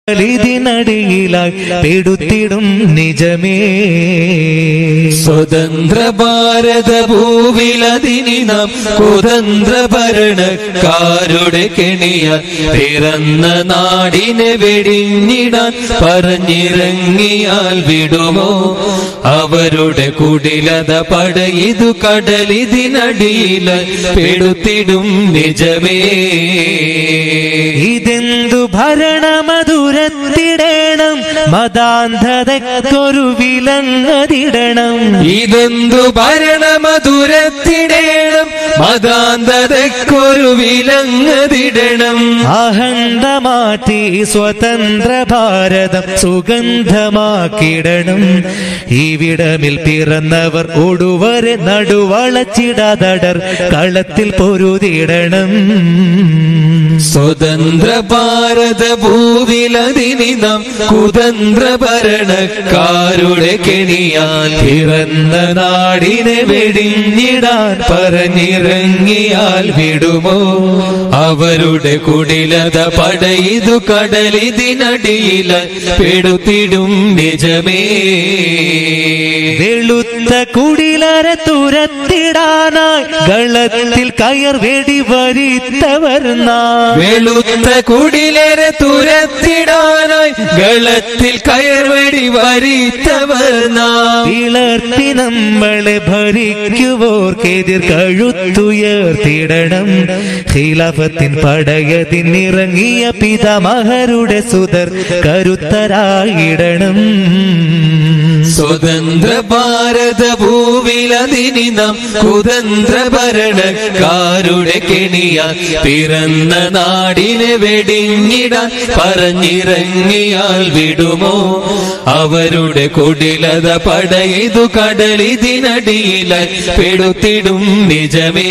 ഇതിനടിയിലായി പെടുത്തിടും നിജമേ സ്വതന്ത്ര ഭാരത ഭൂവിലതിനി നാം കുതന്ത്ര ഭരണക്കാരുടെ കെണിയ പിറന്ന നാടിനെ വെടിഞ്ഞിടാൻ പറഞ്ഞിറങ്ങിയാൽ വിടുമോ അവരുടെ കുടിലത പടയിതു കടലിതിനടിയില പെടുത്തിടും നിജമേ ഇതെന്തു ഭരണമധുരത്തിടണം മതാന്ധതയ്ക്കൊരു വിലങ്ങതിടണം ഇതെന്തു ഭരണമധുരത്തിടേണം മതാന്തതയ്ക്കൊരു വിലങ്ങതിടണം അഹന്ത മാറ്റി സ്വതന്ത്ര ഭാരതം സുഗന്ധമാക്കിടണം ഇവിടമിൽ പിറന്നവർ ഒടുവരെ നടുവളച്ചിടാതടർ കളത്തിൽ പൊരുതിടണം സ്വതന്ത്ര ഭാരത ഭൂവിലതിനി നാം കുതന്ത്ര ഭരണക്കാരുടെ കെണിയാൽ പിറന്ന നാടിനെ വെടിഞ്ഞിടാൻ പറഞ്ഞിറങ്ങിയാൽ വിടുമോ അവരുടെ കുടിലത പടയിതു കടലിതിനടിയില പെടുത്തിടും നിജമേ വെളുത്ത കുടിലര തുരത്തിടാനായി ഗളത്തിൽ കയർ വെടി വരിത്തവർ നാം വെളുത്ത കുടിലേറെ തുരത്തിടാനായി ഗളത്തിൽ കയർവെടി വരിത്തവർ നാം പിളർത്തി നമ്മളെ ഭരിക്കുവോർക്കെതിർ കഴുത്തുയർത്തിടണം ഖിലാഫത്തിൻ പടയതിനിറങ്ങിയ പിതാമഹരുടെ സുതർ കരുത്തരായിടണം സ്വതന്ത്ര ഭാരത ഭൂവിലതിനി നാം കുതന്ത്ര ഭരണക്കാരുടെ കെണിയ പിറന്ന നാടിനെ വെടിഞ്ഞിടാൻ പറഞ്ഞിറങ്ങിയാൽ വിടുമോ അവരുടെ കുടിലത പടയിതു കടലിതിനടിയില പെടുത്തിടും നിജമേ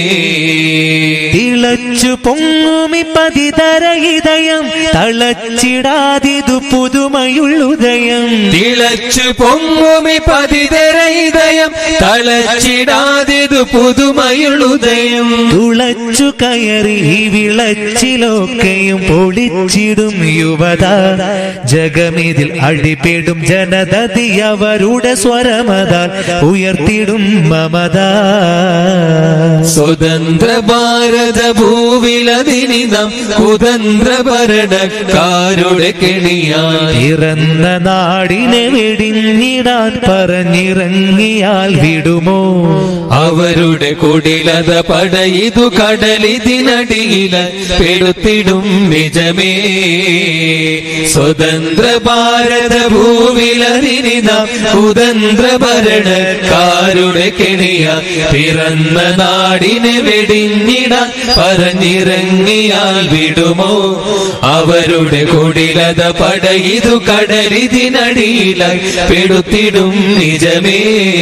തിളച്ചു പൊങ്ങുമി പതിതര ഇതയം തളച്ചിടാതിതു പുതുമയുള്ളുദയം തിളച്ചു പൊങ്ങുമി പതിതര ഇതയം തളച്ചിടാതിതു പുതുമയുളുദയം തുളച്ചു കയറി ഈ വിളച്ചിലൊക്കെയും പൊളിച്ചിടും യുവത ജഗമിതിൽ അടിപെടും ജനതതി അവരുടെ സ്വരമതാൽ ഉയർത്തിടും മമത സ്വതന്ത്ര ഭാരത ഭൂവിലതിനി നാം കുതന്ത്ര ഭരണക്കാരുടെ കെണിയാൽ പിറന്ന നാടിനെ വെടിഞ്ഞിടാൻ പറഞ്ഞിറങ്ങിയാൽ വിടുമോ അവരുടെ കുടിലത പടയിതു കടലിതിനടിയില പെടുത്തിടും നിജമേ സ്വതന്ത്ര ഭാരത ഭൂവിലതിനി നാം കുതന്ത്ര ഭരണക്കാരുടെ കെണിയ പിറന്ന നാടിനെ വെടിഞ്ഞിടാൻ പറഞ്ഞിറങ്ങിയാൽ വിടുമോ അവരുടെ കുടിലത പടയിതു കടലിതിനടിയില പെടുത്തിടും നിജമേ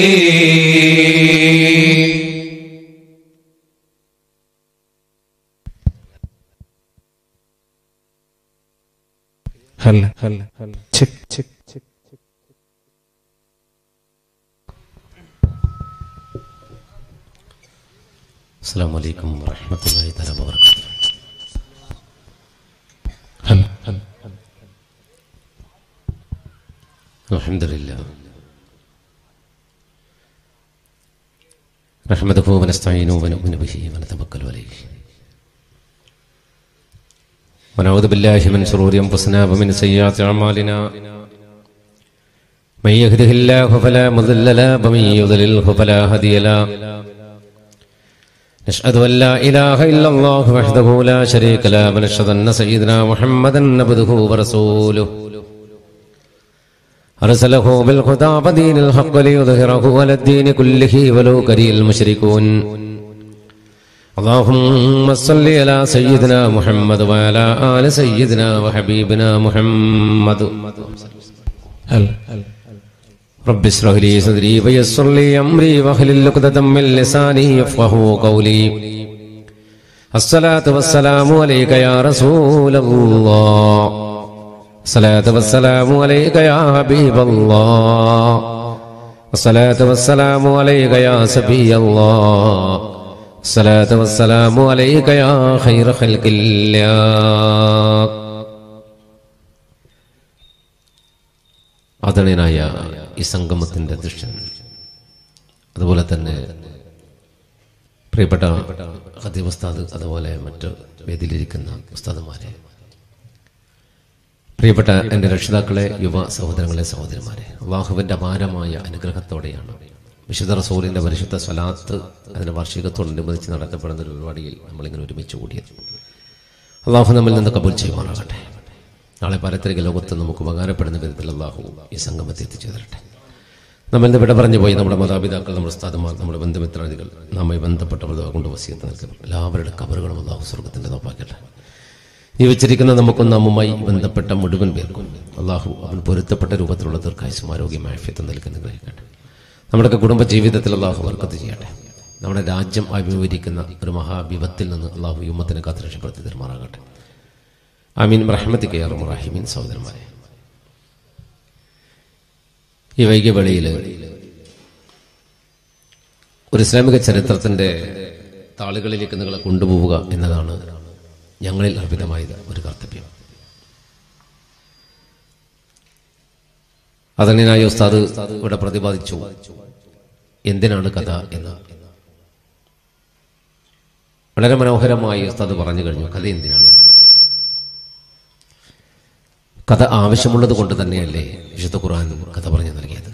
هلا هلا هلا تشك تشك تشك السلام عليكم ورحمة الله تعالى وبركاته هلا هلا الحمد لله نحمده ونستعينه ونؤمن به ونتوكل عليه ونعوذ بالله من شرور أنفسنا ومن سيئات أعمالنا من يهده الله فلا مضل له ومن يضلله فلا هادي له نشهد أن لا إله إلا الله وحده لا شريك له ونشهد أن سيدنا محمدا عبده ورسوله أرسله بالهدى ودين الحق ليظهره على الدين كله ولو كره المشركون اللهم صل على سيدنا محمد وعلى آل سيدنا وحبيبنا محمد هلا هلا رب اشرح لي صدري ويسر لي أمري واحلل عقدة من لساني يفقهوا قولي الصلاة والسلام عليك يا رسول الله الصلاة والسلام عليك يا حبيب الله الصلاة والسلام عليك يا سبي الله الصلاة والسلام عليك يا خير خلق الله ആദരണീയനായ ഈ സംഗമത്തിന്റെ അധ്യക്ഷൻ അതുപോലെ തന്നെ പ്രിയപ്പെട്ട ഖദീബ് ഉസ്താദ് അതുപോലെ മറ്റ് വേദിയിലിരിക്കുന്ന ഉസ്താദുമാരെ പ്രിയപ്പെട്ട എൻ്റെ രക്ഷിതാക്കളെ യുവ സഹോദരങ്ങളെ സഹോദരിമാരെ അള്ളാഹുവിൻ്റെ അപാരമായ അനുഗ്രഹത്തോടെയാണ് വിശുദ്ധ റസൂലിൻ്റെ പരിശുദ്ധ സ്വലാത്ത് അതിൻ്റെ വാർഷികത്തോടനുബന്ധിച്ച് നടത്തപ്പെടുന്ന ഒരു പരിപാടിയിൽ നമ്മളിങ്ങനെ ഒരുമിച്ച് കൂടിയത് അള്ളാഹു നമ്മിൽ നിന്ന് കബൂൽ ചെയ്യുമാറാകട്ടെ നാളെ പാരത്രിക ലോകത്ത് നമുക്ക് ഉപകാരപ്പെടുന്ന വിധത്തിൽ അള്ളാഹു ഈ സംഗമത്തെ എത്തിച്ചു തരട്ടെ നമ്മൾ ഇന്ന് വിട പറഞ്ഞു പോയി നമ്മുടെ മാതാപിതാക്കൾ നമ്മുടെ ഉസ്താദുമാർ നമ്മുടെ ബന്ധുമിത്രാദികൾ നമ്മെ ബന്ധപ്പെട്ടവർ കൊണ്ട് വസിയത്ത് നൽകണം എല്ലാവരുടെ കബറുകളും അള്ളാഹു സ്വർഗത്തിൻ്റെ നോപ്പാക്കട്ടെ ജീവിച്ചിരിക്കുന്ന നമുക്കും നമ്മുമായി ബന്ധപ്പെട്ട മുഴുവൻ പേർക്കും അള്ളാഹു അവൻ പൊരുത്തപ്പെട്ട രൂപത്തിലുള്ള ദീർഘായുസും ആരോഗ്യം ആഫ്യത്വം നൽകുന്ന ഗ്രഹിക്കട്ടെ നമ്മുടെയൊക്കെ കുടുംബ ജീവിതത്തിൽ അള്ളാഹു വർക്കത്ത് ചെയ്യട്ടെ നമ്മുടെ രാജ്യം അഭിമുഖീകരിക്കുന്ന ഒരു മഹാവിപത്തിൽ നിന്ന് അള്ളാഹു യുമ്മത്തിനെ കാത്ത് രക്ഷപ്പെടുത്തി തീർമാറാകട്ടെ അമീൻ റഹ്മത്തി കയ്യാറും റഹിമീൻ സഹോദരന്മാരെ ഈ വൈകിയ വേളയിൽ ഒരു ഇസ്ലാമിക ചരിത്രത്തിന്റെ താളുകളിലേക്ക് നിങ്ങളെ കൊണ്ടുപോവുക എന്നതാണ് ഞങ്ങളിൽ അർപ്പിതമായ ഒരു കർത്തവ്യം അതങ്ങനായ ഉസ്താദ് ഇവിടെ പ്രതിപാദിച്ചു എന്തിനാണ് കഥ എന്ന് വളരെ മനോഹരമായി ഉസ്താദ് പറഞ്ഞു കഴിഞ്ഞു കഥ എന്തിനാണ് കഥ ആവശ്യമുള്ളത് കൊണ്ട് തന്നെയല്ലേ വിശുദ്ധ ഖുർആൻ കഥ പറഞ്ഞു നൽകിയത്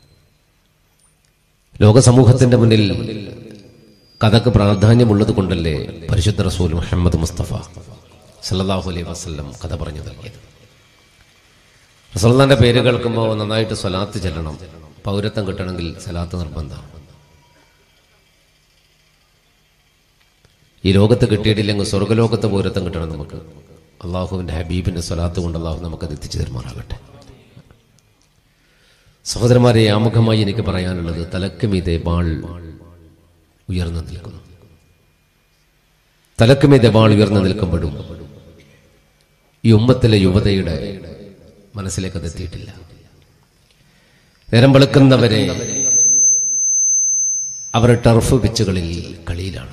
ലോക സമൂഹത്തിന്റെ മുന്നിൽ കഥക്ക് പ്രാധാന്യമുള്ളത് കൊണ്ടല്ലേ പരിശുദ്ധ റസൂൽ മുഹമ്മദ് മുസ്തഫ സല്ലല്ലാഹു അലൈഹി വസല്ലം കഥ പറഞ്ഞു നൽകിയത് റസൂലിന്റെ പേര് കേൾക്കുമ്പോൾ നന്നായിട്ട് സ്വലാത്ത് ചെല്ലണം പൗരത്വം കിട്ടണമെങ്കിൽ സലാത്ത് നിർബന്ധമാണ് ഈ ലോകത്ത് കിട്ടിയിട്ടില്ലെങ്കിൽ സ്വർഗ്ഗലോകത്ത് പൗരത്വം കിട്ടണം നമുക്ക് അള്ളാഹുവിന്റെ ഹബീബിന്റെ സ്വലാത്ത് കൊണ്ട് അള്ളാഹു നമുക്കത് എത്തിച്ചു തരുമാറാകട്ടെ സഹോദരന്മാരെ ആമുഖമായി എനിക്ക് പറയാനുള്ളത് തലക്ക് മീതെ ബാൾ ഉയർന്നു നിൽക്കുന്നു തലക്ക് മീതെ ബാൾ ഉയർന്നു നിൽക്കുമ്പോഴും ഈ ഉമ്മത്തിലെ യുവതയുടെ മനസ്സിലേക്ക് അത് എത്തിയിട്ടില്ല നേരം വെളുക്കുന്നവരെ അവർ ടർഫ് പിച്ചുകളിൽ കളിയിലാണ്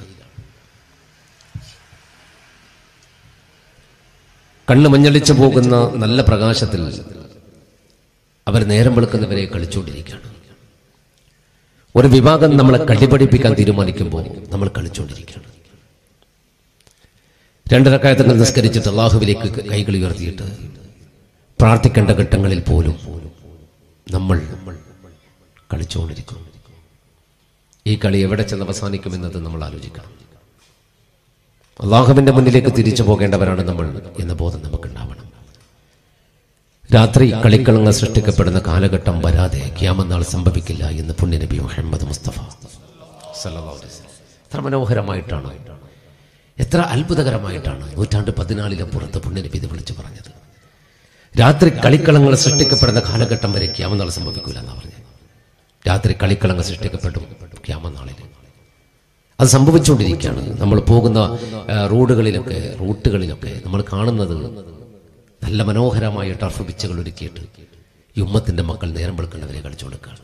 കണ്ണ് മഞ്ഞളിച്ചു പോകുന്ന നല്ല പ്രകാശത്തിൽ അവർ നേരം വെളുക്കുന്നവരെ കളിച്ചുകൊണ്ടിരിക്കുകയാണ് ഒരു വിഭാഗം നമ്മളെ കടിപടിപ്പിക്കാൻ തീരുമാനിക്കുമ്പോൾ നമ്മൾ കളിച്ചുകൊണ്ടിരിക്കുകയാണ് രണ്ടരക്കായത്തങ്ങൾ നിസ്കരിച്ചിട്ട് അള്ളാഹുവിലേക്ക് കൈകൾ ഉയർത്തിയിട്ട് പ്രാർത്ഥിക്കേണ്ട ഘട്ടങ്ങളിൽ പോലും നമ്മൾ കളിച്ചുകൊണ്ടിരിക്കുന്നു ഈ കളി എവിടെ ചെന്ന് അവസാനിക്കുമെന്നത് നമ്മൾ ആലോചിക്കണം അള്ളാഹുവിന്റെ മുന്നിലേക്ക് തിരിച്ചു പോകേണ്ടവരാണ് നമ്മൾ എന്ന ബോധം നമുക്കുണ്ടാവണം രാത്രി കളിക്കളങ്ങൾ സൃഷ്ടിക്കപ്പെടുന്ന കാലഘട്ടം വരാതെ ക്യാമനാൾ സംഭവിക്കില്ല എന്ന് പുണ്യനബി മുഹമ്മദ് മുസ്തഫ സല്ലല്ലാഹു അലൈഹി വസല്ലം. എത്ര മനോഹരമായിട്ടാണ് എത്ര അത്ഭുതകരമായിട്ടാണ് നൂറ്റാണ്ട് പതിനാലിലപ്പുറത്ത് പുണ്യനബി ഇത് വിളിച്ചു പറഞ്ഞത് രാത്രി കളിക്കളങ്ങൾ സൃഷ്ടിക്കപ്പെടുന്ന കാലഘട്ടം വരെ ക്യാമനാൾ സംഭവിക്കില്ല എന്നാ പറഞ്ഞത് രാത്രി കളിക്കളങ്ങൾ സൃഷ്ടിക്കപ്പെടും ക്യാമനാളിൽ അത് സംഭവിച്ചുകൊണ്ടിരിക്കുകയാണ് നമ്മൾ പോകുന്ന ആ, റോഡുകളിലൊക്കെ റൂട്ടുകളിലൊക്കെ നമ്മൾ കാണുന്നത് നല്ല മനോഹരമായ ടർഫ് പിച്ചുകൾ ഒരുക്കിയിട്ട് ഈ ഉമ്മത്തിന്റെ മക്കൾ നേരം വെളുക്കുന്നവരെ കളിച്ചു കൊടുക്കുകയാണ്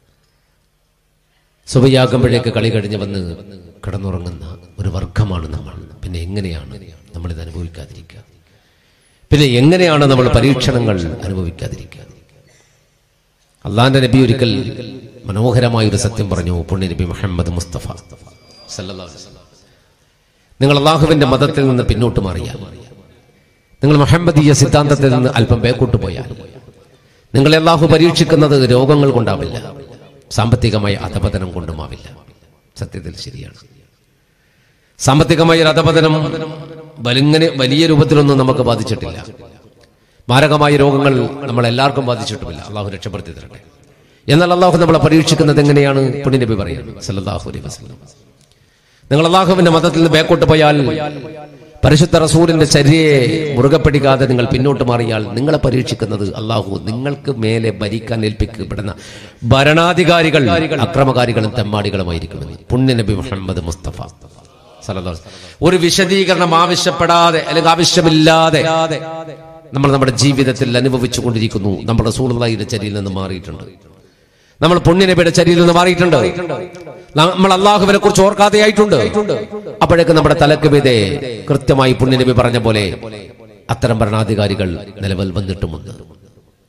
സുബയാകുമ്പോഴേക്ക് കളി കഴിഞ്ഞ് വന്ന് കിടന്നുറങ്ങുന്ന ഒരു വർഗമാണ് നമ്മൾ പിന്നെ എങ്ങനെയാണ് നമ്മൾ ഇത് അനുഭവിക്കാതിരിക്കുക പിന്നെ എങ്ങനെയാണ് നമ്മൾ പരീക്ഷണങ്ങൾ അനുഭവിക്കാതിരിക്കുക അള്ളാന്റെ നബി ഒരിക്കൽ മനോഹരമായ ഒരു സത്യം പറഞ്ഞു പുണ്യ നബി മുഹമ്മദ് മുസ്തഫ സല്ലല്ലാഹു അലൈഹി വസല്ലം. നിങ്ങൾ അള്ളാഹുവിന്റെ മതത്തിൽ നിന്ന് പിന്നോട്ട് മാറിയാൽ നിങ്ങൾ മുഹമ്മദീയ സിദ്ധാന്തത്തിൽ നിന്ന് അല്പം ബേക്കോട്ട് പോയാൽ നിങ്ങളെ അള്ളാഹു പരീക്ഷിക്കുന്നത് രോഗങ്ങൾ കൊണ്ടാവില്ല സാമ്പത്തികമായ അധപതനം കൊണ്ടുമാവില്ല സത്യത്തിൽ ശരിയാണ് സാമ്പത്തികമായ ഒരു അധപതനം വലിങ്ങനെ വലിയ രൂപത്തിലൊന്നും നമുക്ക് ബാധിച്ചിട്ടില്ല മാരകമായ രോഗങ്ങൾ നമ്മൾ എല്ലാവർക്കും ബാധിച്ചിട്ടുമില്ല അള്ളാഹു രക്ഷപ്പെടുത്തി തരട്ടെ എന്നാൽ അള്ളാഹു നമ്മളെ പരീക്ഷിക്കുന്നത് എങ്ങനെയാണ് പുണ്യനബി പറയുന്നത് സല്ലല്ലാഹു അലൈഹി വസല്ലം നിങ്ങൾ അള്ളാഹുവിന്റെ മതത്തിൽ നിന്ന് ബേക്കോട്ട് പോയാൽ പരിശുദ്ധ റസൂലിന്റെ ചര്യയെ മുറുകെ പിടിക്കാതെ നിങ്ങൾ പിന്നോട്ട് മാറിയാൽ നിങ്ങളെ പരീക്ഷിക്കുന്നത് അള്ളാഹു നിങ്ങൾക്ക് മേലെ ഭരിക്കാൻ ഏൽപ്പിക്കപ്പെടുന്ന ഭരണാധികാരികൾ അക്രമകാരികളും തെമ്മാടികളുമായിരിക്കുമെന്ന് പുണ്യനബി മുഹമ്മദ് മുസ്തഫ സല്ലല്ലാഹു അലൈഹി വസല്ലം. ഒരു വിശദീകരണം ആവശ്യപ്പെടാതെ അല്ലെങ്കിൽ ആവശ്യമില്ലാതെ നമ്മൾ നമ്മുടെ ജീവിതത്തിൽ അനുഭവിച്ചു കൊണ്ടിരിക്കുന്നു നമ്മുടെ റസൂലുള്ളാഹിയുടെ ചരിയിൽ നിന്ന് മാറിയിട്ടുണ്ട് നമ്മൾ പുണ്യനബിയുടെ ചരിയിൽ നിന്ന് മാറിയിട്ടുണ്ട് നമ്മൾ അള്ളാഹുവിനെ കുറിച്ച് ഓർക്കാതെയായിട്ടുണ്ട് അപ്പോഴേക്ക് നമ്മുടെ തലക്ക് മീതെ കൃത്യമായി പുണ്യനബി പറഞ്ഞ പോലെ അത്തരം ഭരണാധികാരികൾ നിലവിൽ വന്നിട്ടുമുണ്ട്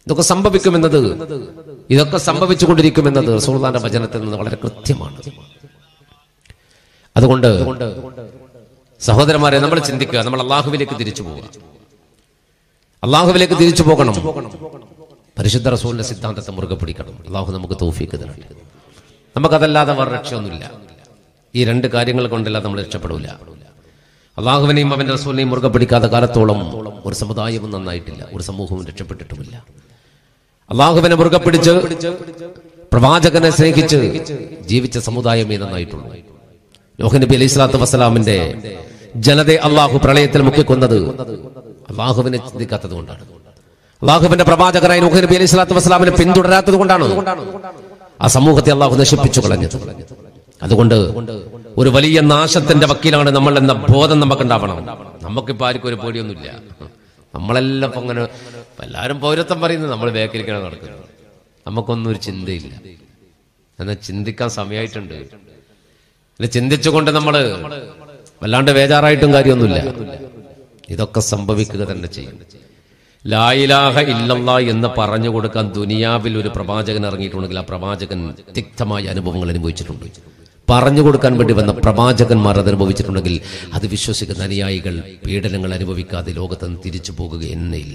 ഇതൊക്കെ സംഭവിക്കുമെന്നത് ഇതൊക്കെ സംഭവിച്ചുകൊണ്ടിരിക്കുമെന്നത് റസൂൽദാന്റെ വചനത്തിൽ നിന്ന് വളരെ കൃത്യമാണ് അതുകൊണ്ട് സഹോദരന്മാരെ നമ്മൾ ചിന്തിക്കുക നമ്മൾ അള്ളാഹുവിലേക്ക് തിരിച്ചു പോവുക അള്ളാഹുവിലേക്ക് തിരിച്ചു പോകണം പരിശുദ്ധ റസൂലിന്റെ സിദ്ധാന്തത്തെ മുറുകെ പിടിക്കണം അള്ളാഹു നമുക്ക് തോഫിക്ക് തരണം നമുക്കതല്ലാതെ വേറെ രക്ഷയൊന്നുമില്ല ഈ രണ്ട് കാര്യങ്ങൾ കൊണ്ടല്ലാതെ നമ്മൾ രക്ഷപ്പെടില്ല അള്ളാഹുവിനെയും അവന്റെ റസൂലിനെയും മുറുകെ പിടിക്കാത്ത കാലത്തോളം ഒരു സമുദായവും നന്നായിട്ടില്ല ഒരു സമൂഹവും രക്ഷപ്പെട്ടിട്ടുമില്ല അള്ളാഹുവിനെ മുറുകെ പിടിച്ച് പ്രവാചകനെ സ്നേഹിച്ച് ജീവിച്ച സമുദായമേ നന്നായിട്ടുള്ളൂ നോഹ് നബി അലൈഹി സ്വലാത്തു വസ്സലാമിന്റെ ജനതയെ അള്ളാഹു പ്രളയത്തിൽ മുക്കിക്കൊന്നത് അള്ളാഹുവിനെ ചിന്തിക്കാത്തത് കൊണ്ടാണ് അള്ളാഹുവിന്റെ പ്രവാചകനായ നോഹ് നബി അലൈഹി സ്വലാത്തു വസ്സലാമിനെ പിന്തുടരാത്തത് കൊണ്ടാണ് ആ സമൂഹത്തെ അള്ളാഹു നശിപ്പിച്ചു കളഞ്ഞത് അതുകൊണ്ട് ഒരു വലിയ നാശത്തിന്റെ വക്കീലാണ് നമ്മൾ എന്ന ബോധം നമുക്കുണ്ടാവണം നമുക്കിപ്പോ ആർക്കും ഒരു പേടിയൊന്നുമില്ല നമ്മളെല്ലാം ഇപ്പൊ അങ്ങനെ എല്ലാവരും പൗരത്വം പറയുന്നത് നമ്മൾ ബേക്കിരിക്കണം നടക്കുന്നത് നമുക്കൊന്നും ഒരു ചിന്തയില്ല എന്നാൽ ചിന്തിക്കാൻ സമയമായിട്ടുണ്ട് പിന്നെ ചിന്തിച്ചുകൊണ്ട് നമ്മൾ വല്ലാണ്ട് ബേജാറായിട്ടും കാര്യമൊന്നുമില്ല ഇതൊക്കെ സംഭവിക്കുക തന്നെ ചെയ്യും ലായിലാഹ ഇല്ലല്ലാ എന്ന് പറഞ്ഞു കൊടുക്കാൻ ദുനിയാവിൽ ഒരു പ്രവാചകൻ ഇറങ്ങിയിട്ടുണ്ടെങ്കിൽ ആ പ്രവാചകൻ തിക്തമായ അനുഭവങ്ങൾ അനുഭവിച്ചിട്ടുണ്ട് പറഞ്ഞു കൊടുക്കാൻ വേണ്ടി വന്ന പ്രവാചകന്മാർ അത് അനുഭവിച്ചിട്ടുണ്ടെങ്കിൽ അത് വിശ്വസിക്കുന്ന അനുയായികൾ പീഡനങ്ങൾ അനുഭവിക്കാതെ ലോകത്ത് നിന്ന് തിരിച്ചു പോകുക എന്നേയില്ല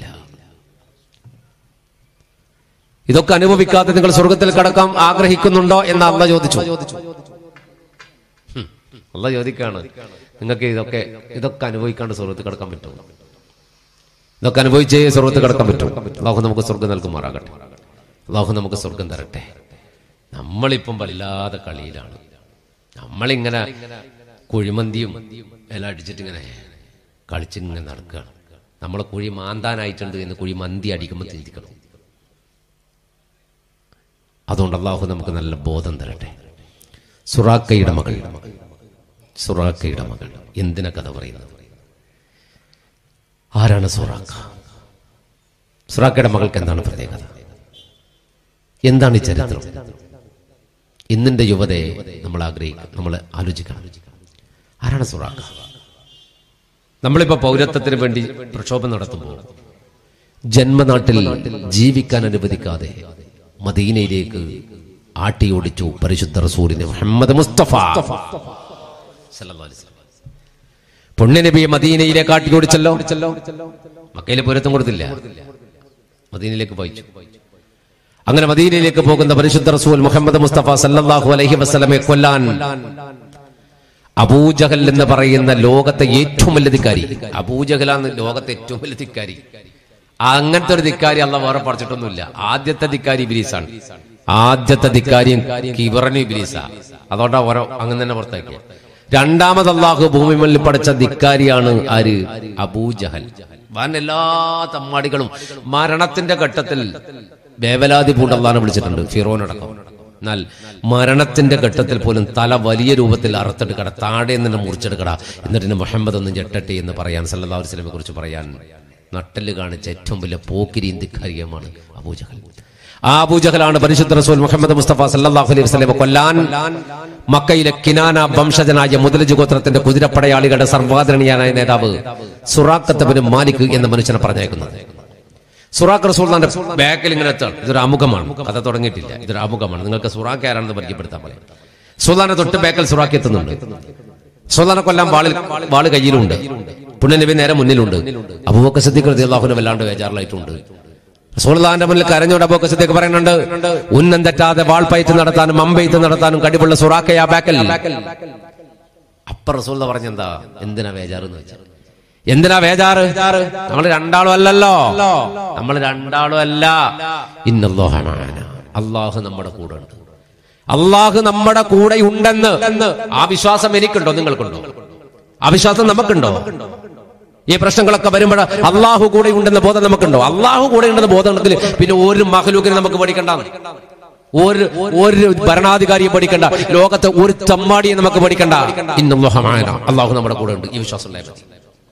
ഇതൊക്കെ അനുഭവിക്കാതെ നിങ്ങൾ സ്വർഗത്തിൽ കടക്കാൻ ആഗ്രഹിക്കുന്നുണ്ടോ എന്ന് അള്ള ചോദിച്ചു ഹും. അള്ള ചോദിക്കാണ് നിങ്ങൾക്ക് ഇതൊക്കെ ഇതൊക്കെ അനുഭവിക്കാണ്ട് സ്വർഗത്തിൽ കടക്കാൻ പറ്റുമോ ഇതൊക്കെ അനുഭവിച്ചേ സ്വർഗത്തിൽ കടക്കാൻ പറ്റും അള്ളാഹു നമുക്ക് സ്വർഗം നൽകുമാറാകട്ടെ അള്ളാഹു നമുക്ക് സ്വർഗം തരട്ടെ നമ്മളിപ്പം വല്ലാതെ കളിയിലാണ് നമ്മളിങ്ങനെ കുഴിമന്തിയും എല്ലാം അടിച്ചിട്ടിങ്ങനെ കളിച്ചിങ്ങനെ നടക്കുകയാണ് നമ്മളെ കുഴി മാന്താനായിട്ടുണ്ട് എന്ന് കുഴി മന്തി അടിക്കുമ്പോൾ ചിന്തിക്കണം അതുകൊണ്ട് അള്ളാഹു നമുക്ക് നല്ല ബോധം തരട്ടെ സുറാക്കയുടെ മകൾ സുറാക്കയുടെ മകൾ എന്തിനാ കഥ പറയുന്നത് ആരാണ് സുറാക്ക സുറാക്കയുടെ മകൾക്ക് എന്താണ് പ്രത്യേകത എന്താണ് ഈ ചരിത്രം ഇന്നിന്റെ യുവതയെ നമ്മൾ ആഗ്രഹിക്കണം നമ്മൾ ആലോചിക്കണം ആരാണ് സുറാക്ക നമ്മളിപ്പോ പൗരത്വത്തിന് വേണ്ടി പ്രക്ഷോഭം നടത്തുമ്പോൾ ജന്മനാട്ടിൽ ജീവിക്കാൻ അനുവദിക്കാതെ മദീനയിലേക്ക് ആട്ടിയോടിച്ചു പരിശുദ്ധ റസൂലിനെ മുഹമ്മദ് മുസ്തഫ സല്ലല്ലാഹു അലൈഹി വസല്ലം. പുണ്യനബിയെ മദീനയിലേക്ക് ആട്ടിയോടിച്ചല്ലോ മക്കയിലെ പുരത്തും കൊടുത്തില്ല മദീനയിലേക്ക് വായിച്ചു അങ്ങനെ മദീനയിലേക്ക് പോകുന്ന പരിശുദ്ധ റസൂൽ മുഹമ്മദ് മുസ്തഫ സല്ലല്ലാഹു അലൈഹി വസല്ലമെ കൊല്ലാൻ അബൂജഹൽ എന്ന് പറയുന്ന ലോകത്തെ ഏറ്റവും വലിയ ധിക്കാരി അബൂജഹലാണ് ലോകത്തെ ഏറ്റവും വലിയ ധിക്കാരി അങ്ങനത്തെ ഒരു ധിക്കാരി അല്ല വേറെ പഠിച്ചിട്ടൊന്നുമില്ല ആദ്യത്തെ ധിക്കാരി ഇബിലീസാണ് ആദ്യത്തെ ധിക്കാരിയും കിബറനും ഇബിലീസ അതുകൊണ്ടാ ഓരോ അങ്ങനെ തന്നെ പുറത്താക്കിയ രണ്ടാമത് അള്ളാഹു ഭൂമി മല്ലിൽ പഠിച്ച ധിക്കാരിയാണ് ആര് അബൂജഹൽ വാൻ എല്ലാ തമ്മാടികളും മരണത്തിന്റെ ഘട്ടത്തിൽ വേവലാതി പൂണ്ട് അള്ളാഹിനെ വിളിച്ചിട്ടുണ്ട് ഫിറോനടക്കം എന്നാൽ മരണത്തിന്റെ ഘട്ടത്തിൽ പോലും തല വലിയ രൂപത്തിൽ അറുത്തെടുക്കട താഴെ നിന്ന് മുറിച്ചെടുക്കട എന്നിട്ട് ഇന്ന് മുഹമ്മദ് ഒന്നും ഞെട്ടട്ടെ എന്ന് പറയാൻ സല്ലല്ലാഹു അലൈഹി വസല്ലമയെ കുറിച്ച് പറയാൻ നട്ടല് കാണിച്ച ഏറ്റവും വലിയ പോക്കിരിയും ധിക്കാരിയുമാണ് അബൂജഹൽ ആ അബൂജഹലാണ് പരിശുദ്ധ റസൂൽ മുഹമ്മദ് മുസ്തഫ സല്ലല്ലാഹു അലൈഹി വസല്ലമ കൊല്ലാൻ മക്കയിലെ കിനാന വംശജനായ മുതലജ് ഗോത്രത്തിന്റെ കുതിരപ്പടയാളികളുടെ സർവാദരണീയനായ നേതാവ് സുറാഖത്തബിന് മാലിക് എന്ന മനുഷ്യനെ പറഞ്ഞേക്കുന്നത് സുറാഖ് റസൂൽദാന്റെ ബാക്കിൽ ഇങ്ങനെ എത്താണ് ഇതൊരു ആമുഖമാണ് കഥ തുടങ്ങിയിട്ടില്ല ഇതൊരു ആമുഖമാണ് നിങ്ങൾക്ക് സുറാഖ് ആരാണെന്ന് പരിചയപ്പെടുത്താൻ പറയാം സുൽത്താനെ തൊട്ട് ബാക്കിൽ സുറാഖ് എത്തുന്നുണ്ട് സുൽത്താനെ കൊല്ലാൻ വാളിൽ വാള് കയ്യിലുണ്ട് പുണ്യനബി നേരെ മുന്നിലുണ്ട് അബൂബക്കർ സിദ്ദീഖ് റളിയല്ലാഹുവിന് വല്ലാണ്ട് ബേജാറിലായിട്ടുണ്ട് സുൽത്താന്റെ മുന്നിൽ കരഞ്ഞോട് അബൂബക്കർ സിദ്ദീഖ് പറയുന്നുണ്ട് ഉന്നം തെറ്റാതെ വാൾപ്പയറ്റ് നടത്താനും അമ്പെയ്ത്ത് നടത്താനും കടിവുള്ള സുറാഖയാ ബാക്കൽ അപ്പ റസൂൽ പറഞ്ഞെന്താ എന്തിനാ ബേജാറെന്ന് വെച്ചാൽ എന്തിനാ ബേജാറ് നമ്മൾ രണ്ടാളും അല്ലല്ലോ നമ്മൾ രണ്ടാളും അല്ല ഇന്നല്ലോഹമാണ് അള്ളാഹു നമ്മുടെ കൂടെ ഉണ്ട് അള്ളാഹു നമ്മുടെ കൂടെ ഉണ്ടെന്ന് ആ വിശ്വാസം എനിക്കുണ്ടോ നിങ്ങൾക്കുണ്ടോ ആ വിശ്വാസം നമുക്കുണ്ടോ ഈ പ്രശ്നങ്ങളൊക്കെ വരുമ്പോൾ അള്ളാഹു കൂടെ ഉണ്ടെന്ന ബോധം നമുക്കുണ്ടോ അള്ളാഹു കൂടെ ഉണ്ടെന്ന ബോധം ഉണ്ടെങ്കിൽ പിന്നെ ഒരു മഹലൂക്കിനെ നമുക്ക് പഠിക്കണ്ട ഒരു ഒരു ഭരണാധികാരിയെ പഠിക്കണ്ട ലോകത്തെ ഒരു തമ്മാടിയെ നമുക്ക് പഠിക്കണ്ട ഇന്നല്ലോഹമാണ് അള്ളാഹു നമ്മുടെ കൂടെ ഉണ്ട് ഈ വിശ്വാസം ഉണ്ടായാൽ മതി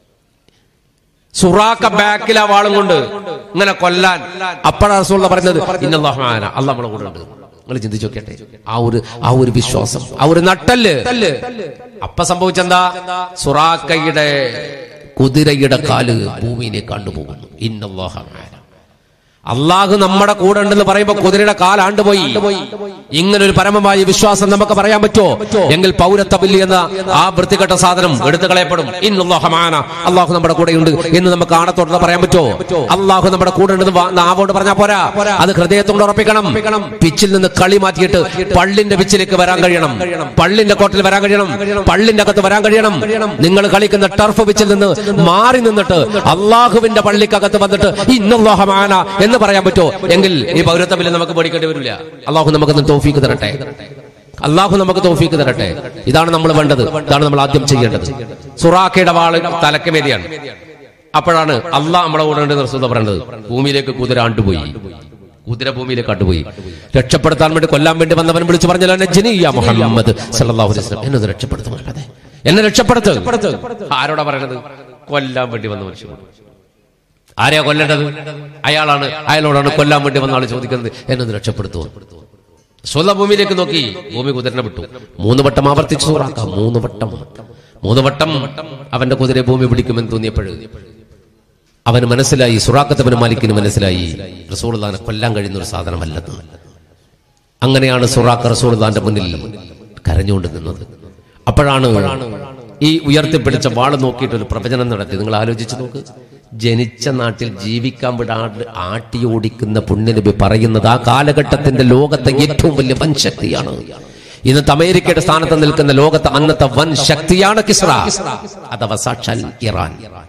സുറാക്ക ബാക്കിൽ ആ വാളും കൊണ്ട് ഇങ്ങനെ കൊല്ലാൻ അപ്പോഴാണ് റസൂള്ള പറയുന്നത് ഇന്നല്ലാഹുമാന അല്ല നമ്മളെ കൂടെ ഉണ്ട് നിങ്ങൾ ചിന്തിച്ചു നോക്കട്ടെ ആ ഒരു ആ ഒരു വിശ്വാസം ആ ഒരു നട്ടല് അപ്പ സംഭവിച്ചെന്താ സുറാക്കയുടെ കുതിരയുടെ കാല് ഭൂമിയിലെ കണ്ടുപോകുന്നു ഇന്നല്ലാഹുമാന അള്ളാഹു നമ്മുടെ കൂടെ ഉണ്ടെന്ന് പറയുമ്പോ കുതിരയുടെ കാലാണ്ട് പോയി ഇങ്ങനെ ഒരു പരമമായ വിശ്വാസം നമുക്ക് പറയാൻ പറ്റുമോ എങ്കിൽ പൗരത്വ ബില്ല് എന്ന ആ വൃത്തികെട്ട സാധനം എടുത്തു കളയപ്പെടും ഇന്നുള്ളഹമാന അള്ളാഹു നമ്മുടെ കൂടെയുണ്ട് എന്ന് നമുക്ക് ആണത്തോടെ പറയാൻ പറ്റുമോ അള്ളാഹു നമ്മുടെ കൂടെ ഉണ്ടെന്ന് വാ- നാവോട് പറഞ്ഞാൽ പോരാ അത് ഹൃദയത്തോട് ഉറപ്പിക്കണം പിച്ചിൽ നിന്ന് കളി മാറ്റിയിട്ട് പള്ളിന്റെ പിച്ചിലേക്ക് വരാൻ കഴിയണം പള്ളിന്റെ കോട്ടിൽ വരാൻ കഴിയണം പള്ളിന്റെ അകത്ത് വരാൻ കഴിയണം നിങ്ങൾ കളിക്കുന്ന ടർഫ് പിച്ചിൽ നിന്ന് മാറി നിന്നിട്ട് അള്ളാഹുവിന്റെ പള്ളിക്കകത്ത് വന്നിട്ട് ഇന്നുള്ളഹമാന എന്ന് പറയാൻ പറ്റുമോ എങ്കിൽ ഈ പൗരത്വ ബില്ല് നമുക്ക് പേടിക്കേണ്ടി വരില്ല അള്ളാഹു നമുക്ക് തോഫീക്ക് തരട്ടെ അള്ളാഹു നമുക്ക് തോഫീക്ക് തരട്ടെ ഇതാണ് നമ്മൾ വേണ്ടത് ഇതാണ് നമ്മൾ ആദ്യം ചെയ്യേണ്ടത് സുറാഖയുടെ വാള് തലക്കമേതിയാണ് അപ്പോഴാണ് അള്ളാഹ് നമ്മളെ കൂടെ ഉണ്ട് നിർസുത പറയുന്നത് ഭൂമിയിലേക്ക് കുതിര ആണ്ടുപോയി കുതിര ഭൂമിയിലേക്ക് ആണ്ടുപോയി രക്ഷപ്പെടുത്താൻ വേണ്ടി കൊല്ലാൻ വേണ്ടി വന്നവൻ വിളിച്ചു പറഞ്ഞല്ലോ എന്നെ ജനീയ മുഹമ്മദ് സല്ലല്ലാഹു അലൈഹി വസല്ലം എന്നത് രക്ഷപ്പെടുത്തു മുഹമ്മദേ എന്നെ രക്ഷപ്പെടുത്ത് ആരോടാ പറയണത് കൊല്ലാൻ വേണ്ടി വന്ന മനുഷ്യനോട് ആരെയാ കൊല്ലേണ്ടത് അയാളാണ് അയാളോടാണ് കൊല്ലാൻ വേണ്ടി വന്ന ആൾ ചോദിക്കുന്നത് എന്നത് രക്ഷപ്പെടുത്തുമോ സ്വന്തം ഭൂമിയിലേക്ക് നോക്കി ഭൂമി കുതിരനെ വിട്ടു മൂന്ന് വട്ടം ആവർത്തിച്ചു സൂറാക്കാം മൂന്ന് വട്ടം മൂന്ന് വട്ടം അവന്റെ കുതിരെ ഭൂമി പിടിക്കുമെന്ന് തോന്നിയപ്പോൾ അവന് മനസ്സിലായി സുറാക്കത്തവന് മാലിക്കിന് മനസ്സിലായി റസൂൾദാനെ കൊല്ലാൻ കഴിയുന്ന ഒരു സാധനമല്ലെന്ന് അങ്ങനെയാണ് സുറാഖ് റസൂൾദാന്റെ മുന്നിൽ കരഞ്ഞുകൊണ്ട് നിന്നത് അപ്പോഴാണ് ഈ ഉയർത്തിപ്പിടിച്ച വാള് നോക്കിയിട്ട് ഒരു പ്രവചനം നടത്തി നിങ്ങൾ ആലോചിച്ച് നോക്ക് ജനിച്ച നാട്ടിൽ ജീവിക്കാൻ വിടാണ്ട് ആട്ടി ഓടിക്കുന്ന പുണ്യനബി പറയുന്നത് ആ കാലഘട്ടത്തിന്റെ ലോകത്തെ ഏറ്റവും വലിയ വൻ ശക്തിയാണ് ഇന്നത്തെ അമേരിക്കയുടെ സ്ഥാനത്ത് നിൽക്കുന്ന ലോകത്തെ അന്നത്തെ വൻ ശക്തിയാണ് കിസ്ര അഥവാ സാക്ഷാൽ ഇറാൻ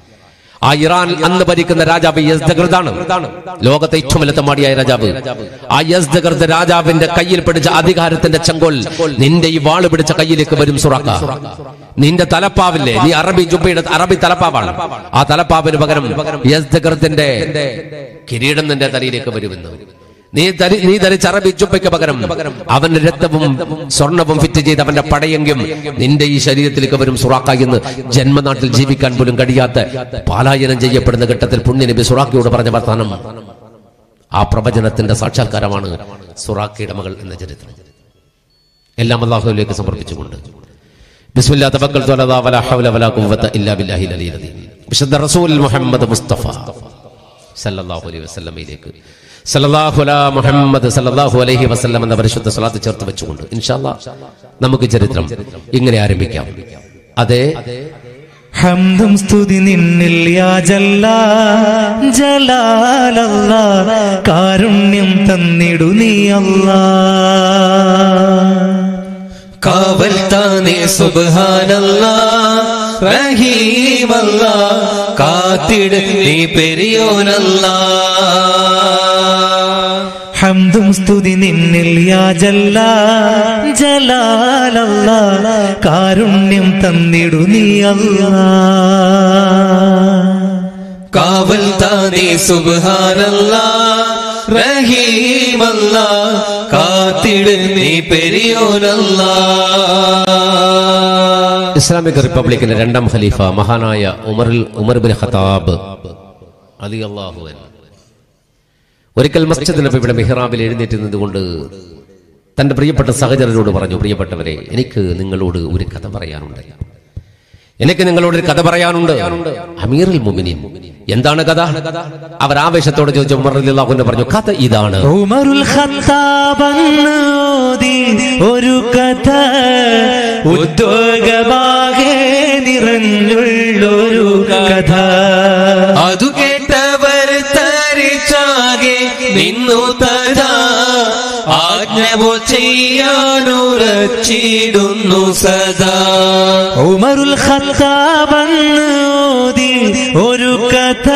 ആ ഇറാൻ അന്ന് ഭരിക്കുന്ന രാജാവ് യസ്ദഗൃതാണ് ലോകത്തെ ഏറ്റവും വലിയ തമാടിയായ രാജാവ് ആ യസ്ദഗൃത് രാജാവിന്റെ കയ്യിൽ പിടിച്ച അധികാരത്തിന്റെ ചെങ്കോൽ നിന്റെ ഈ വാള് പിടിച്ച കയ്യിലേക്ക് വരും സുറാക്ക നിന്റെ തലപ്പാവില്ലേ നീ അറബി ജുബയുടെ അറബി തലപ്പാവാണ് ആ തലപ്പാവിന് പകരം യസ്ദഗൃത്തിന്റെ കിരീടം നിന്റെ തലയിലേക്ക് വരുമെന്ന് നീ ധരി നീ ധരിച്ച അറബി ജുബയ്ക്ക് പകരം അവന്റെ രക്തവും സ്വർണവും ഫിറ്റ് ചെയ്ത് അവന്റെ പടയെങ്കും നിന്റെ ഈ ശരീരത്തിലേക്ക് വരും സുറാക്ക എന്ന് ജന്മനാട്ടിൽ ജീവിക്കാൻ പോലും കഴിയാത്ത പാലായനം ചെയ്യപ്പെടുന്ന ഘട്ടത്തിൽ പുണ്യനബി സുറാക്കയോട് പറഞ്ഞ വർത്താനം ആ പ്രവചനത്തിന്റെ സാക്ഷാത്കാരമാണ് സുറാക്കയുടെ മകൾ എന്ന ചരിത്രം എല്ലാം അള്ളാഹുവിലേക്ക് സമർപ്പിച്ചുകൊണ്ട് ബിസ്മില്ലാ തവക്കൽതു അലാ അല്ലാഹ് വലാ ഹൗല വലാ ഖുവത ഇല്ലാ ബില്ലാഹിൽ അലിയിൽ അദീം വിശുദ്ധ റസൂൽ മുഹമ്മദ് മുസ്തഫ സല്ലല്ലാഹു അലൈഹി വസല്ലമയിലേക്ക് സല്ലല്ലാഹു അലാ മുഹമ്മദ് സല്ലല്ലാഹു അലൈഹി വസല്ലം എന്ന പരിശുദ്ധ സ്വലാത്ത് ചേർത്ത് വെച്ചുകൊണ്ട് ഇൻഷാല്ലാ നമുക്ക് ചരിത്രം ഇങ്ങനെ ആരംഭിക്കാം അതെ ഹംദും സ്തുതി നിന്നിൽ യാ ജല്ലാ ജലാലല്ലാ കാരുണ്യം തന്നിടു നീ അല്ലാ കാവൽ താനേ സുബ്ഹാനല്ല റഹീമല്ല കാത്തിട് നീ പെരിയോനല്ല ഹംദും സ്തുതി നിന്നിൽ യാ ജല്ലാ ജലാലല്ലാ കാരുണ്യം തന്നിടു നീ അല്ലാ കാവൽ താനേ സുബ്ഹാനല്ല റഹീമല്ല കാത്തിട് നീ പെരിയോനല്ല ഇസ്ലാമിക് റിപ്പബ്ലിക്കിന്റെ രണ്ടാം ഖലീഫ മഹാനായ ഉമറിൽ ഉമർ ബിൻ ഖത്താബ് അലി അള്ളാഹു ഒരിക്കൽ മസ്ജിദ് നബി ഇവിടെ മിഹ്റാബിൽ എഴുന്നേറ്റ് നിന്നുകൊണ്ട് തന്റെ പ്രിയപ്പെട്ട സഹചരരോട് പറഞ്ഞു പ്രിയപ്പെട്ടവരെ എനിക്ക് നിങ്ങളോട് ഒരു കഥ പറയാനുണ്ട് എനിക്ക് നിങ്ങളോട് ഒരു കഥ പറയാനുണ്ട് അമീറുൽ മുമിനിൻ എന്താണ് കഥ അവർ ആവേശത്തോടെ ചോദിച്ചു ഉമർ അള്ളാഹുവിനെ പറഞ്ഞു കഥ ഇതാണ് ഉമറുൽ ഖത്താബന്ന് ഓതി ഒരു കഥ ഉദ്യോഗമാകെ നിറഞ്ഞുള്ളൊരു കഥ അതു കേട്ടവർ തരിച്ചാകെ നിന്നു തഥാ ആജ്ഞവോ ചെയ്യാനുറച്ചിടുന്നു സദാ ഉമറുൽ ഖത്താബന്ന് ഓതി ഒരു കഥ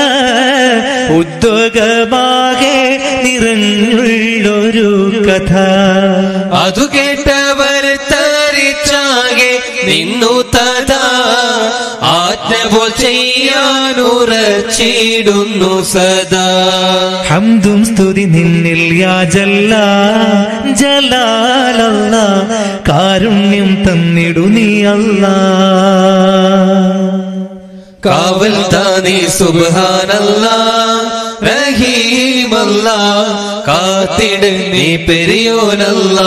ഉദ്യോഗമാകെ നിറഞ്ഞുള്ളൊരു കഥ അതു കേട്ടവർ തരിച്ചാകെ നിന്നു തഥാ ആജ്ഞവോ ചെയ്യാനുറച്ചിടുന്നു സദാ ഹംദും സ്തുതി നിന്നിൽ യാ ജല്ലാ ജലാലല്ല കാരുണ്യം തന്നിടു നീ അല്ലാ കാവൽ താനേ സുബ്ഹാനല്ല റഹീമല്ല കാത്തിട് നീ പെരിയോനല്ല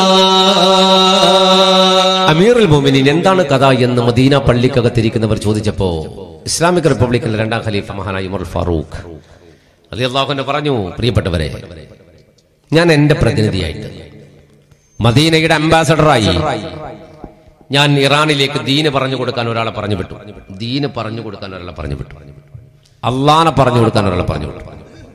അമീറുൽ മോമിനിൻ എന്താണ് കഥ എന്ന് മദീന പള്ളിക്കകത്തിരിക്കുന്നവർ ചോദിച്ചപ്പോ ഇസ്ലാമിക് റിപ്പബ്ലിക്കിലെ രണ്ടാം ഖലീഫ മഹാനായ ഉമർ ഫാറൂഖ് അള്ളാഹുവിന്റെ പറഞ്ഞു പ്രിയപ്പെട്ടവരെ ഞാൻ എന്റെ പ്രതിനിധിയായിട്ട് മദീനയുടെ അംബാസഡറായി ഞാൻ ഇറാനിലേക്ക് ദീന് പറഞ്ഞു കൊടുക്കാൻ ഒരാളെ പറഞ്ഞു വിട്ടു ദീന് പറഞ്ഞു കൊടുക്കാൻ ഒരാളെ പറഞ്ഞു വിട്ടു അള്ളാനെ പറഞ്ഞു കൊടുക്കാൻ ഒരാളെ പറഞ്ഞു വിട്ടു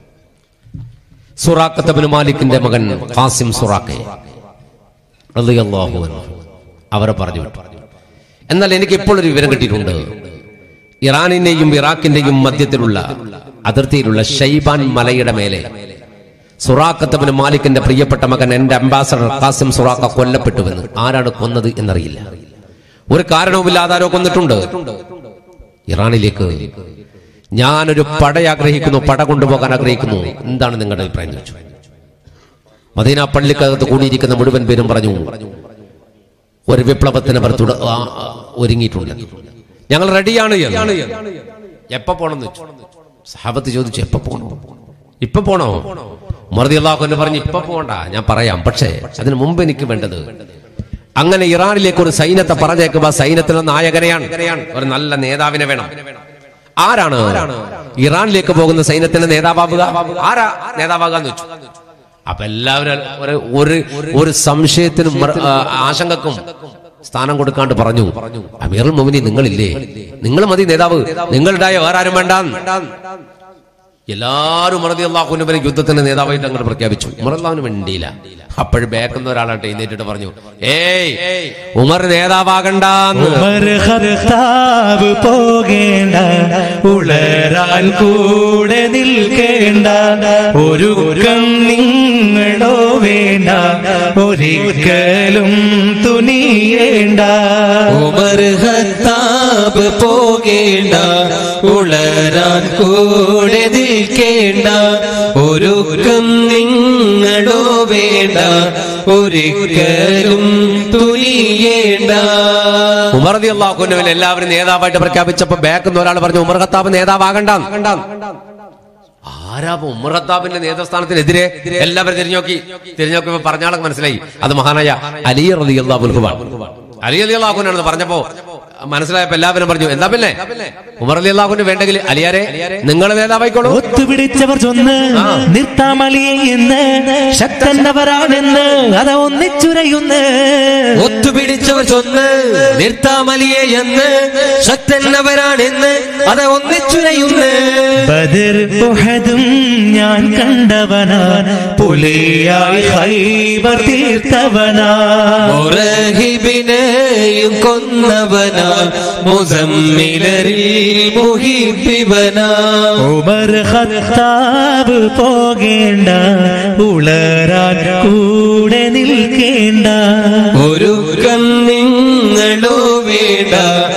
സുറാഖത്തബിന് മാലിക്കിന്റെ മകൻ ഖാസിം സുറാഖെ റളിയല്ലാഹു അൻഹു അവരെ പറഞ്ഞു വിട്ടു എന്നാൽ എനിക്ക് ഇപ്പോൾ ഒരു വിവരം കിട്ടിയിട്ടുണ്ട് ഇറാനിന്റെയും ഇറാഖിന്റെയും മധ്യത്തിലുള്ള അതിർത്തിയിലുള്ള ഷൈബാൻ മലയുടെ മേലെ സുറാഖത്തബിന് മാലിക്കിന്റെ പ്രിയപ്പെട്ട മകൻ എന്റെ അംബാസഡർ ഖാസിം സുറാഖ കൊല്ലപ്പെട്ടുവെന്ന് ആരാണ് കൊന്നത് എന്നറിയില്ല ഒരു കാരണവുമില്ലാതെ ആരോ കൊന്നിട്ടുണ്ട് ഇറാനിലേക്ക് ഞാനൊരു പട ആഗ്രഹിക്കുന്നു പട കൊണ്ടുപോകാൻ ആഗ്രഹിക്കുന്നു എന്താണ് നിങ്ങളുടെ അഭിപ്രായം എന്ന് ചോദിച്ചു മദീന പള്ളിക്കകത്ത് കൂടിയിരിക്കുന്ന മുഴുവൻ പേരും പറഞ്ഞു ഒരു വിപ്ലവത്തിന് അവർ തുട- ആ, ആ, ഒരുങ്ങിയിട്ടുണ്ട് ഞങ്ങൾ റെഡിയാണ് എന്ന്. എപ്പോ പോണെന്ന് വെച്ചു സഹാബത്ത് ചോദിച്ചു എപ്പോ പോണോ ഇപ്പൊ പോണോ മറുതി അള്ളാഹു എന്ന് പറഞ്ഞു ഇപ്പൊ പോണ്ട ഞാൻ പറയാം പക്ഷേ അതിന് മുമ്പ് എനിക്ക് വേണ്ടത് അങ്ങനെ ഇറാനിലേക്ക് ഒരു സൈന്യത്തെ പറഞ്ഞേക്കുമ്പോ സൈന്യത്തിന് നായകനെയാണ് ഒരു നല്ല നേതാവിനെ വേണം ആരാണ് ഇറാനിലേക്ക് പോകുന്ന സൈന്യത്തിന്റെ നേതാവാവുക ആരാ നേതാവാകാന്ന് വെച്ചു അപ്പൊ എല്ലാവരും ഒരു ഒരു ഒരു സംശയത്തിനും മറ- ആ, ആശങ്കക്കും സ്ഥാനം കൊടുക്കാണ്ട് പറഞ്ഞു അമീറുൽ മോമിനി നിങ്ങളില്ലേ നിങ്ങൾ മതി നേതാവ് നിങ്ങളുണ്ടായ വേറെ ആരും വേണ്ട എല്ലാവരും മറതി അള്ളാഹുവിനെ യുദ്ധത്തിന്റെ നേതാവായിട്ട് അങ്ങോട്ട് പ്രഖ്യാപിച്ചു ഉമർ അള്ളാഹുവിന് വേണ്ടിയില്ല അപ്പോഴും ബാക്കുന്ന ഒരാളായിട്ട് എഴുന്നേറ്റിട്ട് പറഞ്ഞു ഏയ് ഉമർ നേതാവാകണ്ടെന്ന് ഉമർ ഖത്താബ് പോകേണ്ട ഉളരാൻ കൂടെ നിൽക്കേണ്ട ഒരു കം നിങ്ങളോ വേണ്ട ഒരിക്കലും തുനിയേണ്ട ഉമർ ഹത്താബ് പോകേണ്ട ഉളരാൻ കൂടെ നിൽക്കേണ്ട ഒരുക്കം നിങ്ങളോ വേണ്ട ഒരിക്കലും തുനിയേണ്ട ഉമർ റതി അള്ളാഹുവിനെ എല്ലാവരും നേതാവായിട്ട് പ്രഖ്യാപിച്ചപ്പോ ബാക്കുന്ന ഒരാൾ പറഞ്ഞു ഉമർ ഖത്താബ് നേതാവാകണ്ട ആരാ ഇപ്പൊ ഉമർ ഖത്താബിന്റെ നേതൃസ്ഥാനത്തിനെതിരെ എല്ലാവരും തിരിഞ്ഞോക്കി തിരിഞ്ഞോക്കിയപ്പോ പറഞ്ഞാളൊക്കെ മനസ്സിലായി അത് മഹാനായ അലി റതി അള്ളാഹുൽഹുബാണ് അലി അലി അള്ളാഹുനാണെന്ന് പറഞ്ഞപ്പോ മനസ്സിലായപ്പോ എല്ലാവരും പറഞ്ഞു എന്താ പിന്നെ ഉമർ അലി അള്ളാഹുവിന് വേണ്ടെങ്കിൽ അലിയാരെ നിങ്ങൾ നേതാവായിക്കോളൂ ഒത്തുപിടിച്ചവർ ചൊന്ന് നിർത്താമലിയെ എന്ന് ശക്തന്നവരാണെന്ന് അത് ഒന്നിച്ചുരയുന്ന് ഒത്തുപിടിച്ചവർ ചൊന്ന് നിർത്താമലിയെ എന്ന് ശക്തന്നവരാണെന്ന് അത് ഒന്നിച്ചുരയുന്ന് ബദർ ഉഹദും ഞാൻ കണ്ടവനാ പുലിയായി ഹൈബർ തീർത്തവനാ മുറഹിബിനെയും കൊന്നവനാ മുസമ്മിലരിൽ മുഹിബിവനാ ഉമർ ഖത്താബ് പോകേണ്ട ഉളരാൻ കൂടെ നിൽക്കേണ്ട ഒരു നിങ്ങളോ വേണ്ട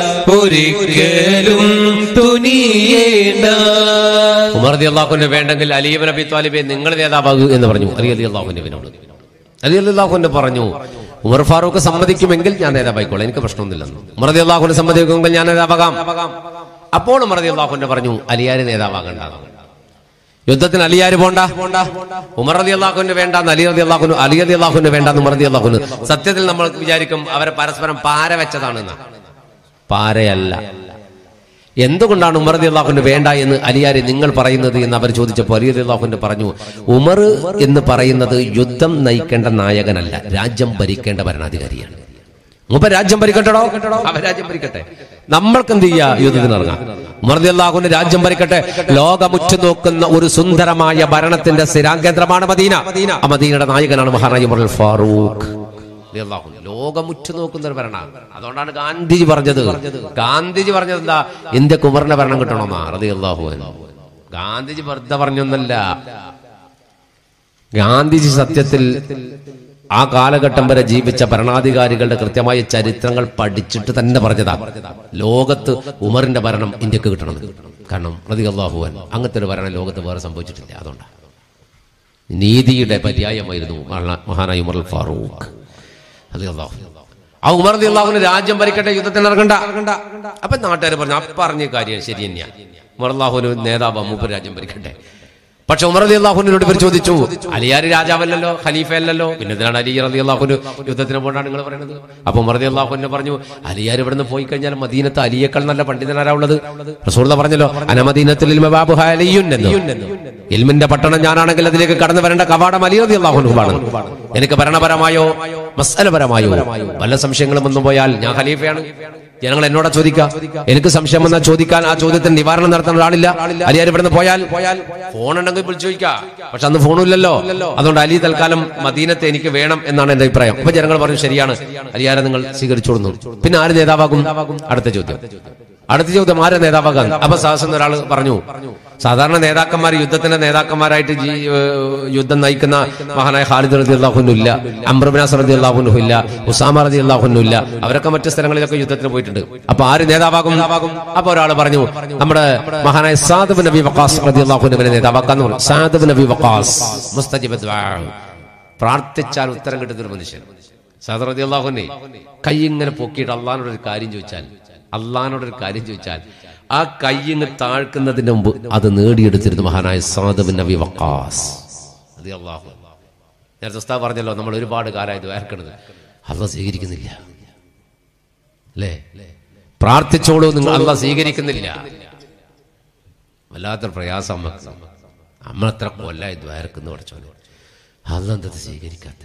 ഒരിക്കലും തുനിയേണ്ട ഉമർ അലി അള്ളാഹുവിന് വേണ്ടെങ്കിൽ അലീബ് നബി താലിബെ നിങ്ങൾ നേതാവാകൂ എന്ന് പറഞ്ഞു അലി അലി അള്ളാഹുവിനോട് അലി അലി അള്ളാഹുവിന് പറഞ്ഞു ഉമർ ഫാറൂഖ് സമ്മതിക്കുമെങ്കിൽ ഞാൻ നേതാവായിക്കോളാം എനിക്ക് പ്രശ്നമൊന്നുമില്ലെന്ന് ഉമർ അലി അള്ളാഹുവിന് സമ്മതിക്കുമെങ്കിൽ ഞാൻ നേതാവാകാം അപ്പോൾ ഉമർ അലി അള്ളാഹുവിന്റെ പറഞ്ഞു അലിയാര് നേതാവാകണ്ട യുദ്ധത്തിന് അലിയാര് പോണ്ട ഉമർ അലി അള്ളാഹുവിന് വേണ്ട അലി അലി അള്ളാഹുന് അലി അലി അള്ളാഹുവിന് വേണ്ട ഉമർ അലി അള്ളാഹുന് സത്യത്തിൽ നമ്മൾ വിചാരിക്കും അവരെ പരസ്പരം പാര വെച്ചതാണെന്ന് പാരയല്ല എന്തുകൊണ്ടാണ് ഉമർ അലി അള്ളാഹുവിന് വേണ്ട എന്ന് അലിയാരെ നിങ്ങൾ പറയുന്നത് എന്ന് അവർ ചോദിച്ചപ്പോൾ അലി അലി അള്ളാഹുവിന്റെ പറഞ്ഞു ഉമർ എന്ന് പറയുന്നത് യുദ്ധം നയിക്കേണ്ട നായകനല്ല രാജ്യം ഭരിക്കേണ്ട ഭരണാധികാരിയാണ് മൂപ്പ രാജ്യം ഭരിക്കട്ടോ അവ രാജ്യം ഭരിക്കട്ടെ നമ്മൾക്ക് എന്ത് ചെയ്യാ യുദ്ധത്തിന് ഇറങ്ങാം ഉമർ അലി അള്ളാഹുവിന്റെ രാജ്യം ഭരിക്കട്ടെ ലോകമുറ്റു നോക്കുന്ന ഒരു സുന്ദരമായ ഭരണത്തിന്റെ സ്ഥിരാകേന്ദ്രമാണ് മദീന ആ മദീനയുടെ നായകനാണ് മഹാനായി ഉമർ അൽ ഫാറൂഖ് റളിയല്ലാഹു അൻഹു. ലോകമുറ്റു നോക്കുന്ന ഒരു ഭരണ അതുകൊണ്ടാണ് ഗാന്ധിജി പറഞ്ഞത് ഗാന്ധിജി പറഞ്ഞത് എന്താ ഇന്ത്യ കുമറിന്റെ ഭരണം കിട്ടണമെന്നാ റളിയല്ലാഹു അൻഹു. ഗാന്ധിജി വെറുതെ പറഞ്ഞൊന്നല്ല ഗാന്ധിജി സത്യത്തിൽ ആ കാലഘട്ടം വരെ ജീവിച്ച ഭരണാധികാരികളുടെ കൃത്യമായ ചരിത്രങ്ങൾ പഠിച്ചിട്ട് തന്നെ പറഞ്ഞതാ ലോകത്ത് ഉമറിന്റെ ഭരണം ഇന്ത്യക്ക് കിട്ടണം കാരണം റളിയല്ലാഹുവൻ അങ്ങനത്തെ ഒരു ഭരണം ലോകത്ത് വേറെ സംഭവിച്ചിട്ടില്ല അതുകൊണ്ടാണ് നീതിയുടെ പര്യായമായിരുന്നു മഹാ- മഹാനായ ഉമർ അൽ ഫാറൂഖ് റളിയല്ലാഹു അൻഹു. ആ ഉമർ അലി അള്ളാഹുവിന് രാജ്യം ഭരിക്കട്ടെ യുദ്ധത്തിന് ഇറങ്ങണ്ട അപ്പൊ നാട്ടുകാർ പറഞ്ഞു അപ്പ പറഞ്ഞ കാര്യം ശരി തന്നെയാ ഉമർ അള്ളാഹുവിന് നേതാവ് മൂപ്പർ രാജ്യം ഭരിക്കട്ടെ പക്ഷെ ഉമർ അലി അള്ളാഹുവിനോട് ഇവർ ചോദിച്ചു അലിയാർ രാജാവല്ലല്ലോ ഖലീഫയല്ലല്ലോ പിന്നെ എന്തിനാണ് അലി അലി അള്ളാഹുന് യുദ്ധത്തിന് പോകണ്ടാണ് നിങ്ങൾ പറയുന്നത് അപ്പൊ ഉമർ അലി അള്ളാഹുവിനെ പറഞ്ഞു അലിയാർ ഇവിടുന്ന് പോയി കഴിഞ്ഞാൽ മദീനത്ത് അലിയേക്കാൾ നല്ല പണ്ഡിതനാരാ ഉള്ളത് റസൂള്ള പറഞ്ഞല്ലോ അനമദീനത്തിൽ ഇൽമ ബാബു അലിയുൻ എന്ന് ഇൽമിന്റെ പട്ടണം ഞാനാണെങ്കിൽ അതിലേക്ക് കടന്നു വരേണ്ട കവാടം അലി അലി അള്ളാഹുനുമാണ് എനിക്ക് ഭരണപരമായോ മസ്അലപരമായോ വല്ല സംശയങ്ങളും വന്നു പോയാൽ ഞാൻ ഖലീഫയാണ് ജനങ്ങൾ എന്നോടാ ചോദിക്കാം എനിക്ക് സംശയം വന്നാൽ ചോദിക്കാൻ ആ ചോദ്യത്തിന് നിവാരണം നടത്താൻ ഒരാളില്ല അലിയാർ ഇവിടുന്ന് പോയാൽ ഫോൺ ഉണ്ടെങ്കിൽ വിളിച്ചു ചോദിക്കാം പക്ഷെ അന്ന് ഫോണും ഇല്ലല്ലോ അതുകൊണ്ട് അലി തൽക്കാലം മദീനത്തെ എനിക്ക് വേണം എന്നാണ് എന്റെ അഭിപ്രായം അപ്പൊ ജനങ്ങൾ പറഞ്ഞു ശരിയാണ് അലിയാരെ നിങ്ങൾ സ്വീകരിച്ചോളുന്നു പിന്നെ ആര് നേതാവാകും അടുത്ത ചോദ്യം അടുത്ത ചോദ്യം ആരെ നേതാവാകാൻ അപ്പൊ സാഹസം ഒരാൾ പറഞ്ഞു സാധാരണ നേതാക്കന്മാർ യുദ്ധത്തിന്റെ നേതാക്കന്മാരായിട്ട് ജീ- ഏഹ് യുദ്ധം നയിക്കുന്ന മഹാനായ ഖാലിദ് റതി അള്ളാഹുനു ഇല്ല അംബ്രബിനാസ് റതി അള്ളാഹുനു ഇല്ല ഉസാമ റതി അള്ളാഹുനു ഇല്ല അവരൊക്കെ മറ്റു സ്ഥലങ്ങളിലൊക്കെ യുദ്ധത്തിന് പോയിട്ടുണ്ട് അപ്പൊ ആര് നേതാവാകും അപ്പൊ ഒരാൾ പറഞ്ഞു നമ്മുടെ മഹാനായ സാദബ് നബി വക്കാസ് റതി അള്ളാഹുനുവിനെ നേതാവാക്കാന്ന് പറഞ്ഞു സാദബ് നബി വക്കാസ് മുസ്തജിബ് ദുആ. പ്രാർത്ഥിച്ചാൽ ഉത്തരം കിട്ടുന്ന ഒരു മനുഷ്യൻ സാദർ റതി അള്ളാഹുനെ കൈ ഇങ്ങനെ പൊക്കിയിട്ട് അള്ളഹാനോട് ഒരു കാര്യം ചോദിച്ചാൽ അള്ളഹാനോട് ഒരു കാര്യം ചോദിച്ചാൽ ആ കൈ ഇങ്ങ് താഴ്ക്കുന്നതിന് മുമ്പ് അത് നേടിയെടുത്തിരുന്നു മഹാനായ സാദബ് നബി വക്കാസ് റതി അള്ളാഹു നേരത്തെ ഉസ്താദ് പറഞ്ഞല്ലോ നമ്മൾ ഒരുപാട് കാലമായി വേർക്കണത് അള്ള സ്വീകരിക്കുന്നില്ല അല്ലേ പ്രാർത്ഥിച്ചോളൂ നിങ്ങൾ അള്ള സ്വീകരിക്കുന്നില്ല വല്ലാത്തൊരു പ്രയാസം നമുക്ക് നമ്മൾ എത്ര കൊല്ലായി ദ്വാരക്കുന്നു പഠിച്ചോനെ അതെന്തത് സ്വീകരിക്കാത്ത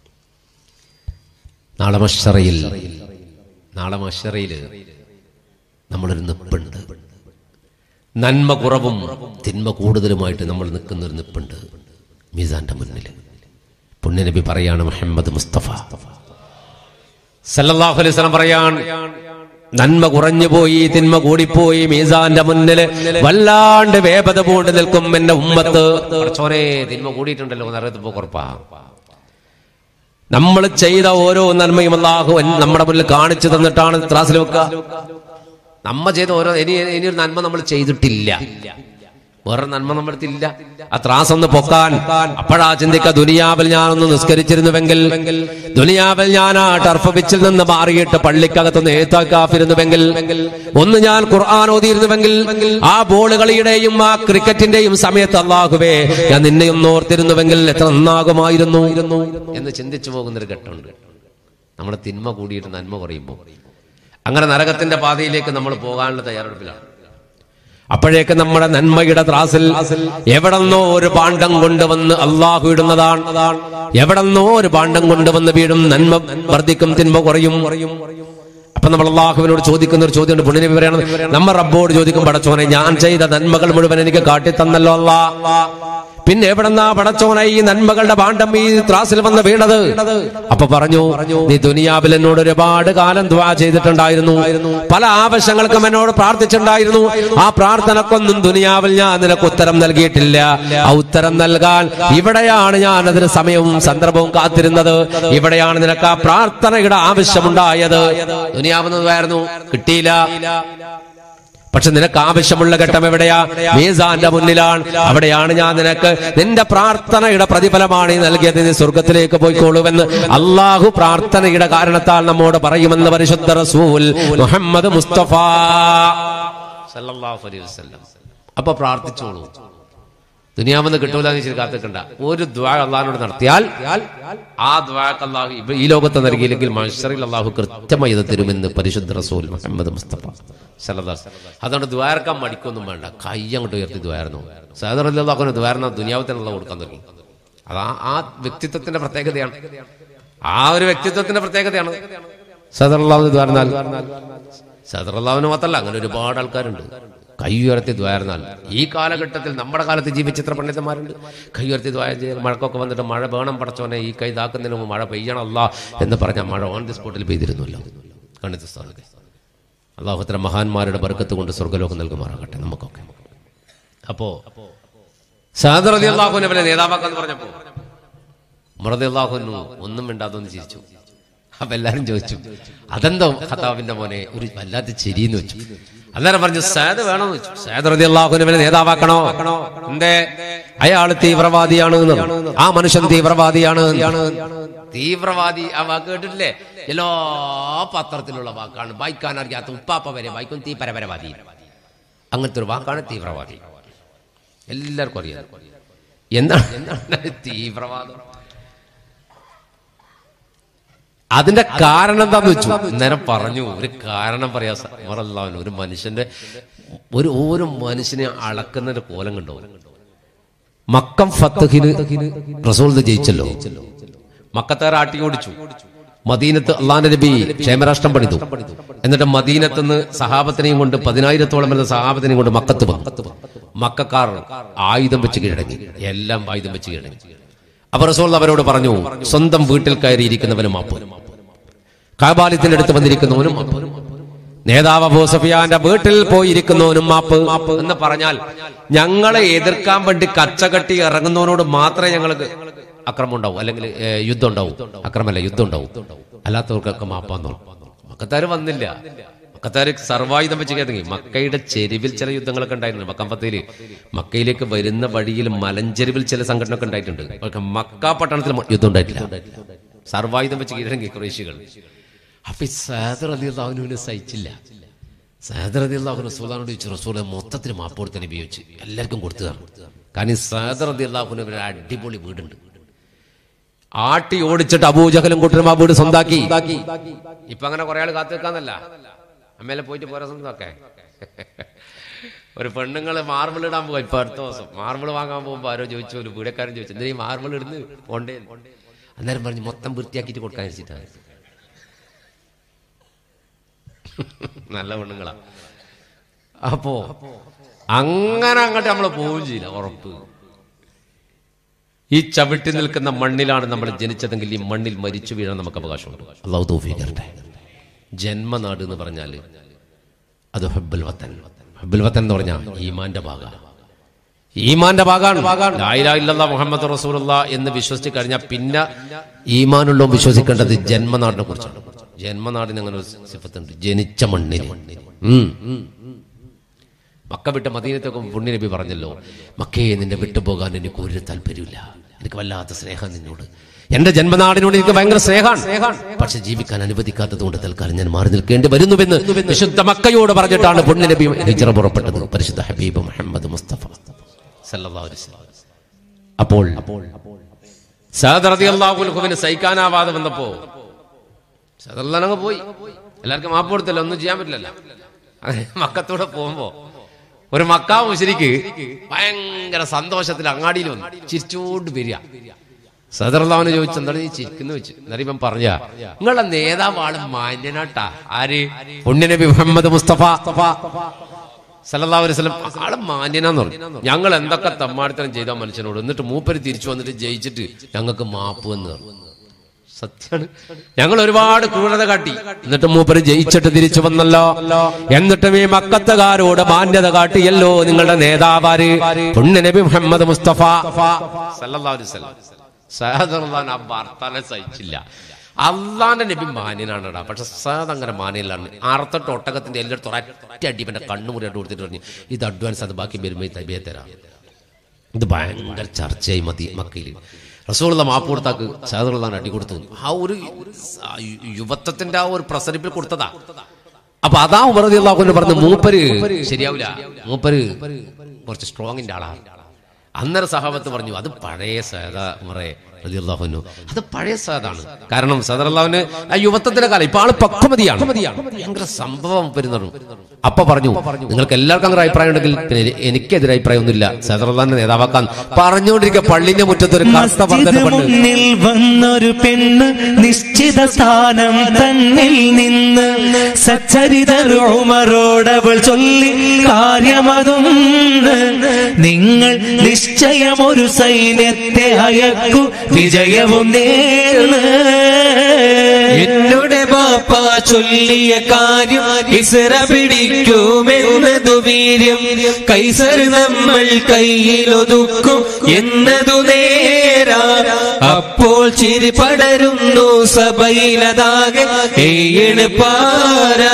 നാളെ മഷറയിൽ നാളെ മഷറയിൽ നമ്മളൊരു നിപ്പുണ്ട് നന്മ കുറവും തിന്മ കൂടുതലുമായിട്ട് നമ്മൾ നിൽക്കുന്ന ഒരു നിപ്പുണ്ട് മീസാന്റെ മുന്നിൽ പുണ്യനബി പറയാണ് മുഹമ്മദ് മുസ്തഫ സല്ലല്ലാഹു അലൈഹി വസല്ലം പറയാൻ നന്മ കുറഞ്ഞു പോയി തിന്മ കൂടിപ്പോയി മീസാന്റെ മുന്നിൽ വല്ലാണ്ട് വേപത പൂണ്ട് നിൽക്കും എന്റെ ഉമ്മത്ത് ചോരേ തിന്മ കൂടിയിട്ടുണ്ടല്ലോ എന്നറിയത്തപ്പോ കുറപ്പാ നമ്മൾ ചെയ്ത ഓരോ നന്മയും അല്ലാഹു എൻ- നമ്മുടെ മുന്നിൽ കാണിച്ചു തന്നിട്ടാണ് ത്രാസിൽ വെക്കുക നമ്മ ചെയ്ത ഓരോ ഇനി ഇനി ഒരു നന്മ നമ്മൾ ചെയ്തിട്ടില്ല വേറെ നന്മ നമ്മുടെ അടുത്തില്ല ആ ത്രാസ് ഒന്ന് പൊക്കാൻ അപ്പോഴാ ചിന്തിക്ക ദുനിയാവിൽ ഞാനൊന്ന് നിസ്കരിച്ചിരുന്നുവെങ്കിൽ ദുനിയാവിൽ ഞാൻ ആ ടർഫ് പിച്ചിൽ നിന്ന് മാറിയിട്ട് പള്ളിക്കകത്തൊന്ന് ഏത്താക്കാഫിരുന്നുവെങ്കിൽ ഒന്ന് ഞാൻ ഖുർആൻ ഓതിയിരുന്നുവെങ്കിൽ ആ ബോൾ കളിയുടെയും ആ ക്രിക്കറ്റിന്റെയും സമയത്ത് അള്ളാഹുവേ ഞാൻ നിന്നെയും ഓർത്തിരുന്നുവെങ്കിൽ എത്ര നന്നാകുമായിരുന്നു എന്ന് ചിന്തിച്ചു പോകുന്നൊരു ഘട്ടമുണ്ട് നമ്മുടെ തിന്മ കൂടിയിട്ട് നന്മ കുറയുമ്പോൾ അങ്ങനെ നരകത്തിന്റെ പാതയിലേക്ക് നമ്മൾ പോകാനുള്ള തയ്യാറെടുപ്പിലാണ് അപ്പോഴേക്ക് നമ്മുടെ നന്മയുടെ ത്രാസിൽ എവിടെന്നോ ഒരു പാണ്ഡം കൊണ്ടുവന്ന് അള്ളാഹു ഇടുന്നതാണ് എവിടെന്നോ ഒരു പാണ്ഡം കൊണ്ടുവന്ന് വീടും നന്മ വർദ്ധിക്കും തിന്മ കുറയും അപ്പൊ നമ്മൾ അള്ളാഹുവിനോട് ചോദിക്കുന്ന ഒരു ചോദ്യമുണ്ട് പുണ്യനബി പറയണത് നമ്മ റബ്ബോട് ചോദിക്കും പടച്ചോനെ ഞാൻ ചെയ്ത നന്മകൾ മുഴുവൻ എനിക്ക് കാട്ടിത്തന്നല്ലോ അല്ലാ പിന്നെ എവിടെന്നാ പടച്ചോനെ ഈ നന്മകളുടെ പാണ്ഡം ഈ ത്രാസിൽ വന്ന് വീണത് അപ്പൊ പറഞ്ഞു നീ ദുനിയാവിൽ എന്നോട് ഒരുപാട് കാലം ദ്വാ ചെയ്തിട്ടുണ്ടായിരുന്നു പല ആവശ്യങ്ങൾക്കും എന്നോട് പ്രാർത്ഥിച്ചിട്ടുണ്ടായിരുന്നു ആ പ്രാർത്ഥനക്കൊന്നും ദുനിയാവിൽ ഞാൻ നിനക്ക് ഉത്തരം നൽകിയിട്ടില്ല ആ ഉത്തരം നൽകാൻ ഇവിടെയാണ് ഞാൻ അതിന് സമയവും സന്ദർഭവും കാത്തിരുന്നത് ഇവിടെയാണ് നിനക്ക് ആ പ്രാർത്ഥനയുടെ ആവശ്യമുണ്ടായത് ദുനിയാവുന്നതായിരുന്നു കിട്ടിയില്ല പക്ഷെ നിനക്ക് ആവശ്യമുള്ള ഘട്ടം എവിടെയാ മീസാന്റെ മുന്നിലാണ് അവിടെയാണ് ഞാൻ നിനക്ക് നിന്റെ പ്രാർത്ഥനയുടെ പ്രതിഫലമാണ് ഈ നൽകിയത് നീ സ്വർഗത്തിലേക്ക് പോയിക്കോളൂവെന്ന് അള്ളാഹു പ്രാർത്ഥനയുടെ കാരണത്താൽ നമ്മോട് പറയുമെന്ന് പരിശുദ്ധ റസൂൽ മുഹമ്മദ് മുസ്തഫ സല്ലല്ലാഹു അലൈഹി വസല്ലം അപ്പൊ പ്രാർത്ഥിച്ചോളൂ ദുനിയാവെന്ന് കിട്ടൂല എന്ന് വെച്ചിട്ട് കാത്തിക്കണ്ട ഒരു ദ്വാ അള്ളാഹിനോട് നടത്തിയാൽ ആ ദ്വാക്ക് അള്ളാഹു ഇവ- ഈ ലോകത്ത് നൽകിയില്ലെങ്കിൽ മനുഷ്യറിൽ അള്ളാഹു കൃത്യമായി ഇത് തരുമെന്ന് പരിശുദ്ധ റസൂൽ മുഹമ്മദ് മുസ്തഫ സല്ലല്ലാഹു അലൈഹി വസല്ലം. അതുകൊണ്ട് ദ്വാരക്കാൻ മടിക്കൊന്നും വേണ്ട കൈ അങ്ങോട്ട് ഉയർത്തി ദ്വാരന്നു സാദർ അള്ളാഹുന് ദ്വാരണ ദുനിയാവത്തിനുള്ള കൊടുക്കാൻ തുടങ്ങി അത് ആ- ആ വ്യക്തിത്വത്തിന്റെ പ്രത്യേകതയാണ് ആ ഒരു വ്യക്തിത്വത്തിന്റെ പ്രത്യേകതയാണ് സദർ അള്ളാഹുന് ദ്വാരനാൽ സദർ അള്ളാഹുന് മാത്രമല്ല അങ്ങനെ ഒരുപാട് ആൾക്കാരുണ്ട് കൈ ഉയർത്തി ദ്വാരനാൽ ഈ കാലഘട്ടത്തിൽ നമ്മുടെ കാലത്ത് ജീവിച്ചിത്ര പണ്ഡിതന്മാരുണ്ട് കൈ ഉയർത്തി ദ്വാരം ചെയ്ത് മഴക്കൊക്കെ വന്നിട്ട് മഴ വേണം പടച്ചോനെ ഈ കൈ താക്കുന്നതിന് മുമ്പ് മഴ പെയ്യണമല്ല എന്ന് പറഞ്ഞ മഴ ഓൺ ദി സ്പോട്ടിൽ പെയ്തിരുന്നല്ലോ കണ്ണിത്ത സ്ഥാനത്ത് അള്ളാഹുത്തര മഹാന്മാരുടെ ബർക്കത്ത് കൊണ്ട് സ്വർഗ്ഗലോകം നൽകുമാറാകട്ടെ നമുക്കൊക്കെ അപ്പോ സാദർ അലി അള്ളാഹുവിനെ വരെ നേതാവാക്കാന്ന് പറഞ്ഞപ്പോ മറദി അള്ളാഹുനു ഒന്നും മിണ്ടാതൊന്ന് ചിരിച്ചു അപ്പൊ എല്ലാരും ചോദിച്ചു അതെന്തോ ഖത്താബിന്റെ മോനെ ഒരു വല്ലാത്ത ചിരിന്ന് വെച്ചു അന്നേരം പറഞ്ഞു സാദ് വേണമെന്ന് വെച്ചു സാദ് റതി അള്ളാഹുവിനെ നേതാവാക്കണോ എന്തേ അയാൾ തീവ്രവാദിയാണ് എന്ന്. ആ മനുഷ്യൻ തീവ്രവാദിയാണ് തീവ്രവാദി ആ വാക്ക് കേട്ടിട്ടില്ലേ എല്ലാ പത്രത്തിലുള്ള വാക്കാണ് വായിക്കാൻ അറിയാത്ത ഉപ്പാപ്പ വരെ വായിക്കും തീ പരപരവാദി അങ്ങനത്തെ ഒരു വാക്കാണ് തീവ്രവാദി എല്ലാവർക്കും അറിയാം എന്താണ് എന്താണ് തീവ്രവാദം അതിന്റെ കാരണം എന്താന്ന് വെച്ചു നേരം പറഞ്ഞു ഒരു കാരണം പറയാ സമറല്ലാവിന് ഒരു മനുഷ്യന്റെ ഒരു ഓരോ മനുഷ്യനെ അളക്കുന്ന ഒരു കോലം കണ്ടോ മക്കം ഫത്തഹിന് റസൂൽ ജയിച്ചല്ലോ മക്കത്തേറെ ആട്ടി ഓടിച്ചു മദീനത്ത് അള്ളാന്റെ നബി ക്ഷേമരാഷ്ട്രം പണിതു എന്നിട്ട് മദീനത്ത് നിന്ന് സഹാബത്തിനെയും കൊണ്ട് പതിനായിരത്തോളം വരുന്ന സഹാബത്തിനെയും കൊണ്ട് മക്കത്ത് വന്നു മക്കാർ ആയുധം വെച്ച് കീഴടങ്ങി എല്ലാം ആയുധം വെച്ച് കീഴടങ്ങി അപ്പൊ റസൂൽ അവരോട് പറഞ്ഞു സ്വന്തം വീട്ടിൽ കയറിയിരിക്കുന്നവനും മാപ്പ് കാബാലിത്തിന്റെ അടുത്ത് വന്നിരിക്കുന്നവനും മാപ്പ് നേതാവ് അബൂ സുഫിയാന്റെ വീട്ടിൽ പോയിരിക്കുന്നവനും മാപ്പ് എന്ന് പറഞ്ഞാൽ ഞങ്ങളെ എതിർക്കാൻ വേണ്ടി കച്ചകെട്ടി ഇറങ്ങുന്നവനോട് മാത്രമേ ഞങ്ങൾക്ക് അക്രമം ഉണ്ടാവും അല്ലെങ്കിൽ ഏ, യുദ്ധം ഉണ്ടാവും അക്രമല്ല യുദ്ധം ഉണ്ടാവും അല്ലാത്തവർക്കൊക്കെ മാപ്പാന്നോ മക്കത്താര് വന്നില്ല മക്കത്താര് സർവായുധം വെച്ച് കയറി മക്കയുടെ ചെരുവിൽ ചില യുദ്ധങ്ങളൊക്കെ ഉണ്ടായിരുന്നു മക്കമ്പത്തയില് മക്കയിലേക്ക് വരുന്ന വഴിയിൽ മലഞ്ചെരുവിൽ ചില സംഘടനയൊക്കെ ഉണ്ടായിട്ടുണ്ട് പക്ഷെ മക്ക പട്ടണത്തിൽ യുദ്ധം ഉണ്ടായിട്ടില്ല സർവായുധം വെച്ച് കീഴടങ്ങി കുറേശികൾ അപ്പൊ ഈ സാദർ അലി അള്ളാഹുവിനെ സഹിച്ചില്ല സാദർ അലി അള്ളാഹു റസൂലാനോട് ചോദിച്ചു റസൂലെ മൊത്തത്തിൽ മാപ്പ് കൊടുത്തന്നെ ഉപയോഗിച്ച് എല്ലാവർക്കും കൊടുത്തതാണ് കാരണം ഈ സാദർ അലി അള്ളാഹുവിന് ഒരു അടിപൊളി വീടുണ്ട് ആട്ടി ഓടിച്ചിട്ട് അബൂജഹലും കൂട്ടരും ആ വീട് സ്വന്താക്കി ഇപ്പൊ അങ്ങനെ കുറെ ആൾ കാത്തു വെക്കാന്നല്ല അമ്മേലെ പോയിട്ട് പോരാ സ്വന്തമൊക്കെ ഒരു പെണ്ണുങ്ങള് മാർബിൾ ഇടാൻ പോവാ ഇപ്പൊ അടുത്ത ദിവസം മാർബിൾ വാങ്ങാൻ പോകുമ്പോ ആരോ ചോദിച്ചു ഒരു വീടക്കാരൻ ചോദിച്ചു എന്തിനാ ഈ മാർബിൾ ഇടുന്ന് പോണ്ടേ അന്നേരം പറഞ്ഞു മൊത്തം വൃത്തിയാക്കിയിട്ട് കൊടുക്കാൻ വെച്ചിട്ടാണ് നല്ല പെണ്ണുങ്ങളാ അപ്പോ അങ്ങനെ അങ്ങോട്ട് നമ്മൾ പോവുകയും ചെയ്യില്ല ഉറപ്പ് ഈ ചവിട്ടി നിൽക്കുന്ന മണ്ണിലാണ് നമ്മൾ ജനിച്ചതെങ്കിൽ ഈ മണ്ണിൽ മരിച്ചു വീഴാൻ നമുക്ക് അവകാശമുണ്ട് അള്ളാഹു തോഫിക്കട്ടെ ജന്മനാട് എന്ന് പറഞ്ഞാൽ അത് ഹബ്ബുൽ വത്തൻ ഹബ്ബുൽ വത്തൻ എന്ന് പറഞ്ഞാൽ ഈമാന്റെ ഭാഗമാണ് ഈമാന്റെ ഭാഗമാണ് ലായിലാ മുഹമ്മദ് റസൂലുള്ള എന്ന് വിശ്വസിച്ച് കഴിഞ്ഞാൽ പിന്നെ ഈമാനുള്ള വിശ്വസിക്കേണ്ടത് ജന്മനാടിനെ കുറിച്ചാണ് ജന്മനാടിന് അങ്ങനെ ഒരു സിഫത്തുണ്ട് ജനിച്ച മണ്ണിന് ഉം. മക്ക വിട്ട മദീനത്തൊക്കെ പുണ്യ നബി പറഞ്ഞല്ലോ മക്കയെ നിന്നെ വിട്ടുപോകാൻ എനിക്ക് ഒരു താല്പര്യമില്ല എനിക്ക് വല്ലാത്ത സ്നേഹം നിന്നോട് എന്റെ ജന്മനാടിനോട് എനിക്ക് ഭയങ്കര സ്നേഹമാണ് പക്ഷെ ജീവിക്കാൻ അനുവദിക്കാത്തത് കൊണ്ട് തൽക്കാലം ഞാൻ മാറി നിൽക്കേണ്ടി വരുന്നുവെന്ന് വിശുദ്ധ മക്കയോട് പറഞ്ഞിട്ടാണ് പുണ്യ നബി ഹിജ്റ പുറപ്പെട്ടത് പരിശുദ്ധ ഹബീബ് മുഹമ്മദ് മുസ്തഫ സല്ലല്ലാഹു അലൈഹി വസല്ലം. അപ്പോൾ സാദർ റളിയല്ലാഹു അൻഹുവിന് സഹിക്കാനാവാതെ വന്നപ്പോ സാദർലാനങ്ങ് പോയി എല്ലാവർക്കും മാപ്പ് കൊടുത്തല്ലോ ഒന്നും ചെയ്യാൻ പറ്റില്ലല്ലോ അങ്ങനെ മക്കത്തൂടെ പോകുമ്പോ ഒരു മക്കാ മുശരിക്ക് ഭയങ്കര സന്തോഷത്തിൽ അങ്ങാടിയിൽ വന്നു ചിരിച്ചോണ്ട് വരിക സദർലാവിന് ചോദിച്ചു എന്താണ് നീ ചിരിക്കുന്നു വെച്ച് എന്നാലും ഇവൻ പറഞ്ഞ നിങ്ങളുടെ നേതാവ് ആള് മാന്യനാട്ടാ ആര് പുണ്യനബി മുഹമ്മദ് മുസ്തഫ സല്ലല്ലാഹു അലൈഹി വസല്ലം ആള് മാന്യനാന്ന് പറഞ്ഞു ഞങ്ങൾ എന്തൊക്കെ തമ്മാടിത്തരം ചെയ്ത മനുഷ്യനോട് എന്നിട്ട് മൂപ്പര് തിരിച്ചു വന്നിട്ട് ജയിച്ചിട്ട് ഞങ്ങൾക്ക് മാപ്പ് എന്ന് പറഞ്ഞു സത്യാണ് ഞങ്ങൾ ഒരുപാട് ക്രൂരത കാട്ടി എന്നിട്ട് മൂപ്പര് ജയിച്ചിട്ട് തിരിച്ചു വന്നല്ലോ എന്നിട്ടും ഈ മക്കത്തുകാരോട് മാന്യത കാട്ടിയല്ലോ നിങ്ങളുടെ നേതാവാര് പുണ്യ നബി മുഹമ്മദ് മുസ്തഫ സല്ലല്ലാഹു അലൈഹി വസല്ലം സഹദർലാൻ ആ വാർത്താനെ സഹിച്ചില്ല അള്ളാന്റെ നബി മാന്യനാണടാ പക്ഷെ സാദ് അങ്ങനെ മാന്യലാണ് അറുത്തട്ട് ഒട്ടകത്തിന്റെ എല്ലായിടത്തും ഒരൊറ്റ അടി ഇവന്റെ കണ്ണുമുറിയായിട്ട് കൊടുത്തിട്ട് പറഞ്ഞു ഇത് അഡ്വാൻസ് അത് ബാക്കി വരുമ്പോൾ ഈ തബിയെ തരാം ഇത് ഭയങ്കര ചർച്ചയായി മതി മക്കയിൽ റസൂലുള്ള മാപ്പ് കൊടുത്താക്ക് സാദുള്ളതാണ് അടി കൊടുത്തു ആ ഒരു ആ യുവത്വത്തിന്റെ ആ ഒരു പ്രസരിപ്പിൽ കൊടുത്തതാ അപ്പൊ അതാ ഉമറതി അള്ളാഹുവിന് പറഞ്ഞു മൂപ്പര് ശരിയാവില്ല മൂപ്പര് കുറച്ച് സ്ട്രോങ്ങിന്റെ ആളാണ് അന്നേരം സഹാബത്ത് പറഞ്ഞു അത് പഴയ സേത ഉമറെ റളിയല്ലാഹുവിനു അത് പഴയ സേതാണ് കാരണം സദറല്ലാവിന് ആ യുവത്വത്തിന്റെ കാലം ഇപ്പൊ ആള് പക്വമതിയാണ് ഭയങ്കര സംഭവം വരുന്നു അപ്പൊ പറഞ്ഞു നിങ്ങൾക്ക് എല്ലാവർക്കും അങ്ങനെ അഭിപ്രായം ഉണ്ടെങ്കിൽ പിന്നെ എനി- എനിക്കെതിരെ അഭിപ്രായം ഒന്നുമില്ല സദറല്ലാന്റെ നേതാവാക്കാൻ പറഞ്ഞുകൊണ്ടിരിക്കുക പള്ളിന്റെ മുറ്റത്ത് ഒരു കറുത്ത മസ്ജിദ് പർദ്ദ പണ്ട് മുന്നിൽ വന്നൊരു പെണ്ണ് നിശ്ചിത സ്ഥാനം തന്നിൽ നിന്ന് സച്ചരിതർ ഉമറോടവൾ ചൊല്ലി കാര്യമതൊന്ന് നിങ്ങൾ നിശ്ചയമൊരു സൈന്യത്തെ അയക്കു വിജയവും നേർന്ന് എന്നോട് ബാപ്പ ചൊല്ലിയ കാര്യം ഇസ്ര പിടിക്കുമെന്നതു വീര്യം കൈസർ നമ്മൾ കയ്യിലൊതുക്കും എന്നതു നേരാ അപ്പോൾ ചിരി പടരുന്നു സഭയിലതാകെ ഏഴ് പാരാ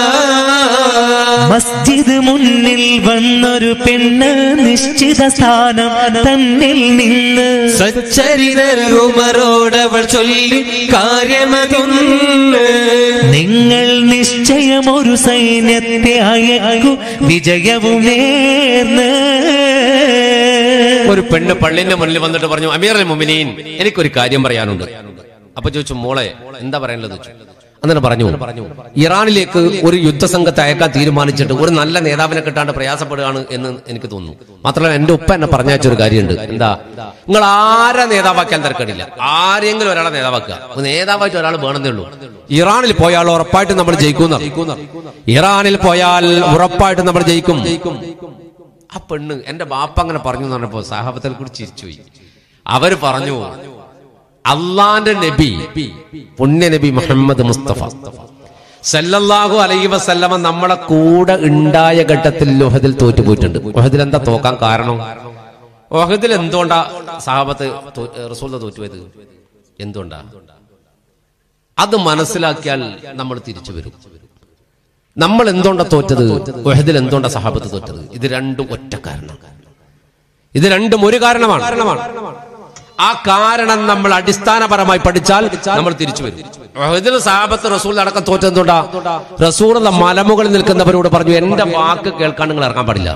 മസ്ജിദ് മുന്നിൽ വന്നൊരു പെണ്ണ് നിശ്ചിത സ്ഥാനം തന്നിൽ നിന്ന് സച്ചരിതർ ഉമറോടവൾ ചൊല്ലി കാര്യമതൊന്ന് നിങ്ങൾ നിശ്ചയമൊരു സൈന്യത്തെ അയക്കു വിജയവും നേർന്ന് ഒരു പെണ്ണ് പള്ളിന്റെ മുന്നിൽ വന്നിട്ട് പറഞ്ഞു അമീർ മുമിനീൻ എനിക്കൊരു കാര്യം പറയാനുണ്ട് അപ്പൊ ചോദിച്ചു മോളെ എന്താ പറയാനുള്ളത് ചോദിച്ചു. അങ്ങനെ പറഞ്ഞു ഇറാനിലേക്ക് ഒരു യുദ്ധസംഘത്തെ അയക്കാൻ തീരുമാനിച്ചിട്ട് ഒരു നല്ല നേതാവിനെ കിട്ടാണ്ട് പ്രയാസപ്പെടുകയാണ് എന്ന് എനിക്ക് തോന്നുന്നു മാത്രമല്ല എന്റെ ഉപ്പ എന്നെ പറഞ്ഞയച്ച ഒരു കാര്യമുണ്ട് എന്താ നിങ്ങൾ ആരെ നേതാവാക്കാൻ തിരക്കടില്ല ആരെങ്കിലും ഒരാളെ നേതാവാക്കുക ഒരു നേതാവായിട്ട് ഒരാൾ വേണമെന്നേ ഉള്ളൂ ഇറാനിൽ പോയാൽ ഉറപ്പായിട്ട് നമ്മൾ ജയിക്കുന്ന ഇറാനിൽ പോയാൽ ഉറപ്പായിട്ട് നമ്മൾ ജയിക്കും ആ പെണ്ണ് എന്റെ ബാപ്പ അങ്ങനെ പറഞ്ഞു എന്ന് പറഞ്ഞപ്പോ സാഹബത്തിൽ കൂടി ചിരിച്ചുപോയി അവര് പറഞ്ഞു അള്ളാന്റെ നബി പുണ്യ നബി മുഹമ്മദ് മുസ്തഫ സല്ലല്ലാഹു അലൈഹി വസല്ലമ നമ്മളെ കൂടെ ഉണ്ടായ ഘട്ടത്തിൽ ലോഹദിൽ തോറ്റുപോയിട്ടുണ്ട് ലോഹദിൽ എന്താ തോക്കാൻ കാരണം ലോഹദിൽ എന്തുകൊണ്ടാ സഹാബത്ത് റസൂൽ തോറ്റുപോയത് എന്തുകൊണ്ടാ അത് മനസ്സിലാക്കിയാൽ നമ്മൾ തിരിച്ചു വരും നമ്മൾ എന്തുകൊണ്ടാ തോറ്റത് വഹദിൽ എന്തുകൊണ്ടാ സഹാബത്ത് തോറ്റത് ഇത് രണ്ടും ഒറ്റ കാരണം ഇത് രണ്ടും ഒരു കാരണമാണ് ആ കാരണം നമ്മൾ അടിസ്ഥാനപരമായി പഠിച്ചാൽ നമ്മൾ തിരിച്ചു വരും വഹദിൽ സഹാബത്ത് റസൂൽ അടക്കം തോറ്റത് എന്തുകൊണ്ടാ റസൂൽ മലമുകളിൽ നിൽക്കുന്നവരോട് പറഞ്ഞു എന്റെ വാക്ക് കേൾക്കാൻ നിങ്ങൾ ഇറങ്ങാൻ പാടില്ല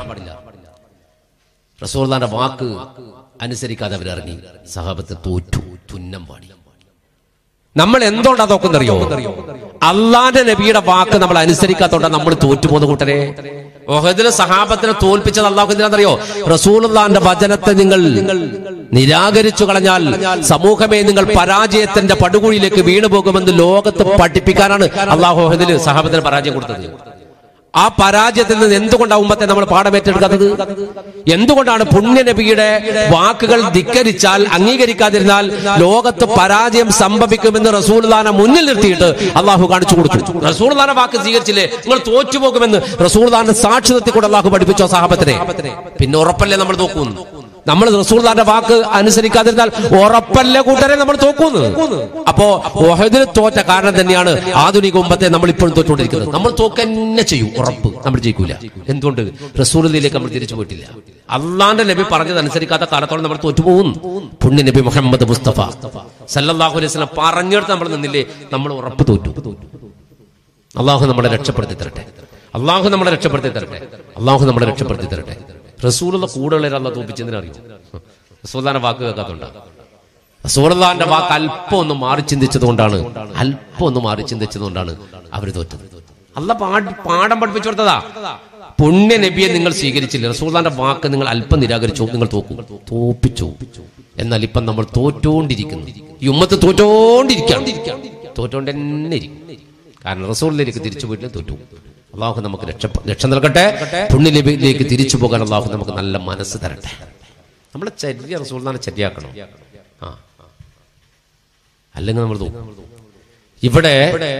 റസൂർദാന്റെ വാക്ക് അനുസരിക്കാതെ അവരിറങ്ങി സഹാബത്ത് തോറ്റു തുന്നം പാടി നമ്മൾ എന്തുകൊണ്ടാ തോക്കുന്നറിയോ അള്ളാന്റെ നബിയുടെ വാക്ക് നമ്മൾ അനുസരിക്കാത്തോണ്ടാ നമ്മൾ തോറ്റുപോകുന്ന കൂട്ടരെ ഓഹദിലെ സഹാബത്തിനെ തോൽപ്പിച്ചത് അള്ളാഹു എന്തിനാണെന്നറിയോ റസൂലുള്ളാന്റെ വചനത്തെ നിങ്ങൾ നിരാകരിച്ചു കളഞ്ഞാൽ സമൂഹമേ നിങ്ങൾ പരാജയത്തിന്റെ പടുകുഴിയിലേക്ക് വീണുപോകുമെന്ന് ലോകത്ത് പഠിപ്പിക്കാനാണ് അള്ളാഹു ഓഹദില് സഹാബത്തിന് പരാജയം കൊടുത്തത് ആ പരാജയത്തിൽ നിന്ന് എന്തുകൊണ്ടാണ് ഉമ്മത്തെ നമ്മൾ പാഠമേറ്റെടുക്കാത്തത് എന്തുകൊണ്ടാണ് പുണ്യനബിയുടെ വാക്കുകൾ ധിക്കരിച്ചാൽ അംഗീകരിക്കാതിരുന്നാൽ ലോകത്ത് പരാജയം സംഭവിക്കുമെന്ന് റസൂൽദാനെ മുന്നിൽ നിർത്തിയിട്ട് അള്ളാഹു കാണിച്ചു കൊടുത്തു റസൂൽദാന വാക്ക് സ്വീകരിച്ചില്ലേ നിങ്ങൾ തോറ്റുപോകുമെന്ന് റസൂൽദാന്റെ സാക്ഷി നിർത്തിക്കൂടെ അള്ളാഹു പഠിപ്പിച്ചോ സാഹബത്തിനെ പിന്നെ ഉറപ്പല്ലേ നമ്മൾ നോക്കുന്നു നമ്മൾ റസൂൽദാന്റെ വാക്ക് അനുസരിക്കാതിരുന്നാൽ ഉറപ്പല്ല കൂട്ടരെ നമ്മൾ തോക്കുന്നു അപ്പോ ഓഹദിൽ തോറ്റ കാരണം തന്നെയാണ് ആധുനിക ഉമ്പത്തെ നമ്മൾ ഇപ്പോഴും തോറ്റുകൊണ്ടിരിക്കുന്നത് നമ്മൾ തോക്കന്നെ ചെയ്യും ഉറപ്പ് നമ്മൾ ജയിക്കൂല എന്തുകൊണ്ട് റസൂലിലേക്ക് നമ്മൾ തിരിച്ചു പോയിട്ടില്ല അള്ളാന്റെ നബി പറഞ്ഞത് അനുസരിക്കാത്ത കാലത്തോളം നമ്മൾ തോറ്റുപോകുന്നു പുണ്യ നബി മുഹമ്മദ് മുസ്തഫ സല്ലല്ലാഹു അലൈഹി വസല്ലം പറഞ്ഞെടുത്ത് നമ്മൾ നിന്നില്ലേ നമ്മൾ ഉറപ്പ് തോറ്റു അള്ളാഹു നമ്മളെ രക്ഷപ്പെടുത്തി തരട്ടെ അള്ളാഹു നമ്മളെ രക്ഷപ്പെടുത്തി തരട്ടെ അള്ളാഹു നമ്മളെ രക്ഷപ്പെടുത്തി തരട്ടെ റസൂലുള്ള കൂടുതൽ അല്ല തോപ്പിച്ചെന്തിനറിയോ റസൂല്ലാന്റെ വാക്ക് കേൾക്കാത്തോണ്ടാ റസൂലുള്ളാന്റെ വാക്ക് അല്പം ഒന്ന് മാറി ചിന്തിച്ചതുകൊണ്ടാണ് അല്പം ഒന്ന് മാറി ചിന്തിച്ചതുകൊണ്ടാണ് അവര് തോറ്റത് അല്ല പാട് പാഠം പഠിപ്പിച്ചു കൊടുത്തതാ പുണ്യ നബിയെ നിങ്ങൾ സ്വീകരിച്ചില്ല റസൂല്ലാന്റെ വാക്ക് നിങ്ങൾ അല്പം നിരാകരിച്ചു നിങ്ങൾ തോക്കും തോപ്പിച്ചു എന്നാൽ ഇപ്പം നമ്മൾ തോറ്റോണ്ടിരിക്കുന്നു ഈ ഉമ്മത്ത് തോറ്റോണ്ടിരിക്കുകയാണ് തോറ്റോണ്ട് തന്നെ ഇരിക്കും കാരണം റസൂലിലേക്ക് തിരിച്ചു പോയിട്ട് തോറ്റു അള്ളാഹു നമുക്ക് രക്ഷ രക്ഷ നൽകട്ടെ പുണ്യ നബിയിലേക്ക് തിരിച്ചു പോകാൻ അള്ളാഹു നമുക്ക് നല്ല മനസ്സ് തരട്ടെ നമ്മളെ ചര്യ റസൂലിനെ ചര്യാക്കണം ആ അല്ലെങ്കിൽ നമ്മൾ തോക്കും ഇവിടെ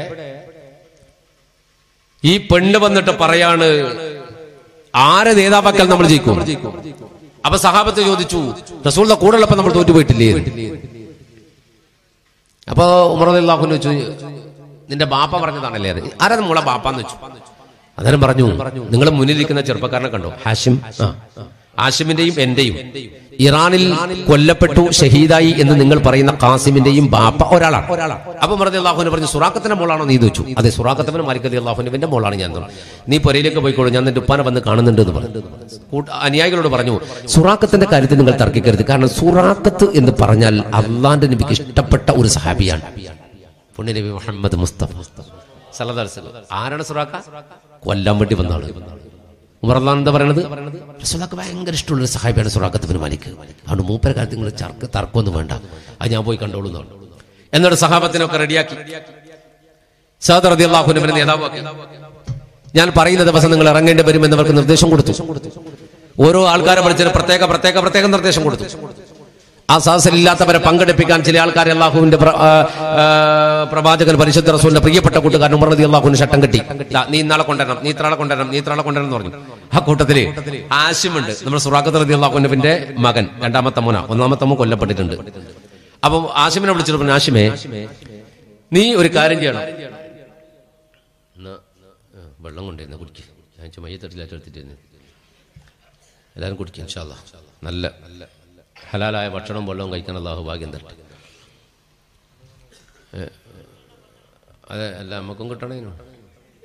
ഈ പെണ്ണ് വന്നിട്ട് പറയാണ് ആരെ നേതാവാക്കൽ നമ്മൾ ജയിക്കും അപ്പൊ സഹാബത്ത് ചോദിച്ചു റസൂലിന്റെ കൂടെയുള്ളപ്പോ നമ്മൾ തോറ്റുപോയിട്ടില്ലേ അപ്പൊ ഉമർ അള്ളാഹുന് വെച്ചു നിന്റെ ബാപ്പ പറഞ്ഞതാണല്ലേ അത് ആരാ മോളെ ബാപ്പാന്ന് വെച്ചു അന്നേരം പറഞ്ഞു നിങ്ങൾ മുന്നിലിരിക്കുന്ന ചെറുപ്പക്കാരനെ കണ്ടോ ഹാഷിം ആ. ഹാഷിമിന്റെയും എന്റെയും ഇറാനിൽ കൊല്ലപ്പെട്ടു ഷഹീദായി എന്ന് നിങ്ങൾ പറയുന്ന കാസിമിന്റെയും ബാപ്പ ഒരാളാണ് അപ്പൊ മറതി അള്ളാഹുവിന് പറഞ്ഞു സുറാഖത്തിന്റെ മോളാണോ നീ ഇത് വെച്ചു അതെ സുറാഖത്തവന് മാലിക്കതി അള്ളാഹുവിന്റെ മോളാണ് ഞാൻ എന്ന് പറഞ്ഞു. നീ പൊരയിലേക്ക് പോയിക്കോളൂ ഞാൻ നിന്റെ ഉപ്പാനെ വന്ന് കാണുന്നുണ്ട് എന്ന് പറഞ്ഞു കൂട്ട- അനുയായികളോട് പറഞ്ഞു സുറാഖത്തിന്റെ കാര്യത്തിൽ നിങ്ങൾ തർക്കിക്കരുത് കാരണം സുറാഖത്ത് എന്ന് പറഞ്ഞാൽ അള്ളാന്റെ നബിക്ക് ഇഷ്ടപ്പെട്ട ഒരു സഹാബിയാണ് പുണ്യനബി മുഹമ്മദ് മുസ്തഫ സല്ലല്ലാഹു അലൈഹി വസല്ലം. ആരാണ് സുറാഖ കൊല്ലാൻ വേണ്ടി വന്ന ആള് ഉമർലാൻ എന്താ പറയണത് റസൂലാക്ക് ഭയങ്കര ഇഷ്ടമുള്ള ഒരു സഹാബിയാണ് സുറാഖത്ത് ബിൻ മാലിക് അതുകൊണ്ട് മൂപ്പര കാര്യത്തിൽ നിങ്ങൾ ചർക്ക തർക്കമൊന്നും വേണ്ട അത് ഞാൻ പോയി കണ്ടോളൂ എന്ന് പറഞ്ഞു. എന്നിട്ട് സഹാബത്തിനൊക്കെ റെഡിയാക്കി സഹദർ റതി അള്ളാഹുവിനെ നേതാവാക്കി ഞാൻ പറയുന്ന ദിവസം നിങ്ങൾ ഇറങ്ങേണ്ടി വരും എന്നവർക്ക് നിർദ്ദേശം കൊടുത്തു ഓരോ ആൾക്കാരെ വിളിച്ചതിന് പ്രത്യേക പ്രത്യേക പ്രത്യേക നിർദ്ദേശം കൊടുത്തു ആ സദസ്സിലില്ലാത്തവരെ പങ്കെടുപ്പിക്കാൻ ചില ആൾക്കാർ അള്ളാഹുവിന്റെ പ്ര- ആ, ആ, പ്രവാചകൻ പരിശുദ്ധ റസൂലിന്റെ പ്രിയപ്പെട്ട കൂട്ടുകാരൻ ഉമർ റതി അള്ളാഹുവിന് ചട്ടം കെട്ടി ദാ, നീ ഇന്നാളെ കൊണ്ടുവരണം നീ ഇത്രാളെ കൊണ്ടുവരണം നീ ഇത്രാളെ കൊണ്ടുവരണം എന്ന് പറഞ്ഞു ആ കൂട്ടത്തില് ആശിമുണ്ട് നമ്മുടെ സുറാഖത്ത് റതി അള്ളാഹുവിന്റെ മകൻ രണ്ടാമത്തെ മോന ഒന്നാമത്തെ മോൻ കൊല്ലപ്പെട്ടിട്ടുണ്ട് അപ്പം ആശിമിനെ വിളിച്ചിട്ട് പറഞ്ഞു ആശിമേ നീ ഒരു കാര്യം ചെയ്യണം എന്നാ, ആ, വെള്ളം കൊണ്ടുവരുന്ന കുടിക്കുക ഞാൻ മയ്യത്തട്ടിലായിട്ട് എടുത്തിട്ട് എല്ലാവരും കുടിക്കുക ഇൻഷാല്ലാ നല്ല നല്ല ഹലാലായ ഭക്ഷണം വെള്ളവും കഴിക്കാൻ അള്ളാഹു ഭാഗ്യം തരട്ടെ ഏ, അതെ അല്ല നമുക്കും കിട്ടണേനു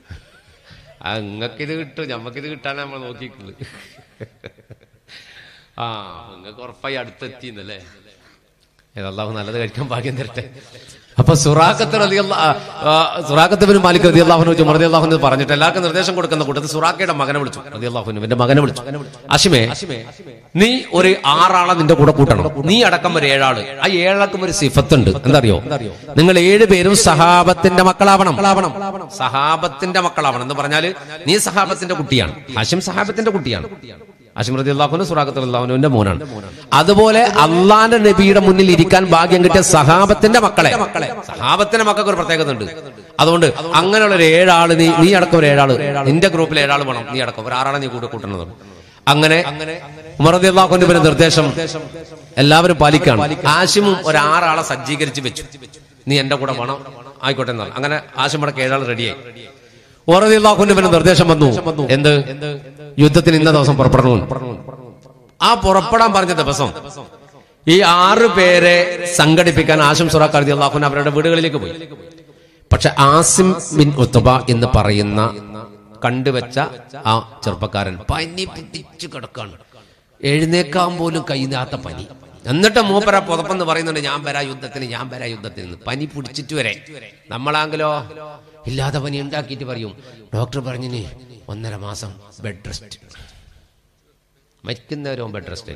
ആ നിങ്ങൾക്കിത് കിട്ടും ഞമ്മക്കിത് കിട്ടാൻ നമ്മൾ നോക്കിയിട്ടുള്ളത് ആ നിങ്ങൾക്ക് ഉറപ്പായി അടുത്തെത്തി എന്നല്ലേ ഏതല്ലാഹു നല്ലത് കഴിക്കാൻ ഭാഗ്യം തരട്ടെ അപ്പൊ സുറാഖത്ത് റതി സുറാഖത്ത് മാലിക് റതി അള്ളാഹുനു ജുമർ റതി അള്ളാഹുന് പറഞ്ഞിട്ട് എല്ലാവർക്കും നിർദ്ദേശം കൊടുക്കുന്ന കൂട്ടത്തിൽ സുറാഖയുടെ മകനെ വിളിച്ചു റതി അള്ളാഹുനു എന്റെ മകനെ വിളിച്ചു അഷിമേ നീ ഒരു ആറാളെ നിന്റെ കൂടെ കൂട്ടണം നീ അടക്കം ഒരു ഏഴാള് ആ ഏഴാൾക്കും ഒരു സിഫത്തുണ്ട് എന്തറിയോ നിങ്ങൾ ഏഴ് പേരും സഹാബത്തിന്റെ മക്കളാവണം സഹാബത്തിന്റെ മക്കളാവണം എന്ന് പറഞ്ഞാല് നീ സഹാബത്തിന്റെ കുട്ടിയാണ് ഹാഷിം സഹാബത്തിന്റെ കുട്ടിയാണ് ഹാഷിം റതി അള്ളാഹുന് സുറാഖത്ത് അള്ളാഹുനുവിന്റെ മോനാണ് അതുപോലെ അള്ളാന്റെ നബിയുടെ മുന്നിൽ ഇരിക്കാൻ ഭാഗ്യം കിട്ടിയ സഹാബത്തിന്റെ മക്കളെ സഹാബത്തിന്റെ മക്കൾക്ക് ഒരു പ്രത്യേകത ഉണ്ട് അതുകൊണ്ട് അങ്ങനെയുള്ള ഒരു ഏഴാള് നീ നീ അടക്കം ഒരു ഏഴാള് നിന്റെ ഗ്രൂപ്പിൽ ഏഴാള് വേണം നീ അടക്കം ഒരു ആറാളെ നീ കൂടെ കൂട്ടണം അങ്ങനെ ഉമറദി അള്ളാഹുന്റെ പേര് നിർദ്ദേശം എല്ലാവരും പാലിക്കാണ് ആശിമും ഒരു ആറാളെ സജ്ജീകരിച്ച് വെച്ചു നീ എന്റെ കൂടെ വേണം ആയിക്കോട്ടെ എന്നാൽ അങ്ങനെ ആശിം അടക്കം ഏഴാൾ റെഡിയായി ഉമറദി അള്ളാഹുന്റെ പേര് നിർദ്ദേശം വന്നു എന്ത് യുദ്ധത്തിന് ഇന്ന ദിവസം പുറപ്പെടണം ആ പുറപ്പെടാൻ പറഞ്ഞ ദിവസം ഈ ആറ് പേരെ സംഘടിപ്പിക്കാൻ ആശം സുറാഖ് റതി അള്ളാഹുൻ അവരുടെ വീടുകളിലേക്ക് പോയി പക്ഷെ ആസിം ബിൻ ഉത്തബ എന്ന് പറയുന്ന കണ്ടുവച്ച ആ ചെറുപ്പക്കാരൻ പനി പിടിച്ചു കിടക്കാണ് എഴുന്നേക്കാൻ പോലും കഴിയാത്ത പനി എന്നിട്ട് മൂപ്പര പുതപ്പെന്ന് പറയുന്നുണ്ട് ഞാൻ വരാ യുദ്ധത്തിന് ഞാൻ വരാ യുദ്ധത്തിന് പനി പിടിച്ചിട്ട് വരെ നമ്മളാങ്കിലോ ഇല്ലാതെ പനി ഉണ്ടാക്കിയിട്ട് പറയും ഡോക്ടർ പറഞ്ഞിന് ഒന്നര മാസം ബെഡ് റെസ്റ്റ് മരിക്കുന്നവരും ബെഡ് റെസ്റ്റ്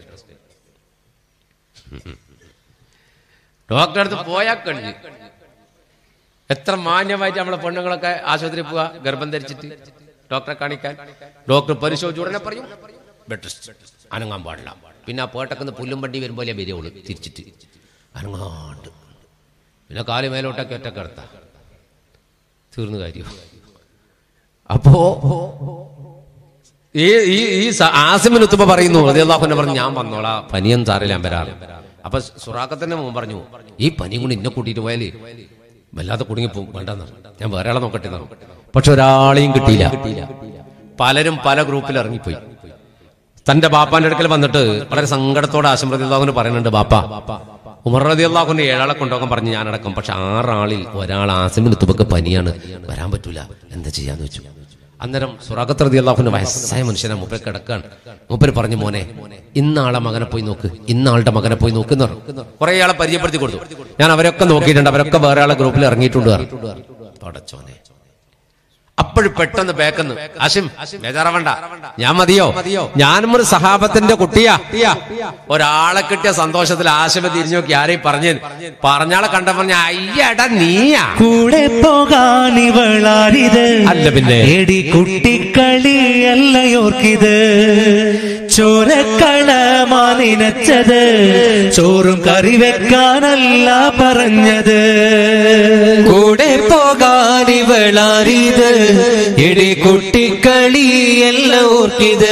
ഡോക്ടറെ അടുത്ത് പോയാൽ കഴിഞ്ഞു എത്ര മാന്യമായിട്ട് നമ്മളെ പെണ്ണുങ്ങളൊക്കെ ആശുപത്രിയിൽ പോവുക ഗർഭം ധരിച്ചിട്ട് ഡോക്ടറെ കാണിക്കാൻ ഡോക്ടർ പരിശോധിച്ച് ഉടനെ പറയും ബെഡ് റെസ്റ്റ് അനങ്ങാൻ പാടില്ല പിന്നെ ആ പേട്ടക്കുന്ന പുല്ലും വണ്ടി വരുമ്പോലെ വരികയുള്ളൂ തിരിച്ചിട്ട് അനങ്ങാണ്ട് പിന്നെ കാല് മേലോട്ടൊക്കെ ഒറ്റ കിടത്ത തീർന്നു കാര്യം അപ്പോ ഈ ഈ ഈ സ- ആസിമിന് ഉത്തുമ്പ പറയുന്നു റളിയല്ലാഹുവിനെ പറഞ്ഞു ഞാൻ വന്നോളാ പനിയും സാറില്ല ഞാൻ വരാറ് അപ്പൊ സുറാഖത്തിന്റെ മുമ്പ് പറഞ്ഞു ഈ പനി കൊണ്ട് ഇന്നെ കൂട്ടിയിട്ട് പോയാല് വല്ലാതെ കുടുങ്ങിപ്പോവും വേണ്ടെന്ന് ഞാൻ വേറെ ആളെ നോക്കട്ടെ എന്നാണ് പക്ഷെ ഒരാളെയും കിട്ടിയില്ല പലരും പല ഗ്രൂപ്പിൽ ഇറങ്ങിപ്പോയി തന്റെ ബാപ്പാന്റെ അടുക്കൽ വന്നിട്ട് വളരെ സങ്കടത്തോടെ ആശം റതി അള്ളാഹുന് പറയുന്നുണ്ട് ബാപ്പ ഉമർ റതി അള്ളാഹുന്റെ ഏഴാളെ കൊണ്ടുപോകാൻ പറഞ്ഞ് ഞാനടക്കം പക്ഷെ ആറാളിൽ ഒരാൾ ആസിമിന് തുമ്പക്ക് പനിയാണ് വരാൻ പറ്റൂല എന്താ ചെയ്യാന്ന് വെച്ചു അന്നേരം സുറാഖത്ത് റതി അള്ളാഹുന്റെ വയസ്സായ മനുഷ്യനെ മൂപ്പര് കിടക്കാണ് മൂപ്പര് പറഞ്ഞു മോനെ ഇന്നാളെ മകനെ പോയി നോക്ക് ഇന്നാളുടെ മകനെ പോയി നോക്കുന്ന കുറെ ആളെ പരിചയപ്പെടുത്തി കൊടുത്തു ഞാൻ അവരൊക്കെ നോക്കിയിട്ടുണ്ട് അവരൊക്കെ വേറെ ആളെ ഗ്രൂപ്പിൽ ഇറങ്ങിയിട്ടുണ്ട് പടച്ചോനെ അപ്പോഴും പെട്ടെന്ന് ബേക്കെന്ന് ആശിം ബേജാറാവണ്ട ഞാൻ മതിയോ ഞാനും ഒരു സഹാബത്തിന്റെ കുട്ടിയാ ഒരാളെ കിട്ടിയ സന്തോഷത്തിൽ ആശിമ തിരിഞ്ഞു നോക്കി ആരെയും പറഞ്ഞു പറഞ്ഞാളെ കണ്ട പറഞ്ഞ അയ്യടാ നീയാ കൂടെ പോകാൻ ഇവളാരിത് അല്ല പിന്നെ. എടി കുട്ടിക്കളിയല്ലയോർക്കിത് ചോരക്കളമാ നനച്ചത് ചോറും കറി വെക്കാനല്ല പറഞ്ഞത് കൂടെ പോകാൻ ഇവളാരിത് ഇടി കുട്ടിക്കളിയല്ല ഓർക്കിത്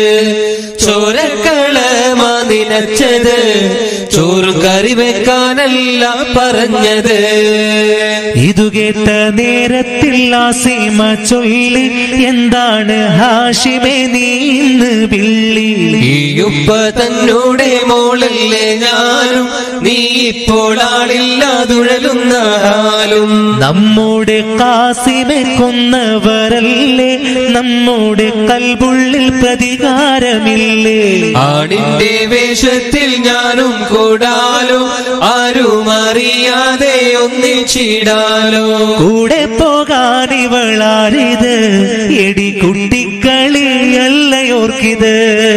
ചോരക്കളമാ നിനച്ചത് ചോറും കറി വെക്കാനല്ല പറഞ്ഞത് ഇതു കേട്ട നേരത്തിൽ ആസീമ ചൊല്ലി എന്താണ് ഹാഷിമേ നീ ഇന്ന് വിള്ളി ഈയുപ്പ തന്നോടെ മോളല്ലേ ഞാനും നീ ഇപ്പോൾ ആളില്ലാതുഴലുന്ന ഹാലും നമ്മുടെ കാസിമെ കൊന്നവരല്ലേ നമ്മുടെ കൽബുള്ളിൽ പ്രതികാരമില്ലേ ആണിന്റെ വേഷത്തിൽ ഞാനും കൂടാലോ ആരും അറിയാതെ ഒന്നിച്ചിടാലോ കൂടെ പോകാൻ ഇവളാരിത് എടി കുട്ടിക്കളിയല്ലയോർക്കിത്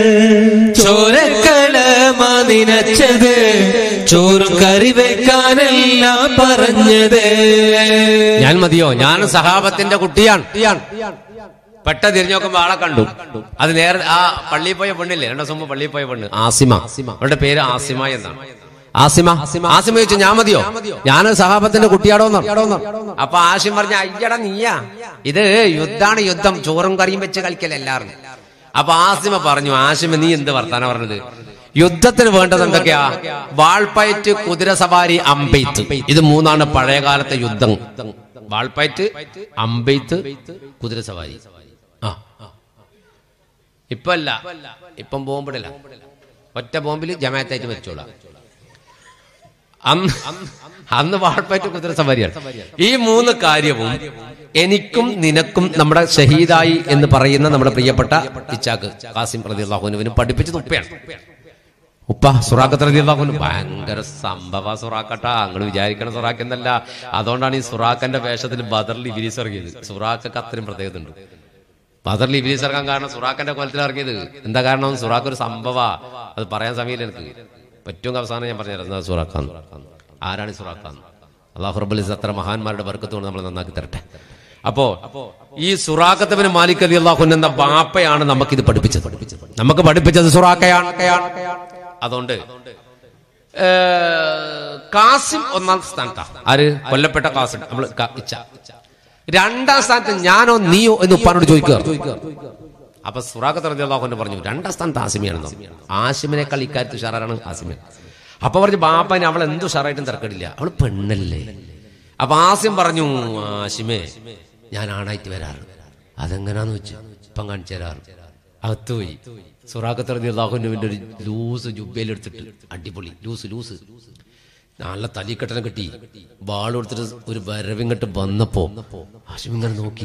ചോരക്കളമാ നിനച്ചത് ചോറും കറി വെക്കാനല്ല പറഞ്ഞത് ഞാൻ മതിയോ ഞാൻ സഹാബത്തിന്റെ കുട്ടിയാണ് പെട്ട തിരിഞ്ഞു നോക്കുമ്പോ ആളെ കണ്ടു അത് നേരെ ആ പള്ളിയിൽ പോയ പെണ്ണില്ലേ രണ്ടു ദിവസം മുമ്പ് പള്ളിയിൽ പോയ പെണ്ണ് ആസിമ അവളുടെ പേര് ആസിമ എന്നാണ് ആസിമ ആസിമ ചോദിച്ചു ഞാൻ മതിയോ ഞാൻ സഹാബത്തിന്റെ കുട്ടിയാടോ അപ്പൊ ആസിം പറഞ്ഞ അയ്യട നീയാ ഇത് യുദ്ധാണ് യുദ്ധം ചോറും കറിയും വെച്ച് കളിക്കല എല്ലാവരും അപ്പൊ ആസിമ പറഞ്ഞു ആസിമ നീ എന്ത് വർത്താനം പറഞ്ഞത് യുദ്ധത്തിന് വേണ്ടത് എന്തൊക്കെയാ വാൾപ്പയറ്റ് കുതിര സവാരി അമ്പെയ്ത്ത് ഇത് മൂന്നാണ് പഴയകാലത്തെ യുദ്ധം വാൾപ്പയറ്റ് അമ്പെയ്ത്ത് കുതിര സവാരി ആ ഇപ്പല്ല ഇപ്പം ബോംബിടല ഒറ്റ ബോംബിൽ ജമാഅത്തായിട്ട് മരിച്ചോളാം അന്ന് അന്ന് വാൾപ്പയറ്റ് കുതിര സവാരിയാണ് ഈ മൂന്ന് കാര്യവും എനിക്കും നിനക്കും നമ്മുടെ ഷഹീദായി എന്ന് പറയുന്ന നമ്മുടെ പ്രിയപ്പെട്ട ഇച്ചാക്ക് കാസിം പ്രതി അള്ളാഹുനുവിനും പഠിപ്പിച്ച് തുപ്പയാണ് ഉപ്പ സുറാഖത്ത് റളിയല്ലാഹു ഭയങ്കര സംഭവ സുറാക്കട്ട നിങ്ങൾ വിചാരിക്കണ സുറാഖ് എന്നല്ല അതുകൊണ്ടാണ് ഈ സുറാഖന്റെ വേഷത്തിൽ ബദറിൽ ഇബിലീസ് ഇറങ്ങിയത് സുറാഖൊക്കെ അത്രയും പ്രത്യേകത ഉണ്ട് ബദറിൽ ഇബിലീസ് ഇറങ്ങാൻ കാരണം സുറാഖന്റെ കോലത്തിൽ ഇറങ്ങിയത് എന്താ കാരണം സുറാഖ് ഒരു സംഭവ അത് പറയാൻ സമയമില്ല എനിക്ക് ഏറ്റവും അവസാനം ഞാൻ പറഞ്ഞു തരുന്നത് സുറാഖാന്ന് ആരാണ് ഈ സുറാഖാന്ന് അള്ളാഹു റബ്ബുൽ അത്ര മഹാന്മാരുടെ വർക്കത്തോട് നമ്മൾ നന്നാക്കി തരട്ടെ അപ്പോ ഈ സുറാഖത്തബിന് മാലിക് അലി അള്ളാഹു എന്ന ബാപ്പയാണ് നമുക്കിത് പഠിപ്പിച്ചത് നമുക്ക് പഠിപ്പിച്ചത് സുറാഖയാണ് അതുകൊണ്ട് ഏ, കാസിം ഒന്നാം സ്ഥാനത്താ ആര് കൊല്ലപ്പെട്ട കാസിം നമ്മൾ ഇച്ച രണ്ടാം സ്ഥാനത്ത് ഞാനോ നീയോ എന്ന് ഉപ്പാനോട് ചോദിക്കുക അപ്പൊ സുറാഖത്ത് റതി അള്ളാഹുവിനെ പറഞ്ഞു രണ്ടാം സ്ഥാനത്ത് ആസിമിയാണെന്നോ ആസിമിനേക്കാൾ ഇക്കാര്യത്തിൽ ഉഷാറാണ് ആസിമൻ അപ്പൊ പറഞ്ഞു ബാപ്പനെ അവൾ എന്ത് ഉഷാറായിട്ടും തിരക്കടില്ല അവൾ പെണ്ണല്ലേ അപ്പൊ ആസിം പറഞ്ഞു ആസിമേ ഞാൻ ആണായിട്ട് വരാറ് അതെങ്ങനാന്ന് വെച്ചു ഇപ്പം കാണിച്ചു തരാറ് അകത്ത് പോയി സുറാഖത്ത് റതി അള്ളാഹുവിന്റെ ഒരു ലൂസ് ജുബയിലെടുത്തിട്ട് അടിപൊളി ലൂസ് ലൂസ് നല്ല തലിക്കെട്ടനെ കെട്ടി ബാൾ കൊടുത്തിട്ട് ഒരു വരവിങ്ങട്ട് വന്നപ്പോ ആശിം ഇങ്ങനെ നോക്കി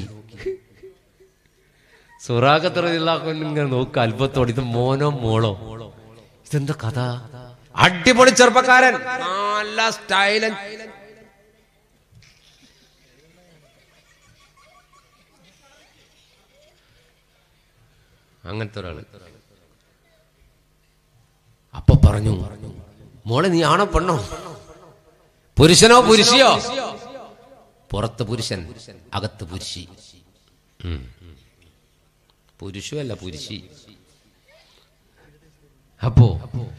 സുറാഖത്തുറയില്ലാക്കും ഇങ്ങനെ നോക്കുക അത്ഭുതത്തോടെ ഇത് മോനോ മോളോ ഇതെന്താ കഥ അടിപൊളി ചെറുപ്പക്കാരൻ നല്ല സ്റ്റൈലൻ അങ്ങനത്തെ ഒരാള് അപ്പൊ പറഞ്ഞു മോളെ നീ ആണോ പെണ്ണോ പുരുഷനോ പുരുഷിയോ പുറത്ത് പുരുഷൻ അകത്ത് പുരുഷി ഉം. പുരുഷുമല്ല പുരുഷി അപ്പോ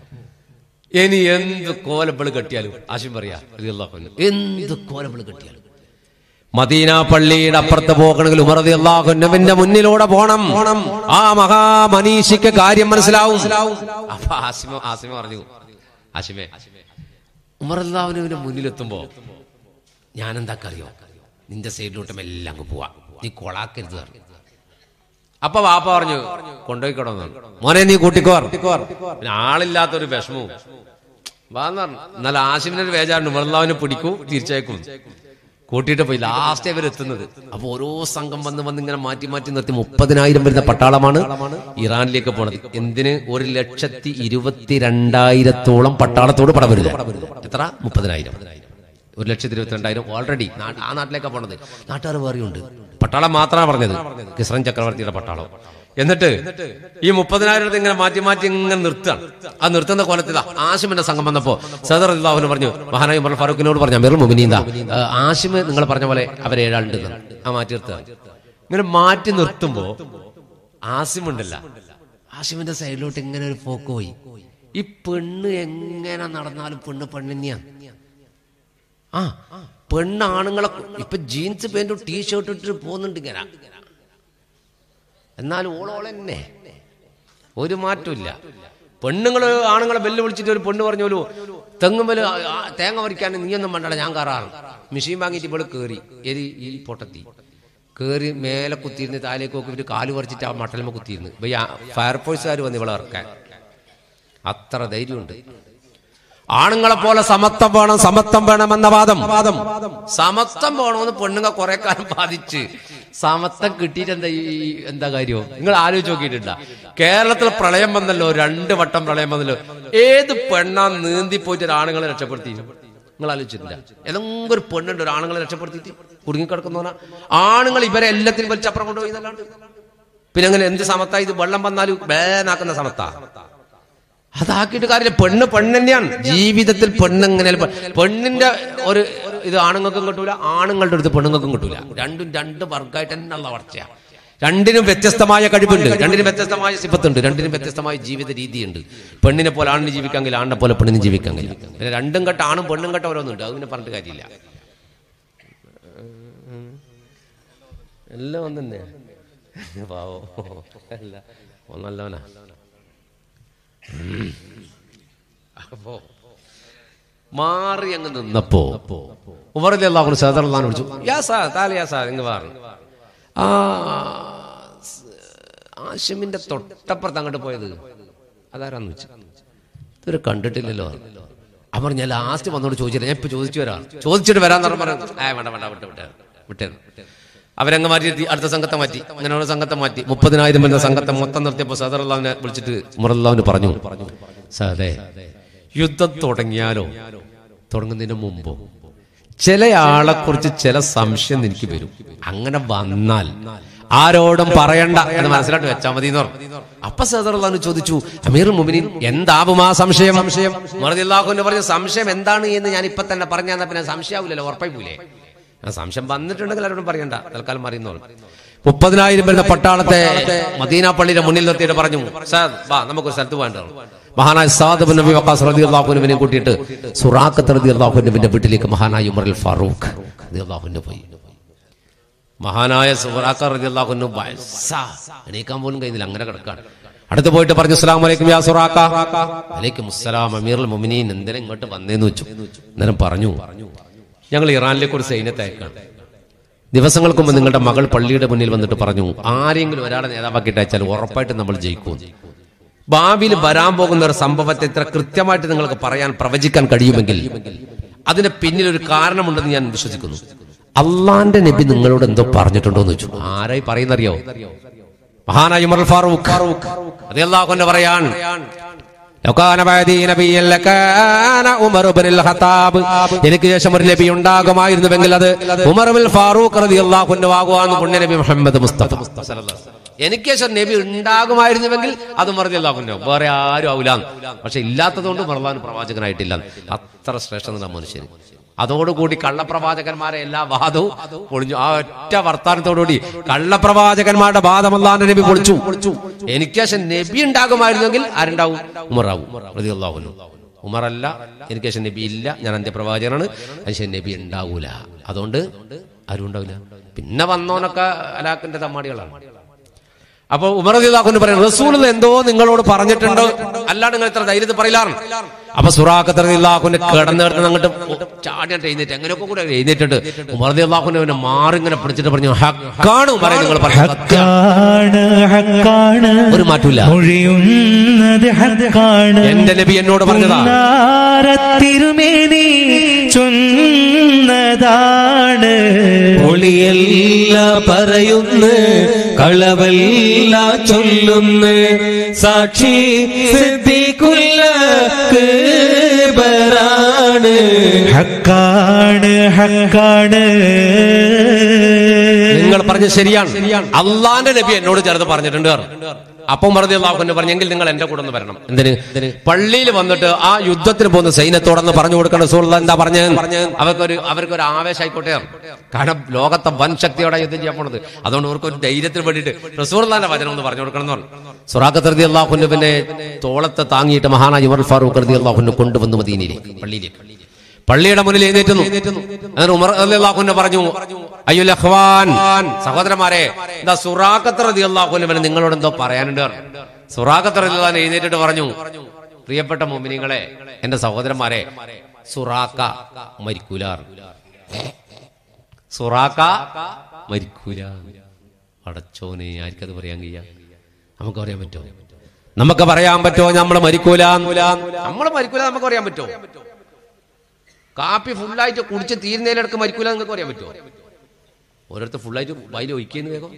ഇനി എന്ത് കോലപ്പിള് കെട്ടിയാലും ആശം പറയാ റളിയല്ലാഹു അൻഹു. എന്ത് കോലപ്പിള് കെട്ടിയാലും മദീന പള്ളിയുടെ അപ്പുറത്ത് പോകണമെങ്കിൽ ഉമറതി അള്ളാഹുന്നവിന്റെ മുന്നിലൂടെ പോണം ആ മഹാമനീഷിക്ക് കാര്യം മനസ്സിലാവും അപ്പൊ ആസിമ ആസിമ പറഞ്ഞു ആസിമേ ഉമർ അള്ളാഹുനുവിന്റെ മുന്നിലെത്തുമ്പോ ഞാൻ എന്താക്കറിയോ നിന്റെ സൈഡിലോട്ടും എല്ലാം അങ്ങ് പോവാ നീ കൊളാക്കരുത് പറഞ്ഞു അപ്പൊ വാപ്പ പറഞ്ഞു കൊണ്ടുപോയിക്കോടോ മോനെ നീ കൂട്ടിക്കോ പിന്നെ ആളില്ലാത്തൊരു വിഷമവും വാന്ന് പറഞ്ഞു എന്നാൽ ആശിമിന് ഒരു വേജാറുണ്ട് വെള്ളാവിനെ പിടിക്കും തിരിച്ചേക്കും കൂട്ടിയിട്ട് പോയി ലാസ്റ്റ് ഇവർ എത്തുന്നത് അപ്പൊ ഓരോ സംഘം വന്ന് വന്ന് ഇങ്ങനെ മാറ്റി മാറ്റി നിർത്തി മുപ്പതിനായിരം വരുന്ന പട്ടാളമാണ് ഇറാനിലേക്ക് പോണത് എന്തിന് ഒരു ലക്ഷത്തി ഇരുപത്തിരണ്ടായിരത്തോളം പട്ടാളത്തോട് പട വരുന്നത് എത്ര മുപ്പതിനായിരം ഒരു ലക്ഷത്തി ഇരുപത്തിരണ്ടായിരം ഓൾറെഡി ആ നാട്ടിലേക്കാണ് പോണത് നാട്ടുകാർ വേറെയുണ്ട് പട്ടാളം മാത്രമാണ് പറഞ്ഞത് കിസ്രൻ ചക്രവർത്തിയുടെ പട്ടാളം എന്നിട്ട് ഈ മുപ്പതിനായിരത്തി ഇങ്ങനെ മാറ്റി മാറ്റി ഇങ്ങനെ നിർത്തുകയാണ് ആ നിർത്തുന്ന കോലത്തിലാ ആശിമിന്റെ സംഘം വന്നപ്പോ സദർ അള്ളാഹുന് പറഞ്ഞു മഹാനായി ഉമർ ഫാറൂഖിനോട് പറഞ്ഞു അമീർ മുബിനീന്ത ആശിമ് നിങ്ങൾ പറഞ്ഞ പോലെ അവർ ഏഴാളുണ്ട് ആ മാറ്റി നിർത്തുക ഇങ്ങനെ മാറ്റി നിർത്തുമ്പോ ആസിമുണ്ടല്ല ആസിമിന്റെ സൈഡിലോട്ട് ഇങ്ങനെ ഒരു പോക്ക് പോയി ഈ പെണ്ണ് എങ്ങനെ നടന്നാലും പെണ്ണ് പെണ്ണിനെയാണ് ആ പെണ്ണ് ആണുങ്ങളെ ഇപ്പൊ ജീൻസ് പാന്റും ടീഷർട്ട് ഇട്ടിട്ട് പോകുന്നുണ്ട് ഇങ്ങനെ എന്നാലും ഓളോളെന്നെ ഒരു മാറ്റമില്ല പെണ്ണുങ്ങൾ ആണുങ്ങളെ ബെല്ല് വിളിച്ചിട്ട് ഒരു പെണ്ണ് പറഞ്ഞോലു തെങ്ങുമ്പല് തേങ്ങ വരിക്കാൻ നീയൊന്നും വേണ്ടട ഞാൻ കയറാറ് മെഷീൻ വാങ്ങിയിട്ട് ഇവള് കേറി എരി ഈ പൊട്ടത്തി കേറി മേലെ കുത്തിയിരുന്ന് താലേക്ക് നോക്കി ഇവര് കാല് പറിച്ചിട്ട് ആ മട്ടൽമ കുത്തിയിരുന്നു ഇപ്പൊ ഈ ഫയർഫോഴ്സുകാർ വന്ന് ഇവളെ ഇറക്കാൻ അത്ര ധൈര്യമുണ്ട് ആണുങ്ങളെ പോലെ സമത്വം വേണം സമത്വം വേണമെന്ന വാദം വാദം സമത്വം വേണമെന്ന് പെണ്ണുങ്ങൾ കുറെ കാലം ബാധിച്ച് സമത്വം കിട്ടിയിട്ട് എന്താ ഈ എന്താ കാര്യവും നിങ്ങൾ ആലോചിച്ച് നോക്കിയിട്ടുണ്ട കേരളത്തിൽ പ്രളയം വന്നല്ലോ രണ്ട് വട്ടം പ്രളയം വന്നല്ലോ ഏത് പെണ്ണാ നീന്തി പോയിട്ട് ഒരു ആണുങ്ങളെ രക്ഷപ്പെടുത്തി നിങ്ങൾ ആലോചിച്ചിട്ടില്ല ഏതെങ്കിലും ഒരു പെണ്ണുണ്ട് ഒരു ആണുങ്ങളെ രക്ഷപ്പെടുത്തിയിട്ട് കുടുങ്ങിക്കിടക്കുന്നവനാ ആണുങ്ങൾ ഇവരെ എല്ലാത്തിനും വലിച്ചപ്പുറം കൊണ്ടുപോയി എന്നല്ലാണ്ട് പിന്നെ അങ്ങനെ എന്ത് സമത്താ ഇത് വെള്ളം വന്നാലും ബേനാക്കുന്ന സമത്താ അതാക്കിയിട്ട് കാര്യമില്ല പെണ്ണ് പെണ്ണ് തന്നെയാണ് ജീവിതത്തിൽ പെണ്ണെങ്ങനെ പെണ്ണിന്റെ ഒരു ഇത് ആണുങ്ങൾക്കും കിട്ടൂല ആണുങ്ങളുടെ അടുത്ത് പെണ്ണുങ്ങൾക്കും കിട്ടൂല രണ്ടും രണ്ട് വർഗമായിട്ട് തന്നെ ഉള്ള വളർച്ചയാ രണ്ടിനും വ്യത്യസ്തമായ കഴിവുണ്ട് രണ്ടിനും വ്യത്യസ്തമായ സിപ്പത്തുണ്ട് രണ്ടിനും വ്യത്യസ്തമായ ജീവിത രീതിയുണ്ട് പെണ്ണിനെ പോലെ ആണിന് ജീവിക്കാമെങ്കിൽ ആണിനെ പോലെ പെണ്ണിന് ജീവിക്കാമെങ്കിൽ പിന്നെ രണ്ടും കെട്ട ആണും പെണ്ണും കെട്ട ഓരോന്നുണ്ട് അത് പിന്നെ പറഞ്ഞിട്ട് കാര്യമില്ല എല്ലാം ഒന്ന് തന്നെ പാവോ അല്ല ഒന്നല്ലവനാ അപ്പോ മാറി അങ്ങ് നിന്നപ്പോ ഉമറിലെ അള്ളാഹു സദർലാൻ വിളിച്ചു യാ സാ താല യാ സാ ഇങ്ങ് പറഞ്ഞു ആ സ് ആശിമിന്റെ തൊട്ടപ്പുറത്ത് അങ്ങോട്ട് പോയത് അതാരാന്ന് വെച്ചു ഇതുവരെ കണ്ടിട്ടില്ലല്ലോ അവർ ഞാൻ ലാസ്റ്റ് വന്നോട് ചോദിച്ചില്ല ഞാൻ ഇപ്പൊ ചോദിച്ചു വരാം ചോദിച്ചിട്ട് വരാന്ന് പറഞ്ഞു പറഞ്ഞു ഏ വേണ്ട വേണ്ട വിട്ട് വിട്ടേ വിട്ടേ അവരങ്ങ് മാറ്റി അടുത്ത സംഘത്തെ മാറ്റി അങ്ങനെ ഒരു സംഘത്തെ മാറ്റി മുപ്പതിനായിരം വരുന്ന സംഘത്തെ മൊത്തം നിർത്തിയപ്പോൾ സദർ അള്ളാവിനെ വിളിച്ചിട്ട് മുറല്ലാവിന് പറഞ്ഞു സാറേ യുദ്ധം തുടങ്ങിയാലോ തുടങ്ങുന്നതിന് മുമ്പോ ചില ആളെ കുറിച്ച് ചില സംശയം എനിക്ക് വരും അങ്ങനെ വന്നാൽ ആരോടും പറയണ്ട എന്ന് മനസ്സിലായിട്ട് വെച്ചാൽ മതി എന്ന് പറഞ്ഞു അപ്പൊ സദറുള്ളാഹു ചോദിച്ചു അമീർ മുമിനിൻ എന്താവും ആ സംശയം സംശയം മറുതില്ലാഹുവിന്റെ പറഞ്ഞ സംശയം എന്താണ് എന്ന് ഞാൻ ഇപ്പൊ തന്നെ പറഞ്ഞാൽ പിന്നെ സംശയാവില്ലല്ലോ ഉറപ്പായി പോലേ ആ സംശയം വന്നിട്ടുണ്ടെങ്കിൽ ആരോടും പറയണ്ട തൽക്കാലം അറിയുന്നോളൂ മുപ്പതിനായിരം വരുന്ന പട്ടാളത്തെ മദീന പള്ളിയുടെ മുന്നിൽ നിർത്തിയിട്ട് പറഞ്ഞു സാർ വാ നമുക്ക് സ്ഥലത്ത് പോകേണ്ടതാണ് മഹാനായ സാദബ് നബി വക്കാസ് റതി അള്ളാഹുനുവിനെ കൂട്ടിയിട്ട് സുറാഖത്ത് റതി അള്ളാഹുനുവിന്റെ വീട്ടിലേക്ക് മഹാനായ ഉമർ അൽ ഫാറൂഖ് റതി അള്ളാഹുന്റെ പോയി മഹാനായ സുറാഖ റതി അള്ളാഹുന് വയസ്സാ എണീക്കാൻ പോലും കഴിയുന്നില്ല അങ്ങനെ കിടക്കാണ് അടുത്ത് പോയിട്ട് പറഞ്ഞു അസ്സലാം വലൈക്കും യാ സുറാഖ വലൈക്കും അസ്സലാം അമീർ മുമിനീൻ എന്തിനാ ഇങ്ങോട്ട് വന്നേന്ന് വെച്ചു അന്നേരം പറഞ്ഞു ഞങ്ങൾ ഇറാനിലേക്ക് ഒരു സൈന്യത്തെ അയക്കാണ് ദിവസങ്ങൾക്ക് മുമ്പ് നിങ്ങളുടെ മകൾ പള്ളിയുടെ മുന്നിൽ വന്നിട്ട് പറഞ്ഞു ആരെങ്കിലും ഒരാളെ നേതാവാക്കിയിട്ട് അയച്ചാൽ ഉറപ്പായിട്ടും നമ്മൾ ജയിക്കും ഭാവിയിൽ വരാൻ പോകുന്ന ഒരു സംഭവത്തെ ഇത്ര കൃത്യമായിട്ട് നിങ്ങൾക്ക് പറയാൻ പ്രവചിക്കാൻ കഴിയുമെങ്കിൽ അതിന് പിന്നിൽ ഒരു കാരണമുണ്ടെന്ന് ഞാൻ വിശ്വസിക്കുന്നു അള്ളാന്റെ നബി നിങ്ങളോട് എന്തോ പറഞ്ഞിട്ടുണ്ടോ എന്ന് വെച്ചു ആരായി പറയുന്നറിയോ മഹാനായ ഉമർ ഫാറൂഖ് അത് അള്ളാഹുന്റെ പറയാൻ ലോ കാന ബഅദീ നബിയ്യൻ ലകാന ഉമർ ഇബ്നുൽ ഖത്താബ് എനിക്ക് ശേഷം ഒരു നബി ഉണ്ടാകുമായിരുന്നുവെങ്കിൽ അത് ഉമർ ഇബ്നുൽ ഫാറൂഖ് റളിയല്ലാഹു അൻഹു ആകുവാന്ന് പുണ്യ നബി മുഹമ്മദ് മുസ്തഫ എനിക്ക് ശേഷം നബി ഉണ്ടാകുമായിരുന്നുവെങ്കിൽ അത് ഉമർ റളിയല്ലാഹു അൻഹു വേറെ ആരും ആവൂല പക്ഷെ ഇല്ലാത്തതുകൊണ്ട് മറലാൻ പ്രവാചകനായിട്ടില്ല അത്ര ശ്രേഷ്ഠനാണ് മനുഷ്യൻ അതോടുകൂടി കള്ളപ്രവാചകന്മാരെ എല്ലാ വാദവും പൊളിഞ്ഞു ആ ഒറ്റ വർത്താനത്തോടുകൂടി കള്ളപ്രവാചകന്മാരുടെ വാദം അല്ലാന്റെ നബി പൊളിച്ചു എനിക്ക് ശേഷം നബി ഉണ്ടാകുമായിരുന്നെങ്കിൽ ആരുണ്ടാവും ഉമറാവും റളിയല്ലാഹു അൻഹു ഉമറല്ല എനിക്ക് ശേഷം നബി ഇല്ല ഞാൻ അന്ത്യപ്രവാചകനാണ് അതിന് നബി ഉണ്ടാവൂല അതുകൊണ്ട് ആരും ഉണ്ടാവില്ല പിന്നെ വന്നോനൊക്കെ അലാക്കിന്റെ തമ്മാടികളാണ് അപ്പൊ ഉമർ റളിയല്ലാഹു പറയും റസൂൽ എന്തോ നിങ്ങളോട് പറഞ്ഞിട്ടുണ്ട് അല്ലാണ്ട് നിങ്ങൾ ഇത്ര ധൈര്യത്തിൽ പറയില്ലാറ് അപ്പൊ സുറാഖത്ത് റളിയല്ലാഹുവിന്റെ കിടന്ന് കിടന്ന് അങ്ങോട്ട് ചാടിയിട്ട് എഴുന്നേറ്റ് എങ്ങനെയൊക്കെ കൂടെ എഴുന്നേറ്റിട്ട് ഉമർ റളിയല്ലാഹുവിനെ അവനെ മാറി ഇങ്ങനെ പിടിച്ചിട്ട് പറഞ്ഞു ഹക്കാണ് ഉമറെ നിങ്ങൾ പറയുന്നത് ഹക്കാണ് ഹക്കാണ് ഒരു മാറ്റമില്ല മൊഴിയുന്നത് ഹക്കാണ് എന്റെ നബി എന്നോട് പറഞ്ഞതാ തിരുമേനി ചൊന്നതാണ് ഒളിയല്ല പറയുന്നു കളവല്ല ചൊല്ലുന്നു സാക്ഷി സിദ്ധിക്കുല്ലാണ് ഹക്കാണ് ഹക്കാണ് നിങ്ങൾ പറഞ്ഞത് ശരിയാണ് അള്ളാന്റെ നബി എന്നോട് ചേർത്ത് പറഞ്ഞിട്ടുണ്ട് പറഞ്ഞു. അപ്പം മറുതി അള്ളാഹുവിനെ പറഞ്ഞെങ്കിൽ നിങ്ങൾ എന്റെ കൂടെ ഒന്ന് വരണം എന്തിന് പള്ളിയിൽ വന്നിട്ട് ആ യുദ്ധത്തിന് പോകുന്ന സൈന്യത്തോടെന്ന് പറഞ്ഞു കൊടുക്കേണ്ട സുഹൃത്ത് എന്താ പറഞ്ഞത് അവർക്കൊരു അവർക്കൊരു ആവേശമായിക്കോട്ടെ കാരണം ലോകത്തെ വൻ ശക്തിയോടെ യുദ്ധം ചെയ്യാൻ പോണത് അതുകൊണ്ട് അവർക്ക് ഒരു ധൈര്യത്തിന് വേണ്ടിയിട്ട് റസൂർലാന്റെ വചനം ഒന്ന് പറഞ്ഞു കൊടുക്കണം എന്ന് പറഞ്ഞു സുറാഖത്ത് റതി അള്ളാഹുന്റെ പിന്നെ തോളത്തെ താങ്ങിയിട്ട് മഹാനായ ഉമർ ഫാറൂഖ് റതി അള്ളാഹുനെ കൊണ്ടുവന്നു മദീനയിലേക്ക് പള്ളിയിലേക്ക് പള്ളിയുടെ മുന്നിൽ എഴുന്നേറ്റുന്നു അങ്ങനെ ഉമർ അള്ളാഹുനെ പറഞ്ഞു അയ്യുൽ അഖ്വാൻ സഹോദരന്മാരെ എന്താ സുറാഖത്ത് റതി അള്ളാഹുനെ നിങ്ങളോട് എന്തോ പറയാനുണ്ട് പറഞ്ഞു. സുറാഖത്ത് റതി അള്ളാഹു എഴുന്നേറ്റിട്ട് പറഞ്ഞു പ്രിയപ്പെട്ട മോമിനിങ്ങളെ എന്റെ സഹോദരന്മാരെ സുറാക്ക മരിക്കൂല സുറാക്ക മരിക്കൂല അടച്ചോനെ ആർക്കത് പറയാൻ കഴിയ നമുക്ക് പറയാൻ പറ്റുമോ നമുക്ക് പറയാൻ പറ്റുമോ നമ്മൾ മരിക്കൂല നമ്മൾ മരിക്കൂല നമുക്ക് പറയാൻ പറ്റുമോ കാപ്പി ഫുള്ളായിട്ട് കുടിച്ച് തീരുന്നതിലിടക്ക് മരിക്കൂല നിങ്ങൾക്ക് പറയാൻ പറ്റുമോ ഓരോരുത്തർ ഫുള്ളായിട്ട് വയൽ ഒഴിക്കുന്നു വേഗം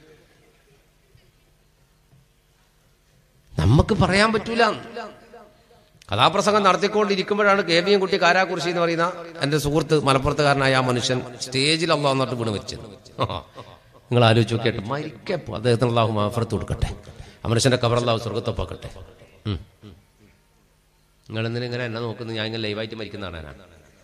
നമുക്ക് പറയാൻ പറ്റൂല കഥാപ്രസംഗം നടത്തിക്കൊണ്ടിരിക്കുമ്പോഴാണ് കെ വി എം കുട്ടി കാരാകുറിശി എന്ന് പറയുന്ന എന്റെ സുഹൃത്ത് മലപ്പുറത്തുകാരനായ ആ മനുഷ്യൻ സ്റ്റേജിൽ അള്ളാഹ് എന്നിട്ട് വീണ് മരിച്ചത് നിങ്ങൾ ആലോചിച്ച് നോക്കിയിട്ട് മരിക്കപ്പോ അദ്ദേഹത്തിന് അള്ളാഹു മാഫറത്ത് കൊടുക്കട്ടെ ആ മനുഷ്യന്റെ കബറല്ലാഹു സ്വർഗത്തൊപ്പാക്കട്ടെ നിങ്ങൾ എന്തിനാ ഇങ്ങനെ എന്നെ നോക്കുന്നത് ഞാൻ ഇങ്ങനെ ലൈവായിട്ട് മരിക്കുന്നതാണ് ഞാൻ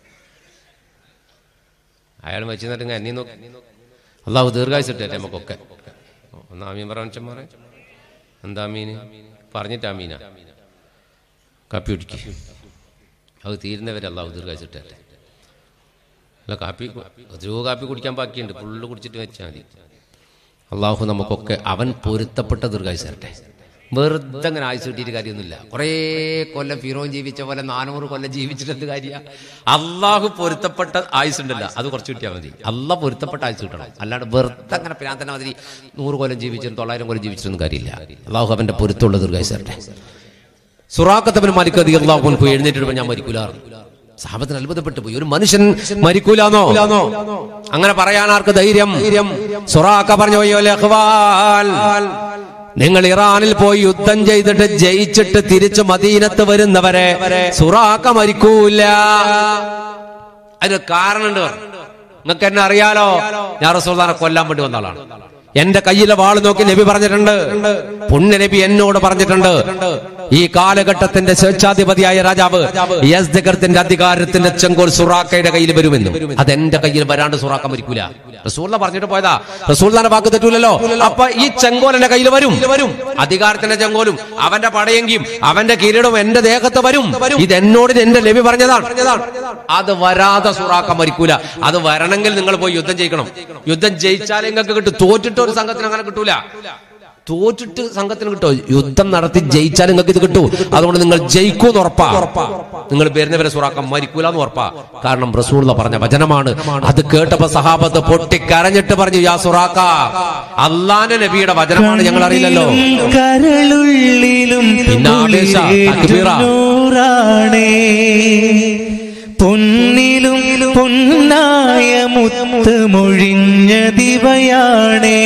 അയാൾ മരിച്ചിട്ട് ഇങ്ങനെ എന്നെ നോക്കി അള്ളാഹു ദീർഘായുസിട്ടെ നമുക്കൊക്കെ ഒന്ന് ആമീൻ പറ മനുഷ്യന്മാരെ എന്താ മീന് പറഞ്ഞിട്ട് ആമീന കാപ്പി കുടിക്ക് അത് തീരുന്നവരെ അള്ളാഹു ദീർഘായുസിട്ടെ അല്ല കാപ്പി എത്രയോ കാപ്പി കുടിക്കാൻ ബാക്കിയുണ്ട് ഫുള്ള് കുടിച്ചിട്ട് വെച്ചാൽ മതി അള്ളാഹു നമുക്കൊക്കെ അവൻ പൊരുത്തപ്പെട്ട ദീർഘായുസ് തരട്ടെ വെറുതെ അങ്ങനെ ആയുസ് കിട്ടിയിട്ട് കാര്യമൊന്നുമില്ല കുറേ കൊല്ലം ഫിറോൻ ജീവിച്ച പോലെ നാനൂറ് കൊല്ലം ജീവിച്ചിട്ട് കാര്യ അള്ളാഹു പൊരുത്തപ്പെട്ട ആയുസ് ഉണ്ടല്ലോ അത് കുറച്ച് കിട്ടിയാൽ മതി അള്ളാഹ് പൊരുത്തപ്പെട്ട ആയുസ് കിട്ടണം അല്ലാണ്ട് വെറുതെ അങ്ങനെ പിന്നാത്തന്നെ മാതിരി നൂറ് കൊല്ലം ജീവിച്ചിട്ടും തൊള്ളായിരം കൊല്ലം ജീവിച്ചിട്ടൊന്നും കാര്യമില്ല അള്ളാഹു അവന്റെ പൊരുത്തമുള്ള ദീർഘായുസ് തരട്ടെ സുറാഖത്തവൻ മാലിക്കതി അള്ളാഹു എഴുന്നേറ്റിട്ട് ഞാൻ മരിക്കൂലാറ് സഹാബത്തിന് അത്ഭുതപ്പെട്ടു പോയി ഒരു മനുഷ്യൻ മരിക്കൂലാന്നോ അങ്ങനെ പറയാൻ ആർക്ക് ധൈര്യം സുറാക്ക പറഞ്ഞു "അയ്യോ ലഹ്വാൽ, നിങ്ങൾ ഇറാനിൽ പോയി യുദ്ധം ചെയ്തിട്ട് ജയിച്ചിട്ട് തിരിച്ചു മദീനത്ത് വരുന്നവരെ സുറാക്ക മരിക്കൂല അതിന് കാരണമുണ്ട് നിങ്ങൾക്ക് എന്നെ അറിയാലോ ഞാൻ റസൂൽദാനെ കൊല്ലാൻ വേണ്ടി വന്ന ആളാണ് എന്റെ കയ്യിലെ വാള് നോക്കി നബി പറഞ്ഞിട്ടുണ്ട് പുണ്യ നബി എന്നോട് പറഞ്ഞിട്ടുണ്ട് ഈ കാലഘട്ടത്തിന്റെ സ്വേച്ഛാധിപതിയായ രാജാവ് യസ്ദഗർത്തിന്റെ അധികാരത്തിന്റെ ചെങ്കോൽ സുറാക്കയുടെ കയ്യിൽ വരുമെന്നും അത് എന്റെ കയ്യിൽ വരാണ്ട് സുറാക്ക മരിക്കൂല റസൂല പറഞ്ഞിട്ട് പോയതാ റസൂൽദാന്റെ വാക്ക് തെറ്റൂലല്ലോ അപ്പൊ ഈ ചെങ്കോൽ എന്റെ കയ്യിൽ വരും വരും അധികാരത്തിന്റെ ചെങ്കോലും അവന്റെ പടയെങ്കിലും അവന്റെ കിരീടവും എന്റെ ദേഹത്ത് വരും ഇത് എന്നോട് എന്റെ നബി പറഞ്ഞതാണ് അത് വരാതെ സുറാക്ക മരിക്കൂല അത് വരണമെങ്കിൽ നിങ്ങൾ പോയി യുദ്ധം ജയിക്കണം യുദ്ധം ജയിച്ചാലേ നിങ്ങൾക്ക് കിട്ടും തോറ്റിട്ട് ഒരു സംഘത്തിന് അങ്ങനെ കിട്ടൂല തോറ്റിട്ട് സംഘത്തിന് കിട്ടോ യുദ്ധം നടത്തി ജയിച്ചാൽ നിങ്ങൾക്ക് ഇത് കിട്ടൂ അതുകൊണ്ട് നിങ്ങൾ ജയിക്കൂന്ന് ഉറപ്പാ നിങ്ങൾ വരുന്നവരെ സുറാക്ക മരിക്കൂല എന്ന് ഉറപ്പാ കാരണം റസൂള്ള പറഞ്ഞ വചനമാണ് അത് കേട്ടപ്പോ സഹാബത്ത് പൊട്ടിക്കരഞ്ഞിട്ട് പറഞ്ഞു യാ സുറാക്ക അള്ളാന്റെ നബിയുടെ വചനമാണ് ഞങ്ങൾ അറിയില്ലല്ലോ കരളുള്ളിലും പിന്നെ ആവേശ, തക്ബീറ. നൂറാണേ പൊന്നിലും പൊന്നായ മുത്ത് മൊഴിഞ്ഞ ദിവയാണേ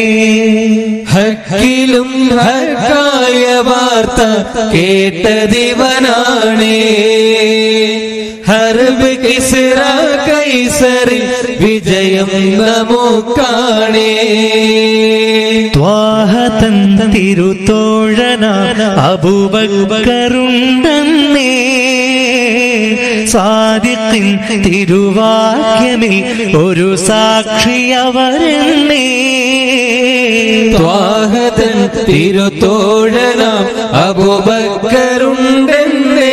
ഹക്കിലും ഹക്കായ വാർത്ത കേട്ടതിവനാണേ ഹർബ് കിസ്ര കൈസറിൽ വിജയം നമുക്കാണേ ത്വാഹതൻ തിരുത്തോഴന അബൂബക്കറുണ്ടെന്നേ സാദിഖിൻ തിരുവാക്യമിൽ ഒരു സാക്ഷി അവരെന്നേ ത്വാഹതൻ തിരുത്തോഴനാം അബുബക്കറുണ്ടെന്നേ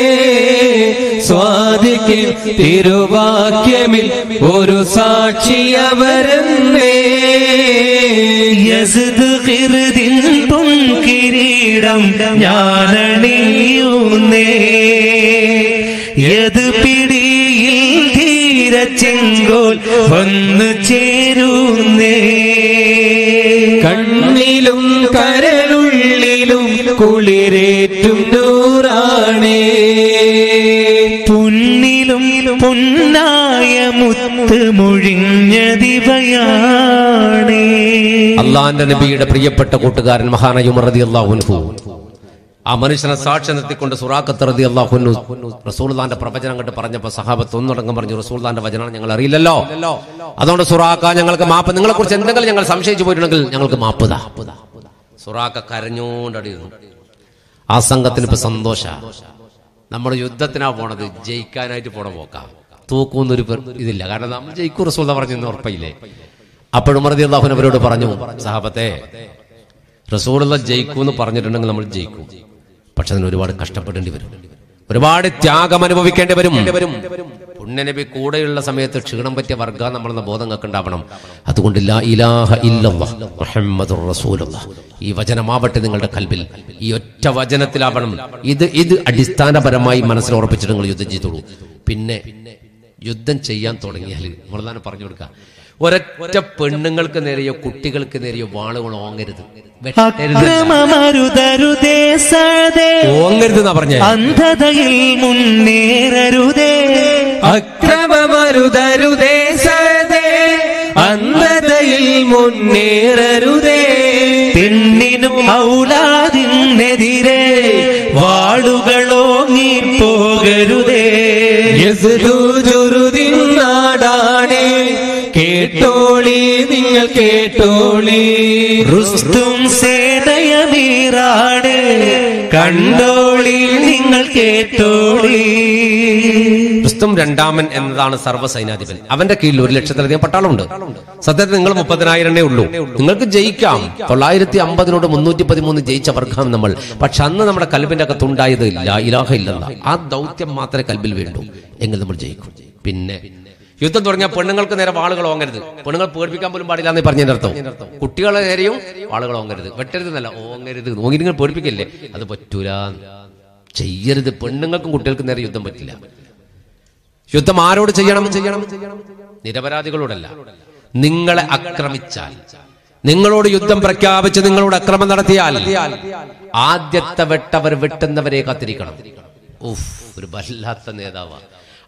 സ്വാദിക്കിൽ തിരുവാക്യമിൽ ഒരു സാക്ഷിയവരെന്നേ യസ്ദ് ഖിർദിൻ പൊൻകിരീടം ഞാനണിയൂന്നേ യത് പിടിയിൽ ധീര ചെങ്കോൽ വന്നു ചേരുന്നേ കണ്ണിലും കരളുള്ളിലും കുളിരേറ്റും നൂറാണേ പൊന്നിലും പൊന്നായ മുത്ത് മൊഴിഞ്ഞ ദിവയാണേ അള്ളാന്റെ നബിയുടെ പ്രിയപ്പെട്ട കൂട്ടുകാരൻ മഹാനായ ഉമർ റതി അള്ളാഹുൻഹു ആ മനുഷ്യനെ സാക്ഷ്യം നിർത്തിക്കൊണ്ട് സുറാഖത്ത് റതി അള്ളാഹുനു റസൂൽദാന്റെ പ്രവചനം കണ്ട് പറഞ്ഞപ്പോ സഹാബത്ത് ഒന്നടങ്കം പറഞ്ഞു റസൂൽദാന്റെ വചനം ഞങ്ങൾ അറിയില്ലല്ലോ അതുകൊണ്ട് സുറാക്ക ഞങ്ങൾക്ക് മാപ്പ് നിങ്ങളെ കുറിച്ച് എന്തെങ്കിലും ഞങ്ങൾ സംശയിച്ചു പോയിട്ടുണ്ടെങ്കിൽ ഞങ്ങൾക്ക് മാപ്പ് താ സുറാക്ക കരഞ്ഞോണ്ടടിയിരുന്നു ആ സംഘത്തിന് ഇപ്പൊ സന്തോഷ നമ്മൾ യുദ്ധത്തിനാ പോണത് ജയിക്കാനായിട്ട് പോണ പോക്കാം തൂക്കുന്നൊരു പെർ- ഇതില്ല കാരണം നമ്മൾ ജയിക്കും റസൂൽ പറഞ്ഞു ഉറപ്പില്ലേ അപ്പോഴും മറുതി അള്ളാഹുൻ അവരോട് പറഞ്ഞു സഹാബത്തെ റസൂലുള്ള ജയിക്കൂന്ന് പറഞ്ഞിട്ടുണ്ടെങ്കിൽ നമ്മൾ ജയിക്കും പക്ഷെ അതിന് ഒരുപാട് കഷ്ടപ്പെടേണ്ടി വരും ഒരുപാട് ത്യാഗം അനുഭവിക്കേണ്ടി വരും പുണ്യനബി കൂടെയുള്ള സമയത്ത് ക്ഷീണം പറ്റിയ വർഗ നമ്മളെന്ന ബോധം നിങ്ങൾക്ക് ഉണ്ടാവണം അതുകൊണ്ട് ലാ ഇലാഹ ഇല്ലല്ലാഹ് മുഹമ്മദുർ റസൂലുള്ളാഹ് ഈ വചനമാവട്ടെ നിങ്ങളുടെ കൽബിൽ ഈ ഒറ്റ വചനത്തിലാവണം ഇത് ഇത് അടിസ്ഥാനപരമായി മനസ്സിൽ ഉറപ്പിച്ചിട്ട് നിങ്ങൾ യുദ്ധം ചെയ്തോളൂ പിന്നെ യുദ്ധം ചെയ്യാൻ തുടങ്ങിയാൽ നമ്മളതാണ് പറഞ്ഞു കൊടുക്കുക ഒരൊറ്റ പെണ്ണുങ്ങൾക്ക് നേരെയോ കുട്ടികൾക്ക് നേരെയോ വാളുകൾ ഓങ്ങരുത് വെട്ടരുത് അക്രമമരുതരുതേ സദേ ഓങ്ങരുത് എന്നാ പറഞ്ഞേ അന്ധതയിൽ മുന്നേറരുതേ അക്രമമരുതരുതേ സദേ അന്ധതയിൽ മുന്നേറരുതേ പെണ്ണിനും ഔലാദിനെതിരെ വാളുകളോങ്ങി പോകരുതേ യസ്ദുജുറുദിൻ നാടാണേ കേട്ടോളി നിങ്ങൾ കേട്ടോളി റുസ്തും സേനയമീറാണ് കണ്ടോളി നിങ്ങൾ കേട്ടോളി ക്രിസ്തും രണ്ടാമൻ എന്നതാണ് സർവ്വസൈനാധിപൻ അവന്റെ കീഴിൽ ഒരു ലക്ഷത്തിലധികം പട്ടാളമുണ്ട് സത്യത്തിൽ നിങ്ങൾ മുപ്പതിനായിരമേ ഉള്ളൂ നിങ്ങൾക്ക് ജയിക്കാം തൊള്ളായിരത്തി അമ്പതിനോട് മുന്നൂറ്റി പതിമൂന്ന് ജയിച്ച വർഗം നമ്മൾ പക്ഷെ അന്ന് നമ്മുടെ കൽബിന്റെ അകത്ത് ഉണ്ടായത് ഇല്ല ഇലാഹ ഇല്ലെന്ന ആ ദൗത്യം മാത്രമേ കൽബിൽ വേണ്ടൂ എങ്കിൽ നമ്മൾ ജയിക്കും പിന്നെ യുദ്ധം തുടങ്ങിയ പെണ്ണുങ്ങൾക്ക് നേരെ വാളുകൾ ഓങ്ങരുത് പെണ്ണുങ്ങൾ പേടിപ്പിക്കാൻ പോലും പാടില്ല എന്ന് പറഞ്ഞതിന്റെ അർത്ഥം കുട്ടികളെ നേരെയും വാളുകൾ ഓങ്ങരുത് വെട്ടരുത് എന്നല്ല ഓങ്ങരുത് ഓങ്ങി നിങ്ങൾ പേടിപ്പിക്കല്ലേ അത് പറ്റൂല ചെയ്യരുത് പെണ്ണുങ്ങൾക്കും കുട്ടികൾക്കും നേരെ യുദ്ധം പറ്റില്ല യുദ്ധം ആരോട് ചെയ്യണം ചെയ്യണം നിരപരാധികളോടല്ല നിങ്ങളെ ആക്രമിച്ചാൽ നിങ്ങളോട് യുദ്ധം പ്രഖ്യാപിച്ച് നിങ്ങളോട് അക്രമം നടത്തിയാൽ ആദ്യത്തെ വെട്ടവർ വെട്ടുന്നവരെ കാത്തിരിക്കണം ഉഫ് ഒരു വല്ലാത്ത നേതാവാ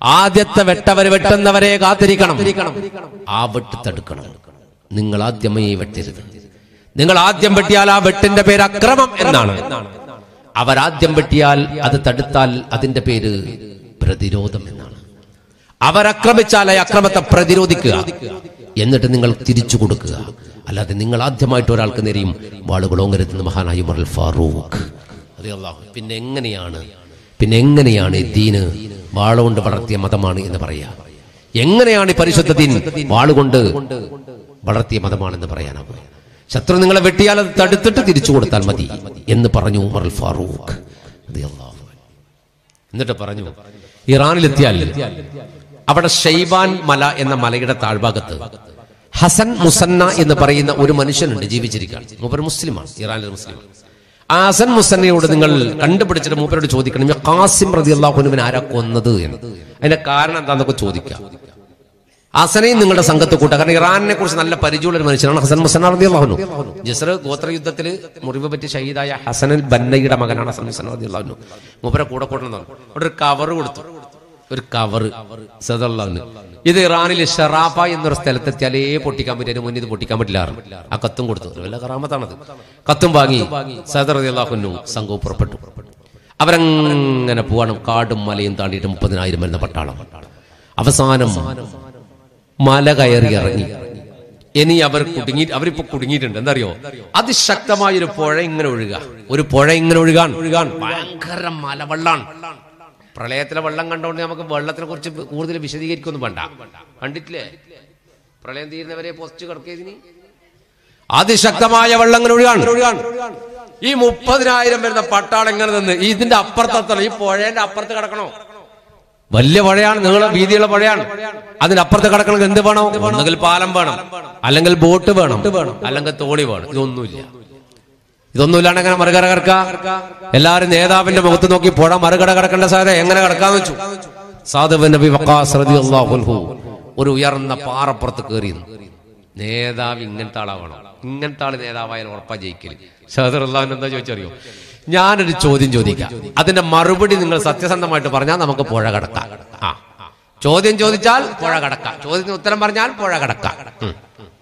ആദ്യത്തെ വെട്ടവര് വെട്ടുന്നവരെ കാത്തിരിക്കണം ആ വെട്ട് തടുക്കണം നിങ്ങൾ ആദ്യമേ വെട്ടരുത് നിങ്ങൾ ആദ്യം വെട്ടിയാൽ ആ വെട്ടിന്റെ പേര് അക്രമം എന്നാണ് അവരാദ്യം വെട്ടിയാൽ അത് തടുത്താൽ അതിന്റെ പേര് പ്രതിരോധം എന്നാണ് അവരക്രമിച്ചാൽ ആ അക്രമത്തെ പ്രതിരോധിക്കുക എന്നിട്ട് നിങ്ങൾ തിരിച്ചു കൊടുക്കുക അല്ലാതെ നിങ്ങൾ ആദ്യമായിട്ട് ഒരാൾക്ക് നേരെയും വാളുകളോങ്ങരുതെന്ന് മഹാനായി ഉമർ ഫാറൂഖ് അതെ അള്ളാഹു പിന്നെ എങ്ങനെയാണ് പിന്നെ എങ്ങനെയാണ് ഈ ദീന് വാളുകൊണ്ട് വളർത്തിയ മതമാണ് എന്ന് പറയാ എങ്ങനെയാണ് ഈ പരിശുദ്ധ ദീൻ വാളുകൊണ്ട് വളർത്തിയ മതമാണെന്ന് പറയാനാവുക ശത്രു നിങ്ങളെ വെട്ടിയാൽ അത് തടുത്തിട്ട് തിരിച്ചു കൊടുത്താൽ മതി എന്ന് പറഞ്ഞു ഉമർ ഫാറൂഖ് അതെ അള്ളാഹു എന്നിട്ട് പറഞ്ഞു ഇറാനിലെത്തിയാൽ അവിടെ ഷെയ്ബാൻ മല എന്ന മലയുടെ താഴ്ഭാഗത്ത് ഹസൻ മുസന്ന എന്ന് പറയുന്ന ഒരു മനുഷ്യനുണ്ട് ജീവിച്ചിരിക്കുകയാണ് മൂപ്പർ മുസ്ലിമാണ് ഇറാനിലെ മുസ്ലിം ആ ഹസൻ മുസന്നയോട് നിങ്ങൾ കണ്ടുപിടിച്ചിട്ട് മൂപ്പരോട് ചോദിക്കണം "ഈ ഖാസിം റതി അള്ളാഹുനുവിന് ആരാ കൊന്നത് എന്ന് അതിന്റെ കാരണം എന്താണെന്നൊക്കെ ചോദിക്കാം ഹസനെയും നിങ്ങളുടെ സംഘത്തെ കൂട്ടാം കാരണം ഇറാനെ കുറിച്ച് നല്ല പരിചയമുള്ള ഒരു മനുഷ്യനാണ് ഹസൻ മുസന്ന റതി അള്ളാഹുനു ജസർ ഗോത്ര യുദ്ധത്തിൽ മുറിവ് പറ്റി ഷഹീദായ ഹസനൽ ബന്നയുടെ മകനാണ് ഹസൻ മുസന്ന റതി അള്ളാഹുനു മൂപ്പരെ കൂടെ കൂട്ടണം അവിടെ ഒരു കവർ കൊടുത്തു ഒരു കവർ സദല്ലാന്ന് ഇത് ഇറാനിൽ ഷറാഫ എന്നൊരു സ്ഥലത്തെത്തിയാലേ പൊട്ടിക്കാൻ പറ്റിയ മുന്നിൽ ഇത് പൊട്ടിക്കാൻ പറ്റില്ലാറുണ്ട് ആ കത്തും കൊടുത്തു വല്ല കറാമത്താണത് കത്തും വാങ്ങി സദർ അള്ളാഹുനു സംഘവും പുറപ്പെട്ടു അവരങ്ങനെ പോവാണ് കാടും മലയും താണ്ടിയിട്ട് മുപ്പതിനായിരം വരുന്ന പട്ടാളം അവസാനം മല കയറി ഇറങ്ങി ഇനി അവർ കുടുങ്ങി അവരിപ്പോ കുടുങ്ങിയിട്ടുണ്ട് എന്തറിയോ അതിശക്തമായ ഒരു പുഴ ഇങ്ങനെ ഒഴുക ഒരു പുഴ ഇങ്ങനെ ഒഴുകാൻ ഒഴുകാൻ ഭയങ്കര മലവെള്ളാണ് പ്രളയത്തിലെ വെള്ളം കണ്ടുകൊണ്ട് നമുക്ക് വെള്ളത്തിനെ കുറിച്ച് കൂടുതൽ വിശദീകരിക്കൊന്നും വേണ്ട കണ്ടിട്ടില്ലേ പ്രളയം തീരുന്നവരെ പോസ്റ്റ് കിടക്കിയതിന് അതിശക്തമായ വെള്ളങ്ങൾ ഒഴുകാൻ ഈ മുപ്പതിനായിരം വരുന്ന പട്ടാളം എങ്ങനെ നിന്ന് ഇതിന്റെ അപ്പുറത്തെത്തണം ഈ പുഴേന്റെ അപ്പുറത്ത് കിടക്കണോ വലിയ പുഴയാണ് നീളം വീതിയുള്ള പുഴയാണ് അതിനപ്പുറത്ത് കിടക്കണമെങ്കിൽ എന്ത് വേണം ഒന്നുകിൽ പാലം വേണം അല്ലെങ്കിൽ ബോട്ട് വേണം അല്ലെങ്കിൽ തോണി വേണം ഇതൊന്നുമില്ല ഇതൊന്നുമില്ലാണ്ട് എങ്ങനെ മറുകര കിടക്ക എല്ലാവരും നേതാവിന്റെ മുഖത്ത് നോക്കി പുഴ മറുകട കിടക്കേണ്ട സാധനം എങ്ങനെ കിടക്കാന്ന് വെച്ചു സാധുബ് നബി വക്കാസ് റളിയല്ലാഹു അൻഹു ഒരു ഉയർന്ന പാറപ്പുറത്ത് കയറി നേതാവ് ഇങ്ങനത്തെ ആളാവണം ഇങ്ങനത്തെ ആള് നേതാവായാലും ഉറപ്പാ ജയിക്കല് ഷഹദർ അള്ളാഹുൻ എന്താ ചോദിച്ചറിയോ ഞാനൊരു ചോദ്യം ചോദിക്കാം അതിന്റെ മറുപടി നിങ്ങൾ സത്യസന്ധമായിട്ട് പറഞ്ഞാൽ നമുക്ക് പുഴ കടക്കാം ആ ചോദ്യം ചോദിച്ചാൽ പുഴ കടക്കാം ചോദ്യത്തിന് ഉത്തരം പറഞ്ഞാൽ പുഴ കടക്കാം ഉം.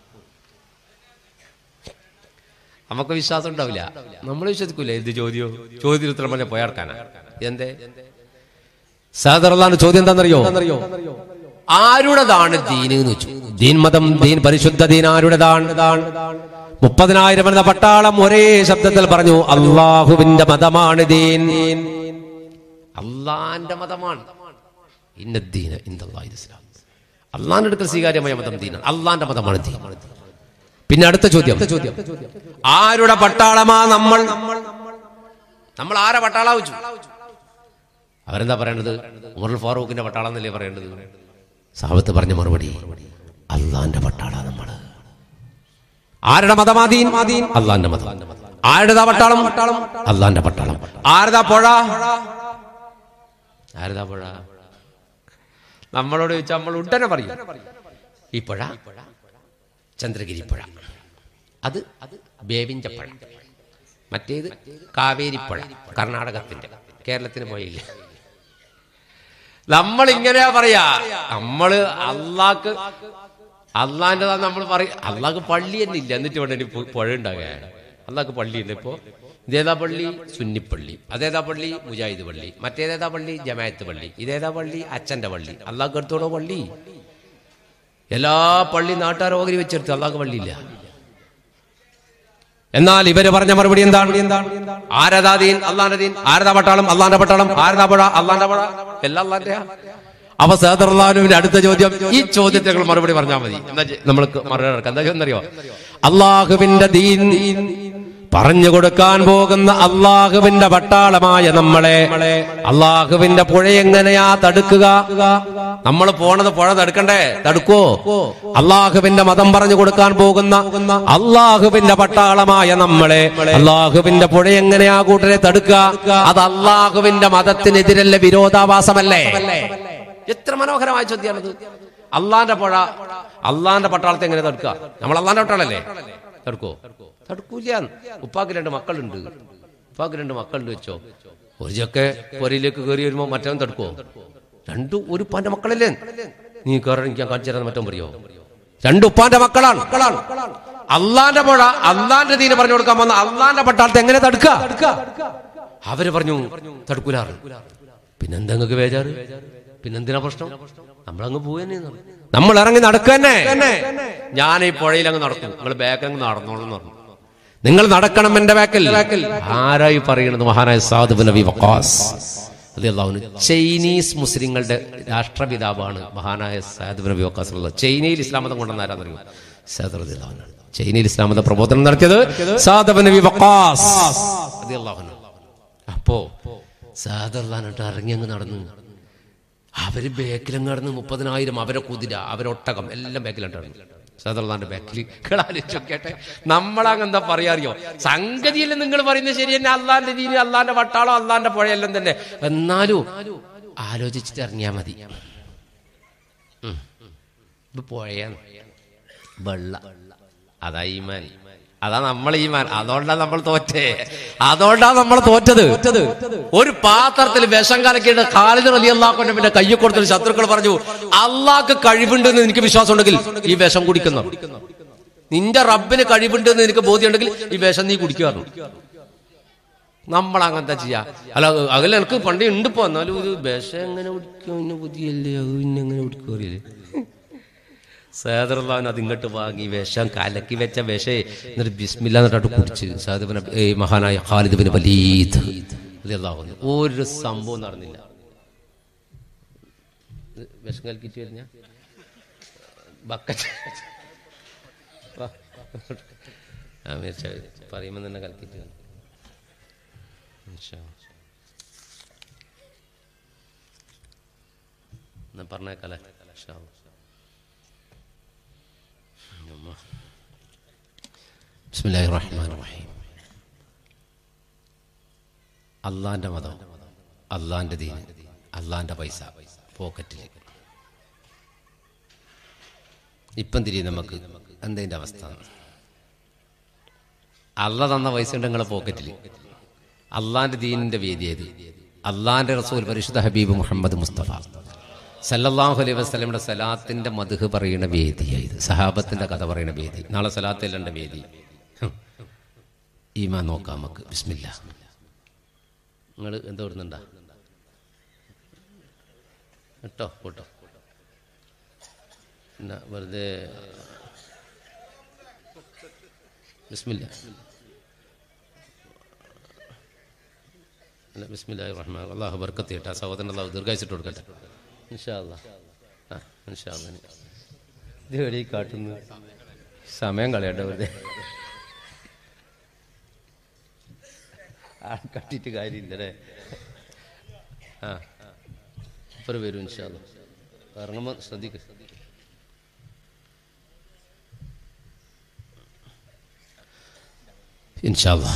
നമുക്ക് വിശ്വാസം ഉണ്ടാവില്ല നമ്മൾ വിശ്വസിക്കൂല എന്ത് ചോദ്യോ ചോദ്യത്തിന് ഉത്തരം പറഞ്ഞാൽ പോയാർക്കാനാ എന്തേ സാധാരണ ചോദ്യം എന്താണെന്നറിയോ ആരുടേതാണ് ദീന് എന്ന് വെച്ചു ദീൻ മതം ദീൻ പരിശുദ്ധ ദീൻ ആരുടേതാണ് മുപ്പതിനായിരം എന്ന പട്ടാളം ഒരേ ശബ്ദത്തിൽ പറഞ്ഞു അള്ളാഹുവിന്റെ മതമാണ് ദീൻ അള്ളാന്റെ മതമാണ് ഇന്നദ്ദീന ഇന്ദല്ലാഹി ഇസ്ലാം അള്ളാന്റെ അടുക്കൽ സ്വീകാര്യമായ മതം ദീനാണ് അള്ളാന്റെ മതമാണ് ദീൻ പിന്നെ അടുത്ത ചോദ്യം ആരുടെ പട്ടാളമാ നമ്മൾ നമ്മൾ ആരെ പട്ടാള വെച്ചു അവരെന്താ പറയേണ്ടത് ഉമർ ഫാറൂഖിന്റെ പട്ടാളം എന്നല്ലേ പറയേണ്ടത് സാഹബത്ത് പറഞ്ഞ മറുപടി അള്ളാന്റെ പട്ടാള നമ്മള് ആരുടെ മതമാദീൻ അള്ളാന്റെ മതം ആരുടെതാ പട്ടാളം അള്ളാന്റെ പട്ടാളം ആരുതാ പുഴ ആരുതാ പുഴ നമ്മളോട് ചോദിച്ചാൽ നമ്മൾ ഉടനെ പറയും ഈ പുഴ ചന്ദ്രഗിരി പുഴ അത് അത് ബേവിഞ്ചപ്പുഴ മറ്റേത് കാവേരിപ്പുഴ കർണാടകത്തിന്റെ കേരളത്തിന് പോയില്ല നമ്മൾ ഇങ്ങനെയാ പറയാ നമ്മള് അള്ളാക്ക് അള്ളാന്റെതാ നമ്മൾ പറയും അള്ളാക്ക് പള്ളി തന്നെ ഇല്ല എന്നിട്ട് വേണ്ട ഇനി പു- പുഴ ഉണ്ടാകുക അള്ളാക്ക് പള്ളിയുണ്ട് ഇപ്പോ ഇതേതാ പള്ളി സുന്നിപ്പള്ളി അതേതാ പള്ളി മുജാഹിദ് പള്ളി മറ്റേതേതാ പള്ളി ജമായത്ത് പള്ളി ഇതേതാ പള്ളി അച്ഛന്റെ പള്ളി അള്ളാഹ് എടുത്തോടോ പള്ളി എല്ലാ പള്ളി നാട്ടുകാർ ഓഹരി വെച്ചെടുത്ത് അള്ളാഹ് പള്ളിയില്ല എന്നാൽ ഇവര് പറഞ്ഞ മറുപടി എന്താണ് ആരതാ ദീൻ അള്ളാന്റെ ദീൻ ആരതാ പട്ടാളം അള്ളാന്റെ പട്ടാളം ആരതാ പുഴ അള്ളാന്റെ പുഴ എല്ലാം അള്ളാന്റെ അപ്പൊ സേദർലാനുവിന്റെ അടുത്ത ചോദ്യം ഈ ചോദ്യത്തിന് മറുപടി പറഞ്ഞാൽ മതി എന്താ ചെ- നമ്മൾക്ക് മറുപടി നടക്കാം എന്താ ചോദ്യം അറിയോ അള്ളാഹുവിന്റെ ദീൻ പറഞ്ഞു കൊടുക്കാൻ പോകുന്ന അള്ളാഹുവിന്റെ പട്ടാളമായ നമ്മളെ അള്ളാഹുവിന്റെ പുഴ എങ്ങനെയാ തടുക്കുക നമ്മൾ പോണത് പുഴ തടുക്കണ്ടേ തടുക്കോ അള്ളാഹുവിന്റെ മതം പറഞ്ഞു കൊടുക്കാൻ പോകുന്ന അള്ളാഹുവിന്റെ പട്ടാളമായ നമ്മളെ അള്ളാഹുവിന്റെ പുഴ എങ്ങനെയാ കൂട്ടരെ തടുക്കുക അത് അള്ളാഹുവിന്റെ മതത്തിനെതിരല്ല വിരോധാഭാസമല്ലേ എത്ര മനോഹരമായ ചോദ്യമാണിത് അള്ളാന്റെ പുഴ അള്ളാന്റെ പട്ടാളത്തെ എങ്ങനെ തടുക്കുക നമ്മൾ അള്ളാന്റെ പട്ടാളല്ലേ തടുക്കോ തടുക്കൂല ഉപ്പാക്ക് രണ്ട് മക്കളുണ്ട് ഉപ്പാക്ക് രണ്ട് മക്കളുണ്ട് വെച്ചോ ഒരു ചൊക്കെ പൊരയിലേക്ക് കയറി വരുമ്പോ മറ്റവൻ തടുക്കോ രണ്ടു ഒരു ഉപ്പാന്റെ മക്കളല്ലേ നീ കയറി എനിക്ക് കാണിച്ചു തരാൻ മറ്റോ പറയോ രണ്ട് ഉപ്പാന്റെ മക്കളാണ് അള്ളാന്റെ പുഴ അള്ളാന്റെ തീരെ പറഞ്ഞു കൊടുക്കാൻ വന്ന അള്ളാന്റെ പട്ടാളത്തെ എങ്ങനെ തടുക്കുക അവര് പറഞ്ഞു തടുക്കൂലാറ് പിന്നെന്താ നിങ്ങൾക്ക് ബേജാറ് പിന്നെന്തിനാ പ്രശ്നം നമ്മളങ്ങ് പോവന്നെ നമ്മൾ ഇറങ്ങി നടക്കന്നെ ഞാൻ ഈ പുഴയിൽ അങ്ങ് നടക്കും നിങ്ങൾ ബാക്കിൽ അങ്ങ് നടന്നോളൂ എന്ന് പറഞ്ഞു നിങ്ങൾ നടക്കണം എന്റെ ബാക്കിൽ ആരായി പറയുന്നത് മഹാനായ സാധു നബി വക്കാസ് റളിയല്ലാഹു അൻഹു. ചൈനീസ് മുസ്ലിങ്ങളുടെ രാഷ്ട്രപിതാവാണ് മഹാനായ സാദ് നബി വക്കാസ് റളിയല്ലാഹു. ചൈനയിൽ ഇസ്ലാം മതം കൊണ്ടുവന്ന ആരാന്നറിയോ സാദ് റളിയല്ലാഹു അൻഹു. ചൈനയിൽ ഇസ്ലാം മത പ്രബോധനം നടത്തിയത് സാദ് നബി വക്കാസ് റളിയല്ലാഹു അൻഹു. അപ്പോ സാദർലാനിട്ട് ഇറങ്ങി അങ്ങ് നടന്നു അവര് ബാക്കിലങ്ങ് നടന്ന് മുപ്പതിനായിരം അവരെ കുതിര അവരൊട്ടകം എല്ലാം ബാക്കിലുണ്ടായിരുന്നു സാദർലാന്റെ ബാക്കിൽ ആലോചിച്ചോക്കട്ടെ നമ്മളങ്ങ് എന്താ പറയാറിയോ സംഗതിയിൽ നിങ്ങൾ പറയുന്നത് ശരി തന്നെ അള്ളാന്റെ ദീന് അള്ളാന്റെ വട്ടാളോ അള്ളാന്റെ പുഴയെല്ലാം തന്നെ എന്നാലും ആലോചിച്ചിട്ട് ഇറങ്ങിയാ മതി ഉം. ഇത് പുഴയാണ് വെള്ള അതാ ഈമാൻ അതാ നമ്മൾ ഈമാൻ അതുകൊണ്ടാ നമ്മൾ തോറ്റേ അതുകൊണ്ടാ നമ്മൾ തോറ്റത് ഒരു പാത്രത്തിൽ വിഷം കലക്കിയിട്ട് ഖാലിദ് അലി അള്ളാഹുന്റെ പിന്നെ കയ്യിൽ കൊടുത്തൊരു ശത്രുക്കൾ പറഞ്ഞു അള്ളാഹ്ക്ക് കഴിവുണ്ടെന്ന് എനിക്ക് വിശ്വാസം ഉണ്ടെങ്കിൽ ഈ വിഷം കുടിക്കുന്നു നിന്റെ റബ്ബിന് കഴിവുണ്ടെന്ന് നിനക്ക് ബോധ്യമുണ്ടെങ്കിൽ ഈ വിഷം നീ കുടിക്കാറുണ്ട് നമ്മൾ അങ്ങനത്തെ ചെയ്യാ അല്ല അകലെ എനിക്ക് പണ്ടേ ഉണ്ട് ഇപ്പൊ എന്നാലും ഇത് വിഷം എങ്ങനെ കുടിക്കും ഇന്നെ ബുദ്ധിയല്ലേ അത് പിന്നെ എങ്ങനെ കുടിക്കും അറിയില്ലേ സേദർലാൻ അത് ഇങ്ങോട്ട് വാങ്ങി വിഷം കലക്കി വെച്ച വിഷേ എന്നിട്ട് ബിസ്മില്ല എന്നിട്ട് കുടിച്ച് സാദിബിന് ഈ മഹാനായ ഖാലിദ് ബിൻ വലീദ് റളിയല്ലാഹു അൻഹു. ഒരു സംഭവം നടന്നില്ല ഇത് വിഷം കലക്കിട്ട് കഴിഞ്ഞ ബക്കറ്റ് അമീർ പറയുമ്പോൾ തന്നെ കലക്കിട്ട് വന്നു. ഇൻഷാ അല്ലാ. എന്നാ പറഞ്ഞേക്കല്ലേ ഇൻഷാ അല്ലാ. ബിസ്മില്ലാഹിർ റഹ്മാനിർ റഹീം അള്ളാന്റെ മതം അള്ളാന്റെ ദീൻ അള്ളാന്റെ പൈസ പോക്കറ്റിൽ ഇപ്പം തിരിയും നമുക്ക് എന്തതിന്റെ അവസ്ഥ അള്ള തന്ന പൈസ ഉണ്ട് നിങ്ങളെ പോക്കറ്റിൽ അള്ളാന്റെ ദീനിന്റെ വേദി ഏത് അള്ളാന്റെ റസൂൽ പരിശുദ്ധ ഹബീബ് മുഹമ്മദ് മുസ്തഫ സല്ലല്ലാഹു അലൈഹി വസല്ലമയുടെ സലാത്തിന്റെ മധുഹ് പറയുന്ന വേദിയായത് സഹാബത്തിന്റെ കഥ പറയുന്ന വേദി നാളെ സലാത്തില്ലണ്ട വേദി ഹും. ഈമാൻ നോക്കാം നമുക്ക് ബിസ്മില്ല നിങ്ങൾ എന്താ ഇടുന്നുണ്ടാ കേട്ടോ കേട്ടോ പിന്നെ വെറുതെ ബിസ്മില്ല അല്ല ബിസ്മില്ലാഹി റഹ്മാൻ അള്ളാഹു ബർക്കത്ത് ചെയ്യട്ടെ ആ സഹോദരൻ അള്ളാഹു ദീർഘായിച്ചിട്ട് കൊടുക്കട്ടെ ഇൻഷാ അല്ലാ ആ ഇൻഷാ അല്ലാ ഇത് വെളി കാട്ടുന്നു സമയം കളയട്ടെ വെറുതെ ആ കട്ടിട്ട് കാര്യമില്ലല്ലേ ആ ഇപ്പം വരും ഇൻഷാ അല്ലാ ഇറങ്ങുമ്പോൾ ശ്രദ്ധിക്ക് ഇൻഷാ അല്ലാ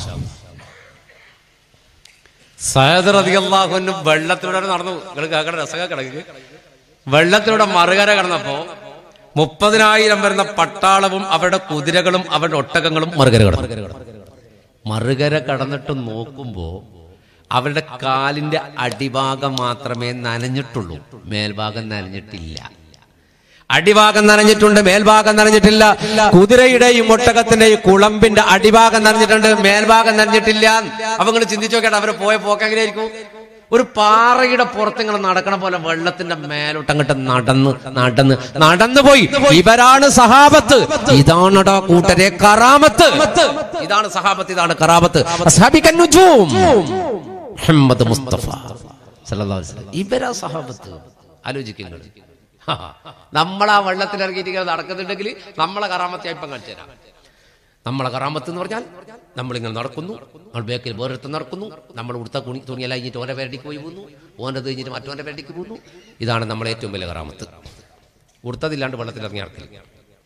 സയദ് റതിയല്ലാഹുവിന് വെള്ളത്തിലൂടെ നടന്നു നിങ്ങൾ കേൾക്കണ രസക കിടക്ക് വെള്ളത്തിലൂടെ മറുകര കടന്നപ്പോ മുപ്പതിനായിരം വരുന്ന പട്ടാളവും അവരുടെ കുതിരകളും അവരുടെ ഒട്ടകങ്ങളും മറുകര കടന്നു മറുകര കടന്നിട്ട് നോക്കുമ്പോ അവരുടെ കാലിന്റെ അടിഭാഗം മാത്രമേ നനഞ്ഞിട്ടുള്ളൂ മേൽഭാഗം നനഞ്ഞിട്ടില്ല അടിഭാഗം നനഞ്ഞിട്ടുണ്ട് മേൽഭാഗം നനഞ്ഞിട്ടില്ല കുതിരയുടെയും ഒട്ടകത്തിന്റെയും കുളമ്പിന്റെ അടിഭാഗം നനഞ്ഞിട്ടുണ്ട് മേൽഭാഗം നനഞ്ഞിട്ടില്ല അപ്പൊ നിങ്ങൾ ചിന്തിച്ചു നോക്കട്ടെ അവര് പോയ പോക്ക് എങ്ങനെയായിരിക്കും ഒരു പാറയുടെ പുറത്ത് ഇങ്ങനെ നടക്കണ പോലെ വെള്ളത്തിന്റെ മേലോട്ട് അങ്ങോട്ട് നടന്ന് നടന്ന് നടന്നു പോയി ഇവരാണ് സഹാബത്ത് ഇതാണടാ കൂട്ടരെ കറാമത്ത് ഇതാണ് സഹാബത്ത് ഇതാണ് കറാമത്ത് അസ്ഹാബിക്കൻ നുജൂം. മുഹമ്മദ് മുസ്തഫ സല്ലല്ലാഹു അലൈഹി വസല്ലം. ഇവരാ സഹാബത്ത് ആലോചിക്കുന്നത് നമ്മളാ വെള്ളത്തിൽ ഇറങ്ങിയിട്ട് ഇങ്ങനെ നടക്കുന്നുണ്ടെങ്കിൽ നമ്മളെ കറാമത്തെ ഇപ്പം കാണിച്ചു തരാം നമ്മളെ കറാമത്ത് എന്ന് പറഞ്ഞാൽ നമ്മളിങ്ങനെ നടക്കുന്നു നമ്മൾ ബേക്കിൽ വേറൊരുത്തം നടക്കുന്നു നമ്മൾ ഉടുത്ത കുണി തുണിയെല്ലാം കഴിഞ്ഞിട്ട് ഓൻ്റെ പേരടിക്ക് പോയി പോകുന്നു ഓൻ്റെ കഴിഞ്ഞിട്ട് മറ്റോൻ്റെ പേരടിക്ക് പോകുന്നു ഇതാണ് നമ്മളെ ഏറ്റവും വലിയ കറാമത്ത് ഉടുത്തതില്ലാണ്ട് വെള്ളത്തിൽ ഇറങ്ങി നടക്കില്ല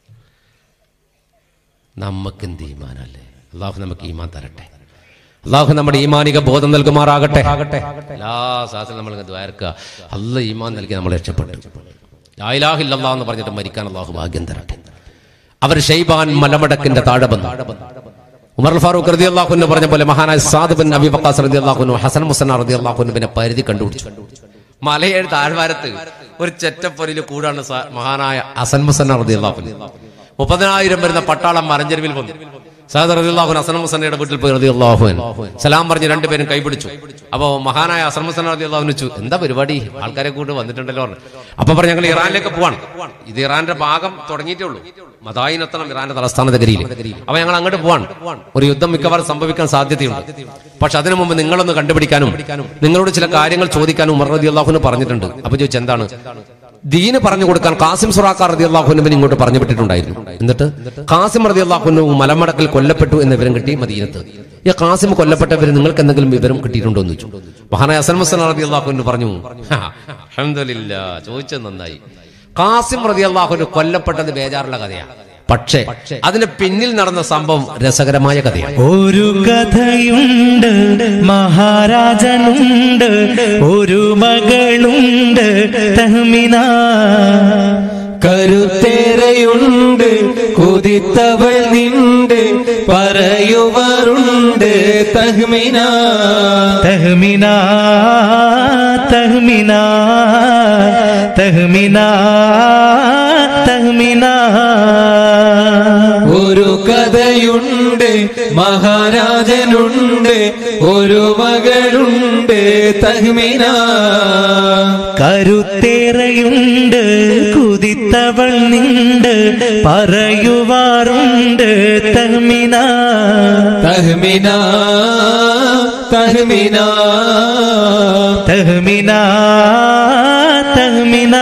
നമുക്ക് എന്ത് ഈമാനല്ലേ അള്ളാഹു നമുക്ക് ഈമാൻ തരട്ടെ അള്ളാഹു നമ്മുടെ ഈമാനിക ബോധം നൽകുമാറാകട്ടെ എല്ലാ സാഹസിലും നമ്മൾ ദ്വാരക്കുക അല്ല ഈമാൻ നൽകി നമ്മൾ രക്ഷപ്പെട്ടു ലായിലാഹില്ലാ എന്ന് പറഞ്ഞിട്ട് മരിക്കാൻ അള്ളാഹു ഭാഗ്യം തരട്ടെ അവർ ഷെയ്ബാൻ മലമടക്കിന്റെ താഴെ വന്നു ഉമർ ഫാറൂഖ് റതി അള്ളാഹുന്ന് പറഞ്ഞ പോലെ മഹാനായ സാദ് ബിൻ അബി വക്കാസ് റതി അള്ളാഹുനു ഹസൻ മുസന റതി അള്ളാഹുനുവിനെ പരിധി കണ്ടുപിടിച്ചു മലയുടെ താഴ്വാരത്ത് ഒരു ചെറ്റപ്പൊരിൽ കൂടാണ് സ- മഹാനായ അസൻ മുസന്ന റളിയല്ലാഹു മുപ്പതിനായിരം വരുന്ന പട്ടാളം മരഞ്ചെരുവിൽ വന്നു സഹദർ റളിയല്ലാഹു അൻഹു അസൻ മുസന്നയുടെ വീട്ടിൽ പോയി റളിയല്ലാഹു അൻഹു സലാം പറഞ്ഞ് രണ്ടുപേരും കൈപിടിച്ചു അപ്പോ മഹാനായ അസൻ മുസന്ന റളിയല്ലാഹു അൻഹു ചോദിച്ചു, എന്താ പരിപാടി ആൾക്കാരെ കൂട്ട് വന്നിട്ടുണ്ടല്ലോ പറഞ്ഞു അപ്പൊ പറഞ്ഞു ഞങ്ങൾ ഇറാനിലേക്ക് പോവാണ് ഇത് ഇറാന്റെ ഭാഗം തുടങ്ങിയിട്ടേ ഉള്ളൂ മദായിനെത്തണം ഇറാന്റെ തലസ്ഥാന നഗരിയിൽ അപ്പൊ ഞങ്ങൾ അങ്ങോട്ട് പോവാണ് ഒരു യുദ്ധം മിക്കവാറും സംഭവിക്കാൻ സാധ്യതയുണ്ട് പക്ഷെ അതിനു മുമ്പ് നിങ്ങളൊന്ന് കണ്ടുപിടിക്കാനും നിങ്ങളോട് ചില കാര്യങ്ങൾ ചോദിക്കാനും ഉമർ റതി അള്ളാഹുന് പറഞ്ഞിട്ടുണ്ട് അപ്പൊ ചോദിച്ചു എന്താണ് ദീന് പറഞ്ഞു കൊടുക്കാൻ കാസിം സുറാഖാർ റതി അള്ളാഹുനുവിന് ഇങ്ങോട്ട് പറഞ്ഞു വിട്ടിട്ടുണ്ടായിരുന്നു എന്നിട്ട് കാസിം റതി അള്ളാഹുനു മലമടക്കിൽ കൊല്ലപ്പെട്ടു എന്ന വിവരം കിട്ടി മദീനത്ത് ഈ കാസിം കൊല്ലപ്പെട്ടവർ നിങ്ങൾക്ക് എന്തെങ്കിലും വിവരം കിട്ടിയിട്ടുണ്ടോ എന്ന് ചോദിച്ചു മഹാനായ അസൻ മുസൻ റതി അള്ളാഹുനു പറഞ്ഞു അഹമ്മദില്ല ചോദിച്ചത് നന്നായി കാസിം റതി അള്ളാഹുന് കൊല്ലപ്പെട്ടത് ബേജാറുള്ള കഥയാണ് പക്ഷേ അതിന് പിന്നിൽ നടന്ന സംഭവം രസകരമായ കഥയാണ് ഒരു കഥയുണ്ട് മഹാരാജനുണ്ട് ഒരു മകളുണ്ട് തഹ്മിന കരുത്തേറയുണ്ട് കുതിത്തവൾ നിണ്ട് പറയുവറുണ്ട് തഹ്മിന തഹ്മിന തഹ്മിന തഹ്മിന തഹ്മിന ഒരു കഥയുണ്ട് മഹാരാജനുണ്ട് ഒരു മകളുണ്ട് തഹ്മിന കരുത്തേറയുണ്ട് കുതിത്തവൾ നിണ്ട് പറയുവാറുണ്ട് തഹ്മിന തഹ്മിന തഹ്മിന തഹ്മിന തഹ്മിന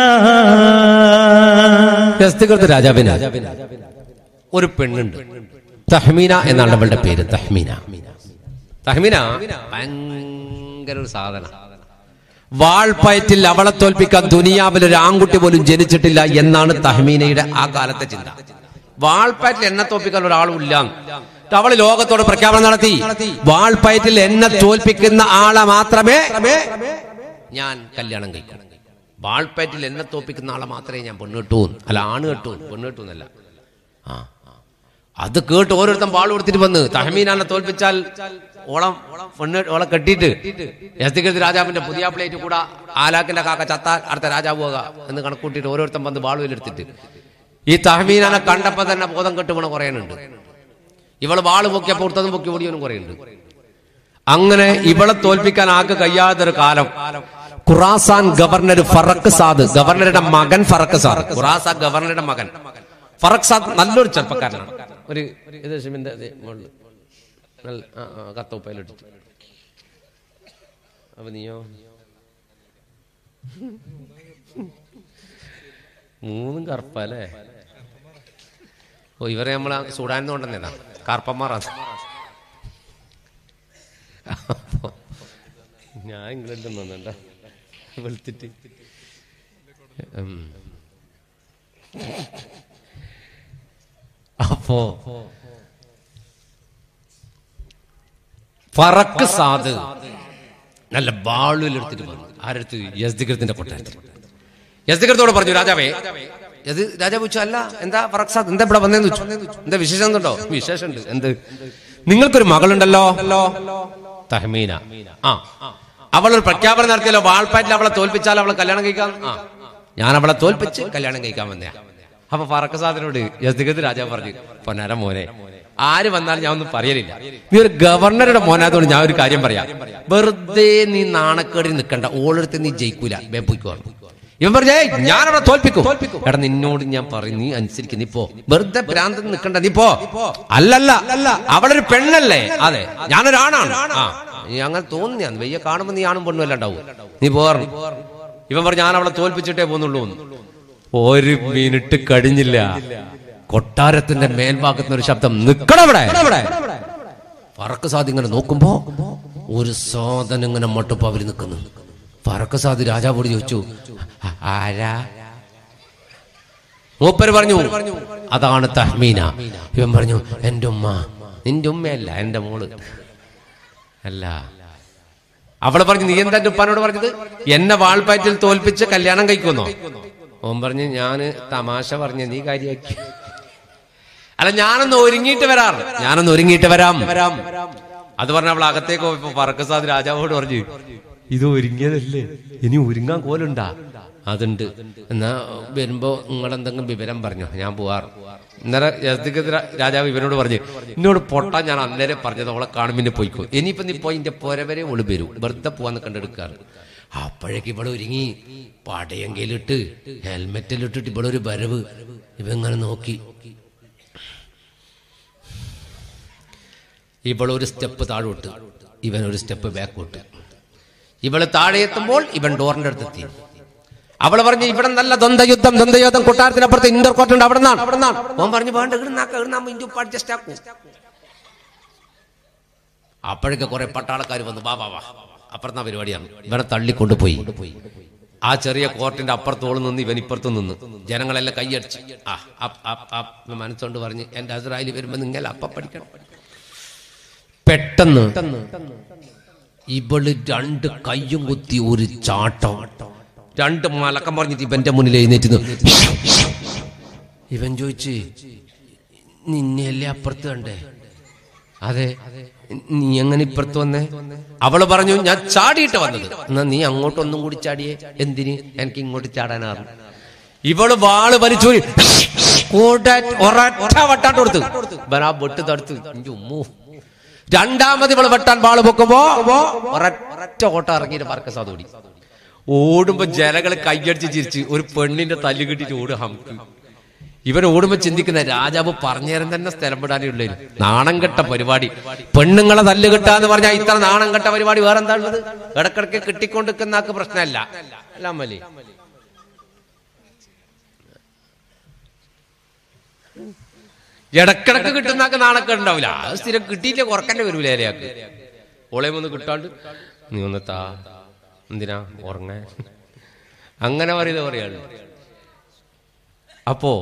രസ്തികൃത രാജാവിന് ഒരു പെണ്ണുണ്ട് തഹ്മീന എന്നാണ് അവളുടെ പേര് തഹ്മീന തഹ്മീന ഭയങ്കര ഒരു സാധന വാൾപ്പയറ്റിൽ അവളെ തോൽപ്പിക്കാൻ ദുനിയാവിൽ ഒരു ആൺകുട്ടി പോലും ജനിച്ചിട്ടില്ല എന്നാണ് തഹ്മീനയുടെ ആ കാലത്തെ ചിന്ത വാൾപ്പയറ്റിൽ എന്നെ തോൽപ്പിക്കാൻ ഒരാളും ഇല്ല അവള് ലോകത്തോട് പ്രഖ്യാപനം നടത്തി വാൾപ്പയറ്റിൽ എന്നെ തോൽപ്പിക്കുന്ന ആളെ മാത്രമേ ഞാൻ കല്യാണം കഴിക്കണം വാൾപ്പയറ്റിൽ എന്നെ തോൽപ്പിക്കുന്ന ആളെ മാത്രമേ ഞാൻ പെണ്ണ് കിട്ടൂ അല്ല ആണ് കെട്ടൂ പെണ്ണ് കിട്ടൂ എന്നല്ല ആ ആ. അത് കേട്ട് ഓരോരുത്തൻ വാൾ കൊടുത്തിട്ട് വന്ന് തഹമീനാനെ തോൽപ്പിച്ചാൽ ഓളം പെണ്ണ് ഓളെ കെട്ടിയിട്ട് എസ്തികൃതി രാജാവിന്റെ പുതിയ പ്ലേറ്റ് കൂടെ ആലാക്കിന്റെ കാക്ക ചത്താൽ അടുത്ത രാജാവ് പോക എന്ന് കണക്കൂട്ടിയിട്ട് ഓരോരുത്തൻ വന്ന് വാളുവിലെടുത്തിട്ട് ഈ തഹമീനാനെ കണ്ടപ്പോ തന്നെ ബോധം കെട്ട് വീണ കുറയാനുണ്ട് ഇവള് വാള് പൊക്കിയപ്പോൾ പുറത്തതും പൊക്കി ഓടിയവനും കുറയുണ്ട് അങ്ങനെ ഇവളെ തോൽപ്പിക്കാൻ ആകെ കഴിയാത്തൊരു കാലം ഖുറാസാൻ ഗവർണർ ഫറക്ക് സാദ് ഗവർണറുടെ മകൻ ഫറക്ക് സാദ് ഖുറാസാൻ ഗവർണറുടെ മകൻ ഫറക്ക് സാദ് നല്ലൊരു ചെറുപ്പക്കാരനാണ് ഒരു ഇത് ഷിമിന്റെ ഇത് മുകളില്. നല്ല ആ, ആ, കത്തോപ്പയിലിട്ടിട്ട് അപ്പൊ നീയോ മൂന്നും കറുപ്പല്ലേ ഓ ഇവരെ നമ്മളെ സുഡാനിൽ നിന്ന് കൊണ്ടുവന്നേതാ കാർപ്പന്മാറാണ് അപ്പൊ ഞാൻ ഇംഗ്ലണ്ടിൽ നിന്ന് വന്നണ്ട വെളുത്തിട്ട് ഉം. അപ്പോ ഫറക്ക് സാദ് നല്ല ബാളുവിലെടുത്തിട്ട് വന്നു ആരെടുത്ത് യസ്ദികൃത്തിന്റെ കൊട്ടാരത്തിൽ യസ്ദികൃത്തോട് പറഞ്ഞു രാജാവേ യസ് രാജാവ് ചോദിച്ചു അല്ല എന്താ ഫറക് സാദ് എന്താ ഇവിടെ വന്നേന്ന് ചോദിച്ചു എന്താ വിശേഷം എന്തുണ്ടോ വിശേഷമുണ്ട് എന്ത് നിങ്ങൾക്കൊരു മകളുണ്ടല്ലോ തഹ്മീന ആ അവളൊരു പ്രഖ്യാപനം നടത്തിയല്ലോ വാൾപ്പാറ്റിൽ അവളെ തോൽപ്പിച്ചാൽ അവളെ കല്യാണം കഴിക്കാം ആ ഞാൻ അവളെ തോൽപ്പിച്ച് കല്യാണം കഴിക്കാൻ വന്നയാ അപ്പൊ ഫറക്ക് സാദിനോട് യസ്ദികത്ത് രാജാവ് പറഞ്ഞു പൊന്നാര മോനെ ആര് വന്നാലും ഞാൻ ഒന്നും പറയലില്ല നീ ഒരു ഗവർണറുടെ മോനായതുകൊണ്ട് ഞാൻ ഒരു കാര്യം പറയാം വെറുതെ നീ നാണക്കേടിൽ നിൽക്കണ്ട ഓളെടുത്ത് നീ ജയിക്കൂല ബേബുക്ക് പറഞ്ഞു ഇവൻ പറഞ്ഞേ ഞാൻ അവിടെ തോൽപ്പിക്കും എടാ നിന്നോട് ഞാൻ പറയും നീ അനുസരിക്കും നീ പോ വെറുതെ ഭ്രാന്തൻ നിൽക്കണ്ട നീ പോ അല്ലല്ല അവളൊരു പെണ്ണല്ലേ അതെ ഞാനൊരാണാണ് ആ നീ അങ്ങനെ തോന്നിയാന്ന് വെയ്യ കാണുമ്പോ നീ ആണും പെണ്ണും എല്ലാം ഉണ്ടാവും നീ പോറു ഇവൻ പറഞ്ഞു ഞാൻ അവളെ തോൽപ്പിച്ചിട്ടേ പോന്നുള്ളൂ എന്ന്. ഒരു മിനിറ്റ് കഴിഞ്ഞില്ല കൊട്ടാരത്തിന്റെ മേൽഭാഗത്തുനിന്ന് ഒരു ശബ്ദം നിക്കടവിടെ ഫറക്ക് സാദ് ഇങ്ങനെ നോക്കുമ്പോ ഒരു സാധനം ഇങ്ങനെ മട്ടുപ്പ് അവര് നിൽക്കുന്നു ഫറക്ക് സാദ് രാജാവോട് ചോദിച്ചു "ആ- ആരാ മൂപ്പര് പറഞ്ഞു അതാണ് തഹ്മീന ഇവൻ പറഞ്ഞു എന്റെ ഉമ്മ നിന്റെ ഉമ്മയല്ല എന്റെ മോള് അല്ല അവള് പറഞ്ഞു നീ എന്താ എന്റെ ഉപ്പാനോട് പറഞ്ഞത് എന്നെ വാൾപ്പാറ്റിൽ തോൽപ്പിച്ച് കല്യാണം കഴിക്കുന്നോ ഓൻ പറഞ്ഞു ഞാന് തമാശ പറഞ്ഞ നീ കാര്യാക്കി അല്ല ഞാനൊന്ന് ഒരുങ്ങിയിട്ട് വരാറ് ഞാനൊന്ന് ഒരുങ്ങിയിട്ട് വരാം വരാം അത് പറഞ്ഞ അവൾ അകത്തേക്ക് പോയപ്പോ ഫറക്കസാദ് രാജാവോട് പറഞ്ഞു ഇത് ഒരുങ്ങിയതല്ലേ ഇനി ഒരുങ്ങാൻ കോലുണ്ടാ അതുണ്ട് എന്നാ വരുമ്പോ നിങ്ങളെന്തെങ്കിലും വിവരം പറഞ്ഞോ ഞാൻ പോവാറ് ഇന്നലെ യസ്ദിഖത്ത് രാ- രാജാവ് ഇവനോട് പറഞ്ഞു എന്നോട് പൊട്ടാൻ ഞാൻ അന്നേരം പറഞ്ഞത് അവളെ കാണുമ്പോൾ പോയിക്കോ ഇനിയിപ്പോ നീ പോയി എന്റെ പോരവരെ ഒളി വരും വെറുതെ പോവാന്ന് കണ്ടെടുക്കാറ് അപ്പോഴേക്ക് ഇവിടെ ഒരുങ്ങി പടയെങ്കിലിട്ട് ഹെൽമെറ്റിലിട്ടിട്ട് ഇവിടെ ഒരു വരവ് ഇവങ്ങനെ നോക്കി ഇവളൊരു സ്റ്റെപ്പ് താഴോട്ട് ഇവൻ ഒരു സ്റ്റെപ്പ് ബാക്കോട്ട് ഇവള് താഴെ എത്തുമ്പോൾ ഇവൻ ഡോറിന്റെ അടുത്തെത്തി അവള് പറഞ്ഞു ഇവിടെ നല്ല ദ്വന്ദ്വയുദ്ധം ദ്വന്ദ്വയുദ്ധം കൊട്ടാരത്തിനപ്പുറത്ത് ഇന്റർ കോർട്ട് ഉണ്ട് അവിടെ നിന്നാണ് അവിടെ നിന്നാണ് ഓൻ പറഞ്ഞു വേണ്ട ഇടുന്നാക്ക ഇടുന്നാകുമ്പോ ഇന്ത്യ അഡ്ജസ്റ്റ് ആക്കൂ അപ്പോഴൊക്കെ കുറെ പട്ടാളക്കാർ വന്നു വാ വാ വാ അപ്പുറത്തെ പരിപാടിയാണ് ഇവനെ തള്ളിക്കൊണ്ടുപോയി ആ ചെറിയ കോർട്ടിന്റെ അപ്പുറത്തോളം നിന്ന് ഇവൻ ഇപ്പുറത്ത് നിന്ന് ജനങ്ങളെല്ലാം കൈയടിച്ച് ആ അപ്പ് അപ്പ് അപ്പ് എന്ന് മനസ്സുകൊണ്ട് പറഞ്ഞ് എന്റെ അസറായിൽ വരുമ്പോ നിങ്ങൾ അപ്പ പഠിക്കണം പെട്ടെന്ന് ഇവള് രണ്ട് കയ്യും കുത്തി ഒരു ചാട്ടം രണ്ട് മലക്കം പറഞ്ഞിട്ട് ഇവന്റെ മുന്നിൽ എഴുന്നേറ്റ് നിന്ന് ഇവൻ ചോദിച്ച് നിന്നെയല്ലേ അപ്പുറത്ത് കണ്ടേ അതെ നീ എങ്ങനെ ഇപ്പുറത്ത് വന്നേ അവള് പറഞ്ഞു ഞാൻ ചാടിയിട്ട് വന്നത് എന്നാ നീ അങ്ങോട്ടൊന്നും കൂടി ചാടിയേ എന്തിന് എനിക്ക് ഇങ്ങോട്ട് ചാടാനാണ് ഇവള് വാള് വലിച്ചു ഒരൊറ്റ വട്ടാട്ട് കൊടുത്തു ഇവൻ ആ വെട്ട് തടുത്തു ഇഞ്ചു ഉമ്മൂ രണ്ടാമത് ഇവള് വെട്ടാൻ വാള് പൊക്കുമ്പോ ഒരൊറ്റ ഓട്ടം ഇറങ്ങിയിട്ട് പറക്ക സാധോടി ഓടുമ്പോ ജനങ്ങൾ കൈയടിച്ച് ചിരിച്ച് ഒരു പെണ്ണിന്റെ തല്ല് കിട്ടിട്ട് ഓട് ഹംക്ക് ഇവൻ ഓടുമ്പോ ചിന്തിക്കുന്ന രാജാവ് പറഞ്ഞേരം തന്നെ സ്ഥലം വിടാനേ ഉള്ളൂ നാണം കെട്ട പരിപാടി പെണ്ണുങ്ങളെ തല്ല് കിട്ടാന്ന് പറഞ്ഞാൽ ഇത്ര നാണം കെട്ട പരിപാടി വേറെ എന്താ ഉള്ളത് ഇടക്കിടക്ക് കിട്ടിക്കൊണ്ടിരിക്കുന്ന ആൾക്ക് പ്രശ്നമല്ല അല്ല അമ്മലേ ഇടക്കിടക്ക് കിട്ടുന്ന ആൾക്ക് നാണൊക്കെ ഉണ്ടാവില്ല അത് സ്ഥിരം കിട്ടിയില്ലേ കുറക്കന്നെ വരൂലേ അയാൾക്ക് ഓളെ ഒന്ന് കിട്ടാണ്ട് നീ ഒന്ന് താ എന്തിനാ ഉറങ്ങ അങ്ങനെ പറയുന്നത് പറയാണ് അപ്പോ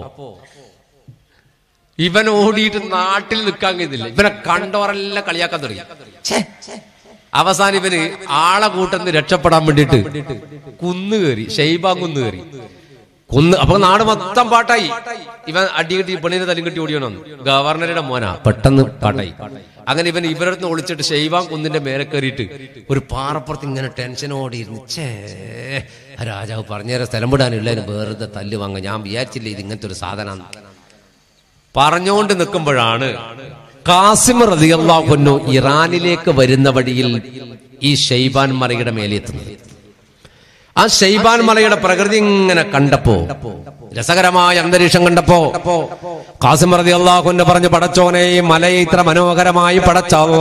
ഇവൻ ഓടിയിട്ട് നാട്ടിൽ നിൽക്കാൻ കഴിയുന്നില്ല ഇവനെ കണ്ടവരെല്ലാം കളിയാക്കാൻ തുടങ്ങി ഛേ, അവസാനം ഇവന് ആളെ കൂട്ടന്ന് രക്ഷപ്പെടാൻ വേണ്ടിയിട്ട് കുന്ന് കയറി ഷെയ്ബാൻ കുന്ന് കയറി കുന്ന് അപ്പൊ നാട് മൊത്തം പാട്ടായി ഇവൻ അടി കിട്ടി പെണ്ണിനെ തല്ലും കിട്ടി ഓടിയണം ഗവർണറുടെ മോനാ പെട്ടെന്ന് പാട്ടായി അങ്ങനെ ഇവൻ ഇവരടുത്ത് ഒളിച്ചിട്ട് ഷെയ്വാൻ കുന്നിന്റെ മേലെ കയറിയിട്ട് ഒരു പാറപ്പുറത്ത് ഇങ്ങനെ ടെൻഷനോടെ ഇരുന്ന് ഛേ ആ രാജാവ് പറഞ്ഞേരെ സ്ഥലം വിടാനില്ലായിരുന്നു വെറുതെ തല്ല് വാങ്ങ ഞാൻ വിചാരിച്ചില്ല ഇത് ഇങ്ങനത്തെ ഒരു സാധനം പറഞ്ഞുകൊണ്ട് നിൽക്കുമ്പോഴാണ് കാസിം റതിയല്ലാഹുന്നു ഇറാനിലേക്ക് വരുന്ന വഴിയിൽ ഈ ഷെയ്ബാൻ മലയുടെ മേലെത്തുന്നത് ആ ഷെയ്ബാൻ മലയുടെ പ്രകൃതി ഇങ്ങനെ കണ്ടപ്പോ രസകരമായ അന്തരീക്ഷം കണ്ടപ്പോ കാസിം റതി അള്ളാഹുന്ന് പറഞ്ഞു പടച്ചോനെ ഈ മലയെ ഇത്ര മനോഹരമായി പടച്ചവ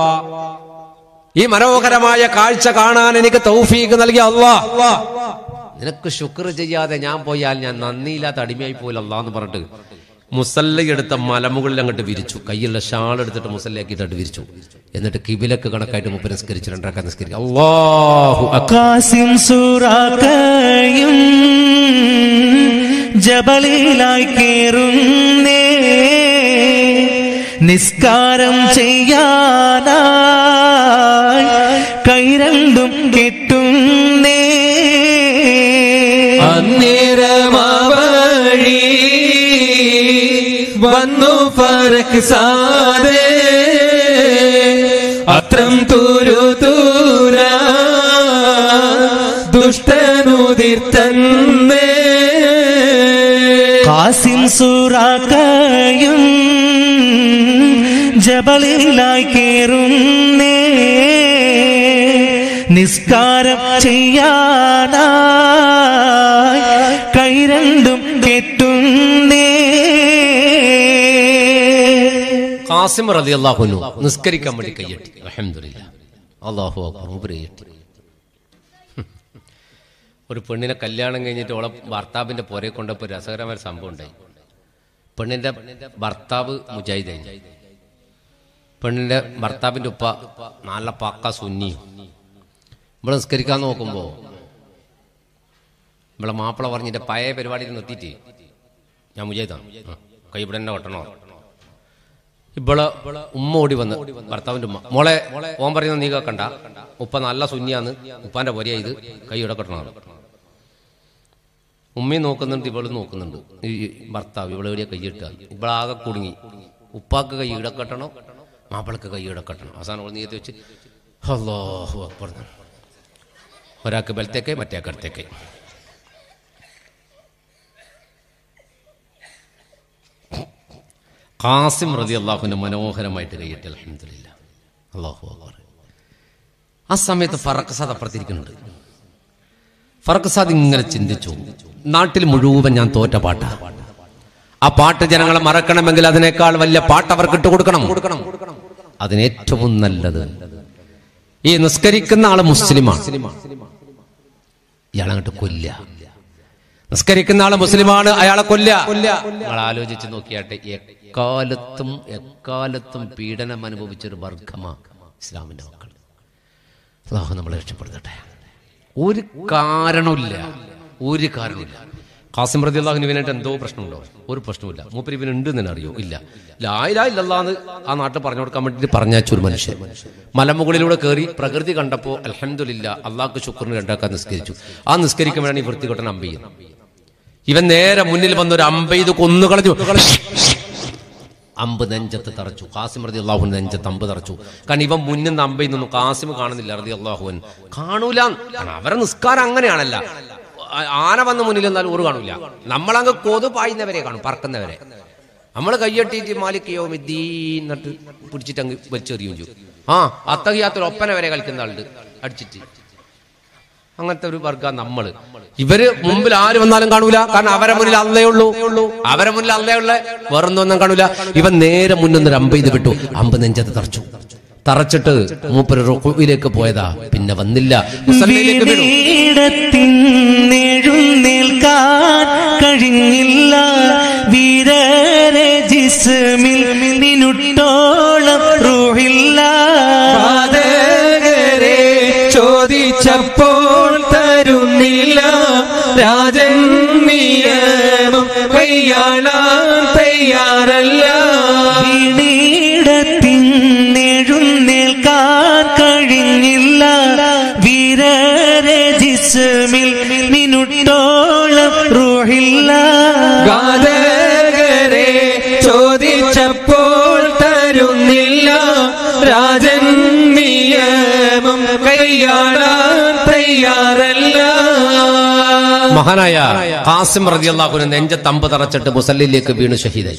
ഈ മനോഹരമായ കാഴ്ച കാണാൻ എനിക്ക് തൗഫീക്ക് നൽകിയ അള്ളാ നിനക്ക് ശുക്ർ ചെയ്യാതെ ഞാൻ പോയാൽ ഞാൻ നന്ദിയില്ലാത്ത അടിമയായി പോയില്ല അള്ളാന്ന് പറഞ്ഞിട്ട് മുസല്ല എടുത്ത മലമുകളിൽ അങ്ങോട്ട് വിരിച്ചു കയ്യിലുള്ള ഷാൾ എടുത്തിട്ട് മുസല്ലയാക്കിയിട്ട് വിരിച്ചു എന്നിട്ട് കിബിലക്ക് കണക്കായിട്ട് മുപ്പ് നിസ്കരിച്ചു രണ്ടാക്കാൻ നിസ്കരിക്കും അള്ളാഹു അക്ബർ. കാസിം സൂറാക്കയും ജബലിലായി കേറുന്നേ നിസ്കാരം ചെയ്യാനായി കൈരണ്ടും കെട്ടുന്നേ അന്നേരമാവഴി വന്നു ഫറക് സാരേ അത്രം തൂരു തൂര ദുഷ്ടനുതിർത്തന്നേ കാസിം സൂറാക്കയും ജബലിലായി കേറുന്നേ നിസ്കാരം ചെയ്യാനായി കൈരണ്ടും കെട്ടുന്നേ കാസിം റതി അള്ളാഹുനു നിസ്കരിക്കാൻ വേണ്ടി കയ്യട്ടി അഹമ്മദില്ല അള്ളാഹു അക്ബർ മൂപ്പര് കയ്യട്ടി ഒരു പെണ്ണിനെ കല്യാണം കഴിഞ്ഞിട്ട് ഓളെ ഭർത്താവിന്റെ പുരയെ കൊണ്ടപ്പോ രസകരമായ ഒരു സംഭവം ഉണ്ടായി പെണ്ണിന്റെ ഭർത്താവ് മുജാഹിദായി പെണ്ണിന്റെ ഭർത്താവിന്റെ ഉപ്പ നല്ല പക്ക സുന്നിയും ഇവിടെ നിസ്കരിക്കാൻ നോക്കുമ്പോ ഇവിടെ മാപ്പിള പറഞ്ഞിട്ട് പഴയ പരിപാടിയിൽ നിർത്തിയിട്ട് ഞാൻ മുജാഹിദാണ് ആ, കൈ ഇവിടെ തന്നെ കൊട്ടണോ ഇവള് ഉമ്മ ഓടി വന്ന് ഭർത്താവിന്റെ ഉമ്മ മോളെ ഓൻ പറയുന്നത് നീ കേക്കണ്ട ഉപ്പ നല്ല സുന്നിയാന്ന് ഉപ്പാന്റെ പൊരയാ ഇത് കൈ ഇടക്കെട്ടണം ഉമ്മയും നോക്കുന്നുണ്ട് ഇവള് നോക്കുന്നുണ്ട് ഈ ഭർത്താവ് ഇവളെ എവിടെയാ കൈയിട്ടാ ഇവളാകെ കുടുങ്ങി ഉപ്പാക്ക് കൈ ഇടക്കെട്ടണം മാപ്പിളക്ക് കൈ ഇടക്കെട്ടണം അവസാനം ഓൾ നീയത്ത് വെച്ച് അല്ലാഹു അക്ബർ എന്ന്. ഒരാൾക്ക് ബലത്തേക്ക് മറ്റേ അടുത്തേക്ക് ഖാസിം റതി അള്ളാഹുവിന്റെ മനോഹരമായിട്ട് കൈയിട്ട് അലഹമില്ല അള്ളാഹു അക്ബർ ആ സമയത്ത് ഫറഖ് സാദ് അപ്പുറത്തിരിക്കുന്നുണ്ട് ഫറഖ് സാദ് ഇങ്ങനെ ചിന്തിച്ചു നാട്ടിൽ മുഴുവൻ ഞാൻ തോറ്റ പാട്ട ആ പാട്ട് ജനങ്ങളെ മറക്കണമെങ്കിൽ അതിനേക്കാൾ വലിയ പാട്ട് അവർക്ക് ഇട്ട് കൊടുക്കണം കൊടുക്കണം അതിന് ഏറ്റവും നല്ലത് ഈ നിസ്കരിക്കുന്ന ആള് മുസ്ലിമാണ് ഇയാളങ്ങോട്ട് കൊല്ല നിസ്കരിക്കുന്ന ആള് മുസ്ലിമാണ് അയാളെ കൊല്ല നിങ്ങൾ ആലോചിച്ച് നോക്കിയാട്ടെ എക്കാലത്തും എക്കാലത്തും പീഡനം അനുഭവിച്ചൊരു വർഗമാ ഇസ്ലാമിന്റെ മക്കൾ അള്ളാഹു നമ്മളെ രക്ഷപ്പെടുത്തട്ടെ ഒരു കാരണമില്ല ഒരു കാരണമില്ല ഖാസിം റതി അള്ളാഹുന് ഇവനായിട്ട് എന്തോ പ്രശ്നമുണ്ടോ ഒരു പ്രശ്നമില്ല മൂപ്പര് ഇവനുണ്ട് എന്ന് തന്നെ അറിയോ ഇല്ല ലായില ഇല്ലല്ലാന്ന് ആ നാട്ടിൽ പറഞ്ഞു കൊടുക്കാൻ വേണ്ടിയിട്ട് പറഞ്ഞാച്ച ഒരു മനുഷ്യൻ മലമുകളിലൂടെ കയറി പ്രകൃതി കണ്ടപ്പോൾ അലഹമില്ല അള്ളാഹ്ക്ക് ശുക്രന് രണ്ടാക്കാൻ നിസ്കരിച്ചു ആ നിസ്കരിക്കുമ്പോഴാണ് ഈ വൃത്തികെട്ടൻ അമ്പ ചെയ്യുന്നത് ഇവൻ നേരെ മുന്നിൽ വന്ന് ഒരു അമ്പ ഇത് കൊന്നു കളഞ്ഞു അമ്പ് നെഞ്ചത്ത് തറച്ചു കാസിം റതി അള്ളാഹുൻ നെഞ്ചത്ത് അമ്പ് തറച്ചു കാരണം ഇവൻ മുന്നിൽ നിന്ന് അമ്പയിൽ നിന്നും കാസിം കാണുന്നില്ല റതി അള്ളാഹുൻ കാണൂല കാരണം അവരെ നിസ്കാരം അങ്ങനെയാണല്ല ആ- ആന വന്ന് മുന്നിൽ എന്നാൽ ഒരു കാണൂല നമ്മളങ്ങ് കൊതു പായുന്നവരെ കാണും പറക്കുന്നവരെ നമ്മൾ കയ്യട്ടിയിട്ട് മാലിക്കയോ മിദ്ദീൻ എന്നിട്ട് പിടിച്ചിട്ട് അങ്ങ് വലിച്ചെറിയും ചെയ്യും ആ അത്തഹിയാത്തൊരു ഒപ്പന വരെ കളിക്കുന്ന ആളുണ്ട് അടിച്ചിട്ട് അങ്ങനത്തെ ഒരു വർഗ നമ്മള് ഇവര് മുമ്പിൽ ആര് വന്നാലും കാണൂല കാരണം അവരെ മുന്നിൽ അല്ലേ ഉള്ളൂ അവരെ മുന്നിൽ അല്ലേ ഉള്ള വേറൊന്നും കാണൂല ഇവൻ നേരെ മുന്നിൽ ഒരു അമ്പ ഇത് വിട്ടു അമ്പ് നെഞ്ചത്ത് തറച്ചു തറച്ചിട്ട് മൂപ്പര് റുക്കുവിലേക്ക് പോയതാ പിന്നെ വന്നില്ല മുസല്ലയിലേക്ക് വീണു. വീടത്തിന്നെഴുന്നേൽക്കാൻ കഴിഞ്ഞില്ല വീരരെ ജിസ്മിൽ മിനുട്ടോളം റൂഹില്ല പാതകരെ ചോദിച്ചപ്പോൾ തരുന്നില്ല രാജൻ നിയമം കൈയാളാൻ തയ്യാറല്ല വീടത്തിന്നെഴുന്നേൽക്കാൻ കഴിഞ്ഞില്ല വീരരെ ജിസ്മിൽ മിനുട്ടോളം റൂഹില്ല ഗാതകരെ ചോദിച്ചപ്പോൾ തരുന്നില്ല രാജൻ നിയമം കൈയാളാൻ തയ്യാറല്ല മഹാനായ ഖാസിം റളിയല്ലാഹുവിന് നെഞ്ചത്ത് അമ്പ് തറച്ചിട്ട് മുസല്ലിലേക്ക് വീണു ഷഹീദായി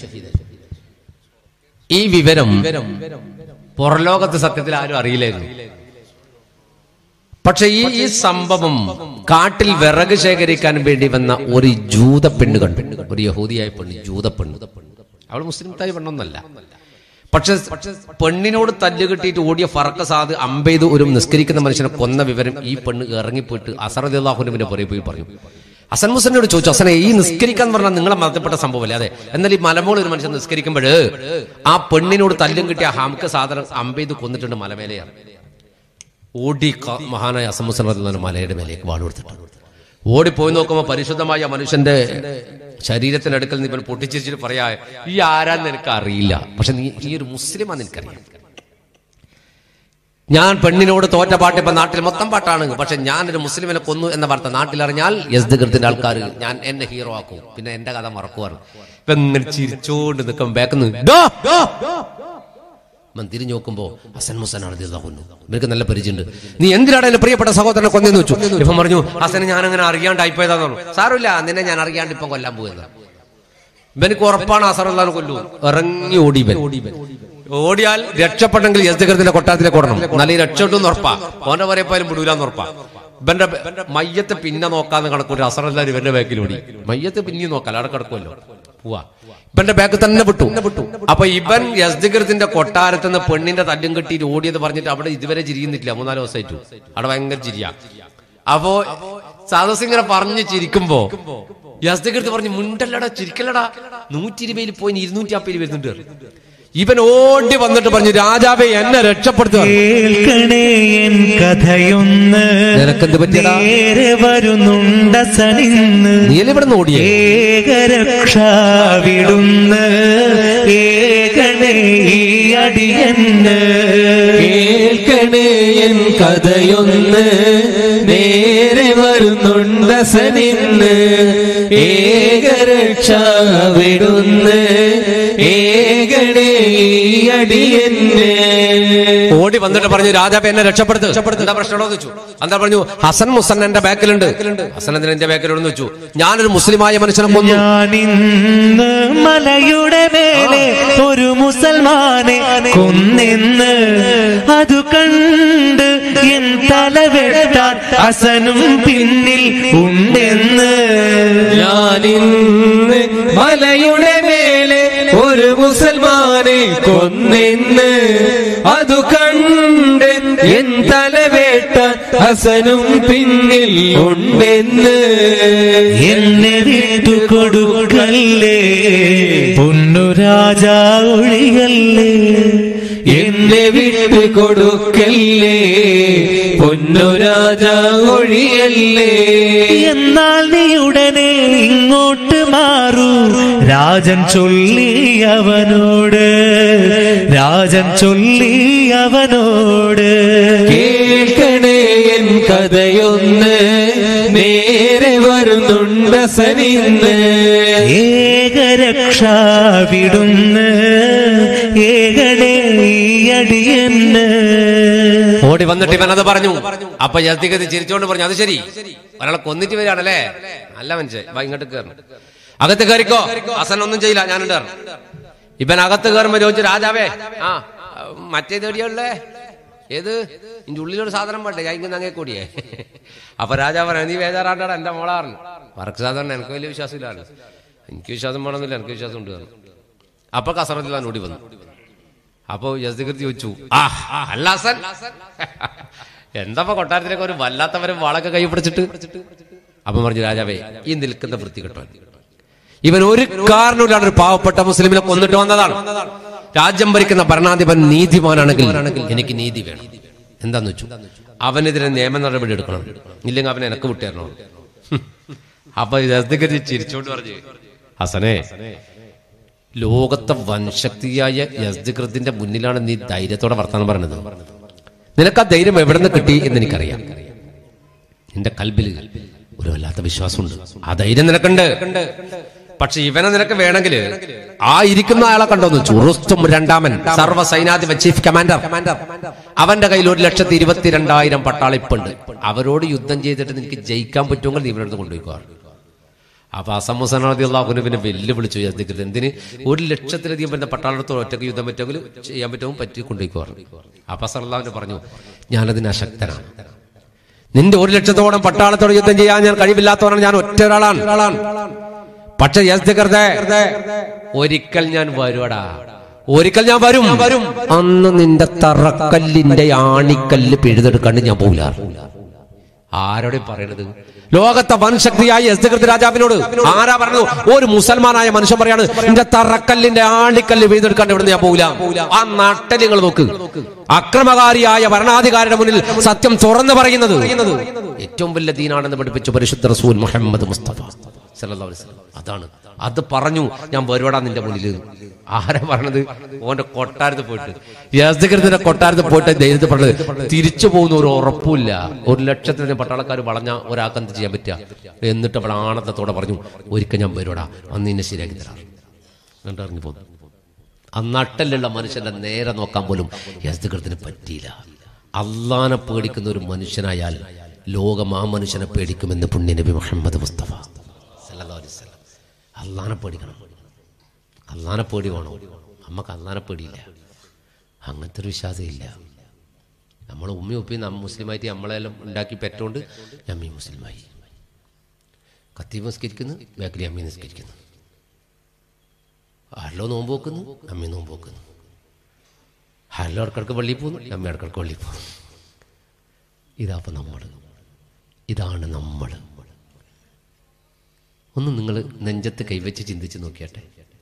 ഈ വിവരം പുറലോകത്ത് സത്യത്തിൽ ആരും അറിയില്ലായിരുന്നു പക്ഷെ ഈ ഈ സംഭവം കാട്ടിൽ വിറക് ശേഖരിക്കാൻ വേണ്ടി വന്ന ഒരു ജൂത പെണ്ണ് കണ്ടു ഒരു യഹൂദിയായ പെണ്ണ് ജൂത പെണ്ണ് അവൾ മുസ്ലിം തായി പെണ്ണൊന്നല്ല പക്ഷെ പെണ്ണിനോട് തല്ല് കിട്ടിയിട്ട് ഓടിയ ഫറക്ക സാദ് അമ്പെയ്ത് ഒരു നിസ്കരിക്കുന്ന മനുഷ്യനെ കൊന്ന വിവരം ഈ പെണ്ണ് ഇറങ്ങിപ്പോയിട്ട് അസറദാഹുനുവിന്റെ പുറകെ പോയി പറഞ്ഞു അസൻ മുസനോട് ചോദിച്ചു അസനെ ഈ നിസ്കരിക്കാൻ പറഞ്ഞാൽ നിങ്ങളെ മതപ്പെട്ട സംഭവമല്ലേ അതെ എന്നാൽ ഈ മലമോൾ ഒരു മനുഷ്യൻ നിസ്കരിക്കുമ്പോൾ ആ പെണ്ണിനോട് തല്ലും കിട്ടിയ ഹാംക്ക് സാധനം അമ്പെയ്ത് കൊന്നിട്ടുണ്ട് മലമേലെയാണ് ഓടി ക- മഹാനായ അസമുസൻ റളിയല്ലാഹു അൻഹു മലയുടെ മേലേക്ക് വാട് കൊടുത്തിട്ട് ഓടിപ്പോയി നോക്കുമ്പോൾ പരിശുദ്ധമായ മനുഷ്യന്റെ ശരീരത്തിന്റെ അടുക്കൽ നിന്ന് ഇവൻ പൊട്ടിച്ചിരിച്ചിട്ട് പറയാ ഈ ആരാന്ന് എനിക്ക് അറിയില്ല പക്ഷെ നീ ഈ ഒരു മുസ്ലിമാന്ന് എനിക്കറിയാം ഞാൻ പെണ്ണിനോട് തോറ്റ പാട്ട് ഇപ്പൊ നാട്ടിൽ മൊത്തം പാട്ടാണ് പക്ഷെ ഞാൻ ഒരു മുസ്ലിമിനെ കൊന്നു എന്ന വാർത്ത നാട്ടിൽ അറിഞ്ഞാൽ യസ്ദഗൃത്തിന്റെ ആൾക്കാർ ഞാൻ എന്നെ ഹീറോ ആക്കും പിന്നെ എന്റെ കഥ മറക്കുവാറ് ഇപ്പൊ ഇങ്ങനെ ചിരിച്ചോണ്ട് നിൽക്കും ബാക്കുന്നു മൻ തിരിഞ്ഞു നോക്കുമ്പോ ഹസൻ മുസനാണ് കൊന്നു ഇവർക്ക് നല്ല പരിചയമുണ്ട് നീ എന്തിനാണ് എന്റെ പ്രിയപ്പെട്ട സഹോദരനെ കൊന്നെന്ന് വെച്ചു ഇപ്പം പറഞ്ഞു ഹസനെ ഞാൻ അങ്ങനെ അറിയാണ്ടായിപ്പോയതാന്ന് പറഞ്ഞു സാരമില്ല നിന്നെ ഞാൻ അറിയാണ്ട് ഇപ്പം കൊല്ലാൻ പോയെന്ന് ഇവനക്ക് ഉറപ്പാണ് അസറുല്ലാൻ കൊല്ലു ഇറങ്ങി ഓടി ഇവൻ ഓടിയാൽ രക്ഷപ്പെട്ടെങ്കിൽ യസ്ദഗൃത്തിന്റെ കൊട്ടാരത്തിലേക്ക് ഓടണം നല്ല ഈ രക്ഷപ്പെട്ടു ഉറപ്പാ ഓന്റെ വരെ പോയാലും വിടൂലെന്ന് ഉറപ്പാ ഇവന്റെ മയ്യത്ത് പിന്നെ നോക്കാന്ന് കണക്കൂട്ടി അസറല്ലാൻ ഇവന്റെ ബാക്കിൽ ഓടി മയ്യത്ത് പിന്നെ നോക്കാം അവിടെ കിടക്കുമല്ലോ പോവാ ഇവന്റെ ബാക്ക് തന്നെ വിട്ടു അപ്പൊ ഇവൻ യസ്ദഗൃത്തിന്റെ കൊട്ടാരത്തിൽ നിന്ന് പെണ്ണിന്റെ തല്ലും കെട്ടിയിട്ട് ഓടിയത് പറഞ്ഞിട്ട് അവിടെ ഇതുവരെ ചിരിക്കുന്നില്ല മൂന്നാല് ദിവസമായിട്ടു അവിടെ ഭയങ്കര ചിരിയാ അപ്പോ സാദസ് ഇങ്ങനെ പറഞ്ഞ് ചിരിക്കുമ്പോ യസ്ദഗൃത്ത് പറഞ്ഞു മുണ്ടല്ലടാ ചിരിക്കല്ലടാ നൂറ്റി ഇരുപതിൽ പോയി ഇരുന്നൂറ്റി അപ്പയിൽ വരുന്നുണ്ട് ഇവൻ ഓടി വന്നിട്ട് പറഞ്ഞു രാജാവെ എന്നെ രക്ഷപ്പെടുത്തുക കേൾക്കണേ എൻ കഥയൊന്ന് നിനക്കെന്ത് പറ്റിയടാ? നേരെ വരുന്നുണ്ട സനിന്ന് നീയല്ലേ ഇവിടെ നിന്ന് ഓടിയേ ഏകരക്ഷാവിടുന്ന് ഏകണേ ഈ അടിയന്ന് കേൾക്കണേ എൻ കഥയൊന്ന് നേരെ വരുന്നുണ്ട് സനിന്ന് ഏകരക്ഷ വിടുന്ന് ഏകണേ ഈ അടിയന്ന് ഓടി വന്നിട്ട് പറഞ്ഞു രാജാവ് എന്നെ രക്ഷപ്പെടുത്ത് എന്താ പ്രശ്നമാണോ എന്ന് വെച്ചു എന്താ പറഞ്ഞു ഹസൻ മുസൻ എന്റെ ബാക്കിലുണ്ട് ഹസൻ എന്തിനാ എന്റെ ബാക്കിലുണ്ടെന്ന് വെച്ചു ഞാനൊരു മുസ്ലിമായ മനുഷ്യനെ കൊന്നു ഞാനിന്ന് മലയുടെ മേലെ ഒരു മുസൽമാനെ കൊന്നെന്ന് അതു കണ്ട് എൻ തല വെട്ടാൻ അസനും പിന്നിൽ ഉണ്ടെന്ന് ഞാനിന്ന് മലയുടെ മേലെ ഒരു മുസൽമാനെ കൊന്നെന്ന് അതു കണ്ട് എൻ തലവേട്ട ഹസനും പിന്നിൽ ഉണ്ടെന്ന് എന്നെ വിട്ടു കൊടുക്കല്ലേ പൊന്നു രാജാ ഒഴിയല്ലേ എന്നെ വിട്ടു കൊടുക്കല്ലേ പൊന്നുരാജ ഒഴിയല്ലേ എന്നാൽ നീ ഉടനെ ഇങ്ങോട്ട് മാറൂ രാജൻ ചൊല്ലി അവനോട് രാജൻ ചൊല്ലി അവനോട് കേൾക്കണേ എൻ കഥയൊന്ന് നേരെ വരുന്നുണ്ട് സനിന്ന് ഏകരക്ഷ വിടുന്ന് ഏകടേ ഈ അടിയെന്ന് ഓടി വന്നിട്ട് ഇവൻ അത് പറഞ്ഞു അപ്പൊ യസ്തികത് ചിരിച്ചോണ്ട് പറഞ്ഞു അത് ശരി ഒരാളെ കൊന്നിട്ട് വരികയാണല്ലേ നല്ല മനുഷ്യൻ വാ ഇങ്ങോട്ട് കയറണം അകത്ത് കയറിക്കോ ഹസൻ ഒന്നും ചെയ്യില്ല ഞാനുണ്ട് കയറണം. ഇവൻ അകത്ത് കയറുമ്പോ ചോദിച്ചു രാജാവേ ആ മറ്റേത് എവിടെയുള്ളേ ഏത് ഇന്റെ ഉള്ളിലൊരു സാധനം വേണ്ടേ ഞാൻ ഇങ്ങനെ അങ്ങേ കൂടിയേ അപ്പൊ രാജാവ് പറഞ്ഞു നീ ബേജാറാണ്ടാടാ എന്റെ മോളാറിന് വർക്ക് സാധാരണ എനിക്ക് വലിയ വിശ്വാസമില്ലാണ് എനിക്ക് വിശ്വാസം വേണമെന്നില്ല എനിക്ക് വിശ്വാസം ഉണ്ട് പറഞ്ഞു. അപ്പൊ കസറത്തിൽ ഓടി വന്നു അപ്പൊ യസ്ദികൃതി ചോദിച്ചു ആ അല്ല ഹസൻ എന്താ കൊട്ടാരത്തിലേക്ക് ഒരു വല്ലാത്തവരെ വാളൊക്കെ കൈ പിടിച്ചിട്ട് അപ്പൊ പറഞ്ഞു രാജാവേ ഈ നിൽക്കുന്ന വൃത്തി കെട്ടോ ഇവൻ ഒരു കാരണമില്ലാണ്ട് ഒരു പാവപ്പെട്ട മുസ്ലിമിനെ കൊന്നിട്ട് വന്നതാണ് രാജ്യം ഭരിക്കുന്ന ഭരണാധിപൻ നീതിമാനാണെങ്കിൽ എനിക്ക് നീതി വേണം എന്താന്ന് വെച്ചു അവനെതിരെ നിയമ നടപടി എടുക്കണം ഇല്ലെങ്കിൽ അവനെ എനക്ക് വിട്ടുതരണോ ഹും. അപ്പൊ യസ്ദികൃതി ചിരിച്ചോണ്ട് പറഞ്ഞു ഹസനെ ലോകത്തെ വൻശക്തിയായ യസ്ദികൃത്തിന്റെ മുന്നിലാണ് നീ ധൈര്യത്തോടെ വർത്തമാനം പറഞ്ഞത് നിനക്ക് ആ ധൈര്യം എവിടെ നിന്ന് കിട്ടി എന്ന് എനിക്കറിയാം നിന്റെ കൽബിൽ ഒരു വല്ലാത്ത വിശ്വാസമുണ്ട് ആ ധൈര്യം നിനക്കുണ്ട് പക്ഷെ ഇവനെ നിനക്ക് വേണമെങ്കിൽ ആ ഇരിക്കുന്ന ആളെ കണ്ടോന്ന് ചുറുസ്തും രണ്ടാമൻ സർവ്വ സൈനാധിപൻ ചീഫ് കമാൻഡർ അവന്റെ കയ്യിൽ ഒരു ലക്ഷത്തി ഇരുപത്തിരണ്ടായിരം പട്ടാളിപ്പുണ്ട് അവരോട് യുദ്ധം ചെയ്തിട്ട് നിനക്ക് ജയിക്കാൻ പറ്റുമെങ്കിൽ നീ ഇവരുടെ കൊണ്ടുപോയിക്കോ അപ്പൊ അസമുസനാദി അള്ളാഹുനെ പിന്നെ വെല്ലുവിളിച്ചു യസ്ദിക്കരുത് എന്തിന് ഒരു ലക്ഷത്തിലധികം വരുന്ന പട്ടാളത്തോട് ഒറ്റയ്ക്ക് യുദ്ധം പറ്റുമെങ്കിൽ ചെയ്യാൻ പറ്റുമോ പറ്റി കൊണ്ടുപോയിക്കോറു അപ്പൊ സല്ലാവിന് പറഞ്ഞു ഞാനതിന് അശക്തനാണ് നിന്റെ ഒരു ലക്ഷത്തോളം പട്ടാളത്തോട് യുദ്ധം ചെയ്യാൻ ഞാൻ കഴിവില്ലാത്തവരാണ് ഞാൻ ഒറ്റ ഒരാളാണ് പക്ഷെ യസ്ദിക്കരുത് ഒരിക്കൽ ഞാൻ വരുവടാ ഒരിക്കൽ ഞാൻ വരും വരും അന്ന് നിന്റെ തറക്കല്ലിന്റെ ആണിക്കല്ല് പിഴുതെടുക്കാണ്ട് ഞാൻ പോകില്ല ആരോടെ പറയണത് ലോകത്തെ വൻശക്തിയായ യസ്ദകൃത് രാജാവിനോട് ആരാ പറഞ്ഞു ഒരു മുസൽമാനായ മനുഷ്യൻ പറയാണ് എന്റെ തറക്കല്ലിന്റെ ആണിക്കല്ല് വീണ്ടെടുക്കാണ്ട് ഇവിടെ ഞാൻ പോകില്ല ആ നട്ടൽ നിങ്ങൾ നോക്ക് അക്രമകാരിയായ ഭരണാധികാരിയുടെ മുന്നിൽ സത്യം തുറന്നു പറയുന്നത് ഏറ്റവും വലിയ ദീനാണെന്ന് പഠിപ്പിച്ചു പരിശുദ്ധ റസൂൽ മുഹമ്മദ് മുസ്തഫ സല്ലല്ലാഹു അലൈഹി വസല്ലം. അതാണ് അത് പറഞ്ഞു ഞാൻ വരുവാടാ നിന്റെ മുന്നിൽ ആരാ പറഞ്ഞത് ഓന്റെ കൊട്ടാരത്ത് പോയിട്ട് യാസ്ദകൃത്തിന്റെ കൊട്ടാരത്ത് പോയിട്ട് ധൈര്യത്തിൽ പറഞ്ഞത് തിരിച്ചു പോകുന്ന ഒരു ഉറപ്പില്ല ഒരു ലക്ഷത്തിന് പട്ടാളക്കാർ വളഞ്ഞ ഒരാൾക്ക് എന്ത് ചെയ്യാൻ പറ്റുക എന്നിട്ട് അവൾ ആനന്ദത്തോടെ പറഞ്ഞു ഒരിക്കൽ ഞാൻ വരുവാടാ അന്ന് നിന്നെ ശരിയാക്കി തരാം എന്നിട്ട് ഇറങ്ങി പോന്നു ആ നട്ടലുള്ള മനുഷ്യന്റെ നേരെ നോക്കാൻ പോലും യസ്ദകൃത്തിന് പറ്റിയില്ല അള്ളാനെ പേടിക്കുന്ന ഒരു മനുഷ്യനായാൽ ലോകം ആ മനുഷ്യനെ പേടിക്കുമെന്ന് പുണ്യനബി മുഹമ്മദ് മുസ്തഫ സല്ലല്ലാഹു അലൈഹി വസല്ലം അള്ളാനെ പേടിക്കണം അള്ളാനെ പേടി വേണോ നമുക്ക് അള്ളാനെ പേടിയില്ല അങ്ങനത്തെ ഒരു വിശ്വാസമില്ല നമ്മൾ ഉമ്മി ഉപ്പി നമ്മ മുസ്ലിമായിട്ട് നമ്മളെല്ലാം ഉണ്ടാക്കി പെറ്റോണ്ട് അമ്മി മുസ്ലിമായി കത്തി നിസ്കരിക്കുന്നു ബാക്കിൽ അമ്മി നിസ്കരിക്കുന്നു ഹലോ നോമ്പ് വെക്കുന്നു അമ്മി നോമ്പ് വെക്കുന്നു ഹലോ ഇടക്കിടക്ക് പള്ളിയിൽ പോകുന്നു അമ്മ ഇടക്കിടക്ക് പള്ളിയിൽ പോകുന്നു ഇതാപ്പം നമ്മൾ ഇതാണ് നമ്മൾ ഒന്ന് നിങ്ങൾ നെഞ്ചത്ത് കൈവച്ച് ചിന്തിച്ച് നോക്കിയാട്ടെ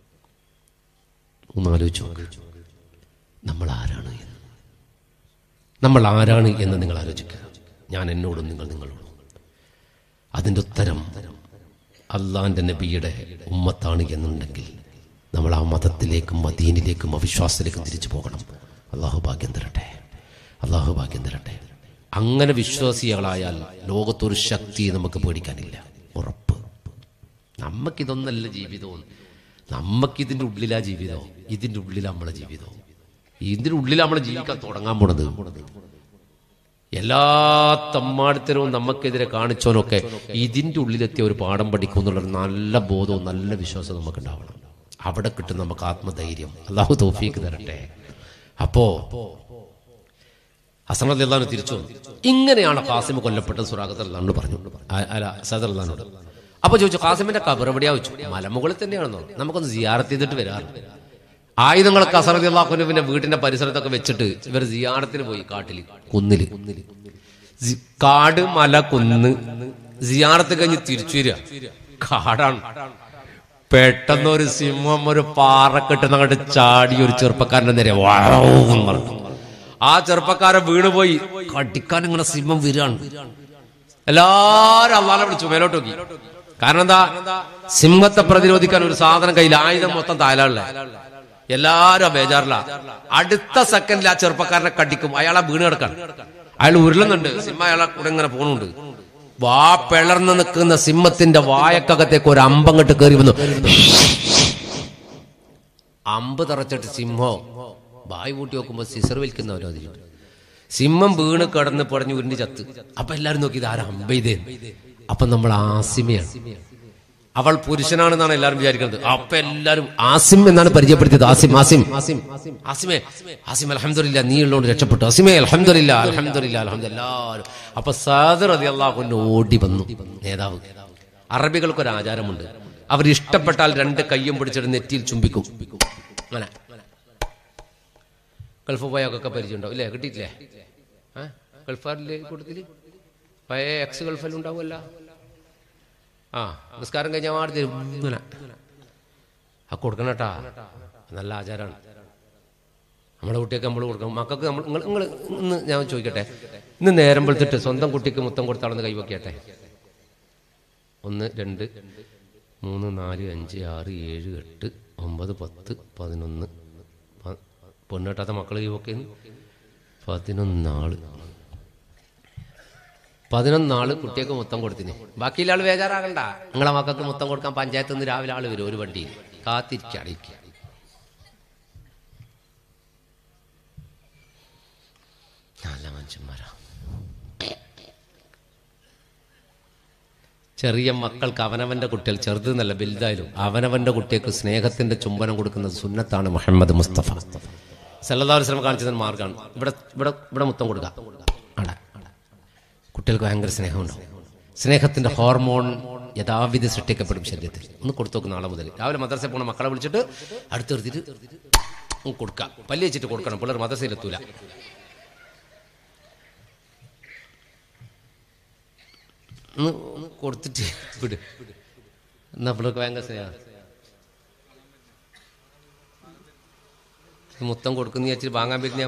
ഒന്ന് ആലോചിച്ചു നോക്ക് നമ്മൾ ആരാണ് എന്ന് നമ്മൾ ആരാണ് എന്ന് നിങ്ങൾ ആലോചിക്കുക ഞാൻ എന്നോടും നിങ്ങൾ നിങ്ങളോടും അതിൻ്റെ ഉത്തരം അള്ളാന്റെ നബിയുടെ ഉമ്മത്താണ് എന്നുണ്ടെങ്കിൽ നമ്മൾ ആ മതത്തിലേക്കും മദീനിലേക്കും അവിശ്വാസത്തിലേക്കും തിരിച്ചു പോകണം അള്ളാഹു ഭാഗ്യം തരട്ടെ അള്ളാഹു ഭാഗ്യം തരട്ടെ അങ്ങനെ വിശ്വാസികളായാൽ ലോകത്തൊരു ശക്തി നമുക്ക് പേടിക്കാനില്ല ഉറപ്പ് നമുക്കിതൊന്നല്ല ജീവിതവും നമുക്കിതിൻ്റെ ഉള്ളിലാ ജീവിതം ഇതിൻ്റെ ഉള്ളിലാ നമ്മളെ ജീവിതം ഇതിന്റെ ഉള്ളിൽ നമ്മൾ ജീവിക്കാൻ തുടങ്ങാൻ പോണത് എല്ലാ തമ്മാടിത്തരവും നമുക്കെതിരെ കാണിച്ചോനൊക്കെ ഇതിന്റെ ഉള്ളിലെത്തിയ ഒരു പാഠം പഠിക്കും എന്നുള്ള നല്ല ബോധവും നല്ല വിശ്വാസവും നമുക്ക് ഉണ്ടാവണം അവിടെ കിട്ടും നമുക്ക് ആത്മധൈര്യം അള്ളാഹു തോഫീക്ക് തരട്ടെ അപ്പോ ഹസനത് അള്ളഹാന് തിരിച്ചു വന്നു ഇങ്ങനെയാണ് കാസിം കൊല്ലപ്പെട്ടത് സുറാഖത്ത് അള്ളഹാനോട് പറഞ്ഞു ആ- അല്ല സദർ അള്ളഹാനോട് അപ്പൊ ചോദിച്ചു കാസിമിന്റെ കബർ എവിടെയാ വെച്ചു മലമുകളിൽ തന്നെയാണെന്നോ നമുക്കൊന്ന് സിയാറത്ത് ചെയ്തിട്ട് വരാറ് ആയുധങ്ങളൊക്കെ അസറതി അള്ളാഹുനുവിന്റെ വീടിന്റെ പരിസരത്തൊക്കെ വെച്ചിട്ട് ഇവർ സിയാറത്തിന് പോയി കാട്ടില് കുന്നില് സി- കാട് മല കുന്ന് സിയാറത്ത് കഴിഞ്ഞ് തിരിച്ചു വരിക കാടാണ് പെട്ടെന്ന് ഒരു സിംഹം ഒരു പാറ കെട്ടുന്ന അങ്ങോട്ട് ചാടി ഒരു ചെറുപ്പക്കാരന്റെ നേരെ വാവ് എന്ന് പറഞ്ഞു ആ ചെറുപ്പക്കാരൻ വീണുപോയി കടിക്കാൻ ഇങ്ങനെ സിംഹം വരികയാണ് എല്ലാരും അള്ളാനെ വിളിച്ചു മേലോട്ട് നോക്കി കാരണം എന്താ സിംഹത്തെ പ്രതിരോധിക്കാൻ ഒരു സാധനം കയ്യിൽ ആയുധം മൊത്തം തായാലുള്ള എല്ലാരും ആ ബേജാറില അടുത്ത സെക്കൻഡിൽ ആ ചെറുപ്പക്കാരനെ കടിക്കും അയാളെ വീണ് കിടക്കാണ് അയാൾ ഉരുളുന്നുണ്ട് സിംഹം അയാളെ കൂടെ ഇങ്ങനെ പോണുണ്ട് വാ പിളർന്ന് നിൽക്കുന്ന സിംഹത്തിന്റെ വായക്കകത്തേക്ക് ഒരു അമ്പങ്ങട്ട് കയറി വന്നു അമ്പ് തറച്ചിട്ട് സിംഹം വായ് കൂട്ടി നോക്കുമ്പോ സിസർ വലിക്കുന്നവരോ അതിൽ സിംഹം വീണ് കിടന്ന് പടഞ്ഞു ഉരുണ്ടി ചത്ത് അപ്പൊ എല്ലാരും നോക്കി ഇത് ആരാ അമ്പ ഇതേ അപ്പൊ നമ്മൾ ആസിമയാണ് അവൾ പുരുഷനാണെന്നാണ് എല്ലാരും വിചാരിക്കുന്നത് അപ്പൊ എല്ലാരും ആസിം എന്നാണ് പരിചയപ്പെടുത്തിയത് ആസിം ആസിം ആസിം ആസിമേ ആസിം അലഹമില്ല നീ ഉള്ളതുകൊണ്ട് രക്ഷപ്പെട്ടു ആസിമേ അലഹമില്ല അലഹമില്ല അലഹമില്ല എല്ലാവരും അപ്പൊ സാദർ അതി അള്ളാഹുവിന് ഓടി വന്നു നേതാവ് അറബികൾക്ക് ഒരു ആചാരമുണ്ട് അവർ ഇഷ്ടപ്പെട്ടാൽ രണ്ട് കയ്യും പിടിച്ചിട്ട് നെറ്റിയിൽ ചുംബിക്കും അങ്ങനെ ഗൾഫ് പോയൊക്കെ പരിചയമുണ്ടാവും ഇല്ലേ കിട്ടിയിട്ടില്ലേ ആ ഗൾഫാരിലെ കൂട്ടത്തില് പഴയ എക്സ് ഗൾഫെല്ലാം ഉണ്ടാവുമല്ല ആ നിസ്കാരം കഴിഞ്ഞാൽ മാറി തരും ഇങ്ങനെ ആ കൊടുക്കണം കേട്ടാ നല്ല ആചാരമാണ് നമ്മുടെ കുട്ടിയൊക്കെ നമ്മൾ കൊടുക്കണം മക്കൾക്ക് നമ്മൾ നിങ്ങൾ നിങ്ങൾ ഇന്ന് ഞാൻ ചോദിക്കട്ടെ ഇന്ന് നേരം വെളുത്തിട്ട് സ്വന്തം കുട്ടിക്ക് മുത്തം കൊടുത്താളെന്ന് കൈവക്കട്ടെ ഒന്ന് രണ്ട് മൂന്ന് നാല് അഞ്ച് ആറ് ഏഴ് എട്ട് ഒമ്പത് പത്ത് പതിനൊന്ന് പ- പെണ്ണെട്ടാത്ത മക്കൾ കൈവക്കുന്നു പതിനൊന്നാള് പതിനൊന്നാള് കുട്ടിയൊക്കെ മൊത്തം കൊടുത്തിന് ബാക്കിയുള്ള ആള് ബേജാറാകണ്ട നിങ്ങളെ മക്കൾക്ക് മൊത്തം കൊടുക്കാൻ പഞ്ചായത്ത് നിന്ന് രാവിലെ ആള് വരും ഒരു വണ്ടിയിൽ കാത്തിരിക്കടിക്കുക നല്ല മനുഷ്യന്മാരാ ചെറിയ മക്കൾക്ക് അവനവന്റെ കുട്ടികൾ ചെറുത് നല്ല വലുതായാലും അവനവന്റെ കുട്ടികൾക്ക് സ്നേഹത്തിന്റെ ചുംബനം കൊടുക്കുന്നത് സുന്നത്താണ് മുഹമ്മദ് മുസ്തഫ സല്ലല്ലാഹു അലൈഹി വസല്ലം കാണിച്ചതിന് മാർഗമാണ് ഇവിടെ ഇവിടെ ഇവിടെ മുത്തം കൊടുക്കാം അവിടെ കുട്ടികൾക്ക് ഭയങ്കര സ്നേഹമുണ്ടാവും സ്നേഹത്തിന്റെ ഹോർമോൺ യഥാവിധി സൃഷ്ടിക്കപ്പെടും ശരീരത്തിൽ ഒന്ന് കൊടുത്തു നോക്കും നാളെ മുതൽ രാവിലെ മദ്രസയിൽ പോണ മക്കളെ വിളിച്ചിട്ട് അടുത്ത് നിർത്തിയിട്ട് ഒന്ന് കൊടുക്കാം പല്ല് വെച്ചിട്ട് കൊടുക്കണം പിള്ളേർ മദ്രസയിൽ എത്തൂല ഒന്ന് ഒന്ന് കൊടുത്തിട്ട് വിട് എന്നാ പിള്ളേർക്ക് ഭയങ്കര സ്നേഹം മൊത്തം കൊടുക്കുന്ന വെച്ചിട്ട് വാങ്ങാൻ പറ്റുന്ന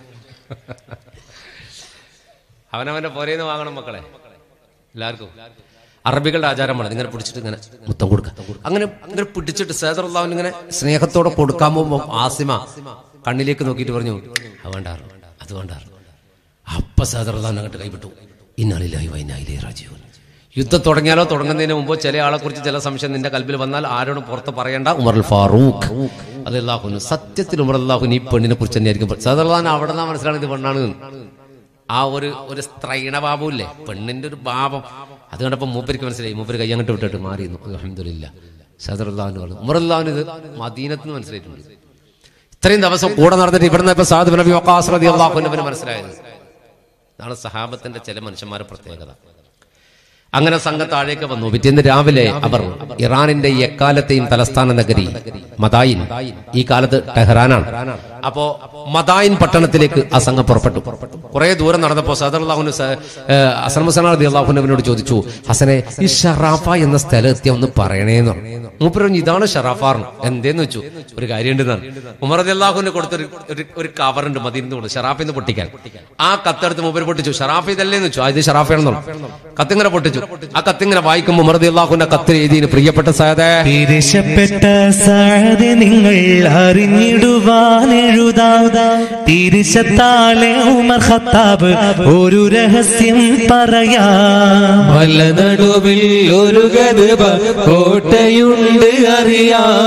അവനവന്റെ പോരേന്ന് വാങ്ങണം മക്കളെ എല്ലാവർക്കും അറബികളുടെ ആചാരമാണ് ഇങ്ങനെ പിടിച്ചിട്ട് ഇങ്ങനെ മുത്തം കൊടുക്കുക അങ്ങനെ ഇങ്ങനെ പിടിച്ചിട്ട് സേദറുള്ളവൻ ഇങ്ങനെ സ്നേഹത്തോടെ കൊടുക്കാൻ പോകുമ്പോൾ ആസിമ കണ്ണിലേക്ക് നോക്കിയിട്ട് പറഞ്ഞു അത് വേണ്ടാറ് അത് വേണ്ടാറ് അപ്പ സേദറുള്ളവൻ അങ്ങോട്ട് കൈവിട്ടു ഇന്നാളിലായി വൈനായിലേ രാജീവൻ യുദ്ധം തുടങ്ങിയാലോ തുടങ്ങുന്നതിന് മുമ്പ് ചില ആളെ കുറിച്ച് ചില സംശയം നിന്റെ കൽബിൽ വന്നാൽ ആരോടും പുറത്ത് പറയണ്ട ഉമർ ഫാറൂഖ് അത് അള്ളാഹുനു സത്യത്തിൽ ഉമർ അള്ളാഹുൻ ഈ പെണ്ണിനെ കുറിച്ച് തന്നെയായിരിക്കും സദർലാൻ അവിടെ നിന്നാ മനസ്സിലാണ് ഇത് പെണ്ണാണ് എന്ന്. ആ ഒരു ഒരു സ്ത്രൈണ ഭാവം ഇല്ലേ പെണ്ണിന്റെ ഒരു ഭാവം അത് കണ്ടപ്പോ മൂപ്പർക്ക് മനസ്സിലായി മൂപ്പര് കൈ അങ്ങോട്ട് വിട്ടിട്ട് മാറിയിരുന്നു അലഹമില്ല സദർലാന്ന് പറഞ്ഞു ഉമർ അള്ളാഹുന് ഇത് മദീനത്തിന് മനസ്സിലായിട്ടുണ്ട് ഇത്രയും ദിവസം കൂടെ നടന്നിട്ട് ഇവിടുന്ന് ഇപ്പൊ സാധു നബി വക്കാസ് റളിയല്ലാഹു അൻഹുവിന് മനസ്സിലായത് ഇതാണ് സഹാബത്തിന്റെ ചില മനുഷ്യന്മാരുടെ പ്രത്യേകത അങ്ങനെ സംഘം താഴേക്ക് വന്നു പിറ്റേന്ന് രാവിലെ അവർ ഇറാനിന്റെ ഈ എക്കാലത്തെയും തലസ്ഥാന നഗരി മദായിൻ ഈ കാലത്ത് ടെഹ്റാനാണ് അപ്പോ മദായിൻ പട്ടണത്തിലേക്ക് ആ സംഘം പുറപ്പെട്ടു കുറെ ദൂരം നടന്നപ്പോ സദർലാഹുന് അസൻ മുസന അള്ളാഹുനവിനോട് ചോദിച്ചു ഹസനെ ഈ ഷറാഫ എന്ന സ്ഥലം എത്തിയ ഒന്ന് പറയണേന്ന് പറഞ്ഞു മൂപ്പര് പറഞ്ഞു ഇതാണ് ഷറാഫാർ എന്തേന്ന് വെച്ചു ഒരു കാര്യമുണ്ടെന്നാണ് ഉമർ അള്ളാഹുവിന് കൊടുത്തൊരു ഒരു- ഒരു കവറുണ്ട് മദീന്ന് കൊണ്ട് ഷറാഫിന്ന് പൊട്ടിക്കാൻ ആ കത്തെടുത്ത് മൂപ്പര് പൊട്ടിച്ചു ഷറാഫ് ഇതല്ലേന്ന് വെച്ചു ആ ഇത് ഷറാഫാണെന്നു കത്തിങ്ങനെ പൊട്ടിച്ചു ആ കത്തിങ്ങനെ വായിക്കുമ്പോൾ ഉമർ അള്ളാഹുന്റെ കത്തിൽ എഴുതിന് പ്രിയപ്പെട്ട സാദേ തിരിശപ്പെട്ട സാഴത് നിങ്ങൾ അറിഞ്ഞിടുവാൻ എഴുതാതെ തിരിശത്താലെ ഉമർ ഖത്താബ് ഒരു രഹസ്യം പറയാം മലനടുവിൽ ഒരു ഗതബ കോട്ടയുണ്ട് അറിയാൻ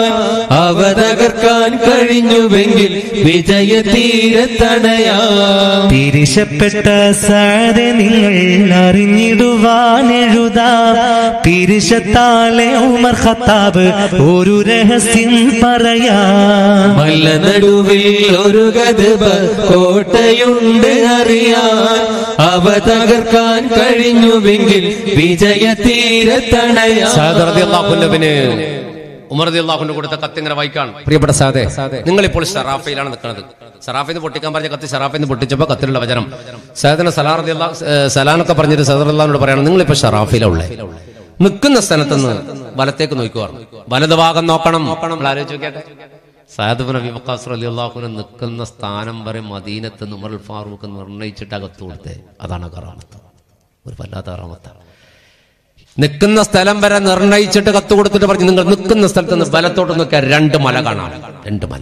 അവ തകർക്കാൻ കഴിഞ്ഞുവെങ്കിൽ വിജയതീരത്തണയാം പിരിശപ്പെട്ട സാതെ നിങ്ങൾ അറിഞ്ഞിടുവാൻ എഴുതാം പിരിശത്താലെ ഉമർ ഖത്താബ് ഒരു രഹസ്യം പറയാം മല്ല നടുവിൽ ഒരു കഥബ കോട്ടയുണ്ട് അറിയാൻ അവ തകർക്കാൻ കഴിഞ്ഞുവെങ്കിൽ വിജയതീരത്തണയാം സാദർദിയല്ലാഹുവിന് ഉമർ അള്ളാഹുന്റെ കൊടുത്ത കത്ത് ഇങ്ങനെ വായിക്കാണ് പ്രിയപ്പെട്ട സാദേ നിങ്ങൾ ഇപ്പോൾ ഷറാഫയിലാണ് നിൽക്കുന്നത് ഷറാഫിൽ നിന്ന് പൊട്ടിക്കാൻ പറഞ്ഞ കത്ത് ഷറാഫിൽ നിന്ന് പൊട്ടിച്ചപ്പോ കത്തിലുള്ള വചനം സഹദന സലാർ സലാനൊക്കെ പറഞ്ഞിട്ട് സദർ അള്ളാഹിനോട് പറയണം നിങ്ങൾ ഇപ്പൊ ഷറാഫിലാണ് ഉള്ളത് നിൽക്കുന്ന സ്ഥലത്തുനിന്ന് വലത്തേക്ക് നോക്കുക വലതുഭാഗം നോക്കണം നമ്മൾ ആലോചിച്ച് നോക്കിയാട്ടെ സയദ് നബി വക്കാസ് അലി അള്ളാഹുനെ നിൽക്കുന്ന സ്ഥാനം വരെ മദീനത്ത് നിന്ന് ഉമർ ഫാറൂഖ് നിർണയിച്ചിട്ട് അകത്ത് കൊടുത്തേ അതാണ് കറാമത്ത് ഒരു വല്ലാത്ത കറാമത്താണ് നിൽക്കുന്ന സ്ഥലം വരെ നിർണയിച്ചിട്ട് കത്ത് കൊടുത്തിട്ട് പറഞ്ഞു നിങ്ങൾ നിൽക്കുന്ന സ്ഥലത്ത് നിന്ന് ബലത്തോട്ട് നോക്കിയാൽ രണ്ട് മല കാണാം രണ്ട് മല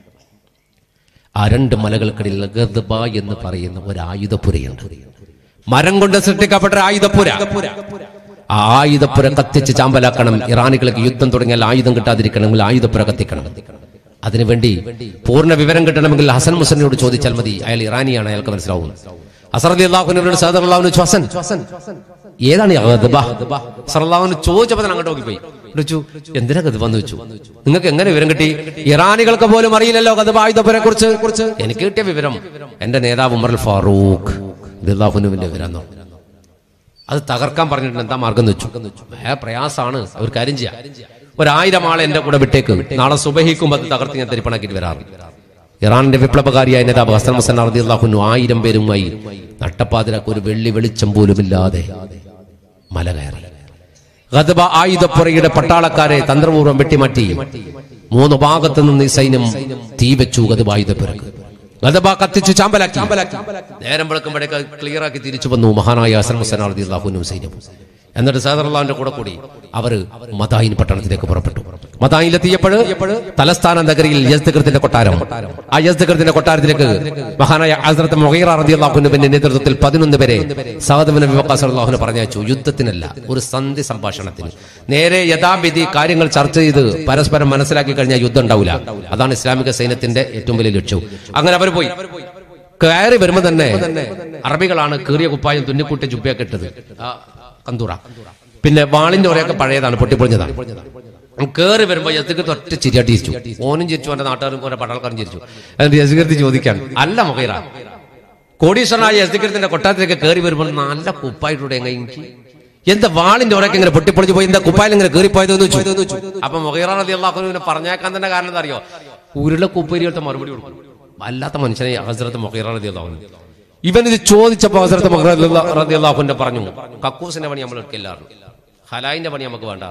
ആ രണ്ട് മലകൾക്കിടയിൽ ഗർദബ എന്ന് പറയുന്ന ഒരു ആയുധപ്പുരയുണ്ട് മരം കൊണ്ട് സൃഷ്ടിക്കപ്പെട്ട ഒരു ആയുധപ്പുര ആ ആയുധപ്പുര കത്തിച്ച് ചാമ്പലാക്കണം ഇറാനികൾക്ക് യുദ്ധം തുടങ്ങിയാൽ ആയുധം കിട്ടാതിരിക്കണമെങ്കിൽ ആയുധപ്പുര കത്തിക്കണം അതിനുവേണ്ടി പൂർണ്ണ വിവരം കിട്ടണമെങ്കിൽ ഹസൻ മുസലിനോട് ചോദിച്ചാൽ മതി അയാൾ ഇറാനിയാണ് അയാൾക്ക് മനസ്സിലാവും അസറദി അള്ളാഹുവിനോട് സാദർ അള്ളാഹുവിന് ശ്വസൻ ഏതാണ് ഈ ഗദ്ബ? സല്ലല്ലാഹുവിന് ചോദിച്ചപ്പോൾ തന്നെ അങ്ങോട്ട് നോക്കിപ്പോയി വിളിച്ചു എന്തിനാ ഗദ്ബ എന്ന് വെച്ചു നിങ്ങൾക്ക് എങ്ങനെ വിവരം കിട്ടി ഇറാനികൾക്ക് പോലും അറിയില്ലല്ലോ ഗദ്ബ ആയുധപ്പുരെ കുറിച്ച് കുറിച്ച് എനിക്ക് കിട്ടിയ വിവരം എന്റെ നേതാവ് ഉമർ ഫാറൂഖ് ഇത് അള്ളാഹുനുവിന്റെ വിവരം എന്ന് പറഞ്ഞു. അത് തകർക്കാൻ പറഞ്ഞിട്ട് എന്താ മാർഗം എന്ന് വെച്ചു ഭയ പ്രയാസാണ് ഒരു കാര്യം ചെയ്യാം ഒരായിരം ആളെ എന്റെ കൂടെ വിട്ടേക്ക് നാളെ സുബഹിക്കുമ്പോൾ അത് തകർത്ത് ഞാൻ തരിപ്പണാക്കിയിട്ട് വരാറ് ഇറാനിന്റെ വിപ്ലവകാരിയായ നേതാവ് ഹസൻ ഹസൻ അറദി അള്ളാഹുനു ആയിരം പേരുമായി നട്ടപ്പാതിരക്ക് ഒരു വെള്ളി വെളിച്ചം പോലുമില്ലാതെ മല കയറി ഗദബ ആയുധപ്പുറയുടെ പട്ടാളക്കാരെ തന്ത്രപൂർവ്വം വെട്ടിമാറ്റി മൂന്ന് ഭാഗത്തു നിന്ന് ഈ സൈന്യം തീ വെച്ചു ഗദബ ആയുധപ്പുരക്ക് ഗദബ കത്തിച്ചു ചാമ്പലാക്കി നേരം വെളുക്കുമ്പോഴേക്ക് ക്ലിയർ ആക്കി തിരിച്ചു വന്നു മഹാനായ ഹസൻ ഹുസൈൻ അറദി അള്ളാഹുനും സൈന്യവും എന്നിട്ട് സഹദർലാവിന്റെ കൂടെ കൂടി അവര് മതായിൻ പട്ടണത്തിലേക്ക് പുറപ്പെട്ടു മതായിലെത്തിയപ്പോൾ തലസ്ഥാന നഗരിയിൽ യസ്ദകൃത്തിന്റെ കൊട്ടാരം ആ യസ്ദകൃത്തിന്റെ കൊട്ടാരത്തിലേക്ക് മഹാനായ ഹസ്രത്ത് മൊഹീറ റതി അള്ളാഹുനുവിന്റെ നേതൃത്വത്തിൽ പതിനൊന്ന് പേരെ സഹദബിന് വിവക്കാസ് അള്ളാഹുന് പറഞ്ഞയച്ചു യുദ്ധത്തിനല്ല ഒരു സന്ധി സംഭാഷണത്തിന് നേരെ യഥാവിധി കാര്യങ്ങൾ ചർച്ച ചെയ്ത് പരസ്പരം മനസ്സിലാക്കി കഴിഞ്ഞാൽ യുദ്ധം ഉണ്ടാവില്ല അതാണ് ഇസ്ലാമിക സൈന്യത്തിന്റെ ഏറ്റവും വലിയ ലക്ഷ്യവും അങ്ങനെ അവർ പോയി കയറി വരുമ്പോ തന്നെ അറബികളാണ് കീറിയ കുപ്പായം തുന്നിക്കൂട്ടി ജുബയൊക്കെ ഇട്ടത് ആ കന്തൂറ പിന്നെ വാളിന്റെ ഒരേയൊക്കെ പഴയതാണ് പൊട്ടിപ്പൊളിഞ്ഞതാണ് കേറി വരുമ്പോ യസികത്ത് ഒറ്റ ചിരിയാട്ടി ചിരിച്ചു ഓനും ചിരിച്ചു എന്റെ നാട്ടുകാരും ഓരോ പട്ടാൾക്കാരും ചിരിച്ചു എന്നിട്ട് യസികത്ത് ചോദിക്കാൻ അല്ല മൊഹീറ കോടീശ്വരനായ യസികത്തിന്റെ കൊട്ടാരത്തിലേക്ക് കയറി വരുമ്പോൾ നല്ല കുപ്പായിട്ടൂടെ എങ്ങനെ എനിക്ക് എന്താ വാളിന്റെ ഒരൊക്കെ ഇങ്ങനെ പൊട്ടിപ്പൊളിച്ച് പോയി എന്താ കുപ്പായിൽ ഇങ്ങനെ കയറിപ്പോയത് എന്ന് ചോദിച്ചു അപ്പൊ മൊഹീറ നദി അള്ളാഹുവിനെ പറഞ്ഞേക്കാൻ തന്നെ കാരണം എന്താ അറിയോ ഉരുള കുപ്പേരികളത്തെ മറുപടി കൊടുക്കും വല്ലാത്ത മനുഷ്യനെ ഹസ്രത്ത് മൊഹീറ നദി അള്ളാഹുവിന് ഇവൻ ഇത് ചോദിച്ചപ്പോ ഹസ്രത്ത് മൊഹീറ റതി അള്ളാഹുവിന്റെ പറഞ്ഞു കക്കൂസിന്റെ പണി നമ്മൾ എടുക്കില്ലായിരുന്നു ഹലായിന്റെ പണി നമുക്ക് വേണ്ട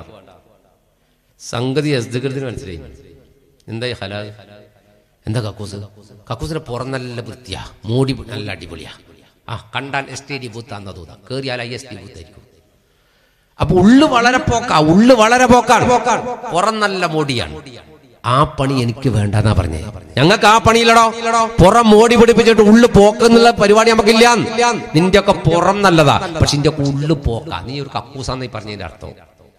സംഗതി അസ്ദകൃതിന് മനസ്സിലായി എന്താ ഈ ഹലാ എന്താ കക്കൂസ് കക്കൂസിന്റെ പുറം നല്ല വൃത്തിയാ മൂടി നല്ല അടിപൊളിയാ ആ കണ്ടാൽ എസ് ടി ഡി ബൂത്താന്ന തോന്നാ കേറിയാൽ ഐ എസ് ഡി ബൂത്തായിരിക്കും അപ്പൊ ഉള്ളു വളരെ പോക്കാ ഉള്ളു വളരെ പോക്കാണ് പുറം നല്ല മോടിയാണ് ആ പണി എനിക്ക് വേണ്ടെന്നാ പറഞ്ഞേ ഞങ്ങൾക്ക് ആ പണിയില്ലടോ പുറം മോടി പിടിപ്പിച്ചിട്ട് ഉള്ളു പോക്കെന്നുള്ള പരിപാടി നമുക്കില്ല നിന്റെ ഒക്കെ പുറം നല്ലതാ പക്ഷെ നിന്റെ ഒക്കെ ഉള്ളു പോക്കാ നീ ഒരു കക്കൂസാന്ന് ഈ പറഞ്ഞതിന്റെ അർത്ഥം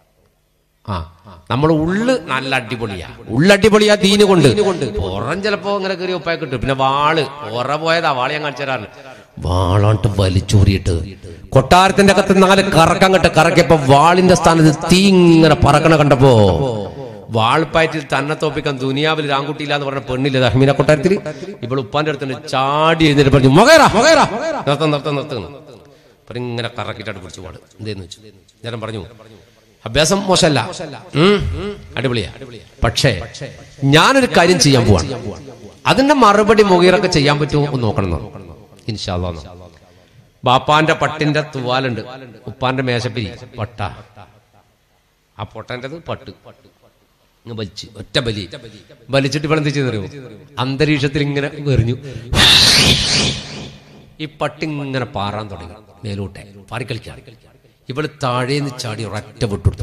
ആ നമ്മൾ ഉള്ള് നല്ല അടിപൊളിയാ ഉള്ളടിപൊളിയാ ദീന് കൊണ്ട് പുറം ചിലപ്പോ ഇങ്ങനെ കയറി ഉപ്പായ കിട്ടും പിന്നെ വാള് പുറ പോയതാ വാള് ഞാൻ കാണിച്ചു തരാറ് വാളാണ്ട് വലിച്ചൂറിയിട്ട് കൊട്ടാരത്തിന്റെ അകത്ത് നാല് കറക്കം കെട്ട് കറക്കിയപ്പോ വാളിന്റെ സ്ഥാനത്ത് തീ ഇങ്ങനെ പറക്കണ കണ്ടപ്പോ വാൾപ്പായറ്റിൽ തന്നെ തോപ്പിക്കാൻ ദുനിയാവിൽ രാങ്കുട്ടിയില്ല എന്ന് പറഞ്ഞ പെണ്ണില്ല അഹ്മീന കൊട്ടാരത്തിൽ ഇപ്പോൾ ഉപ്പാന്റെ അടുത്ത് ചാടി എഴുന്നേറ്റ് പറഞ്ഞു മകേറാ മകേറാ നിർത്തം നിർത്തം നിർത്തുന്നു അപ്പൊ ഇങ്ങനെ കറക്കിട്ടാണ് പിടിച്ചു പാട് എന്തേന്ന് വെച്ചു ഞാൻ പറഞ്ഞു അഭ്യാസം മോശമല്ല ഉം, അടിപൊളിയാ പക്ഷേ ഞാനൊരു കാര്യം ചെയ്യാൻ പോവാണ് അതിന്റെ മറുപടി മുഖീറൊക്കെ ചെയ്യാൻ പറ്റുമോ എന്ന് നോക്കണം ഇൻഷാല്ലാ ബാപ്പാന്റെ പട്ടിന്റെ തുവാലുണ്ട് ഉപ്പാന്റെ മേശപ്പിരി പട്ട ആ പൊട്ടൻ്റെത് പട്ട് ഇങ്ങ് വലിച്ച് ഒറ്റ ബലി വലിച്ചിട്ട് ഇപ്പോൾ എന്ത് ചെയ്തറിയോ അന്തരീക്ഷത്തിൽ ഇങ്ങനെ എറിഞ്ഞു ഈ പട്ടി ഇങ്ങനെ പാറാൻ തുടങ്ങി മേലോട്ടെ പാറിക്കളിക്കാൻ ഇവള് താഴേന്ന് ചാടി ഒരൊറ്റ വിട്ടുകൊടുത്തു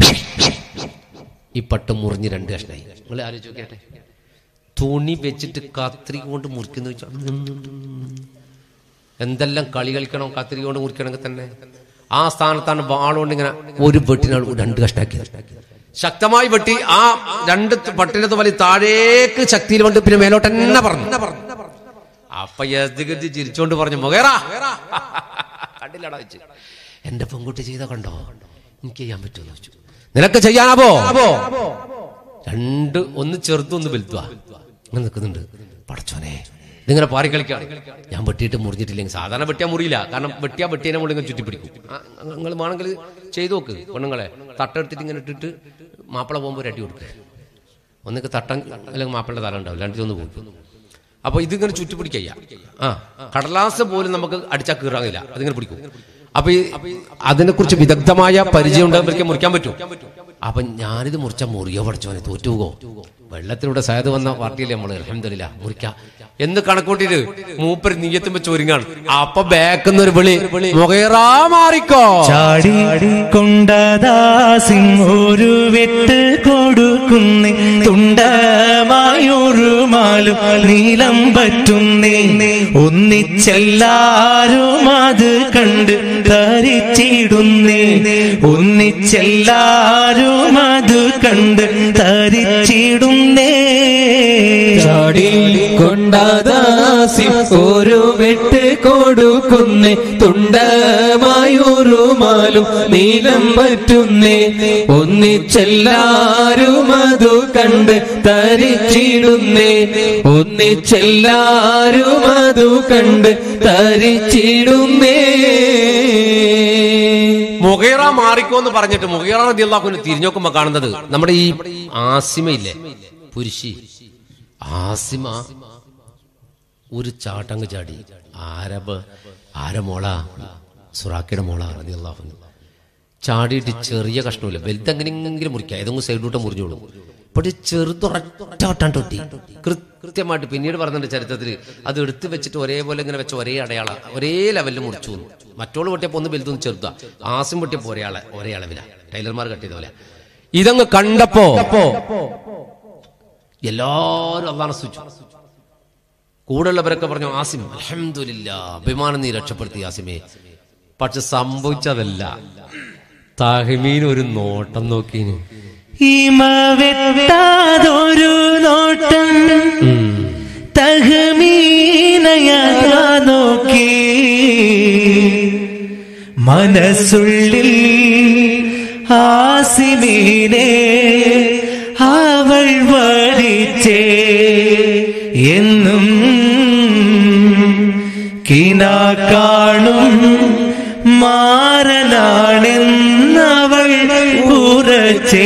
ഈ പട്ട് മുറിഞ്ഞ് രണ്ട് കഷ്ണായി നിങ്ങൾ ആലോചിച്ച് നോക്കിയാട്ടെ തുണി വെച്ചിട്ട് കത്രി കൊണ്ട് മുറിക്കുന്ന വെച്ചാൽ എന്തെല്ലാം കളി കളിക്കണം കത്രി കൊണ്ട് മുറിക്കണമെങ്കിൽ തന്നെ ആ സ്ഥാനത്താണ് വാളുകൊണ്ട് ഇങ്ങനെ ഒരു വെട്ടിനാൾ രണ്ട് കഷ്ടാക്കിയത് ശക്തമായി വെട്ടി ആ രണ്ട് പട്ടിനത്ത് വലി താഴേക്ക് ശക്തിയിൽ കൊണ്ട് പിന്നെ മേലോട്ട് തന്നെ പറഞ്ഞു അപ്പൊ യസ്ദിഗതി ചിരിച്ചോണ്ട് പറഞ്ഞു മുഖേറാ കണ്ടില്ലടാ വെച്ച് എന്റെ പെൺകുട്ടി ചെയ്ത കണ്ടോ എനിക്ക് ചെയ്യാൻ പറ്റുമെന്ന് വെച്ചു നിനക്ക് ചെയ്യാനാവോ രണ്ട് ഒന്ന് ചെറുതും ഒന്ന് വലുതുവാ അങ്ങനെ നിൽക്കുന്നുണ്ട് പടച്ചോനെ ഇതിങ്ങനെ പാറി കളിക്കാം ഞാൻ വെട്ടിയിട്ട് മുറിഞ്ഞിട്ടില്ലെങ്കിൽ സാധാരണ വെട്ടിയാ മുറിയില്ല കാരണം വെട്ടിയാ വെട്ടിയതിനെ മുകളിൽ ചുറ്റിപ്പിടിക്കും നിങ്ങൾ വേണമെങ്കിൽ ചെയ്തു നോക്ക് പെണ്ണുങ്ങളെ തട്ടെടുത്തിട്ട് ഇങ്ങനെ ഇട്ടിട്ട് മാപ്പിള പോകുമ്പോൾ ഒരു അടി കൊടുക്കുക ഒന്നിക്ക് തട്ടൻ അല്ലെങ്കിൽ മാപ്പിളുടെ തല ഉണ്ടാവും രണ്ടിലൊന്ന് പോകും അപ്പൊ ഇതിങ്ങനെ ചുറ്റിപ്പിടിക്കുക ആ കടലാസ് പോലും നമുക്ക് അടിച്ചാൽ കീറാങ്ങില്ല അതിങ്ങനെ പിടിക്കും അപ്പൊ ഈ അതിനെക്കുറിച്ച് വിദഗ്ധമായ പരിചയം ഉണ്ടെങ്കിൽ മുറിക്കാൻ പറ്റും അപ്പൊ ഞാനിത് മുറിച്ച മുറിയോ പഠിച്ചോനെ തോറ്റുപോകോ വെള്ളത്തിലൂടെ സയത് വന്ന പാർട്ടിയില്ലേ നമ്മള് അലഹമില്ല മുറിക്കാം എന്ന് കണക്കൂട്ടിട്ട് മൂപ്പര് നീയത്തുമ്പോ ചോരിങ്ങാണ് അപ്പൊ ബാക്കുന്ന ഒരു വിളി മുഖേറാ മാറിക്കോ ചാടി കൊണ്ടദാസിം ഒരു വെട്ട് കൊടുക്കുന്നേ തുണ്ടമായൊരു മാലും നീലം പറ്റുന്നേ ഒന്നിച്ചെല്ലാരും അത് കണ്ട് തരിച്ചിടുന്നേ ഒന്നിച്ചെല്ലാരും അത് കണ്ട് തരിച്ചിടുന്നേ ചാടി കൊണ്ടാദാസി ഒരു വെട്ട് കൊടുക്കുന്നേ തുണ്ടമായൊരുമാലും നീലം പറ്റുന്നേ ഒന്നിച്ചെല്ലാരും അതു കണ്ട് തരിച്ചിടുന്നേ ഒന്നിച്ചെല്ലാരും അതു കണ്ട് തരിച്ചിടുന്നേ മുഖേറ മാറിക്കോ എന്ന് പറഞ്ഞിട്ട് മുഖേറ റളിയല്ലാഹുവിനെ തിരിഞ്ഞു നോക്കുമ്പോ കാണുന്നത് നമ്മുടെ ഈ ആസിമയില്ലേ പുരുഷി ആസിമ ഒരു ചാട്ടങ്ങ് ചാടി ആരബ് ആര മോള സുറാക്കിയുടെ മോള റളിയല്ലാഹു ചാടിയിട്ട് ചെറിയ കഷ്ണമില്ല വലുതെങ്ങനെയെങ്കിലും മുറിക്കാം ഏതെങ്കിലും സൈഡിലോട്ട് മുറിഞ്ഞോളൂ പക്ഷെ ചെറുതൊരൊറ്റാട്ടാണ്ട് ഒട്ടി കൃത്യമായിട്ട് പിന്നീട് പറഞ്ഞിട്ടുണ്ട് ചരിത്രത്തിൽ അത് എടുത്തു വെച്ചിട്ട് ഒരേപോലെ ഇങ്ങനെ വെച്ച ഒരേ അടയാള ഒരേ ലെവലിൽ മുറിച്ചു വന്നു മറ്റോള് പൊട്ടിയപ്പോ ഒന്ന് വലുതൊന്നും ചെറുതാ ആസിം പൊട്ടിയപ്പോ ഒരേ ആളെ ഒരേ അളവില ടൈലർമാർ കട്ട് ചെയ്ത പോലെ ഇതങ്ങ് കണ്ടപ്പോ എല്ലാരും അള്ളാഹ് സ്തുതിച്ചു കൂടെയുള്ളവരൊക്കെ പറഞ്ഞു ആസിം അലഹമില്ല അഭിമാനം നീ രക്ഷപ്പെടുത്തി ആസിമേ പക്ഷെ സംഭവിച്ചതല്ല താഹിമീൻ ഒരു നോട്ടം നോക്കീന് ഇമ വെട്ടാതൊരു നോട്ടം തഹമീനയാ നോക്കി മനസ്സുള്ളിൽ ആസിമീനെ അവൾ വരിച്ചേ എന്നും കിന കാണും മാറനാണെന്നവൾ ഉറച്ചേ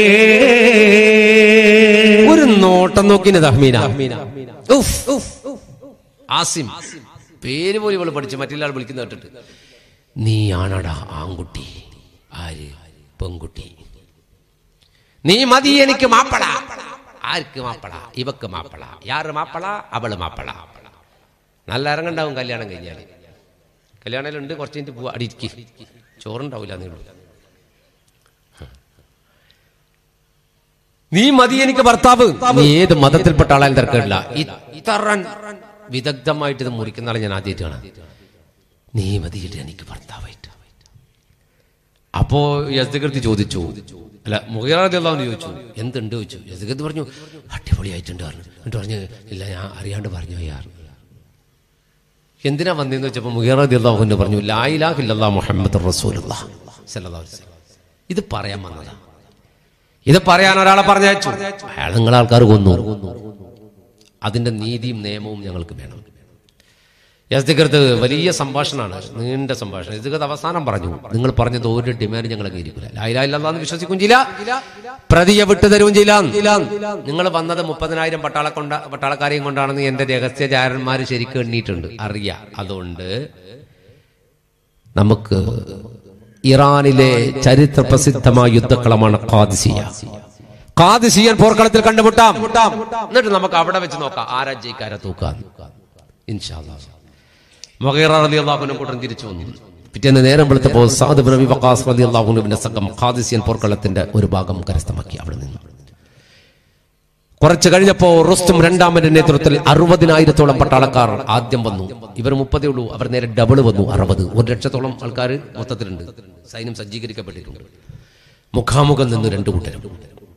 ഒരു നോട്ടം നോക്കിന് തഹ്മീന ഉഫ്, ഉഫ്. ആസിം പേര് പോലും ഇവള് പഠിച്ചു മറ്റുള്ള ആൾ വിളിക്കുന്ന കേട്ടിട്ട് നീ ആണടാ ആൺകുട്ടി ആര് പെൺകുട്ടി നീ മതി എനിക്ക് മാപ്പള ആർക്ക് മാപ്പള ഇവക്ക് മാപ്പള യാറ് മാപ്പള അവള് മാപ്പള നല്ല ഇറങ്ങണ്ടാവും കല്യാണം കഴിഞ്ഞാല് കല്യാണത്തിലുണ്ട് കുറച്ച് കഴിഞ്ഞിട്ട് പോവാ അടിക്ക് ചോറുണ്ടാവില്ല നിങ്ങൾ നീ മതി എനിക്ക് ഭർത്താവ് നീ ഏത് മതത്തിൽപ്പെട്ട ആളായാലും തിരക്കില്ല ഇത്ര വിദഗ്ധമായിട്ട് ഇത് മുറിക്കുന്ന ആളെ ഞാൻ ആദ്യമായിട്ട് കാണാം നീ മതിയിട്ട് എനിക്ക് ഭർത്താവായിട്ട് അപ്പോ യസ്ദകൃതി ചോദിച്ചു അല്ല മുഖ്യറാദിള്ളാന്ന് ചോദിച്ചു എന്തുണ്ട് ചോദിച്ചു യസ്ദകൃതി പറഞ്ഞു അടിപൊളിയായിട്ടുണ്ട് പറഞ്ഞു എന്നിട്ട് പറഞ്ഞു ഇല്ല ഞാൻ അറിയാണ്ട് പറഞ്ഞു അയ്യാർ എന്തിനാ വന്നതെന്ന് വെച്ചപ്പോ മുഖ്യറാദിള്ളാഹുന്ന് പറഞ്ഞു ലായിലാഹില്ലാ മുഹമ്മദ് റസൂലുള്ള സല്ലല്ലാഹു അലൈഹി വസല്ലം. ഇത് പറയാൻ വന്നതാ ഇത് പറയാൻ ഒരാളെ പറഞ്ഞയച്ചു അയാൾ നിങ്ങളെ ആൾക്കാർ കൊന്നു അതിന്റെ നീതിയും നിയമവും ഞങ്ങൾക്ക് വേണം യസ്ദികൃത്ത് വലിയ സംഭാഷണമാണ് നീണ്ട സംഭാഷണം യസ്ദികൃത്ത് അവസാനം പറഞ്ഞു നിങ്ങൾ പറഞ്ഞത് ഒരു ഡിമാൻഡ് ഞങ്ങൾ അംഗീകരിക്കില്ല ലായിലാന്ന് വിശ്വസിക്കും ചെയ്യില്ല പ്രതിയെ വിട്ടുതരും ചെയ്യില്ല നിങ്ങൾ വന്നത് മുപ്പതിനായിരം പട്ടാള കൊണ്ട പട്ടാളക്കാരെയും കൊണ്ടാണെന്ന് എന്റെ രഹസ്യചാരന്മാർ ശരിക്കും എണ്ണിയിട്ടുണ്ട് അറിയാം അതുകൊണ്ട് നമുക്ക് ഇറാനിലെ ചരിത്ര പ്രസിദ്ധമായ യുദ്ധക്കളമാണ് ഖാദിസിയ ഖാദിസിയൻ പോർക്കളത്തിൽ കണ്ടുമുട്ടാം എന്നിട്ട് നമുക്ക് അവിടെ വെച്ച് നോക്കാം ആരാ ജയിക്കാരെ തൂക്കാം മൊഹീറിയാഹുനും കൂട്ടം തിരിച്ചു വന്നു പിറ്റേന്ന് നേരം വെളുത്തപ്പോൾ സാദ് ബിൻ റബി വഖാസ് റളിയല്ലാഹുവിന്റെ സംഘം ഖാദിസിയൻ പോർക്കളത്തിന്റെ ഒരു ഭാഗം കരസ്ഥമാക്കി അവിടെ നിന്ന് കുറച്ച് കഴിഞ്ഞപ്പോ റുസ്തും രണ്ടാമന്റെ നേതൃത്വത്തിൽ അറുപതിനായിരത്തോളം പട്ടാളക്കാർ ആദ്യം വന്നു ഇവർ മുപ്പതേ ഉള്ളൂ അവർ നേരെ ഡബിൾ വന്നു അറുപത് ഒരു ലക്ഷത്തോളം ആൾക്കാർ മൊത്തത്തിലുണ്ട് സൈന്യം സജ്ജീകരിക്കപ്പെട്ടിട്ടുണ്ട് മുഖാമുഖം നിന്ന് രണ്ടു കൂട്ടരും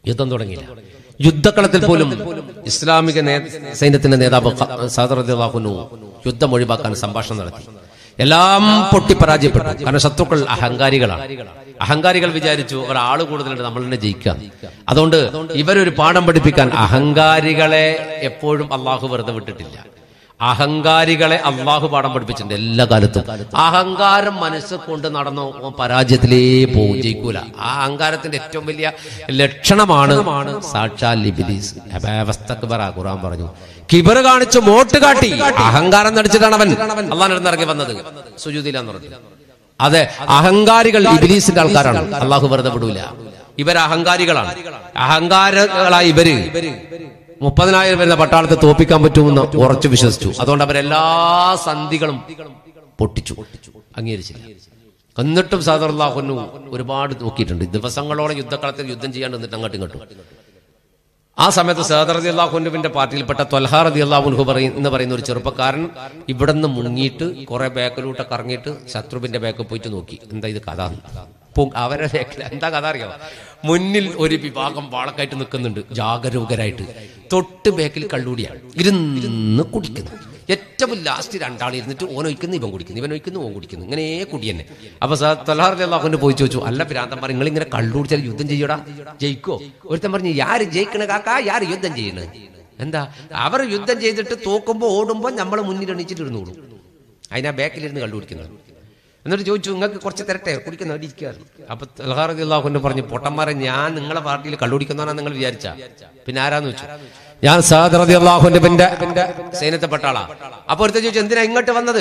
യുദ്ധം തുടങ്ങിയില്ല യുദ്ധക്കളത്തിൽ പോലും ഇസ്ലാമിക നേ- സൈന്യത്തിന്റെ നേതാവ് സാദർഹുനു യുദ്ധം ഒഴിവാക്കാൻ സംഭാഷണം നടത്തി എല്ലാം പൊട്ടി പരാജയപ്പെട്ടു കാരണം ശത്രുക്കൾ അഹങ്കാരികളാണ് അഹങ്കാരികൾ വിചാരിച്ചു ഒരാൾ കൂടുതലുണ്ട് നമ്മൾ തന്നെ ജയിക്കാം അതുകൊണ്ട് ഇവരൊരു പാഠം പഠിപ്പിക്കാൻ അഹങ്കാരികളെ എപ്പോഴും അള്ളാഹു വെറുതെ വിട്ടിട്ടില്ല അഹങ്കാരികളെ അള്ളാഹു പാഠം പഠിപ്പിച്ചിട്ടുണ്ട് എല്ലാ കാലത്തും അഹങ്കാരം മനസ്സ് കൊണ്ട് നടന്നോ ഓൻ പരാജയത്തിലേ പോകും ജയിക്കൂല ആ അഹങ്കാരത്തിന്റെ ഏറ്റവും വലിയ ലക്ഷണമാണ് സാക്ഷാൽ ഇബിലീസ് അബാവസ്തക്ബറ ഖുറാൻ പറഞ്ഞു കിബർ കാണിച്ചു മോട്ട് കാട്ടി അഹങ്കാരം നടിച്ചിട്ടാണ് അവൻ അള്ളാഹിന്റെ ഇറങ്ങി വന്നത് സുജൂതിലാന്ന് പറഞ്ഞു അതെ അഹങ്കാരികൾ ഇബിലീസിന്റെ ആൾക്കാരാണ് അള്ളാഹു വെറുതെ വിടൂല ഇവർ അഹങ്കാരികളാണ് അഹങ്കാരങ്ങളായ ഇവര് മുപ്പതിനായിരം വരുന്ന പട്ടാളത്തെ തോപ്പിക്കാൻ പറ്റുമെന്ന് ഉറച്ചു വിശ്വസിച്ചു അതുകൊണ്ട് അവരെല്ലാ സന്ധികളും പൊട്ടിച്ചു അംഗീകരിച്ചില്ല എന്നിട്ടും സാദർലാഹുനു ഒരുപാട് നോക്കിയിട്ടുണ്ട് ദിവസങ്ങളോളം യുദ്ധക്കളത്തിൽ യുദ്ധം ചെയ്യാണ്ട് നിന്നിട്ട് അങ്ങോട്ടും ഇങ്ങോട്ടും ആ സമയത്ത് സഹദർ അലി അള്ളാഹുനുവിന്റെ പാർട്ടിയിൽപ്പെട്ട തൊൽഹാർ അലി അള്ളാഹുൻഹു പറയും എന്ന് പറയുന്ന ഒരു ചെറുപ്പക്കാരൻ ഇവിടുന്ന് മുങ്ങിയിട്ട് കുറെ ബാക്കിലൂട്ട് കറങ്ങിയിട്ട് ശത്രുവിന്റെ ബാക്കിൽ പോയിട്ട് നോക്കി എന്താ ഇത് കഥ പൊ- അവരെ ബാക്കിൽ എന്താ കഥ അറിയാമോ മുന്നിൽ ഒരു വിഭാഗം വാളക്കായിട്ട് നിൽക്കുന്നുണ്ട് ജാഗരൂകരായിട്ട് തൊട്ട് ബാക്കിൽ കള്ളൂടിയാണ് ഇരുന്ന് കുടിക്കുന്നു ഏറ്റവും ലാസ്റ്റ് രണ്ടാൾ ഇരുന്നിട്ട് ഓൻ ഒഴിക്കുന്നു ഇവൻ കുടിക്കുന്നു ഇവൻ ഒഴിക്കുന്നു ഓൻ കുടിക്കുന്നു ഇങ്ങനെ കുടി തന്നെ അപ്പൊ തലഹാറിന്റെ പോയി ചോദിച്ചു അല്ല പിരാന്തം നിങ്ങൾ ഇങ്ങനെ കള്ളുടിച്ചാൽ യുദ്ധം ചെയ്യടാ ജയിക്കോ ഒരുത്തൻ പറഞ്ഞു യാര് ജയിക്കണ കാക്ക യാര് യുദ്ധം ചെയ്യണ എന്താ അവർ യുദ്ധം ചെയ്തിട്ട് തോക്കുമ്പോ ഓടുമ്പോ നമ്മൾ മുന്നിൽ എണീച്ചിട്ട് ഇരുന്നോളൂ അതിനാ ബാക്കിലിരുന്ന് കള്ളു കുടിക്കുന്നത് എന്നിട്ട് ചോദിച്ചു നിങ്ങൾക്ക് കുറച്ച് തരട്ടെ കുടിക്കുന്ന ഇരിക്കാറ് അപ്പൊ തൽഹാറതി അള്ളാഹുന്റെ പറഞ്ഞു പൊട്ടന്മാരെ ഞാൻ നിങ്ങളെ പാർട്ടിയിൽ കള്ളുടിക്കുന്നതാണ് നിങ്ങൾ വിചാരിച്ച പിന്നെ ആരാന്ന് വെച്ചു ഞാൻ സാദറതി അള്ളാഹുന്റെ സൈന്യത്തെപ്പെട്ട ആളാ അപ്പൊ ഒരുത്ത ചോദിച്ചു എന്തിനാ ഇങ്ങോട്ട് വന്നത്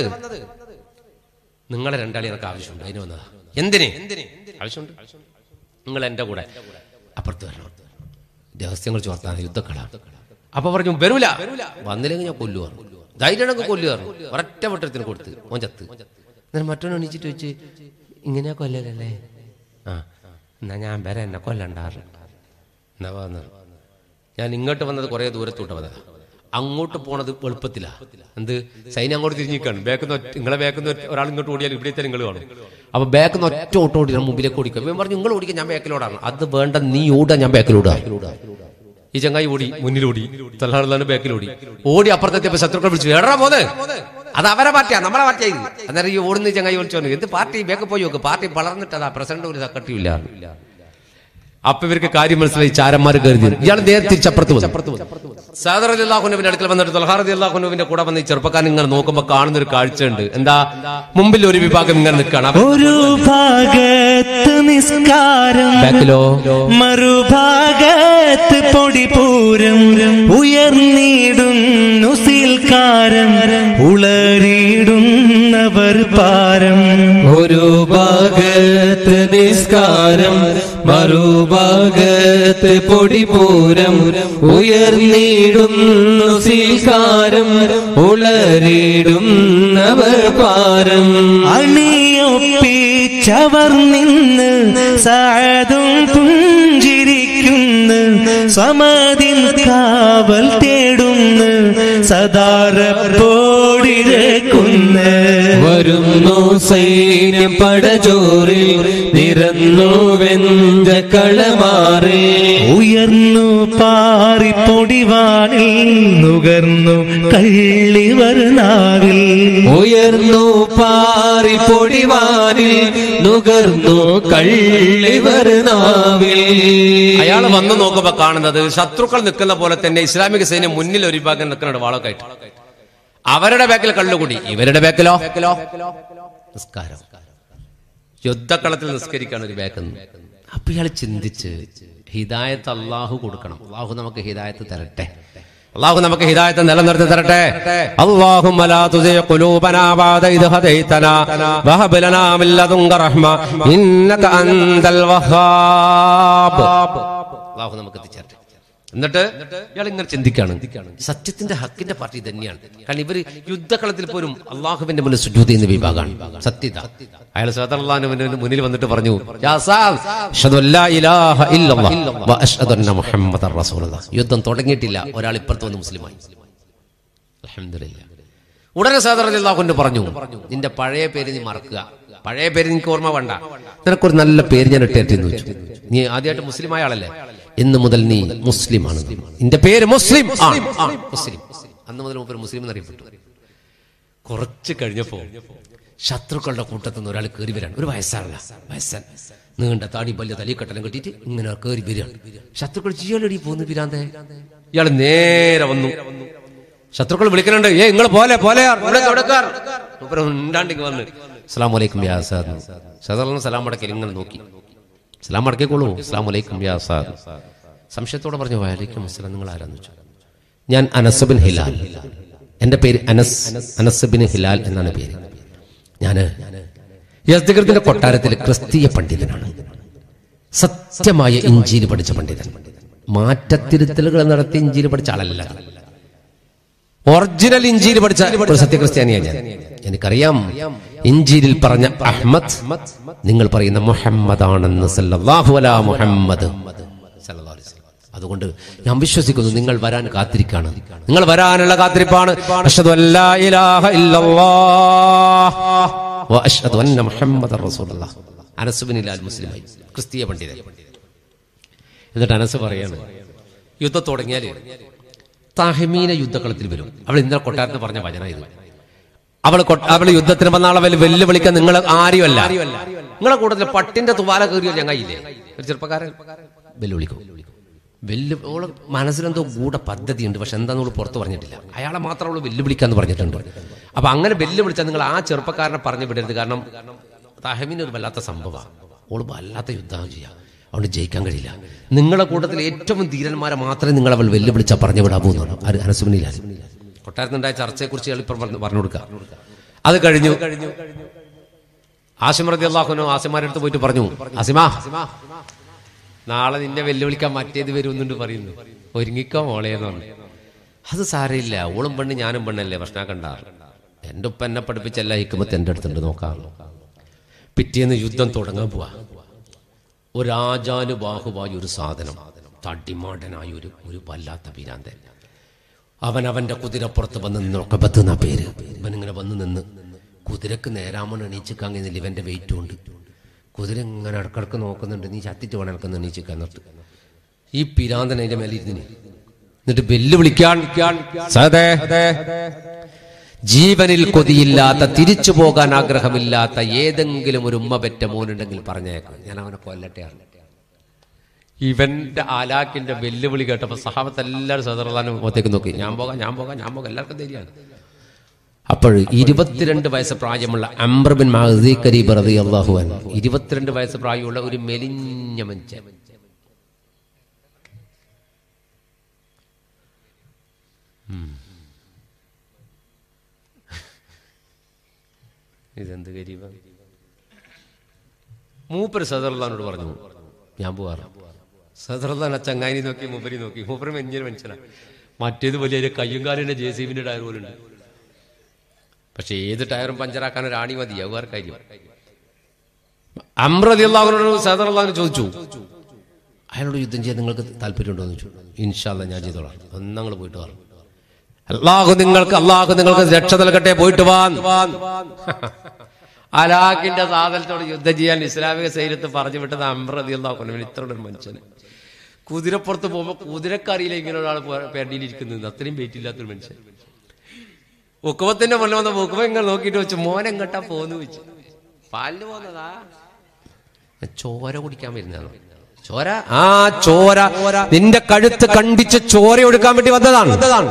നിങ്ങളെ രണ്ടാളി എനിക്ക് ആവശ്യമുണ്ട് അതിന് വന്നതാ എന്തിന് ആവശ്യമുണ്ട് നിങ്ങൾ എന്റെ കൂടെ അപ്പുറത്ത് വരണം രഹസ്യങ്ങൾ ചോർത്താൻ യുദ്ധക്കള അപ്പൊ പറഞ്ഞു വരൂല വന്നില്ലെങ്കിൽ ഞാൻ കൊല്ലുവാണ് ധൈര്യമാണെങ്കിൽ കൊല്ലുവാണ് ഒരൊറ്റ വട്ടത്തിന് കൊടുത്ത് ഓൻ ചത്ത് എന്നിട്ട് മറ്റൊന്ന് എണീച്ചിട്ട് വെച്ച് ഇങ്ങനെയാ കൊല്ലലല്ലേ ആ എന്നാ ഞാൻ വരെ എന്നെ കൊല്ലണ്ടാറ് എന്നാ വന്നത് ഞാൻ ഇങ്ങോട്ട് വന്നത് കുറെ ദൂരത്തോട്ട് വന്നതാ അങ്ങോട്ട് പോണത് എളുപ്പത്തിലാ എന്ത് സൈന്യം അങ്ങോട്ട് തിരിഞ്ഞിക്കാണ് ബാക്കുന്ന നിങ്ങളെ ബാക്കുന്ന ഒരാൾ ഇങ്ങോട്ട് ഓടിയാൽ ഇവിടെ തന്നെ നിങ്ങൾ കാണും അപ്പൊ ബാക്കുന്ന ഒറ്റ ഓട്ടം ഓടി ഞാൻ മുമ്പിലേക്ക് ഓടിക്കുക ഇവൻ പറഞ്ഞു നിങ്ങൾ ഓടിക്കാൻ ഞാൻ ബാക്കിലോടാണ് അത് വേണ്ട നീ ഓടാ ഞാൻ ബാക്കിലോടാ ഈ ചങ്ങായി ഓടി മുന്നിലോടി തലഹാറിലാണ് ബാക്കിലോടി ഓടി അപ്പുറത്തെത്തിയപ്പോ ശത്രുക്കൾ വിളിച്ചു എടാ പോത് അത് അവരെ പാർട്ടിയാ നമ്മളെ പാർട്ടിയാ ഇത് അന്നേരം ഈ ഓടുന്ന ഈ ചങ്ങായി വിളിച്ചു പറഞ്ഞു എന്ത് പാർട്ടി ബാക്ക് പോയി നോക്ക് പാർട്ടി വളർന്നിട്ടതാ പ്രസിഡന്റ് ഒരു സെക്രട്ടറി ഇല്ല അപ്പൊ ഇവർക്ക് കാര്യം മനസ്സിലായി ചാരന്മാർ കരുതി ഇയാൾ നേരെ തിരിച്ചപ്പുറത്ത് വന്നു സാദർ അലി അള്ളാഹുനുവിന്റെ അടുക്കൽ വന്നിട്ട് തൽഹാർ അലി അള്ളാഹുനുവിന്റെ കൂടെ വന്ന് ഈ ചെറുപ്പക്കാരൻ ഇങ്ങനെ നോക്കുമ്പോ കാണുന്ന ഒരു കാഴ്ചയുണ്ട് എന്താ മുമ്പിൽ ഒരു വിഭാഗം ഇങ്ങനെ നിൽക്കുകയാണ് അവൻ ഒരു ഭാഗത്ത് നിസ്കാരം ബാക്കിലോ മറുഭാഗത്ത് പൊടിപൂരം ഉയർന്നിടുന്നു സീൽക്കാരം ഉളറിയിടുന്നവർ പാരം ഒരു ഭാഗത്ത് നിസ്കാരം മറുഭാഗത്ത് പൊടിപൂരം ഉയർന്നിടുന്നു സീകാരം ഉളരിടുന്നവർ പാരം അണിയൊപ്പിച്ചവർ നിന്ന് സാതും പുഞ്ചിരിക്കുന്നു സമതിൻ കാവൽ തേടുന്നു സദാരപ്പോടിരക്കുന്നു വരുന്നു സൈന്യം പടജോറിൽ നിരന്നു വെന്ത കളമാറി ഉയർന്നു പാറിപ്പൊടിവാനിൽ നുകർന്നു കള്ളിവർ നാവിൽ ഉയർന്നു പാറി പൊടിവാനിൽ നുകർന്നു കള്ളിവർ നാവിൽ അയാൾ വന്ന് നോക്കുമ്പോ കാണുന്നത് ശത്രുക്കൾ നിൽക്കുന്ന പോലെ തന്നെ ഇസ്ലാമിക സൈന്യം മുന്നിൽ ഒരു വിഭാഗം നിൽക്കുന്നുണ്ട് വാളൊക്കെ ആയിട്ട് അവരുടെ ബാക്കിൽ കള്ളുകൂടി ഇവരുടെ ബാക്കിലോ നിസ്കാരം യുദ്ധക്കളത്തിൽ നിസ്കരിക്കാണ് ഒരു ബാക്കിൽ നിന്ന് അപ്പൊ ഇയാൾ ചിന്തിച്ച് ഹിദായത്ത് അള്ളാഹു കൊടുക്കണം അള്ളാഹു നമുക്ക് ഹിദായത്ത് തരട്ടെ അള്ളാഹു നമുക്ക് ഹിദായത്ത് നിലനിർത്തി തരട്ടെ അള്ളാഹുമ്മ ലാ തുസിഗ ഖുലൂബനാ ബഅദ ഇദ് ഹദൈതനാ വഹബ് ലനാ മിൻ ലദുൻക റഹ്മ ഇന്നക അൻതൽ വഹാബ് അള്ളാഹു നമുക്ക് എത്തിച്ചേരട്ടെ എന്നിട്ട് ഇയാൾ ഇങ്ങനെ ചിന്തിക്കാണ് സത്യത്തിന്റെ ഹക്കിന്റെ പാർട്ടി തന്നെയാണ് കാരണം ഇവര് യുദ്ധക്കളത്തിൽ പോലും അള്ളാഹുവിന്റെ മുന്നിൽ സുജൂത് ചെയ്യുന്ന വിഭാഗമാണ് സത്യത അയാൾ സദർലാനുവിന്റെ മുന്നിൽ വന്നിട്ട് പറഞ്ഞു "യാ സാദ്, അഷ്ഹദു അല്ലാ ഇലാഹ ഇല്ലല്ലാഹ് വ അഷ്ഹദു അന്ന മുഹമ്മദർ റസൂലുള്ളാഹ്." യുദ്ധം തുടങ്ങിയിട്ടില്ല ഒരാൾ ഇപ്പുറത്ത് വന്ന് മുസ്ലിമായി അൽഹംദുലില്ലാ ഉടനെ സാദർ അള്ളാഹുന്റെ പറഞ്ഞു നിന്റെ പഴയ പേര് നീ മറക്കുക പഴയ പേര് നിനക്ക് ഓർമ്മ വേണ്ട നിനക്കൊരു നല്ല പേര് ഞാൻ ഇട്ടേറ്റെന്ന് വെച്ചു നീ ആദ്യമായിട്ട് മുസ്ലിമായ ആളല്ലേ ഇന്ന് മുതൽ നീ മുസ്ലിമാണ് നിന്റെ പേര് മുസ്ലിം ആണ്. ആ, മുസ്ലിം അന്ന് മുതൽ മൂപ്പര് മുസ്ലിം എന്നറിയപ്പെട്ടു കുറച്ച് കഴിഞ്ഞപ്പോ ശത്രുക്കളുടെ കൂട്ടത്തിൽ നിന്ന് ഒരാൾ കയറി വരാൻ ഒരു വയസ്സാറില്ല വയസ്സൻ നീണ്ട താടി വലിയ തലിക്കട്ടലും കെട്ടിയിട്ട് ഇങ്ങനെ കയറി വരികയാണ് ശത്രുക്കൾ ജിയോലടി പോന്ന് പിരാന്തേ ഇയാൾ നേരെ വന്നു ശത്രുക്കൾ വിളിക്കുന്നുണ്ട് ഏ നിങ്ങൾ പോലെ പോലെ ഉണ്ടാണ്ടിങ് വന്ന് അസ്സാം വലൈക്കും യാസാദ് സദറിന് സലാം മടക്കി ഇങ്ങനെ നോക്കി സലാം മടക്കിക്കോളൂ അസ്സാം വലൈക്കും യാസാദ് സംശയത്തോടെ പറഞ്ഞു വലൈക്കും അസ്സലാം നിങ്ങൾ ആരാന്ന് വെച്ചു ഞാൻ അനസബിൻ ഹിലാൽ എന്റെ പേര് അനസ് അനസബിൻ ഹിലാൽ എന്നാണ് പേര് ഞാന് യസ്ദികൃത്തിന്റെ കൊട്ടാരത്തിൽ ക്രിസ്തീയ പണ്ഡിതനാണ് സത്യമായ ഇഞ്ചിയിൽ പഠിച്ച പണ്ഡിതൻ മാറ്റത്തിരുത്തലുകൾ നടത്തി ഇഞ്ചിയിൽ പഠിച്ച ആളല്ല ഒറിജിനൽ ഇഞ്ചിയിൽ പഠിച്ച ഒരു സത്യക്രിസ്ത്യാനിയാണ് ഞാൻ എനിക്കറിയാം ഇഞ്ചിയിൽ പറഞ്ഞ അഹ്മദ് നിങ്ങൾ പറയുന്ന മുഹമ്മദ് ആണെന്ന് സല്ലല്ലാഹു അലാ മുഹമ്മദ് സല്ലല്ലാഹു അലൈഹി വസല്ലം. അതുകൊണ്ട് ഞാൻ വിശ്വസിക്കുന്നു നിങ്ങൾ വരാൻ കാത്തിരിക്കാണ് നിങ്ങൾ വരാനുള്ള കാത്തിരിപ്പാണ് അഷ്ഹദു അല്ലാ ഇലാഹ ഇല്ലല്ലാഹ് വ അഷ്ഹദു അന്ന മുഹമ്മദർ റസൂലുള്ളാഹ് അനസ് ബിൻ ഹിലാൽ മുസ്ലിമായി ക്രിസ്തീയ പണ്ഡിതൻ എന്നിട്ട് അനസ് പറയാണ് യുദ്ധം തുടങ്ങിയാൽ താഹമീന യുദ്ധക്കളത്തിൽ വരും അവൾ ഇന്നലെ കൊട്ടാരത്ത് പറഞ്ഞ വചന ഇത് അവൾ കൊ- അവൾ യുദ്ധത്തിന് വന്ന ആളെ വെല്ലു- വെല്ലുവിളിക്കാൻ നിങ്ങൾ ആരുമല്ല നിങ്ങളെ കൂട്ടത്തിൽ പട്ടിന്റെ തുവാല കയറിയോ ഞങ്ങയില്ലേ ഒരു ചെറുപ്പക്കാരൻ വെല്ലുവിളിക്കും വെല്ലു ഓള് മനസ്സിലെന്തോ ഗൂഢ പദ്ധതിയുണ്ട് പക്ഷെ എന്താന്ന് അവള് പുറത്ത് പറഞ്ഞിട്ടില്ല അയാളെ മാത്രം അവള് വെല്ലുവിളിക്കാന്ന് പറഞ്ഞിട്ടുണ്ട് അപ്പൊ അങ്ങനെ വെല്ലുവിളിച്ചാൽ നിങ്ങൾ ആ ചെറുപ്പക്കാരനെ പറഞ്ഞു വിടരുത് കാരണം താഹമീൻ ഒരു വല്ലാത്ത സംഭവമാണ് ഓള് വല്ലാത്ത യുദ്ധം ചെയ്യാം അതുകൊണ്ട് ജയിക്കാൻ കഴിയില്ല നിങ്ങളെ കൂട്ടത്തിൽ ഏറ്റവും ധീരന്മാരെ മാത്രമേ നിങ്ങൾ അവൾ വെല്ലുവിളിച്ചാൽ പറഞ്ഞു വിടാമോ എന്നാണ് അനസുബിനില്ല കൊട്ടാരത്തിനുണ്ടായ ചർച്ചയെക്കുറിച്ച് എളുപ്പം പറഞ്ഞു പറഞ്ഞു കൊടുക്കുക അത് കഴിഞ്ഞു ആസിം റതി അള്ളാഹുനോ ആസിമാരുടെ അടുത്ത് പോയിട്ട് പറഞ്ഞു ആസിമാ നാളെ നിന്നെ വെല്ലുവിളിക്കാൻ മറ്റേത് വരുന്നുണ്ട് പറയുന്നു ഒരുങ്ങിക്കോ മോളെ എന്ന് പറഞ്ഞു അത് സാരമില്ല ഓളും പെണ്ണ് ഞാനും പെണ്ണല്ലേ പ്രശ്നമാക്കണ്ട എന്റെ ഉപ്പ എന്നെ പഠിപ്പിച്ച എല്ലാ ഹിക്കുമത്ത് എന്റെ അടുത്തുണ്ട് നോക്കാം പിറ്റേന്ന് യുദ്ധം തുടങ്ങാൻ പോവാ ഒരാജാനുബാഹുവായ ഒരു സാധനം തടിമാടനായ ഒരു ഒരു വല്ലാത്ത വീരാന്തൻ അവൻ അവന്റെ കുതിരപ്പുറത്ത് വന്ന് നിന്നൊക്കബത്ത് എന്നാ പേര് ഇവനിങ്ങനെ വന്ന് നിന്ന് കുതിരക്ക് നേരാമൺ എണീച്ചിക്കാൻ കഴിയുന്നില്ല ഇവന്റെ വെയിറ്റ് ഉണ്ട് കുതിര ഇങ്ങനെ ഇടക്കിടക്ക് നോക്കുന്നുണ്ട് നീ ചത്തിട്ട് വേണം എനക്കൊന്ന് എണീച്ചിക്കാൻ നിർത്ത് ഈ പിരാന്തൻ അതിന്റെ മേലെ ഇരുന്നിന് എന്നിട്ട് വെല്ലുവിളിക്കാൻ സദേ ജീവനിൽ കൊതിയില്ലാത്ത തിരിച്ചു പോകാൻ ആഗ്രഹമില്ലാത്ത ഏതെങ്കിലും ഒരു ഉമ്മ പെറ്റ മോനുണ്ടെങ്കിൽ പറഞ്ഞേക്ക് ഞാൻ അവനെ കൊല്ലട്ടെ ഇവന്റെ ആലാക്കിന്റെ വെല്ലുവിളി കേട്ടപ്പോ സഹാബത്ത് എല്ലാവരും സദർലാനും മുഖത്തേക്ക് നോക്കി ഞാൻ പോകാം ഞാൻ പോകാം ഞാൻ പോകാം എല്ലാവർക്കും ധൈര്യമാണ് അപ്പോൾ ഇരുപത്തിരണ്ട് വയസ്സ് പ്രായമുള്ള അംബ്രബിൻ മഹദി കരീബ് റതി അള്ളാഹുവൻ ഇരുപത്തിരണ്ട് വയസ്സ് പ്രായമുള്ള ഒരു മെലിഞ്ഞ മനുഷ്യൻ ഇതെന്ത് കരീബ മൂപ്പര് സദർലാനോട് പറഞ്ഞു ഞാൻ പോവാറ് സദർലാൻ ആ ചങ്ങായി നോക്കി മൂപ്പരി നോക്കി മൂപ്പര് മെഞ്ഞൊരു മനുഷ്യനാണ് മറ്റേത് വലിയ ഒരു കയ്യും കാലിന്റെ ജെ സി ബിന്റെ ടയർ പോലുണ്ട് പക്ഷെ ഏത് ടയറും പഞ്ചറാക്കാൻ ഒരു ആണി മതി വേറെ കാര്യം അമ്രതി അള്ളാഹുനോട് സദർലാൻ ചോദിച്ചു അയാളോട് യുദ്ധം ചെയ്യാൻ നിങ്ങൾക്ക് താല്പര്യമുണ്ടോ എന്ന് ചോദിച്ചു ഇൻഷാല്ല ഞാൻ ചെയ്തോളാം ഒന്നങ്ങൾ പോയിട്ട് വാ അള്ളാഹു നിങ്ങൾക്ക് അള്ളാഹു നിങ്ങൾക്ക് രക്ഷ നൽകട്ടെ പോയിട്ട് വാ അലാഖിന്റെ സാധനത്തോട് യുദ്ധം ചെയ്യാൻ ഇസ്ലാമിക സൈന്യത്ത് പറഞ്ഞു വിട്ടത് അമ്രതി അള്ളാഹു ഇത്ര ഒരു മനുഷ്യന് കുതിരപ്പുറത്ത് പോകുമ്പോ കുതിരക്കറിയില്ല ഇങ്ങനെ ഒരാൾ പേടിയിലിരിക്കുന്നത് അത്രയും വെയിറ്റ് ഇല്ലാത്തൊരു മനുഷ്യൻ ഉക്കുവത്തിന്റെ മുന്നിൽ വന്ന ഉക്കുവ ഇങ്ങനെ നോക്കിയിട്ട് വെച്ചു മോൻ എങ്ങട്ടാ പോന്ന് വെച്ചു പാലിന് പോന്നതാ ചോര കുടിക്കാൻ വരുന്നതാണ് ചോര ആ ചോര നിന്റെ കഴുത്ത് കണ്ടിച്ച് ചോര ഒടുക്കാൻ വേണ്ടി വന്നതാണ്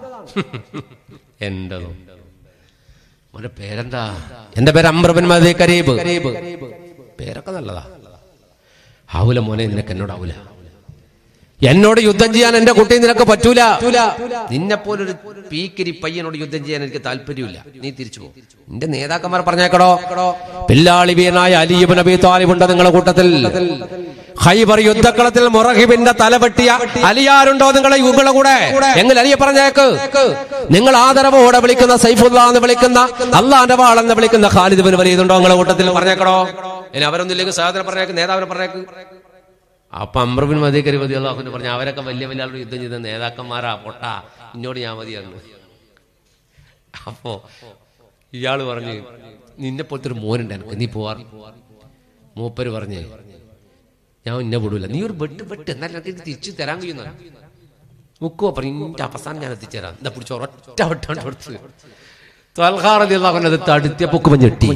എന്റതോ മോന്റെ പേരെന്താ എന്റെ പേര് അമ്രബൻ മതി കരീബ് പേരൊക്കെ നല്ലതാ ആവൂല മോനെ നിനക്ക് എന്നോട് ആവൂല എന്നോട് യുദ്ധം ചെയ്യാൻ എന്റെ കുട്ടി നിനക്ക് പറ്റൂല നിന്നെ പോലൊരു പീക്കിരി പയ്യനോട് യുദ്ധം ചെയ്യാൻ എനിക്ക് താല്പര്യമില്ല നീ തിരിച്ചു പോകും നിന്റെ നേതാക്കന്മാർ പറഞ്ഞേക്കടോ പില്ലാളി വീരനായ അലിയുബ് നബി താലിബുണ്ട് നിങ്ങളുടെ കൂട്ടത്തിൽ ഹൈബർ യുദ്ധക്കളത്തിൽ മുറഹിബിന്റെ തല വെട്ടിയ അലിയാരുണ്ടോ നിങ്ങളെ യുഗങ്ങളെ കൂടെ എങ്കിൽ അലിയെ പറഞ്ഞേക്ക് നിങ്ങൾ ആദരവോടെ വിളിക്കുന്ന സൈഫുല്ല എന്ന് വിളിക്കുന്ന അള്ളാന്റെ വാളെന്ന് വിളിക്കുന്ന ഖാലിദ് ബിൻ വലീദുണ്ടോ നിങ്ങളെ കൂട്ടത്തിൽ പറഞ്ഞേക്കടോ ഇനി അവരൊന്നുമില്ലെങ്കിൽ സാധനം പറഞ്ഞേക്ക് നേതാവിനെ പറഞ്ഞേക്ക് അപ്പൊ അമ്രബിൻ മതിക്കരി മതി അള്ളാഹുവിന് പറഞ്ഞു അവരൊക്കെ വലിയ വലിയ ആളുടെ യുദ്ധം ചെയ്ത നേതാക്കന്മാരാ പൊട്ടാ ഇന്നോട് ഞാൻ മതിയായിരുന്നു അപ്പോ ഇയാള് പറഞ്ഞു നിന്നെ പോലത്തെ ഒരു മോനുണ്ട് എനിക്ക് നീ പോവാർ മൂപ്പര് പറഞ്ഞ് ഞാൻ ഇന്നെ വിടൂല നീ ഒരു വെട്ട് വെട്ട് എന്നാലും എനിക്ക് ഇത് തിരിച്ചു തരാൻ കഴിയുന്ന മുക്കുവോ പറഞ്ഞു ഇന്റെ അവസാനം ഞാൻ എത്തിച്ചേരാം എന്താ പിടിച്ച ഒരൊറ്റ വെട്ടാണ്ട് കൊടുത്ത് ത്വൽഹാറത് തടുത്തിയ പൊക്കുമ ഞെട്ടി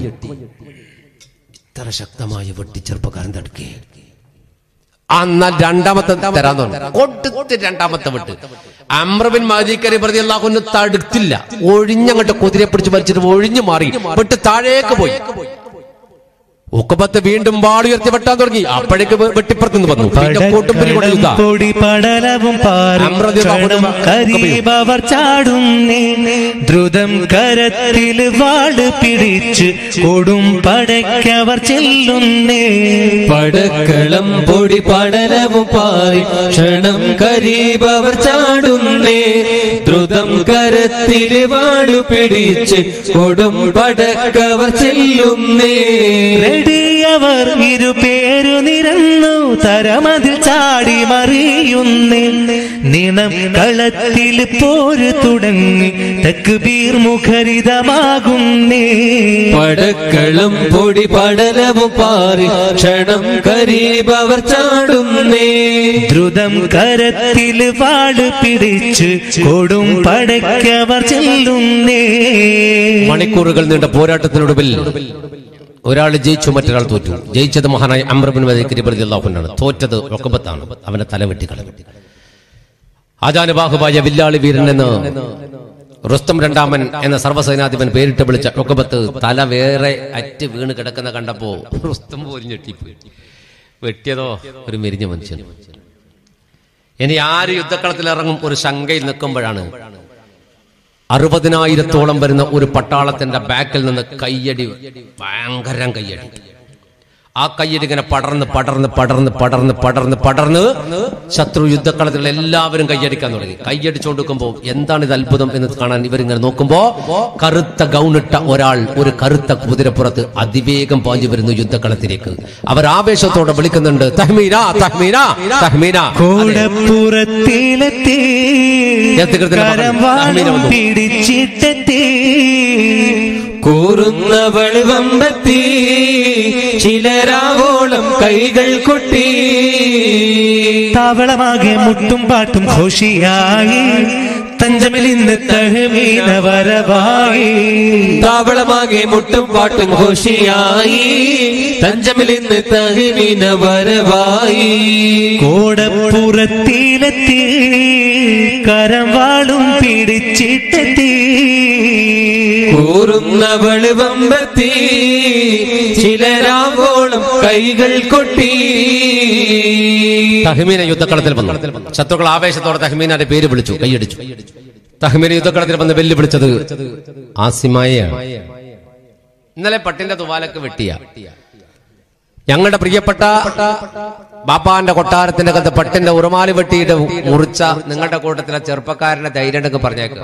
ഇത്ര ശക്തമായ വെട്ടി ചെറുപ്പക്കാരൻ തടുക്കേ എന്നാൽ രണ്ടാമത്തെ തരാൻ തോന്നുന്നു കൊടുത്ത് രണ്ടാമത്തെ വിട്ട് അമ്രബിൻ മാജിക്കരി പ്രതി അള്ളാഹുന്ന് തടുത്തില്ല ഒഴിഞ്ഞങ്ങോട്ട് കുതിരയെ പിടിച്ച് വലിച്ചിട്ട് ഒഴിഞ്ഞു മാറി വിട്ട് താഴേക്ക് പോയി ഉക്കപ്പത്ത് വീണ്ടും വാളുയർത്തി വെട്ടാൻ തുടങ്ങി അപ്പോഴേക്ക് വെ- വെട്ടിപ്പുറത്ത് നിന്ന് വന്നു പിന്നെ കൂട്ടുപിരി കൊണ്ട് യുദ്ധ. പൊടി പടലവും പാറും അമ്രതിയുള്ള ക്ഷണം കരീബവർ ചാടുന്നേ ദ്രുതം കരത്തിൽ വാട് പിടിച്ച് കൊടും പടയ്ക്കവർ ചെല്ലുന്നേ പടക്കളം പൊടി പടലവും പാറി ക്ഷണം കരീബവർ ചാടുന്നേ ദ്രുതം കരത്തില് വാടു പിടിച്ച് കൊടും പടക്കവർ ചെല്ലുന്നേ റെഡിയവർ ഇരുപേരു നിരന്നു തരമതിൽ ചാടി മറിയുന്നേ നിണം കളത്തിൽ പോര് തുടങ്ങി തക്ബീർ മുഖരിതമാകുന്നേ പടക്കളം പൊടി പടലവും പാറി ക്ഷണം കരീബവർ ചാടുന്നേ ദ്രുതം കരത്തിൽ വാട് പിടിച്ച് കൊടും പടയ്ക്കവർ ചെല്ലുന്നേ മണിക്കൂറുകൾ നീണ്ട പോരാട്ടത്തിനൊടുവിൽ ഒരാൾ ജയിച്ചു മറ്റൊരാൾ തോറ്റു ജയിച്ചത് മഹാനായ അമ്രബിൻ അള്ളാഹുനാണ് തോറ്റത് ഒക്കബത്താണ് അവന്റെ തല വെട്ടിക്കളഞ്ഞു ആജാനുബാഹുവായ വില്ലാളി വീരൻ എന്ന് റുസ്തം രണ്ടാമൻ എന്ന സർവ്വസേനാധിപൻ പേരിട്ട് വിളിച്ച ഒക്കബത്ത് തല വേറെ അറ്റ് വീണ് കിടക്കുന്ന കണ്ടപ്പോ റുസ്തം പോലും ഞെട്ടിപ്പോയി വെട്ടിയതോ ഒരു മെരിഞ്ഞ മനുഷ്യൻ ഇനി ആര് യുദ്ധക്കളത്തിൽ ഇറങ്ങും ഒരു ശങ്കയിൽ നിൽക്കുമ്പോഴാണ് അറുപതിനായിരത്തോളം വരുന്ന ഒരു പട്ടാളത്തിന്റെ ബാക്കിൽ നിന്ന് കയ്യടി ഭയങ്കരം കയ്യടി ആ കയ്യടി ഇങ്ങനെ പടർന്ന് പടർന്ന് പടർന്ന് പടർന്ന് പടർന്ന് പടർന്ന് ശത്രു യുദ്ധക്കളത്തിലുള്ള എല്ലാവരും കയ്യടിക്കാൻ തുടങ്ങി കയ്യടിച്ചുകൊണ്ട് നിൽക്കുമ്പോൾ എന്താണ് ഇത് അത്ഭുതം എന്ന് കാണാൻ ഇവരിങ്ങനെ നോക്കുമ്പോ കറുത്ത ഗൗണിട്ട ഒരാൾ ഒരു കറുത്ത കുതിരപ്പുറത്ത് അതിവേഗം പാഞ്ഞു വരുന്നു യുദ്ധക്കളത്തിലേക്ക് അവർ ആവേശത്തോടെ വിളിക്കുന്നുണ്ട് തഹ്മീന തഹ്മീന തഹ്മീന അതെ. കൂടപ്പുറത്തിലെത്തി എത്തിക്കൃത്യമാ പറഞ്ഞു. കരം വാളും അഹ്മീന വന്നു. പിടിച്ചിട്ടെത്തി കൂറുന്ന വെളിവമ്പത്തി ചിലരാവോളം കൈകൾ കൊട്ടി താവളമാകെ മുട്ടും പാട്ടും ഘോഷിയായി തഞ്ചമിൽ ഇന്ന് തഹമീന വരവായി താവളമാകെ മുട്ടും പാട്ടും ഘോഷിയായി തഞ്ചമിൽ ഇന്ന് തഹിമിന വരവായി കോടപ്പുറത്തിലെത്തി കരം വാളും പിടിച്ചിട്ടെത്തി കൂറുന്ന വെളിവമ്പത്തി ചിലരാവോളം കൈകൾ കൊട്ടി തഹ്മീന യുദ്ധക്കളത്തിൽ വന്നു ശത്രുക്കൾ ആവേശത്തോടെ തഹ്മീനയുടെ പേര് വിളിച്ചു കൈയടിച്ചു തഹ്മീന യുദ്ധക്കളത്തിൽ വന്ന് വെല്ലുവിളിച്ചത് ആസിമായെയാണ് ഇന്നലെ പട്ടിന്റെ തുവാലക്ക് വെട്ടിയ ഞങ്ങളുടെ പ്രിയപ്പെട്ട ബാപ്പാന്റെ കൊട്ടാരത്തിന്റെ അകത്ത് പട്ടിന്റെ ഉറുമാലി വെട്ടിയിട്ട് മുറിച്ച നിങ്ങളുടെ കൂട്ടത്തിലെ ചെറുപ്പക്കാരന്റെ ധൈര്യം ഉണ്ടെങ്കിൽ പറഞ്ഞേക്ക്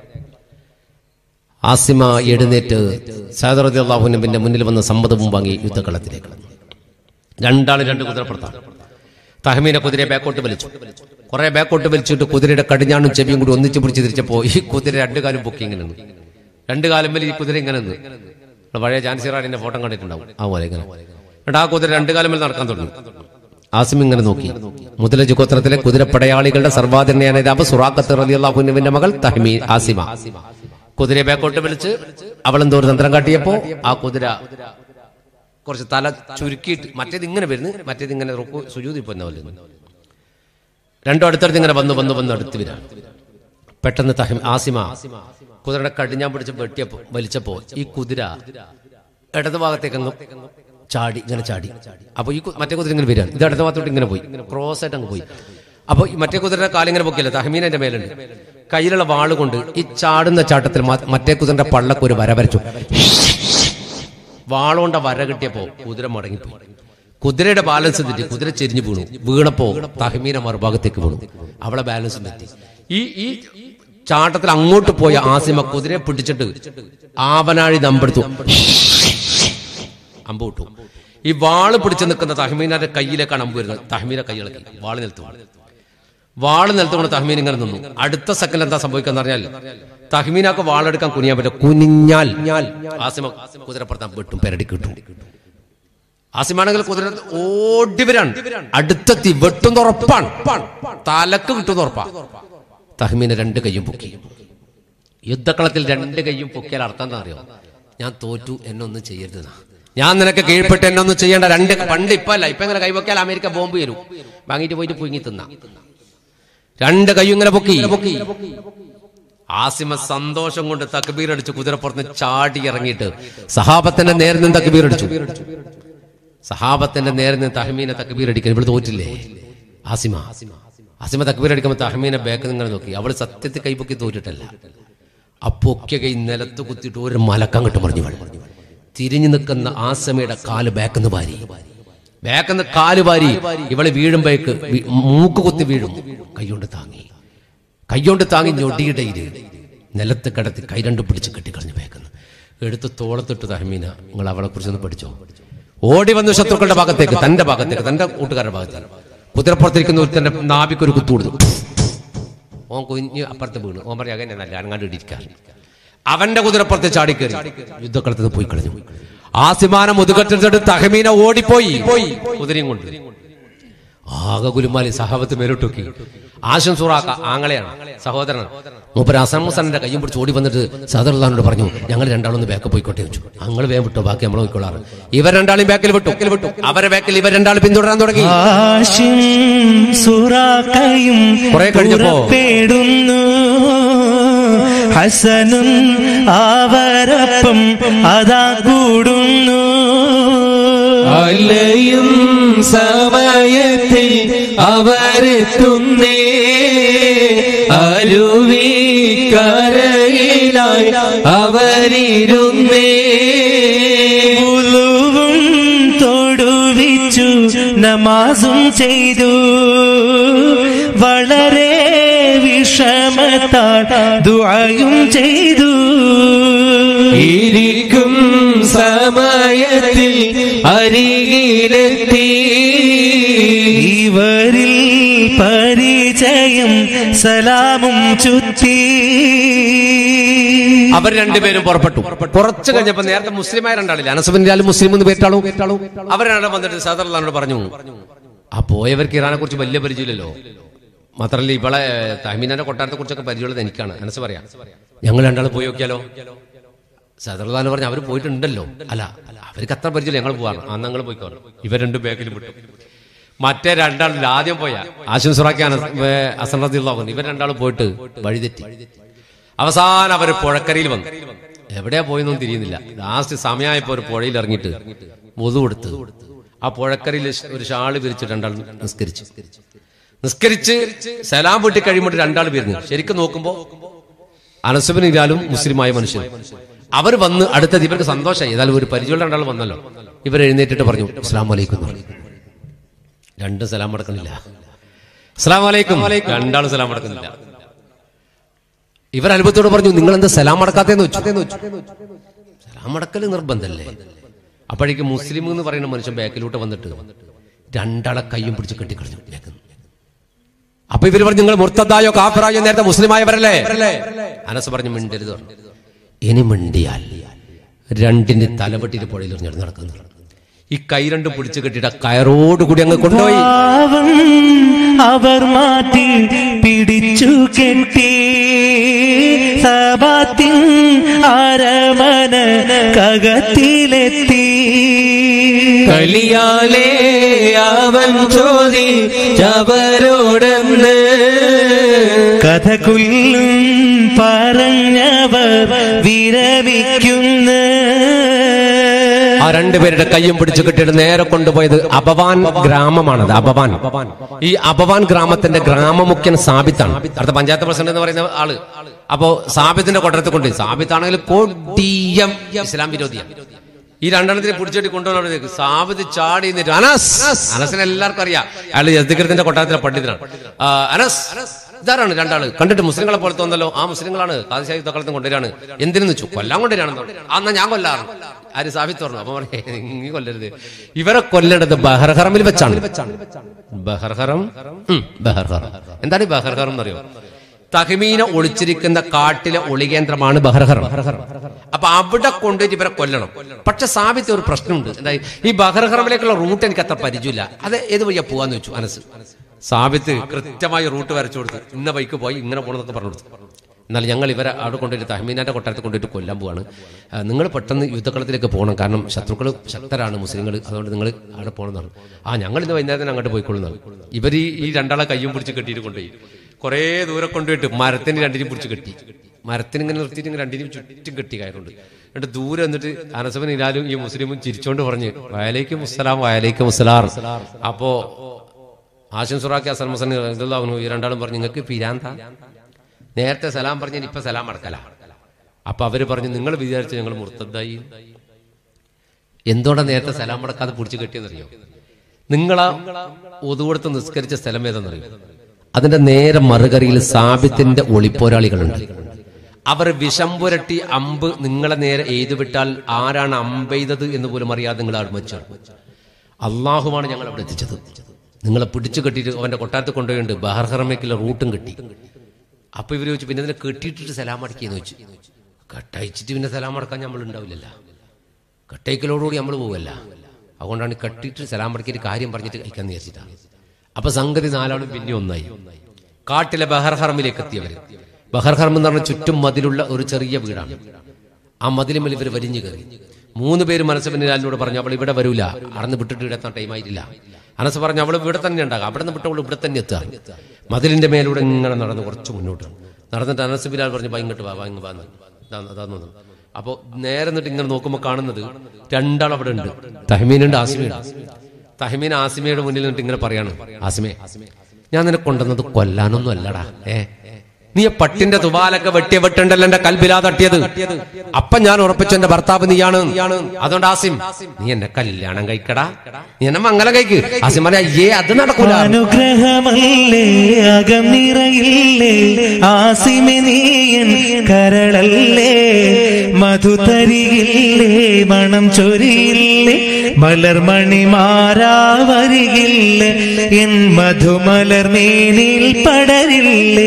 ആസിമ എഴുന്നേറ്റ് സൈദറദി അള്ളാഹുനബിന്റെ മുന്നിൽ വന്ന് സമ്മതവും വാങ്ങി യുദ്ധക്കളത്തിലേക്ക് രണ്ടാളും രണ്ട് കുതിരപ്പുറത്താണ് തഹമീനെ കുതിരയെ ബാക്കോട്ട് വലിച്ചു കുറെ ബാക്കോട്ട് വലിച്ചിട്ട് കുതിരയുടെ കടിഞ്ഞാണും ചെവിയും കൂടി ഒന്നിച്ച് പിടിച്ച് തിരിച്ചപ്പോ ഈ കുതിര രണ്ടു കാലം പൊക്കി ഇങ്ങനെ നിന്നു രണ്ടു കാലം മേലെ ഈ കുതിര ഇങ്ങനെ നിന്ന് നമ്മള് പഴയ ജാൻസി റാണിന്റെ ഫോട്ടോ കണ്ടിട്ടുണ്ടാവും ആ പോലെ ഇങ്ങനെ എന്നിട്ട് ആ കുതിര രണ്ടു കാലം മേൽ നടക്കാൻ തുടങ്ങി ആസിം ഇങ്ങനെ നോക്കി മുതലജ് ഗോത്രത്തിലെ കുതിരപ്പടയാളികളുടെ സർവാധരണ നേതാവ് സുറാഖത്ത് റലി അള്ളാഹുനുവിന്റെ മകൾ തഹ്മീ ആസിമ കുതിരയെ ബാക്കോട്ട് വലിച്ച് അവളെന്തോ ഒരു തന്ത്രം കാട്ടിയപ്പോ ആ കുതിര കുറച്ച് തല ചുരുക്കിയിട്ട് മറ്റേത് ഇങ്ങനെ വരുന്നു മറ്റേത് ഇങ്ങനെ റുക്കു സുജൂതി പോന്ന പോലെ ഇരുന്നു. രണ്ടും അടുത്തടുത്ത് ഇങ്ങനെ വന്നു വന്നു വന്നു അടുത്ത് വരാം പെട്ടെന്ന് തഹിം ആസിമ കുതിരയുടെ കടിഞ്ഞാൻ പിടിച്ച് വെട്ടിയപ്പോ വലിച്ചപ്പോ ഈ കുതിര ഇടത് ഭാഗത്തേക്ക് അങ്ങ് ചാടി ഇങ്ങനെ ചാടി അപ്പൊ ഈ കു- മറ്റേ കുതിര ഇങ്ങനെ വരികയാണ് ഇത് ഇടത് ഭാഗത്തോട്ട് ഇങ്ങനെ പോയി ക്രോസ് ആയിട്ട് അങ്ങ് പോയി അപ്പൊ ഈ മറ്റേ കുതിരയുടെ കാലിങ്ങനെ പൊക്കിയല്ല തഹമീൻ എന്റെ മേലുണ്ട് കയ്യിലുള്ള വാള് കൊണ്ട് ഈ ചാടുന്ന ചാട്ടത്തിൽ മ- മറ്റേ കുതിരന്റെ പള്ളക്ക് ഒരു വര വരച്ചു വാളുകൊണ്ട വര കിട്ടിയപ്പോ കുതിര മടങ്ങിപ്പോയി കുതിരയുടെ ബാലൻസ് തെറ്റി കുതിര ചെരിഞ്ഞു വീണു വീണപ്പോ തഹമീന മറുഭാഗത്തേക്ക് വീണു അവളെ ബാലൻസ് തെറ്റി ഈ ഈ ചാട്ടത്തിൽ അങ്ങോട്ട് പോയ ആസിമ കുതിരയെ പിടിച്ചിട്ട് ആവനാഴി നമ്പെടുത്തു അമ്പ് വിട്ടു ഈ വാള് പിടിച്ചു നിൽക്കുന്ന തഹമീനന്റെ കയ്യിലേക്കാണ് അമ്പ് വരുന്നത് തഹമീന കൈയിളക്കി വാള് നിലത്തു വാള് നിലത്തുകൊണ്ട് തഹ്മീൻ ഇങ്ങനെ നിന്നു അടുത്ത സെക്കൻഡ് എന്താ സംഭവിക്കാന്ന് പറഞ്ഞാൽ തഹ്മീനാക്ക് വാളെടുക്കാൻ കുനിയാൻ പറ്റും കുനിഞ്ഞാൽ ആസിമ കുതിരപ്പുറത്താൻ വെട്ടും പെരടി കിട്ടും ആസിമാണെങ്കിൽ കുതിര ഓടി വരാണ് അടുത്തെത്തി വെട്ടുന്ന ഉറപ്പാണ് തലക്ക് കിട്ടുന്ന ഉറപ്പാ തഹ്മീനെ രണ്ട് കൈയും പൊക്കി യുദ്ധക്കളത്തിൽ രണ്ട് കൈയും പൊക്കിയാൽ അർത്ഥം എന്താ അറിയോ ഞാൻ തോറ്റു എന്നൊന്നും ചെയ്യരുത് ഞാൻ നിനക്ക് കീഴ്പ്പെട്ട് എന്നൊന്നും ചെയ്യേണ്ട രണ്ട് പണ്ട് ഇപ്പൊ അല്ല ഇപ്പൊ ഇങ്ങനെ കൈവൊക്കിയാൽ അമേരിക്ക ബോംബ് തരും വാങ്ങിയിട്ട് പോയിട്ട് പുഴുങ്ങി തിന്ന രണ്ട് കൈയും ഇങ്ങനെ പൊക്കി ആസിമ സന്തോഷം കൊണ്ട് തക്ബീർ അടിച്ച് കുതിരപ്പുറത്ത് ചാടി ഇറങ്ങിയിട്ട് സഹാബത്തിന്റെ നേരെ നിന്ന് തക്ബീർ അടിച്ചു സഹാബത്തിന്റെ നേരെ നിന്ന് തഹമീനെ തക്ബീർ അടിക്കാൻ ഇവിടെ തോറ്റില്ലേ ആസിമ ആസിമ തക്ബീർ അടിക്കുമ്പോൾ തഹമീനെ ബാക്ക് നിങ്ങൾ നോക്കി അവള് സത്യത്തിൽ കൈപ്പൊക്കി തോറ്റിട്ടല്ല അപ്പൊക്കെ കൈ നിലത്ത് കുത്തിയിട്ട് ഒരു മലക്കം കിട്ടും പറഞ്ഞു ഇവൾ. തിരിഞ്ഞു നിൽക്കുന്ന ആസമയുടെ കാല് ബാക്കെന്ന് വാരി ബാക്കെന്ന് കാല് വാരി ഇവള് വീഴുമ്പോഴേക്ക് വി- മൂക്ക് കുത്തി വീഴും കൈകൊണ്ട് താങ്ങി കൈകൊണ്ട് താങ്ങി ഞൊടിയിടയില് നിലത്ത് കിടത്തി കൈ രണ്ടും പിടിച്ച് കെട്ടിക്കളഞ്ഞു വേക്കുന്നു എടുത്ത് തോളത്തിട്ട് തഹമീന നിങ്ങൾ അവളെ കുറിച്ചൊന്ന് പഠിച്ചോ ഓടി വന്നു ശത്രുക്കളുടെ ഭാഗത്തേക്ക് തന്റെ ഭാഗത്തേക്ക് തന്റെ കൂട്ടുകാരുടെ ഭാഗത്തേക്ക് കുതിരപ്പുറത്തിരിക്കുന്ന ഒരുത്തന്റെ നാഭിക്ക് ഒരു കുത്തു കൊടുത്തു ഓൻ കുഞ്ഞ് അപ്പുറത്ത് വീണു ഓൻ പറയാ അങ്ങനെ നല്ല അനങ്ങാണ്ട് ഇടിക്കാൻ അവന്റെ കുതിരപ്പുറത്ത് ചാടിക്കേറി യുദ്ധക്കളത്തിൽ പോയി കളഞ്ഞു ആസിമാന മുതുകെട്ടെടുത്ത് തഹമീന ഓടിപ്പോയി പോയി കുതിരയും കൊണ്ട് ആകെ ഗുലുമാലി സഹാബത്ത് മേലോട്ടൊക്കി ആശം സൂറാക്ക ആങ്ങളെയാണ് സഹോദരൻ മൂപ്പര് അസം മുസന്റെ കയ്യും പിടിച്ച് ഓടി വന്നിട്ട് സദറുല്ലാനോട് പറഞ്ഞു ഞങ്ങൾ രണ്ടാളൊന്ന് ബാക്ക് പോയിക്കോട്ടെ വെച്ചു ഞങ്ങൾ വേഗം വിട്ടു ബാക്കി നമ്മൾ പോയിക്കൊള്ളാറ് ഇവർ രണ്ടാളും ബാക്കിൽ വിട്ടു വിട്ടു അവരെ ബാക്കിൽ ഇവർ രണ്ടാളും പിന്തുടരാൻ തുടങ്ങി ആശിം സുറാക്കയും കുറെ കഴിഞ്ഞപ്പോ പുറപ്പെടുന്നു ഹസനും അവരപ്പം അതാ കൂടുന്നു അലയും സമയത്തിൽ അവരെത്തുന്നേ അരുവിക്കരയിലായി അവരിരുന്നേ ഉളുവും തൊടുവിച്ചു നമാസും ചെയ്തു വളരെ വിഷമത്താൽ ദുആയും ചെയ്തു ഇരിക്കും സമയത്തിൽ അരികിലെത്തി ഇവരിൽ പരിചയം സലാമും ചുറ്റി അവർ രണ്ടുപേരും പുറപ്പെട്ടു കുറച്ച് കഴിഞ്ഞപ്പോ നേരത്തെ മുസ്ലിമായ രണ്ടാളില്ല അനസുബിന്റെ മുസ്ലിം എന്ന് പേറ്റാളൂ അവർ രണ്ടും വന്നിട്ട് സദർലാനോട് പറഞ്ഞു ആ പോയവർക്ക് ഇറാനെ കുറിച്ച് വലിയ പരിചയമില്ലല്ലോ മാത്രമല്ല ഇവളെ തഹമീനന്റെ കൊട്ടാരത്തെ കുറിച്ചൊക്കെ പരിചയമുള്ളത് എനിക്കാണ് അനസ് പറയാം ഞങ്ങൾ രണ്ടാൾ പോയി നോക്കിയാലോ സദർലാൻ പറഞ്ഞു അവർ പോയിട്ടുണ്ടല്ലോ അല്ല അവർക്ക് അത്ര പരിചയമില്ല ഞങ്ങൾ പോവാണ് അന്ന് ഞങ്ങൾ പോയിക്കോളൂ ഇവർ രണ്ടും ബാക്കിൽ വിട്ടു മറ്റേ രണ്ടാളിൽ ആദ്യം പോയ ആശും സുറാക്കി അസനദിള്ളാഹു ഇവർ രണ്ടാളും പോയിട്ട് വഴിതെറ്റി അവസാനം അവർ പുഴക്കരയിൽ വന്നു എവിടെയാ പോയെന്നൊന്നും തിരിയുന്നില്ല ലാസ്റ്റ് സമയമായപ്പോ ഒരു പുഴയിൽ ഇറങ്ങിയിട്ട് മുതു കൊടുത്ത് ആ പുഴക്കരയിൽ ഒരു ഷാള് വിരിച്ച് രണ്ടാൾ നിസ്കരിച്ചു നിസ്കരിച്ച് സലാം വീട്ടി കഴിയുമ്പോൾ രണ്ടാൾ വരുന്നു ശരിക്കും നോക്കുമ്പോ അനസുബിന് ഇരാലും മുസ്ലിമായ മനുഷ്യൻ അവർ വന്ന് അടുത്തത് ഇവർക്ക് സന്തോഷമായി ഏതായാലും ഒരു പരിചയമുള്ള രണ്ടാൾ വന്നല്ലോ ഇവർ എഴുന്നേറ്റിട്ട് പറഞ്ഞു അസ്ലാം വലൈക്കും എന്ന് പറഞ്ഞു. രണ്ടും സലാം അടക്കണില്ല അസ്ലാം വലൈക്കും രണ്ടാളും സലാം അടക്കുന്നില്ല ഇവർ അത്ഭുതത്തോട് പറഞ്ഞു നിങ്ങൾ എന്താ സലാം അടക്കാത്തേന്ന് വെച്ചു സലാം അടക്കൽ നിർബന്ധല്ലേ അപ്പോഴേക്ക് മുസ്ലിം എന്ന് പറയുന്ന മനുഷ്യൻ ബാക്കിലോട്ട് വന്നിട്ട് രണ്ടാളെ കയ്യും പിടിച്ച് കെട്ടിക്കളഞ്ഞു ബാക്കിൽ അപ്പൊ ഇവർ പറഞ്ഞു നിങ്ങൾ മുർത്തതായോ കാഫറായോ നേരത്തെ മുസ്ലിമായവരല്ലേ അനസ് പറഞ്ഞു മിണ്ടരുത് പറഞ്ഞു. ഇനി മിണ്ടിയാൽ രണ്ടിന്റെ തലവെട്ടിട്ട് പുഴയിൽ എറിഞ്ഞിട്ട് നടക്കുന്നു ഈ കൈ രണ്ടും പിടിച്ചു കെട്ടിയിട്ട് ആ കയറോട് കൂടി അങ്ങ് കൊണ്ടുപോയി പാവം അവർ മാറ്റി പിടിച്ചു കെട്ടി സബാത്തിൻ അരമന കകത്തിലെത്തി കളിയാലേ അവൻ ചോദിച്ചവരോടെന്ന് കഥകുല്ലും പറഞ്ഞവർ വിരമിക്കുന്നു ആ രണ്ടുപേരുടെ കയ്യും പിടിച്ചു കെട്ടിയിട്ട് നേരെ കൊണ്ടുപോയത് അപവാൻ ഗ്രാമമാണത് അപവാൻ ഈ അപവാൻ ഗ്രാമത്തിന്റെ ഗ്രാമമുഖ്യൻ സാബിത്താണ് അടുത്ത പഞ്ചായത്ത് പ്രസിഡന്റ് എന്ന് പറയുന്ന ആള് അപ്പോ സാബിത്തിന്റെ കൊട്ടരത്തിൽ കൊണ്ട് സാബിത്താണെങ്കിൽ കൊടിയം ഇസ്ലാം വിരോധിയാണ് ഈ രണ്ടെണ്ണത്തിനെ പിടിച്ചിട്ട് കൊണ്ടുവന്നപ്പോഴത്തേക്ക് സാബിത്ത് ചാടി നിന്നിട്ട് അനസ് അനസിനെ എല്ലാവർക്കും അറിയാം അയാൾ യദ്ദിഗ്രത്തിന്റെ കൊട്ടാരത്തിലെ പണ്ഡിതനാണ് ആ, അനസ് ഇതാരാണ് രണ്ടാള് കണ്ടിട്ട് മുസ്ലിങ്ങളെ പോലെ തോന്നല്ലോ ആ മുസ്ലിങ്ങളാണ് കാതിശാഹി തക്കളത്തും കൊണ്ടുവരാണ് എന്തിനു വെച്ചു കൊല്ലാൻ കൊണ്ടുവരാണെന്ന് അന്നാ ഞാൻ കൊല്ലാറ് ആര് സാബിത്ത് പറഞ്ഞു അപ്പൊ പറഞ്ഞേ നീ കൊല്ലരുത് ഇവരെ കൊല്ലേണ്ടത് ബഹർഹറമിൽ വെച്ചാണ് ബഹർഹറം ഉം, ബഹർഹറം എന്താണ് ഈ ബഹർഹറം എന്നറിയോ തഹമീന ഒളിച്ചിരിക്കുന്ന കാട്ടിലെ ഒളികേന്ദ്രമാണ് ബഹർഹറം അപ്പൊ അവിടെ കൊണ്ടുപോയിട്ട് ഇവരെ കൊല്ലണം പക്ഷെ സാബിത്ത് ഒരു പ്രശ്നമുണ്ട് എന്താ ഈ ബഹർഹറമിലേക്കുള്ള റൂട്ട് എനിക്ക് അത്ര പരിചയമില്ല അത് ഏത് വഴിയാ പോവാന്ന് വെച്ചു അനസ് സാബിത്ത് കൃത്യമായി റൂട്ട് വരച്ചു കൊടുത്തു ഇന്ന ബൈക്ക് പോയി ഇങ്ങനെ പോകണമെന്നൊക്കെ പറഞ്ഞു കൊടുത്തു എന്നാൽ ഞങ്ങൾ ഇവരെ അവിടെ കൊണ്ടുപോയിട്ട് തഹമീനാന്റെ കൊട്ടാരത്തിൽ കൊണ്ടുപോയിട്ട് കൊല്ലാൻ പോവാണ് ആ, നിങ്ങൾ പെട്ടെന്ന് യുദ്ധക്കളത്തിലേക്ക് പോകണം കാരണം ശത്രുക്കൾ ശക്തരാണ് മുസ്ലിങ്ങൾ അതുകൊണ്ട് നിങ്ങൾ അവിടെ പോകണമെന്നാണ് ആ ഞങ്ങൾ ഇന്ന് വൈകുന്നേരത്തിന് അങ്ങോട്ട് പോയിക്കൊള്ളുന്നതാണ് ഇവർ ഈ ഈ രണ്ടാളെ കയ്യും പിടിച്ച് കെട്ടിയിട്ട് കൊണ്ടുപോയി കുറേ ദൂരെ കൊണ്ടുപോയിട്ട് മരത്തിന് രണ്ടിനും പിടിച്ച് കെട്ടി മരത്തിന് ഇങ്ങനെ നിർത്തിയിട്ട് ഇങ്ങനെ രണ്ടിനും ചുറ്റും കെട്ടി കയറുണ്ട് എന്നിട്ട് ദൂരെ എന്നിട്ട് അനസവൻ ഇലാലും ഈ മുസ്ലിമും ചിരിച്ചോണ്ട് പറഞ്ഞ് വയലേക്കും മുസ്സലാം വയലേക്കും മുസ്സലാർ അപ്പോ ആശം സുറാഖി അസൽ മുസൻ ഇതുള്ളവനു ഈ രണ്ടാളും പറഞ്ഞു നിങ്ങൾക്ക് പിരാന്ത നേരത്തെ സലാം പറഞ്ഞ ഇപ്പൊ സലാം അടക്കല അപ്പൊ അവര് പറഞ്ഞു നിങ്ങൾ വിചാരിച്ചു ഞങ്ങൾ മുർത്തദ്ദായി എന്തുകൊണ്ടാ നേരത്തെ സലാം അടക്കാതെ പിടിച്ചു കെട്ടിയെന്നറിയോ നിങ്ങളാ ഒതുകൊടുത്ത് നിസ്കരിച്ച സ്ഥലം ഏതെന്നറിയോ അതിന്റെ നേരെ മറുകരയിൽ സാബിത്തിന്റെ ഒളിപ്പോരാളികളുണ്ട് അവർ വിഷം പുരട്ടി അമ്പ് നിങ്ങളെ നേരെ എയ്തു വിട്ടാൽ ആരാണ് അമ്പെയ്തത് എന്ന് പോലും അറിയാതെ നിങ്ങൾ അടിമച്ചു അള്ളാഹുവാണ് ഞങ്ങൾ അവിടെ എത്തിച്ചത് നിങ്ങളെ പിടിച്ചു കെട്ടിയിട്ട് അവന്റെ കൊട്ടാരത്തിൽ കൊണ്ടുപോയിട്ടുണ്ട് ബഹർഹറമേക്കുള്ള റൂട്ടും കെട്ടി അപ്പൊ ഇവര് ചോദിച്ചു പിന്നെ ഇതിനെ കെട്ടിയിട്ടിട്ട് സലാം അടക്കിയെന്ന് വെച്ചു കെട്ടയച്ചിട്ട് പിന്നെ സലാം അടക്കാൻ നമ്മൾ ഉണ്ടാവില്ലല്ലോ കെട്ടയക്കലോടുകൂടി നമ്മൾ പോവല്ല അതുകൊണ്ടാണ് കെട്ടിയിട്ട് സലാം അടക്കിയിട്ട് കാര്യം പറഞ്ഞിട്ട് കഴിക്കാൻ വിചാരിച്ചിട്ടാണ് അപ്പൊ സംഗതി നാലാളും പിന്നെ ഒന്നായി കാട്ടിലെ ബഹർഹറമിലേക്ക് എത്തിയവര് ബഹർഹറം എന്ന് പറഞ്ഞ ചുറ്റും മതിലുള്ള ഒരു ചെറിയ വീടാണ് ആ മതിലുമ്മിൽ ഇവർ വരിഞ്ഞു കയറി മൂന്ന് പേര് മനസ്സ് പിന്നിലാലിനോട് പറഞ്ഞു അവൾ ഇവിടെ വരൂല അടന്ന് വിട്ടിട്ട് ഇവിടെ എത്താൻ ടൈമായിട്ടില്ല അനസ് പറഞ്ഞു അവൾ ഇവിടെ തന്നെ ഉണ്ടാകും അവിടെ നിന്ന് വിട്ടവൾ ഇവിടെ തന്നെ എത്തുക മതിലിന്റെ മേലൂടെ ഇങ്ങനെ നടന്ന് കുറച്ച് മുന്നോട്ട് നടന്നിട്ട് അനസ് ബിലാൽ പറഞ്ഞു "വാ ഇങ്ങോട്ട് വാ വാ ഇങ്ങ് വാ എന്ന്." ഇതാ അതാന്ന് വന്നു അപ്പോ നേരെ എന്നിട്ട് ഇങ്ങനെ നോക്കുമ്പോൾ കാണുന്നത് രണ്ടാൾ അവിടെ ഉണ്ട് തഹമീനുണ്ട് ആസിമയുണ്ട് തഹമീൻ ആസിമയുടെ മുന്നിൽ നിന്നിട്ട് ഇങ്ങനെ പറയാണ് ആസിമേ ഞാൻ നിന്നെ കൊണ്ടുവന്നത് കൊല്ലാനൊന്നും അല്ലടാ ഏ നീ ആ പട്ടിന്റെ തുവാലൊക്കെ വെട്ടിയ വെട്ടുണ്ടല്ലോ എന്റെ കൽബിലാ തട്ടിയത് അപ്പൊ ഞാൻ ഉറപ്പിച്ചു എന്റെ ഭർത്താവ് നീയാണ് അതുകൊണ്ട് ആസിം നീ എന്നെ കല്യാണം കഴിക്കടാ നീ എന്നെ മംഗലം കഴിക്ക് ആസിം പറയാ അയ്യേ അത് നടക്കൂല അനുഗ്രഹമല്ലേ അകം നിറയില്ലേ ആസിമെ നീയൻ കരളല്ലേ മധു തരികില്ലേ മണം ചൊരിയില്ലേ മലർമണിമാരാ വരികില്ലേ എൻ മധുമലർമേനിൽ പടരില്ലേ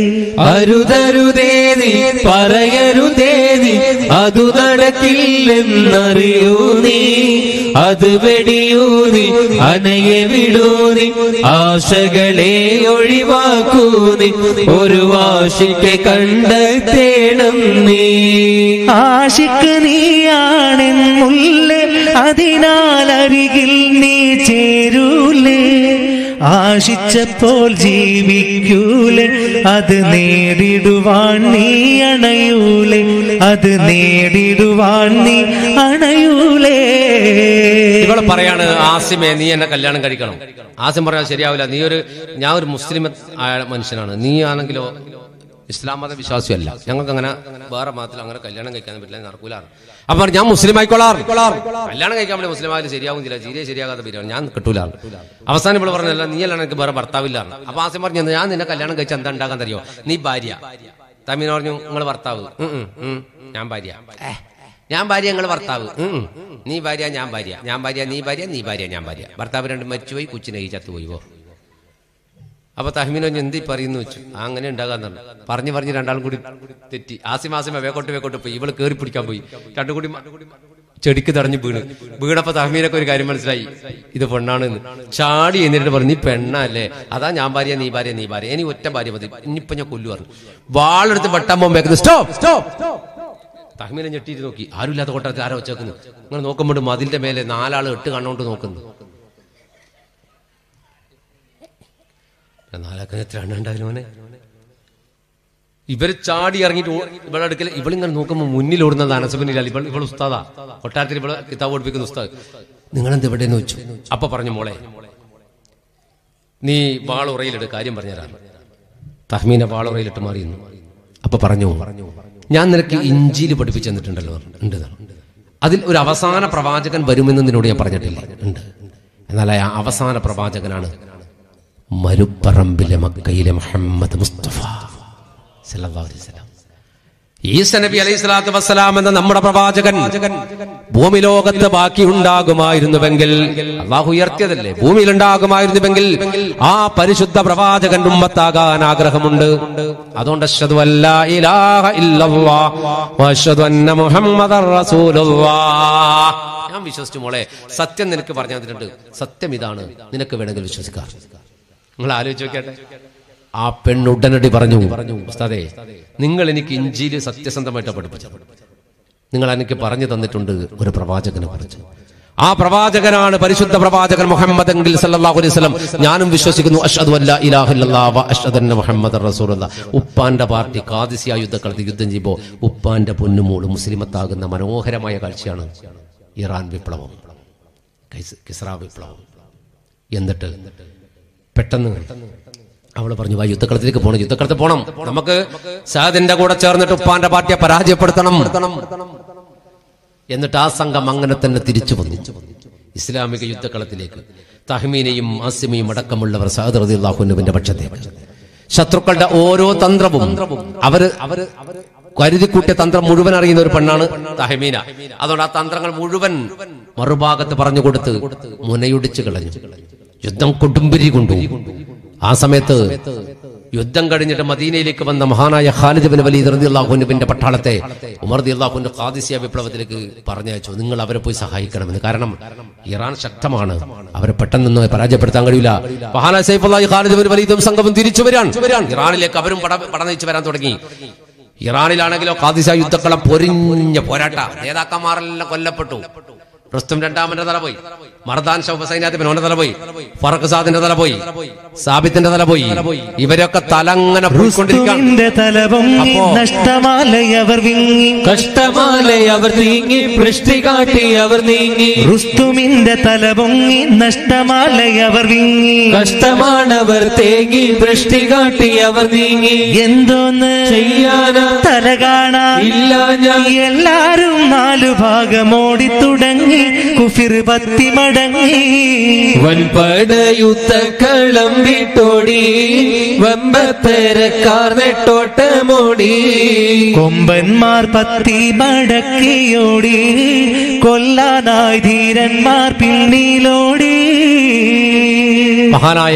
അരുതരുതേതി പറയരുതേതി അതു നടക്കില്ലെന്നറിയൂ നീ അത് വെടിയൂ നീ അനയെ വിടൂ നീ ആശകളെ ഒഴിവാക്കൂ നീ ഒരു വാശിക്ക് കണ്ടെത്തേണം നീ ആശിക്ക് നീയാണെന്നുള്ളേ അതിനാൽ അരികിൽ നീ ചേരൂലേ ആശിച്ചപ്പോൾ ജീവിക്കൂലേ അത് നേടിടുവാൻ നീ അണയൂലേ അത് നേടിടുവാൻ നീ അണയൂലേ ഇവള് പറയാണ് ആസിമേ നീ എന്നെ കല്യാണം കഴിക്കണം ആസിം പറയാൻ ശരിയാവില്ല നീ ഒരു ഞാൻ ഒരു മുസ്ലിം ആയ മനുഷ്യനാണ് നീ ആണെങ്കിലോ ഇസ്ലാം മത വിശ്വാസിയല്ല ഞങ്ങൾക്ക് അങ്ങനെ വേറെ മതത്തിൽ അങ്ങനെ കല്യാണം കഴിക്കാൻ പറ്റില്ല നടക്കൂലാണ് അപ്പൊ പറഞ്ഞു, ഞാൻ മുസ്ലിം ആയിക്കോളാം കല്യാണം കഴിക്കാൻ വേണ്ടി മുസ്ലിം ആയാലും ശരിയാവുന്നില്ല തീരെ ശരിയാകാത്ത പേരാണ് ഞാൻ കിട്ടൂലാണ് അവസാനം ഇപ്പോൾ പറഞ്ഞല്ല നീ അല്ല എനിക്ക് വേറെ ഭർത്താവില്ലാണ് അപ്പൊ ആസിം പറഞ്ഞു ഞാൻ നിന്നെ കല്യാണം കഴിച്ചാൽ എന്താ ഉണ്ടാക്കാൻ തരിയോ നീ ഭാര്യ തമീൻ പറഞ്ഞു നിങ്ങൾ ഭർത്താവ് ഉം, ഉം, ഉം. ഞാൻ ഭാര്യ ഏ, ഞാൻ ഭാര്യ നിങ്ങൾ ഭർത്താവ് ഉം, ഉം. നീ ഭാര്യ ഞാൻ ഭാര്യ ഞാൻ ഭാര്യ നീ ഭാര്യ നീ ഭാര്യ ഞാൻ ഭാര്യ ഭർത്താവ് രണ്ടും മരിച്ചുപോയി കൊച്ചിനെ ഈ ചത്തുപോയി പോ അപ്പൊ തഹ്മീനോ എന്തി പറയുന്നു വെച്ചു ആ, അങ്ങനെ ഉണ്ടാകാന്ന് പറഞ്ഞു പറഞ്ഞു പറഞ്ഞ് രണ്ടാളും കൂടി തെറ്റി ആസിം ആസിമ വേക്കോട്ട് വേക്കോട്ട് പോയി ഇവള് കേറി പിടിക്കാൻ പോയി രണ്ടും കൂടി മ- ചെടിക്ക് തടഞ്ഞു വീണ് വീണപ്പോ തഹ്മീനൊക്കെ ഒരു കാര്യം മനസ്സിലായി ഇത് പെണ്ണാണ് എന്ന് ചാടി എന്നിട്ട് പറഞ്ഞു നീ പെണ്ണല്ലേ അതാ ഞാൻ ഭാര്യ നീ ഭാര്യ നീ ഭാര്യ ഇനി ഒറ്റ ഭാര്യ മതി ഇനിയിപ്പൊ ഞാൻ കൊല്ലു പറഞ്ഞു വാളെടുത്ത് വെട്ടാൻ പോകുമ്പോ സ്റ്റോപ്പ് സ്റ്റോപ്പ് തഹ്മീനെ ഞെട്ടിയിട്ട് നോക്കി ആരുമില്ലാത്ത കൊട്ടാരത്തിൽ ആരോ വെച്ചേക്കുന്നു നിങ്ങൾ നോക്കുമ്പോൾ മതിലിന്റെ മേലെ നാലാള് എട്ട് കണ്ണോണ്ട് നോക്കുന്നു നാലാക്കാൻ എത്ര എണ്ണുണ്ടായിരുന്നു മോനെ ഇവര് ചാടി ഇറങ്ങിയിട്ട് ഓ- ഇവളുടെ അടുക്കൽ ഇവളിങ്ങനെ നോക്കുമ്പോൾ മുന്നിൽ ഓടുന്നത് അനസബനില്ല ഇവൾ ഇവൾ ഉസ്താദാ കൊട്ടാരത്തിൽ ഇവള് കിതാബ് പഠിപ്പിക്കുന്ന ഉസ്താദ് നിങ്ങൾ എന്ത് ഇവിടെ വെച്ചു അപ്പൊ പറഞ്ഞു മോളെ നീ വാളുറയിലിട്ട് കാര്യം പറഞ്ഞുതരാം തഹ്മീനെ വാളുറയിലിട്ട് മാറിയുന്നു അപ്പൊ പറഞ്ഞു ഞാൻ നിനക്ക് ഇഞ്ചിയിൽ പഠിപ്പിച്ചു തന്നിട്ടുണ്ടല്ലോ ഉണ്ട് അതിൽ ഒരു അവസാന പ്രവാചകൻ വരുമെന്ന് നിന്നോട് ഞാൻ പറഞ്ഞിട്ടില്ല ഉണ്ട് എന്നാൽ ആ അവസാന പ്രവാചകനാണ് മരുപ്പറമ്പിലെ മക്കയിലെ മുഹമ്മദ് മുസ്തഫ സല്ലല്ലാഹു അലൈഹി വസല്ലം ഈസ നബി അലൈഹി സ്വലാത്തു വസ്സലാം എന്ന നമ്മുടെ പ്രവാചകൻ ഭൂമി ലോകത്ത് ബാക്കി ഉണ്ടാകുമായിരുന്നുവെങ്കിൽ അള്ളാഹു ഉയർത്തിയതല്ലേ ഭൂമിയിൽ ഉണ്ടാകുമായിരുന്നുവെങ്കിൽ ആ പരിശുദ്ധ പ്രവാചകൻ ഉമ്മത്താകാൻ ആഗ്രഹമുണ്ട് അതുകൊണ്ട് അശ്ഹദു അല്ലാ ഇലാഹ ഇല്ലല്ലാഹ് വഅശ്ഹദു അന്ന മുഹമ്മദർ റസൂലുള്ളാഹ് ഞാൻ വിശ്വസിച്ചു മോളെ സത്യം നിനക്ക് പറഞ്ഞു തന്നിട്ടുണ്ട് സത്യം ഇതാണ് നിനക്ക് വേണമെങ്കിൽ വിശ്വസിക്കാം നിങ്ങൾ ആലോചിച്ച് നോക്കിയാട്ടെ ആ പെണ്ണ് ഉടനടി പറഞ്ഞു ഉസ്താദേ നിങ്ങൾ എനിക്ക് ഇഞ്ചിയിൽ സത്യസന്ധമായിട്ട് പഠിപ്പിച്ചത് നിങ്ങൾ എനിക്ക് പറഞ്ഞു തന്നിട്ടുണ്ട് ഒരു പ്രവാചകനെ കുറിച്ച് ആ പ്രവാചകനാണ് പരിശുദ്ധ പ്രവാചകൻ മുഹമ്മദ് എങ്കിൽ സല്ലല്ലാഹു അലൈഹി വസല്ലം ഞാനും വിശ്വസിക്കുന്നു അഷ്ഹദു അല്ലാ ഇലാഹ ഇല്ലല്ലാഹ് വ അഷ്ഹദു അന്ന മുഹമ്മദർ റസൂലുള്ളാഹ് ഉപ്പാന്റെ പാർട്ടി കാദിസിയ യുദ്ധക്കാലത്ത് യുദ്ധം ചെയ്യുമ്പോൾ ഉപ്പാന്റെ പൊന്നുമോള് മുസ്ലിമത്താകുന്ന മനോഹരമായ കാഴ്ചയാണ് ഇറാൻ വിപ്ലവം കൈസ്- കിസ്ര വിപ്ലവം എന്നിട്ട് പെട്ടെന്ന് അവൾ പറഞ്ഞു വാ യുദ്ധക്കളത്തിലേക്ക് പോകണം യുദ്ധക്കളത്തിൽ പോകണം നമുക്ക് സാദിന്റെ കൂടെ ചേർന്നിട്ട് ഉപ്പാന്റെ പാർട്ടിയെ പരാജയപ്പെടുത്തണം എന്നിട്ട് ആ സംഘം അങ്ങനെ തന്നെ തിരിച്ചു വന്നു ഇസ്ലാമിക യുദ്ധക്കളത്തിലേക്ക് തഹ്മീനെയും ആസിമയും അടക്കമുള്ളവർ സാദ് റളിയല്ലാഹുവിന്റെ പക്ഷത്തേക്ക് ശത്രുക്കളുടെ ഓരോ തന്ത്രവും അവര് അവര് കരുതിക്കൂട്ടിയ തന്ത്രം മുഴുവൻ അറിയുന്ന ഒരു പെണ്ണാണ് തഹമീന അതുകൊണ്ട് ആ തന്ത്രങ്ങൾ മുഴുവൻ മറുഭാഗത്ത് പറഞ്ഞു കൊടുത്ത് മുനയൊടിച്ചു കളഞ്ഞു യുദ്ധം കൊടുമ്പിരി കൊണ്ടു ആ സമയത്ത് യുദ്ധം കഴിഞ്ഞിട്ട് മദീനയിലേക്ക് വന്ന മഹാനായ ഖാലിദ് ബിൻ വലീദ് റളിയല്ലാഹുവിന്റെ പട്ടാളത്തെ ഉമർ റളിയല്ലാഹുവിന്റെ ഖാദിസിയ വിപ്ലവത്തിലേക്ക് പറഞ്ഞയച്ചു നിങ്ങൾ അവരെ പോയി സഹായിക്കണമെന്ന് കാരണം ഇറാൻ ശക്തമാണ് അവരെ പെട്ടെന്നൊന്നും പരാജയപ്പെടുത്താൻ കഴിയില്ല മഹാനായ സൈഫുല്ലാഹി ഖാലിദ് ബിൻ വലീദും സംഘവും തിരിച്ചു വരാൻ ഇറാനിലേക്ക് അവരും പട പടനയിച്ചു വരാൻ തുടങ്ങി ഇറാനിലാണെങ്കിലോ ഖാദിസ യുദ്ധക്കളം പൊരിഞ്ഞ പോരാട്ട നേതാക്കന്മാരെല്ലാം കൊല്ലപ്പെട്ടു റുസ്തും രണ്ടാമന്റെ തല പോയി മർദാൻ സൈന്യാത്തിന് ഓന്റെ തല പോയി ഫറഖ് സാദിന്റെ തല പോയി സാബിത്തിന്റെ തല പോയി ഇവരൊക്കെ തല അങ്ങനെ പോയിക്കൊണ്ടിരിക്കുകയാണ് റുസ്തുവിന്റെ തല പൊങ്ങി അപ്പോ- നഷ്ടമാലയവർ വിങ്ങി കഷ്ടമാലെ അവർ നീങ്ങി പൃഷ്ടി കാട്ടി അവർ നീങ്ങി റുസ്തുമിന്റെ തല പൊങ്ങി നഷ്ടമാലയവർ വിങ്ങി കഷ്ടമാണവർ തേങ്ങി പൃഷ്ടി കാട്ടി അവർ നീങ്ങി എന്തോന്ന് ചെയ്യാനാ തല കാണാൻ ഇല്ല ഞാൻ എല്ലാരും നാലു ഭാഗമോടി തുടങ്ങി കുഫിർ പത്തി മടങ്ങി വൻപട യുദ്ധക്കളം വിട്ടോടി വമ്പത്തരക്കാർ നെട്ടോട്ടമോടി കൊമ്പന്മാർ പത്തി മടക്കിയോടി കൊല്ലാനായി ധീരന്മാർ പിന്നിലോടി മഹാനായ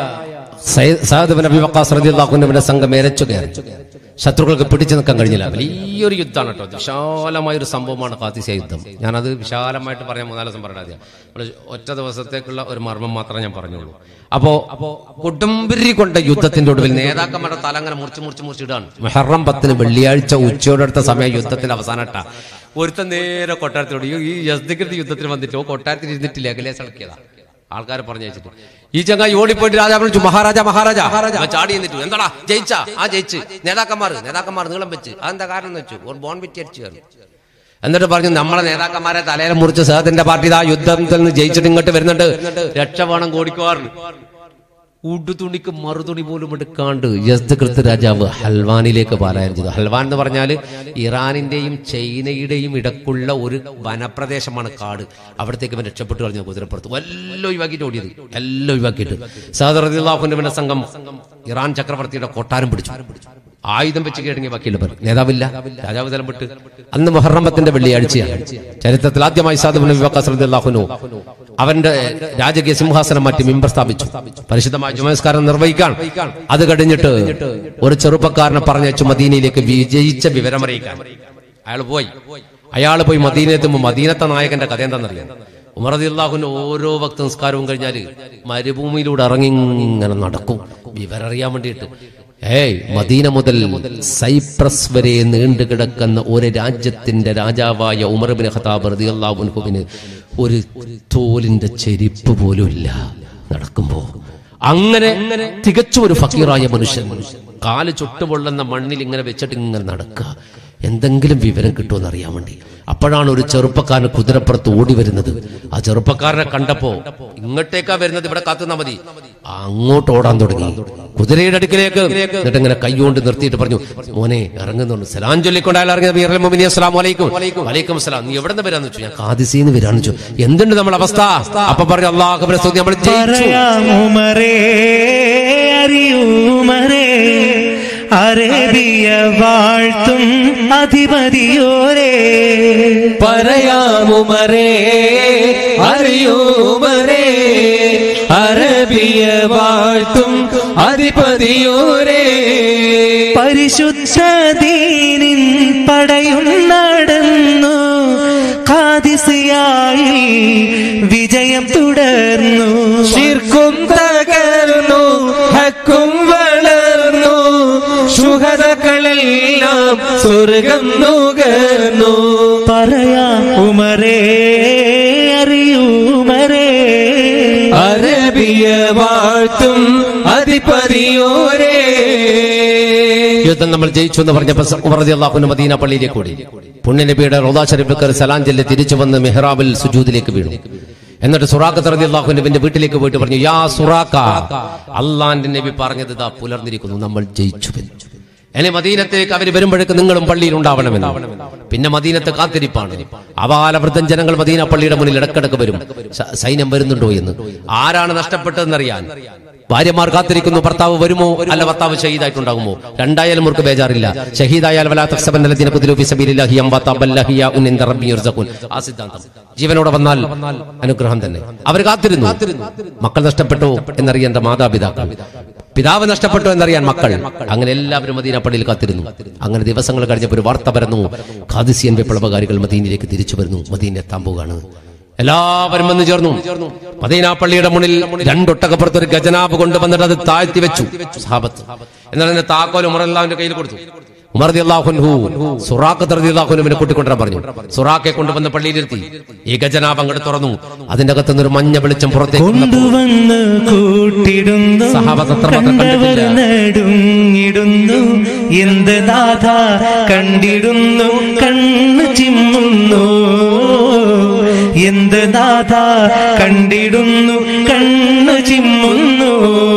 Sayyid Saad bin Abi Waqqas റളിയല്ലാഹുവിന്റെ സംഘം എരച്ചു കയറി ശത്രുക്കൾക്ക് പിടിച്ചു നിൽക്കാൻ കഴിഞ്ഞില്ല വലിയൊരു യുദ്ധമാണ് കേട്ടോ ഇത് വിശാലമായ ഒരു സംഭവമാണ് ഖാദിസിയ യുദ്ധം ഞാനത് വിശാലമായിട്ട് പറയാൻ മൂന്നാല് ദിവസം പറഞ്ഞാൽ മതി നമ്മള് ഒറ്റ ദിവസത്തേക്കുള്ള ഒരു മർമ്മം മാത്രമേ ഞാൻ പറഞ്ഞുള്ളൂ അപ്പോ അപ്പോ കൊടുമ്പിരി കൊണ്ട യുദ്ധത്തിന്റെ ഒടുവിൽ നേതാക്കന്മാരുടെ തല അങ്ങനെ മുറിച്ച് മുറിച്ച് മുറിച്ചിടാണ് മെഹറം പത്തിന് വെള്ളിയാഴ്ച ഉച്ചയോടടുത്ത സമയം യുദ്ധത്തിന്റെ അവസാനട്ട ഒരുത്തൻ നേരെ കൊട്ടാരത്തിലോട് ഈ- ഈ യസ്ദിക്കൃതി യുദ്ധത്തിന് വന്നിട്ട് ഓ കൊട്ടാരത്തിൽ ഇരുന്നിട്ടില്ല അകലെ സടക്കിയതാ ആൾക്കാരെ പറഞ്ഞു വെച്ചിട്ട് ഈ ചങ്ങായി ഓടിപ്പോയിട്ട് രാജാ വിളിച്ചു മഹാരാജ മഹാരാജ അവൻ ചാടി എന്നിട്ടു എന്താടാ ജയിച്ചാ ആ ജയിച്ച് നേതാക്കന്മാർ നേതാക്കന്മാർ നീളം വെച്ച് അതെന്താ കാരണം എന്ന് വെച്ചു ഒരു ബോൺ വിറ്റ് അടിച്ചു കയറി എന്നിട്ട് പറഞ്ഞു നമ്മളെ നേതാക്കന്മാരെ തലയിൽ മുറിച്ച് സഹത്തിന്റെ പാർട്ടി ഇതാ യുദ്ധത്തിൽ നിന്ന് ജയിച്ചിട്ട് ഇങ്ങോട്ട് വരുന്നുണ്ട് രക്ഷ വേണം കോടിക്കുവാറിന് ഉടുതുണിക്ക് മറുതുണി പോലും എടുക്കാണ്ട് യസ്ദകൃത്ത് രാജാവ് ഹൽവാനിലേക്ക് പാലായനം ചെയ്തു ഹൽവാൻ എന്ന് പറഞ്ഞാൽ ഇറാനിന്റെയും ചൈനയുടെയും ഇടക്കുള്ള ഒരു വനപ്രദേശമാണ് കാട് അവിടത്തേക്ക് ഇവൻ രക്ഷപ്പെട്ടു കളഞ്ഞ കുതിരപ്പുറത്ത് വല്ല ഒഴിവാക്കിയിട്ട് ഓടിയത് എല്ലാം ഒഴിവാക്കിയിട്ട് സഹദർഹുന്റെ സംഘം ഇറാൻ ചക്രവർത്തിയുടെ കൊട്ടാരം പിടിച്ചു ആയുധം വെച്ച് കീഴടങ്ങിയ ബാക്കിയുള്ള പേർ നേതാവില്ല രാജാവ് തലം വിട്ട് അന്ന് മുഹറമ്മത്തിന്റെ വെള്ളിയാഴ്ചയാണ് ചരിത്രത്തിൽ ആദ്യമായി സാധുബിന് വിവാഹു അവന്റെ രാജകീയ സിംഹാസനം മാറ്റി മിമ്പർ സ്ഥാപിച്ചു പരിശുദ്ധമായ ജുമസ്കാരം നിർവഹിക്കാൻ അത് കഴിഞ്ഞിട്ട് ഒരു ചെറുപ്പക്കാരനെ പറഞ്ഞയച്ചു മദീനയിലേക്ക് വിജയിച്ച വിവരമറിയിക്കാൻ അയാൾ പോയി അയാൾ പോയി മദീനയെത്തുമ്പോൾ മദീനത്തെ നായകന്റെ കഥ എന്താണെന്നറിയാം ഉമറദി അള്ളാഹുവിന്റെ ഓരോ ഭക്ത നിസ്കാരവും കഴിഞ്ഞാൽ മരുഭൂമിയിലൂടെ ഇറങ്ങി ഇങ്ങനെ നടക്കും വിവരറിയാൻ വേണ്ടിയിട്ട് ഏയ് മദീന മുതൽ സൈപ്രസ് വരെ നീണ്ടു കിടക്കുന്ന ഒരു രാജ്യത്തിന്റെ രാജാവായ ഉമർബിൻ ഖത്താബ് റതി അള്ളാഹുവിന് ഒരു തോലിന്റെ ചെരിപ്പ് പോലും ഇല്ല നടക്കുമ്പോ അങ്ങനെ തികച്ചും ഒരു ഫക്കീറായ മനുഷ്യൻ കാല് ചുട്ടുപൊള്ളുന്ന മണ്ണിൽ ഇങ്ങനെ വെച്ചിട്ട് ഇങ്ങനെ നടക്കുക എന്തെങ്കിലും വിവരം കിട്ടുമെന്ന് അറിയാൻ വേണ്ടി അപ്പോഴാണ് ഒരു ചെറുപ്പക്കാരൻ കുതിരപ്പുറത്ത് ഓടി വരുന്നത് ആ ചെറുപ്പക്കാരനെ കണ്ടപ്പോ ഇങ്ങോട്ടേക്കാ വരുന്നത് ഇവിടെ കാത്തുന്നാ മതി അങ്ങോട്ട് ഓടാൻ തുടങ്ങി കുതിരയുടെ അടുക്കിലേക്ക് എന്നിട്ട് ഇങ്ങനെ കൈകൊണ്ട് നിർത്തിയിട്ട് പറഞ്ഞു മോനെ ഇറങ്ങുന്നുണ്ട് സലാം ചൊല്ലിക്കൊണ്ട് അയാൾ ഇറങ്ങിയത് അസ്ലാം വലൈക്കും വലൈക്കും സലാം നീ എവിടെ നിന്ന് വരാന്ന് വെച്ചു ഞാൻ കാദിസിന്ന് വരാന്ന് വെച്ചു എന്തുണ്ട് നമ്മുടെ അവസ്ഥ അപ്പൊ പറഞ്ഞു അള്ളാഹു നമ്മൾ ജയിച്ചു പറയാം ഉമറേ അറിയൂമറേ അറേബ്യ വാഴ്ത്തും അധിപതിയോരേ പറയാമുമരേ അറിയൂമരേ അറബിയ വാഴ്ത്തും അധിപതിയോരേ പരിശുദ്ധ ദീനിൻ പടയും നടന്നു ഖാദിസിയായി വിജയം തുടർന്നു ശിർക്കും തകർന്നു ഹക്കും വളർന്നു ശുഹതകളെല്ലാം സ്വർഗം നുകർന്നു പറയാ ഉമരേ അറിയൂമരേ അറബിയ വാഴ്ത്തും അധിപതിയോരേ യുദ്ധം നമ്മൾ ജയിച്ചു എന്ന് പറഞ്ഞപ്പോൾ ഉമർ റളിയല്ലാഹു മദീന പള്ളിയിലേക്ക് ഓടി പുണ്യനബിയുടെ റോദാ ഷരീഫ് കയറി സലാം ചെല്ലി തിരിച്ചു വന്ന് മെഹ്റാബിൽ സുജൂദിലേക്ക് വീണു എന്നിട്ട് സുറാഖത്ത് റളിയല്ലാഹു അൻഹുവിന്റെ വീട്ടിലേക്ക് പോയിട്ട് പറഞ്ഞു യാ സുറാക്ക അള്ളാന്റെ നബി പറഞ്ഞത് ഇതാ പുലർന്നിരിക്കുന്നു നമ്മൾ ജയിച്ചു എന്നെ മദീനത്തേക്ക് അവർ വരുമ്പോഴേക്ക് നിങ്ങളും പള്ളിയിൽ ഉണ്ടാവണമെന്ന് പിന്നെ മദീനത്തെ കാത്തിരിപ്പാണ് അപാലവൃദ്ധൻ ജനങ്ങൾ മദീന പള്ളിയുടെ മുന്നിൽ ഇടക്കിടക്ക് വരും സ- സൈന്യം വരുന്നുണ്ടോ എന്ന് ആരാണ് നഷ്ടപ്പെട്ടതെന്നറിയാൻ ഭാര്യമാർ കാത്തിരിക്കുന്നു ഭർത്താവ് വരുമോ അല്ല ഭർത്താവ് ഷഹീദായിട്ടുണ്ടാകുമോ രണ്ടായാലും അവർക്ക് ബേജാറില്ല ഷഹീദായാൽ വലാ തഖ്സബന്ന ലദീന ഖുതിലു ഫീ സബീലില്ലാഹി അംവാതാ ബൽ ലഹിയ ഉൻ ഇൻദ റബ്ബി യർസഖൂൻ ആ സിദ്ധാന്തം ജീവനോടെ വന്നാൽ അനുഗ്രഹം തന്നെ അവർ കാത്തിരുന്നു മക്കൾ നഷ്ടപ്പെട്ടു എന്നറിയാൻ എന്റെ മാതാപിതാക്കൾ പിതാവ് നഷ്ടപ്പെട്ടു എന്നറിയാൻ മക്കൾ അങ്ങനെ എല്ലാവരും മദീന പള്ളിയിൽ കാത്തിരുന്നു അങ്ങനെ ദിവസങ്ങൾ കഴിഞ്ഞപ്പോൾ ഒരു വാർത്ത പരന്നു ഖാദിസിയൻ വിപ്ലവകാരികൾ മദീനയിലേക്ക് തിരിച്ചു വരുന്നു മദീന എത്താൻ പോവുകയാണ് എല്ലാവരും വന്ന് ചേർന്നു മദീന പള്ളിയുടെ മുന്നിൽ രണ്ടൊട്ടകപ്പുറത്ത് ഒരു ഗജനാബ് കൊണ്ടുവന്നിട്ട് അത് താഴ്ത്തി വെച്ചു സഹാബത്ത് എന്നാൽ അതിന്റെ താക്കോൽ ഉമറല്ലാവിന്റെ കയ്യിൽ കൊടുത്തു ഉമർ അള്ളാഹുൻഹു സുറാഖത്ത് റളിയല്ലാഹുവിനെ കൂട്ടിക്കൊണ്ടുവരാൻ പറഞ്ഞു സുറാഖെ കൊണ്ടുവന്ന പള്ളിയിലിരുത്തി ഈ ഗജനാബ് അങ്ങോട്ട് തുറന്നു അതിന്റെ അകത്തുനിന്ന് ഒരു മഞ്ഞ വെളിച്ചം പുറത്തേക്ക് വന്നപ്പോൾ കൊണ്ടുവന്ന് കൂട്ടിടുന്നു സഹാബത്ത് അത്രമാത്രം കണ്ടവർ കണ്ടിട്ടില്ല. നെടുങ്ങിടുന്നു എന്ത് നാഥ കണ്ടിടുന്നു കണ്ണ് ചിമ്മുന്നു എന്ത് നാഥ കണ്ടിടുന്നു കണ്ണ് ചിമ്മുന്നു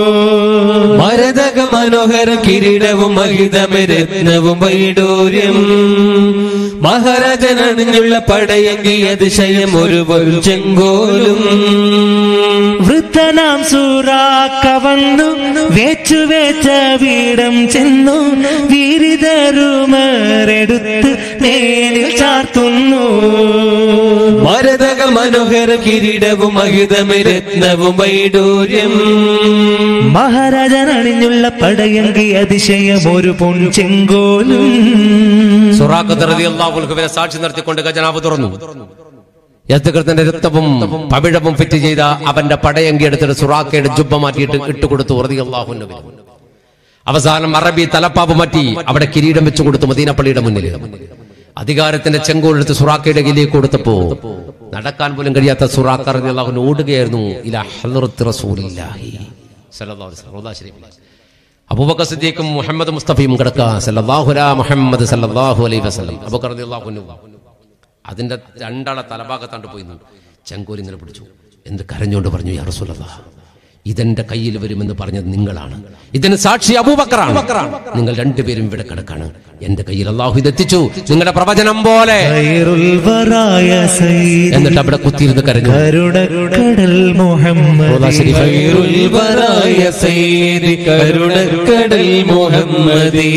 മരതക മനോഹര കിരീടവും മഹിതമരത്നവും വൈഡൂര്യം മഹാരാജനണിഞ്ഞുള്ള പടയെങ്കി അതിശയം ഒരു ചെങ്കോലും വൃദ്ധനാം സൂറാക്ക വന്നു വേച്ചു വേച്ച വീടം ചെന്നു വീരിതരുമരെടുത്ത് മേലിൽ ചാർത്തുന്നു മരതക മനോഹര കിരീടവും മഹിതമരത്നവും വൈഡൂര്യം മഹാരാജനണിഞ്ഞുള്ള പടയങ്കി അതിശയം ഒരു പൊൻ ചെങ്കോലും സുറാഖത്ത് റളിയല്ലാഹുവിനെ സാക്ഷി നിർത്തിക്കൊണ്ട് ഖജനാവ് തുറന്നു യത്തകൃത്തിന്റെ രക്തവും പവിഴവും ഫിറ്റ് ചെയ്ത അവന്റെ പടയങ്കി എടുത്തിട്ട് സുറാഖയുടെ ജുബ്ബ മാറ്റിയിട്ട് ഇട്ടുകൊടുത്തു റളിയല്ലാഹുവിന് അവസാനം അറബി തലപ്പാവ് മാറ്റി അവിടെ കിരീടം വെച്ചു കൊടുത്തു മദീനപ്പള്ളിയുടെ മുന്നിൽ അധികാരത്തിന്റെ ചെങ്കോലെടുത്ത് സുറാഖയുടെ കയ്യിലേക്ക് കൊടുത്തപ്പോ നടക്കാൻ പോലും കഴിയാത്ത സുറാഖ റളിയല്ലാഹുവിന് ഓടുകയായിരുന്നു ഇലാ ഹളറത്ത് റസൂലില്ലാഹി സല്ലല്ലാഹു അലൈഹി വസല്ലം റൗദാ ശരീഫിൽ. അബൂബക്കർ സിദ്ദീഖും മുഹമ്മദ് മുസ്തഫയും കിടക്ക സല്ലല്ലാഹു അലാ മുഹമ്മദ് സല്ലല്ലാഹു അലൈഹി വസല്ലം അബൂബക്കർ റളിയല്ലാഹു അൻഹു അതിന്റെ രണ്ടാളെ തലഭാഗത്താണ്ട് പോയി നിന്നു. ചെങ്കോൽ ഇങ്ങനെ പിടിച്ചു എന്ത് കരഞ്ഞുകൊണ്ട് പറഞ്ഞു യാ റസൂലല്ലാഹ് ഇതെന്റെ കയ്യിൽ വരുമെന്ന് പറഞ്ഞത് നിങ്ങളാണ് ഇതിന് സാക്ഷി അബൂബക്കറാണ് നിങ്ങൾ രണ്ടുപേരും ഇവിടെ കിടക്കാണ് എന്റെ കയ്യിൽ അള്ളാഹു ഇതെത്തിച്ചു നിങ്ങളുടെ പ്രവചനം പോലെ ഖൈറുൽ വറായ സയ്യിദ് എന്നിട്ട് അവിടെ കുത്തിയിരുന്ന് കരഞ്ഞു കരുണക്കടൽ മുഹമ്മദ് റോദാ ശരീഫ്. ഖൈറുൽ വറായ സയ്യിദ് കരുണക്കടൽ മുഹമ്മദി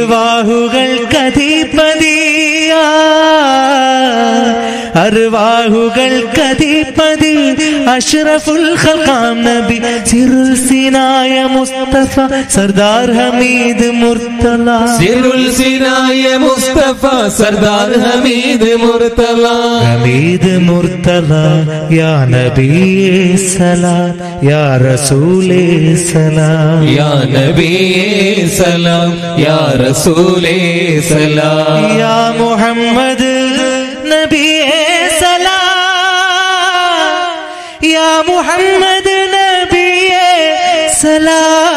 അർവാഹുകൾക്കധിപതിയാ അർവാഹുകൾക്കധിപതി അഷ്റഫുൽ ഖൽഖാം നബി സിറുൽ സിനായ മുസ്തഫ സർദാർ ഹമീദ് മുർത്തല സിറുൽ സിനായ മുസ്തഫ സർദാർ ഹമീദ് മുർത്തല ഹമീദ് മുർത്തല യാ നബിയേ സലാം യാ റസൂലേ സലാം യാ നബിയേ സലാം യാ റസൂലേ സലാം യാ മുഹമ്മദ് നബിയേ സലാം യാ മുഹമ്മദ് നബിയേ സലാം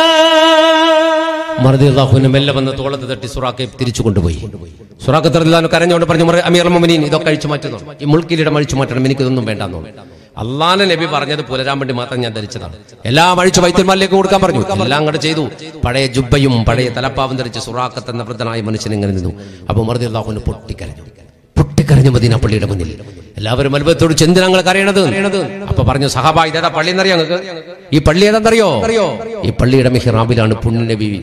മറുതി അള്ളാഹുവിനെ മെല്ലെ വന്ന് തോളത്ത് തട്ടി സുറാഖെ തിരിച്ചു കൊണ്ടുപോയി സുറാഖ് തറദില്ലാന്ന് കരഞ്ഞുകൊണ്ട് പറഞ്ഞു "മറി- അമീർ മുമിനീൻ ഇതൊക്കെ അഴിച്ചു മാറ്റുന്നു ഈ മുൾക്കിരീടം അഴിച്ചു മാറ്റണം എനിക്കിതൊന്നും വേണ്ടെന്നു അള്ളാനെ നബി പറഞ്ഞത് പുലരാൻ വേണ്ടി മാത്രം ഞാൻ ധരിച്ചതാണ് എല്ലാം അഴിച്ചു വൈദ്യന്മാരിലേക്ക് കൊടുക്കാൻ പറഞ്ഞു എല്ലാം അങ്ങോട്ട് ചെയ്തു പഴയ ജുബ്ബയും പഴയ തലപ്പാവും ധരിച്ച് സുറാഖത്ത് എന്ന വൃദ്ധനായ മനുഷ്യൻ ഇങ്ങനെ നിന്നു അപ്പൊ മറുതി അള്ളാഹുവിന് പൊട്ടിക്കരഞ്ഞു പൊട്ടിക്കരഞ്ഞു മദീന പള്ളിയുടെ മുന്നിൽ എല്ലാവരും അത്ഭുതത്തോട് ചെന്തിനങ്ങൾ കരയണത് അപ്പൊ പറഞ്ഞു സഹാബ ഇതേതാ പള്ളി എന്നറിയോ നിങ്ങൾക്ക് ഈ പള്ളി ഏതാണെന്നറിയോ ഈ പള്ളിയുടെ മിഹ്റാബിലാണ് പുണ്യനബി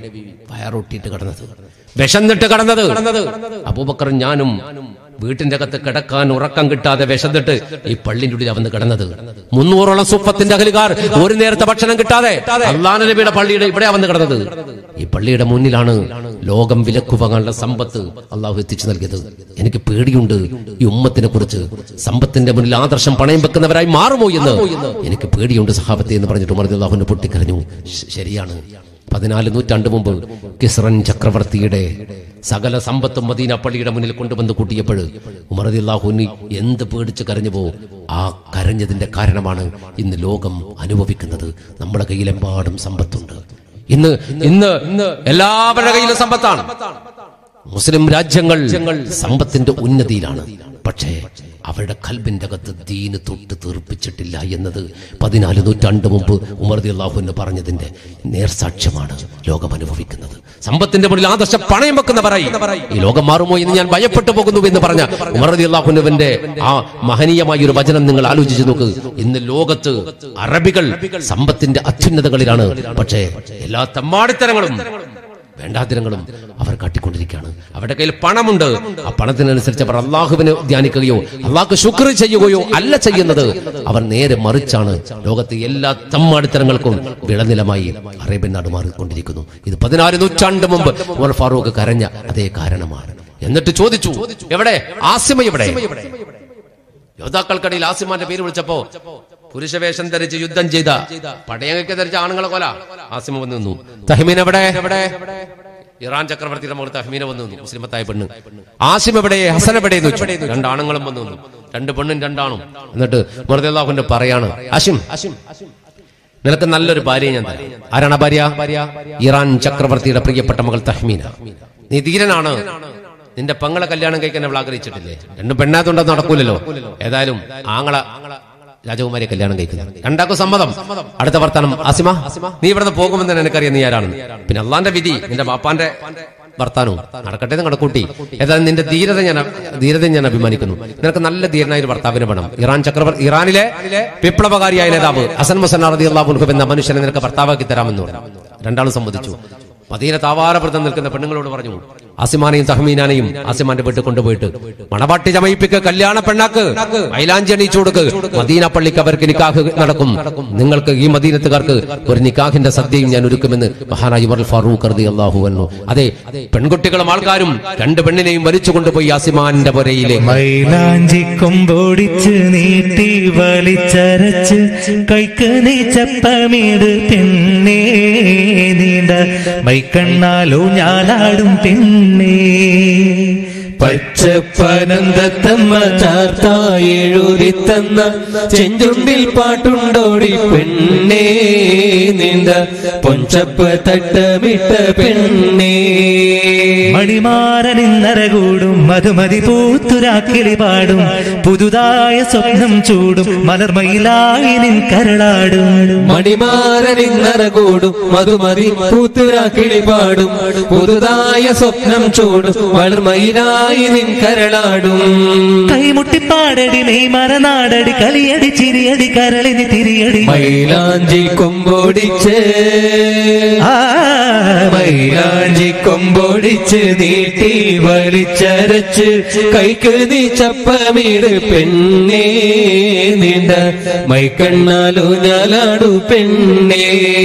വയറൊട്ടിയിട്ട് കിടന്നത് വിശന്നിട്ട് കിടന്നത് അബൂബക്കറും ഞാനും വീട്ടിന്റെ അകത്ത് കിടക്കാൻ ഉറക്കം കിട്ടാതെ വിശന്നിട്ട് ഈ പള്ളിന്റെ ഉള്ളിൽ അവന്ന് കിടന്നത് മുന്നൂറോളം സുപ്പത്തിന്റെ അകലുകാർ ഒരു നേരത്തെ ഭക്ഷണം കിട്ടാതെ അള്ളാന നബിയുടെ പള്ളിയുടെ ഇവിടെ വന്ന് കിടന്നത് ഈ പള്ളിയുടെ മുന്നിലാണ് ലോകം വിലക്കു വാങ്ങാനുള്ള സമ്പത്ത് അള്ളാഹു എത്തിച്ചു നൽകിയത് എനിക്ക് പേടിയുണ്ട് ഈ ഉമ്മത്തിനെ കുറിച്ച് സമ്പത്തിന്റെ മുന്നിൽ ആദർശം പണയം വെക്കുന്നവരായി മാറുമോ എന്ന് എനിക്ക് പേടിയുണ്ട് സഹാബത്തെ എന്ന് പറഞ്ഞിട്ട് ഉമർ അള്ളാഹുവിനെ പൊട്ടിക്കരഞ്ഞു ശ- ശരിയാണ് പതിനാല് നൂറ്റാണ്ട് മുമ്പ് കിസ്റൻ ചക്രവർത്തിയുടെ സകല സമ്പത്തും മദീന പള്ളിയുടെ മുന്നിൽ കൊണ്ടുവന്ന് കൂട്ടിയപ്പോൾ ഉമറദി അള്ളാഹുനി എന്ത് പേടിച്ച് കരഞ്ഞു പോ ആ കരഞ്ഞതിന്റെ കാരണമാണ് ഇന്ന് ലോകം അനുഭവിക്കുന്നത് നമ്മുടെ കയ്യിലെമ്പാടും സമ്പത്തുണ്ട് ഇന്ന് ഇന്ന് എല്ലാവരുടെ കയ്യിലും സമ്പത്താണ് മുസ്ലിം രാജ്യങ്ങൾ സമ്പത്തിന്റെ ഉന്നതിയിലാണ് പക്ഷേ അവരുടെ കൽബിന്റെ അകത്ത് ദീന് തൊട്ട് തീർപ്പിച്ചിട്ടില്ല എന്നത് പതിനാല് നൂറ്റാണ്ട് മുമ്പ് ഉമർദി അള്ളാഹുവിന് പറഞ്ഞതിന്റെ നേർസാക്ഷ്യമാണ് ലോകം അനുഭവിക്കുന്നത് സമ്പത്തിന്റെ മുന്നിൽ ആദർശ പണയം വെക്കുന്നവരായി ഈ ലോകം മാറുമോ എന്ന് ഞാൻ ഭയപ്പെട്ടു പോകുന്നു എന്ന് പറഞ്ഞ ഉമർദി അള്ളാഹുനുവിന്റെ ആ മഹനീയമായ ഒരു വചനം നിങ്ങൾ ആലോചിച്ച് നോക്ക് ഇന്ന് ലോകത്ത് അറബികൾ സമ്പത്തിന്റെ അത്യുന്നതകളിലാണ് പക്ഷേ എല്ലാ തമ്മാടിത്തരങ്ങളും വേണ്ടാതിരങ്ങളും അവർ കാട്ടിക്കൊണ്ടിരിക്കുകയാണ് അവരുടെ കയ്യിൽ പണമുണ്ട് ആ പണത്തിനനുസരിച്ച് അവർ അള്ളാഹുവിനെ ധ്യാനിക്കുകയോ അള്ളാഹ്ക്ക് ശുക്ർ ചെയ്യുകയോ അല്ല ചെയ്യുന്നത് അവർ നേരെ മറിച്ചാണ് ലോകത്തെ എല്ലാ തമ്മാടിത്തരങ്ങൾക്കും വിളനിലമായി അറേബ്യൻ നാട് മാറിക്കൊണ്ടിരിക്കുന്നു ഇത് പതിനാല് നൂറ്റാണ്ട് മുമ്പ് ഉമർ ഫാറൂഖ് കരഞ്ഞ അതേ കാരണമാണ് എന്നിട്ട് ചോദിച്ചു എവിടെ ആസിമ എവിടെ യോദ്ധാക്കൾക്കിടയിൽ ആസിമാന്റെ പേര് വിളിച്ചപ്പോ പുരുഷവേഷം ധരിച്ച് യുദ്ധം ചെയ്ത പടയങ്ങൾക്ക് ധരിച്ച ആണുങ്ങളെ കൊല ആസിമ വന്നു നിന്നു തഹ്മീൻ എവിടെ എവിടെ ഇറാൻ ചക്രവർത്തിയുടെ മുകളിൽ തഹ്മീന വന്നു നിന്നു മുസ്ലിമത്തായ പെണ്ണ് ആസിം എവിടെ ഹസൻ എവിടെ എന്ന് ചോദിച്ചു രണ്ടാണുങ്ങളും വന്നു നിന്നു രണ്ട് പെണ്ണും രണ്ടാണും എന്നിട്ട് മുറദാഹുന്റെ പറയാണ് ആഷിം നിനക്ക് നല്ലൊരു ഭാര്യയെ ഞാൻ തരാം ആരാണ് ആ ഭാര്യ ഇറാൻ ചക്രവർത്തിയുടെ പ്രിയപ്പെട്ട മകൾ തഹ്മീന നീ ധീരനാണ് നിന്റെ പെങ്ങളെ കല്യാണം കഴിക്കാൻ അവൾ ആഗ്രഹിച്ചിട്ടില്ലേ രണ്ടും പെണ്ണാത്തോണ്ടത് നടക്കൂലല്ലോ ഏതായാലും ആങ്ങള രാജകുമാരിയെ കല്യാണം കഴിക്കുന്നത് രണ്ടാക്കും സമ്മതം അടുത്ത വർത്താനം അസിമ നീ ഇവിടുന്ന് പോകുമെന്ന് തന്നെ എനിക്കറിയാം നീ ആരാണ് പിന്നെ അള്ളാന്റെ വിധി നിന്റെ ബാപ്പാന്റെ വർത്താനവും നടക്കട്ടെ എന്ന് കണക്കൂട്ടി ഏതായാലും നിന്റെ ധീരത ഞാൻ ധീരത ഞാൻ അഭിമാനിക്കുന്നു നിനക്ക് നല്ല ധീരനായ ഒരു ഭർത്താവിനെ വേണം ഇറാൻ ചക്രവർത്തി ഇറാനിലെ വിപ്ലവകാരിയായ നേതാവ് ഹസൻ മുസൻ റതി അള്ളാഹു എന്ന മനുഷ്യനെ നിനക്ക് ഭർത്താവാക്കി തരാമെന്ന് പറഞ്ഞു രണ്ടാളും സമ്മതിച്ചു മദീന താവാരവൃതം നിൽക്കുന്ന പെണ്ണുങ്ങളോട് പറഞ്ഞു ആസിമാനെയും തഹ്മീനാനെയും ആസിമാന്റെ വീട്ടിൽ കൊണ്ടുപോയിട്ട് മണവാട്ടി ചമയിപ്പിക്ക് കല്യാണ പെണ്ണാക്ക് മൈലാഞ്ചി അണിയിച്ചു കൊടുക്ക് മദീന പള്ളിക്ക് അവർക്ക് നിക്കാഹ് നടക്കും നിങ്ങൾക്ക് ഈ മദീനത്തുകാർക്ക് ഒരു നിക്കാഹിന്റെ സദ്യയും ഞാൻ ഒരുക്കുമെന്ന് മഹാനായി ഉമർ ഫാറൂഖ് റതി അള്ളാഹു വന്നു അതെ പെൺകുട്ടികളും ആൾക്കാരും രണ്ട് പെണ്ണിനെയും വലിച്ചു കൊണ്ടുപോയി ആസിമാന്റെ പുരയിലേക്ക് മൈലാഞ്ചി കൊമ്പൊടിച്ച് നീട്ടി വലിച്ചരച്ച് കൈക്ക് നീ ചപ്പമീട് പെണ്ണേ നീണ്ട മൈക്കണ്ണാലോ ഞാലാടും പെണ്ണേ പച്ചപ്പനന്തത്തമ്മ ചാർത്തായി എഴുതി തന്ന ചെഞ്ചുണ്ടിൽ പാട്ടുണ്ടോടി പെണ്ണേ നീണ്ട പൊഞ്ചപ്പ് തട്ടമിട്ട പെണ്ണേ മണിമാരനിന്നരകൂടും മധുമതി പൂത്തുരാക്കിളി പാടും പുതുതായ സ്വപ്നം ചൂടും മലർമയിലായി നിൻ കരളാടും മണിമാരനിന്നറകൂടും മധുമതി പൂത്തുരാ കിളിപാടും പുതുതായ സ്വപ്നം ചൂടും വളർമയിലായി നിൻ കരളാടും കൈമുട്ടിപ്പാടടി മെയ് മരനാടടി കലിയടി ചിരിയടി കരളിന് തിരിയടി മൈലാഞ്ചി കൊമ്പൊടിച്ച് ആ, മൈലാഞ്ചി കൊമ്പൊടിച്ച് നീട്ടി വലിച്ചരച്ച് കൈക്ക് നീ ചപ്പമീട് പെണ്ണേ നീണ്ട മൈക്കണ്ണാലു ഞാലാടു പെണ്ണേ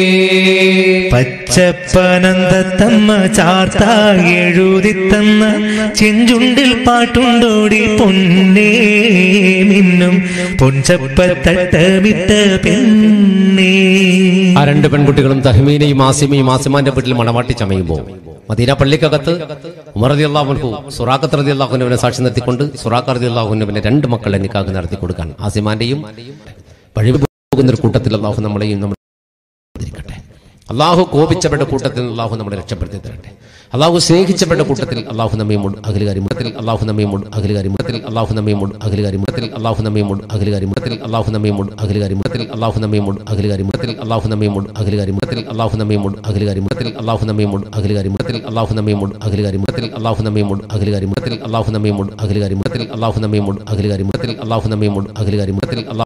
പച്ചപ്പനന്തത്തമ്മ ചാർത്തായി എഴുതി തന്ന ചെഞ്ചുണ്ടിൽ പാട്ടുണ്ടോടി പൊന്നേ മിന്നും പൊൻചപ്പത്തട്ടമിട്ട പെണ്ണേ ആ രണ്ട് പെൺകുട്ടികളും തഹ്മീനയും ആസിമയും ആസിമാന്റെ വീട്ടിൽ മണവാട്ടി ചമയുമ്പോൾ മദീന പള്ളിക്കകത്ത് ഉമർ റതി അള്ളാഹുൻഹു സുറാഖത്ത് റതി അള്ളാഹുനുവിനെ സാക്ഷി നിർത്തിക്കൊണ്ട് സുറാഖ് റതി അള്ളാഹുനുവിനെ രണ്ട് മക്കളെ നിക്കാഹ് നടത്തി കൊടുക്കാൻ ആസിമാന്റെയും വഴി പോകുന്ന ഒരു കൂട്ടത്തിൽ അള്ളാഹു നമ്മളെയും നമ്മൾ ഇരിക്കട്ടെ അള്ളാഹു കോപിച്ചവരുടെ കൂട്ടത്തിൽ നിന്ന് അള്ളാഹു നമ്മളെ രക്ഷപ്പെടുത്തി തരട്ടെ അള്ളാഹു സ്നേഹിച്ചവരുടെ കൂട്ടത്തിൽ അള്ളാഹു നമ്മയും അഖിലുകാരി മുടത്തിൽ അള്ളാഹു നമ്മയും അഖിലുകാരി മുടത്തിൽ അള്ളാഹു നമ്മയും അഖിലുകാരി മുടത്തിൽ അള്ളാഹു നമ്മയും അഖിലുകാരി മുടത്തിൽ അള്ളാഹു നമ്മയും അഖിലുകാരി മുടത്തിൽ അള്ളാഹു നമ്മയും അഖിലുകാരി മുടത്തിൽ അള്ളാഹു നമ്മയും അഖിലുകാരി മുടത്തിൽ അള്ളാഹു നമ്മയും അഖിലുകാരി മുടത്തിൽ അള്ളാഹു നമ്മയും അഖിലുകാരി മുടത്തിൽ അള്ളാഹു നമ്മയും അഖിലുകാരി മുടത്തിൽ അള്ളാഹു നമ്മയും അഖിലുകാരി മുടത്തിൽ അള്ളാഹു നമ്മയും അഖിലുകാരി മുടത്തിൽ അള്ളാഹു നമ്മയും അഖിലുകാരി മുടത്തിൽ അള്ളാഹു നമ്മയും അഖിലുകാരി മുടത്തിൽ അള്ളാഹു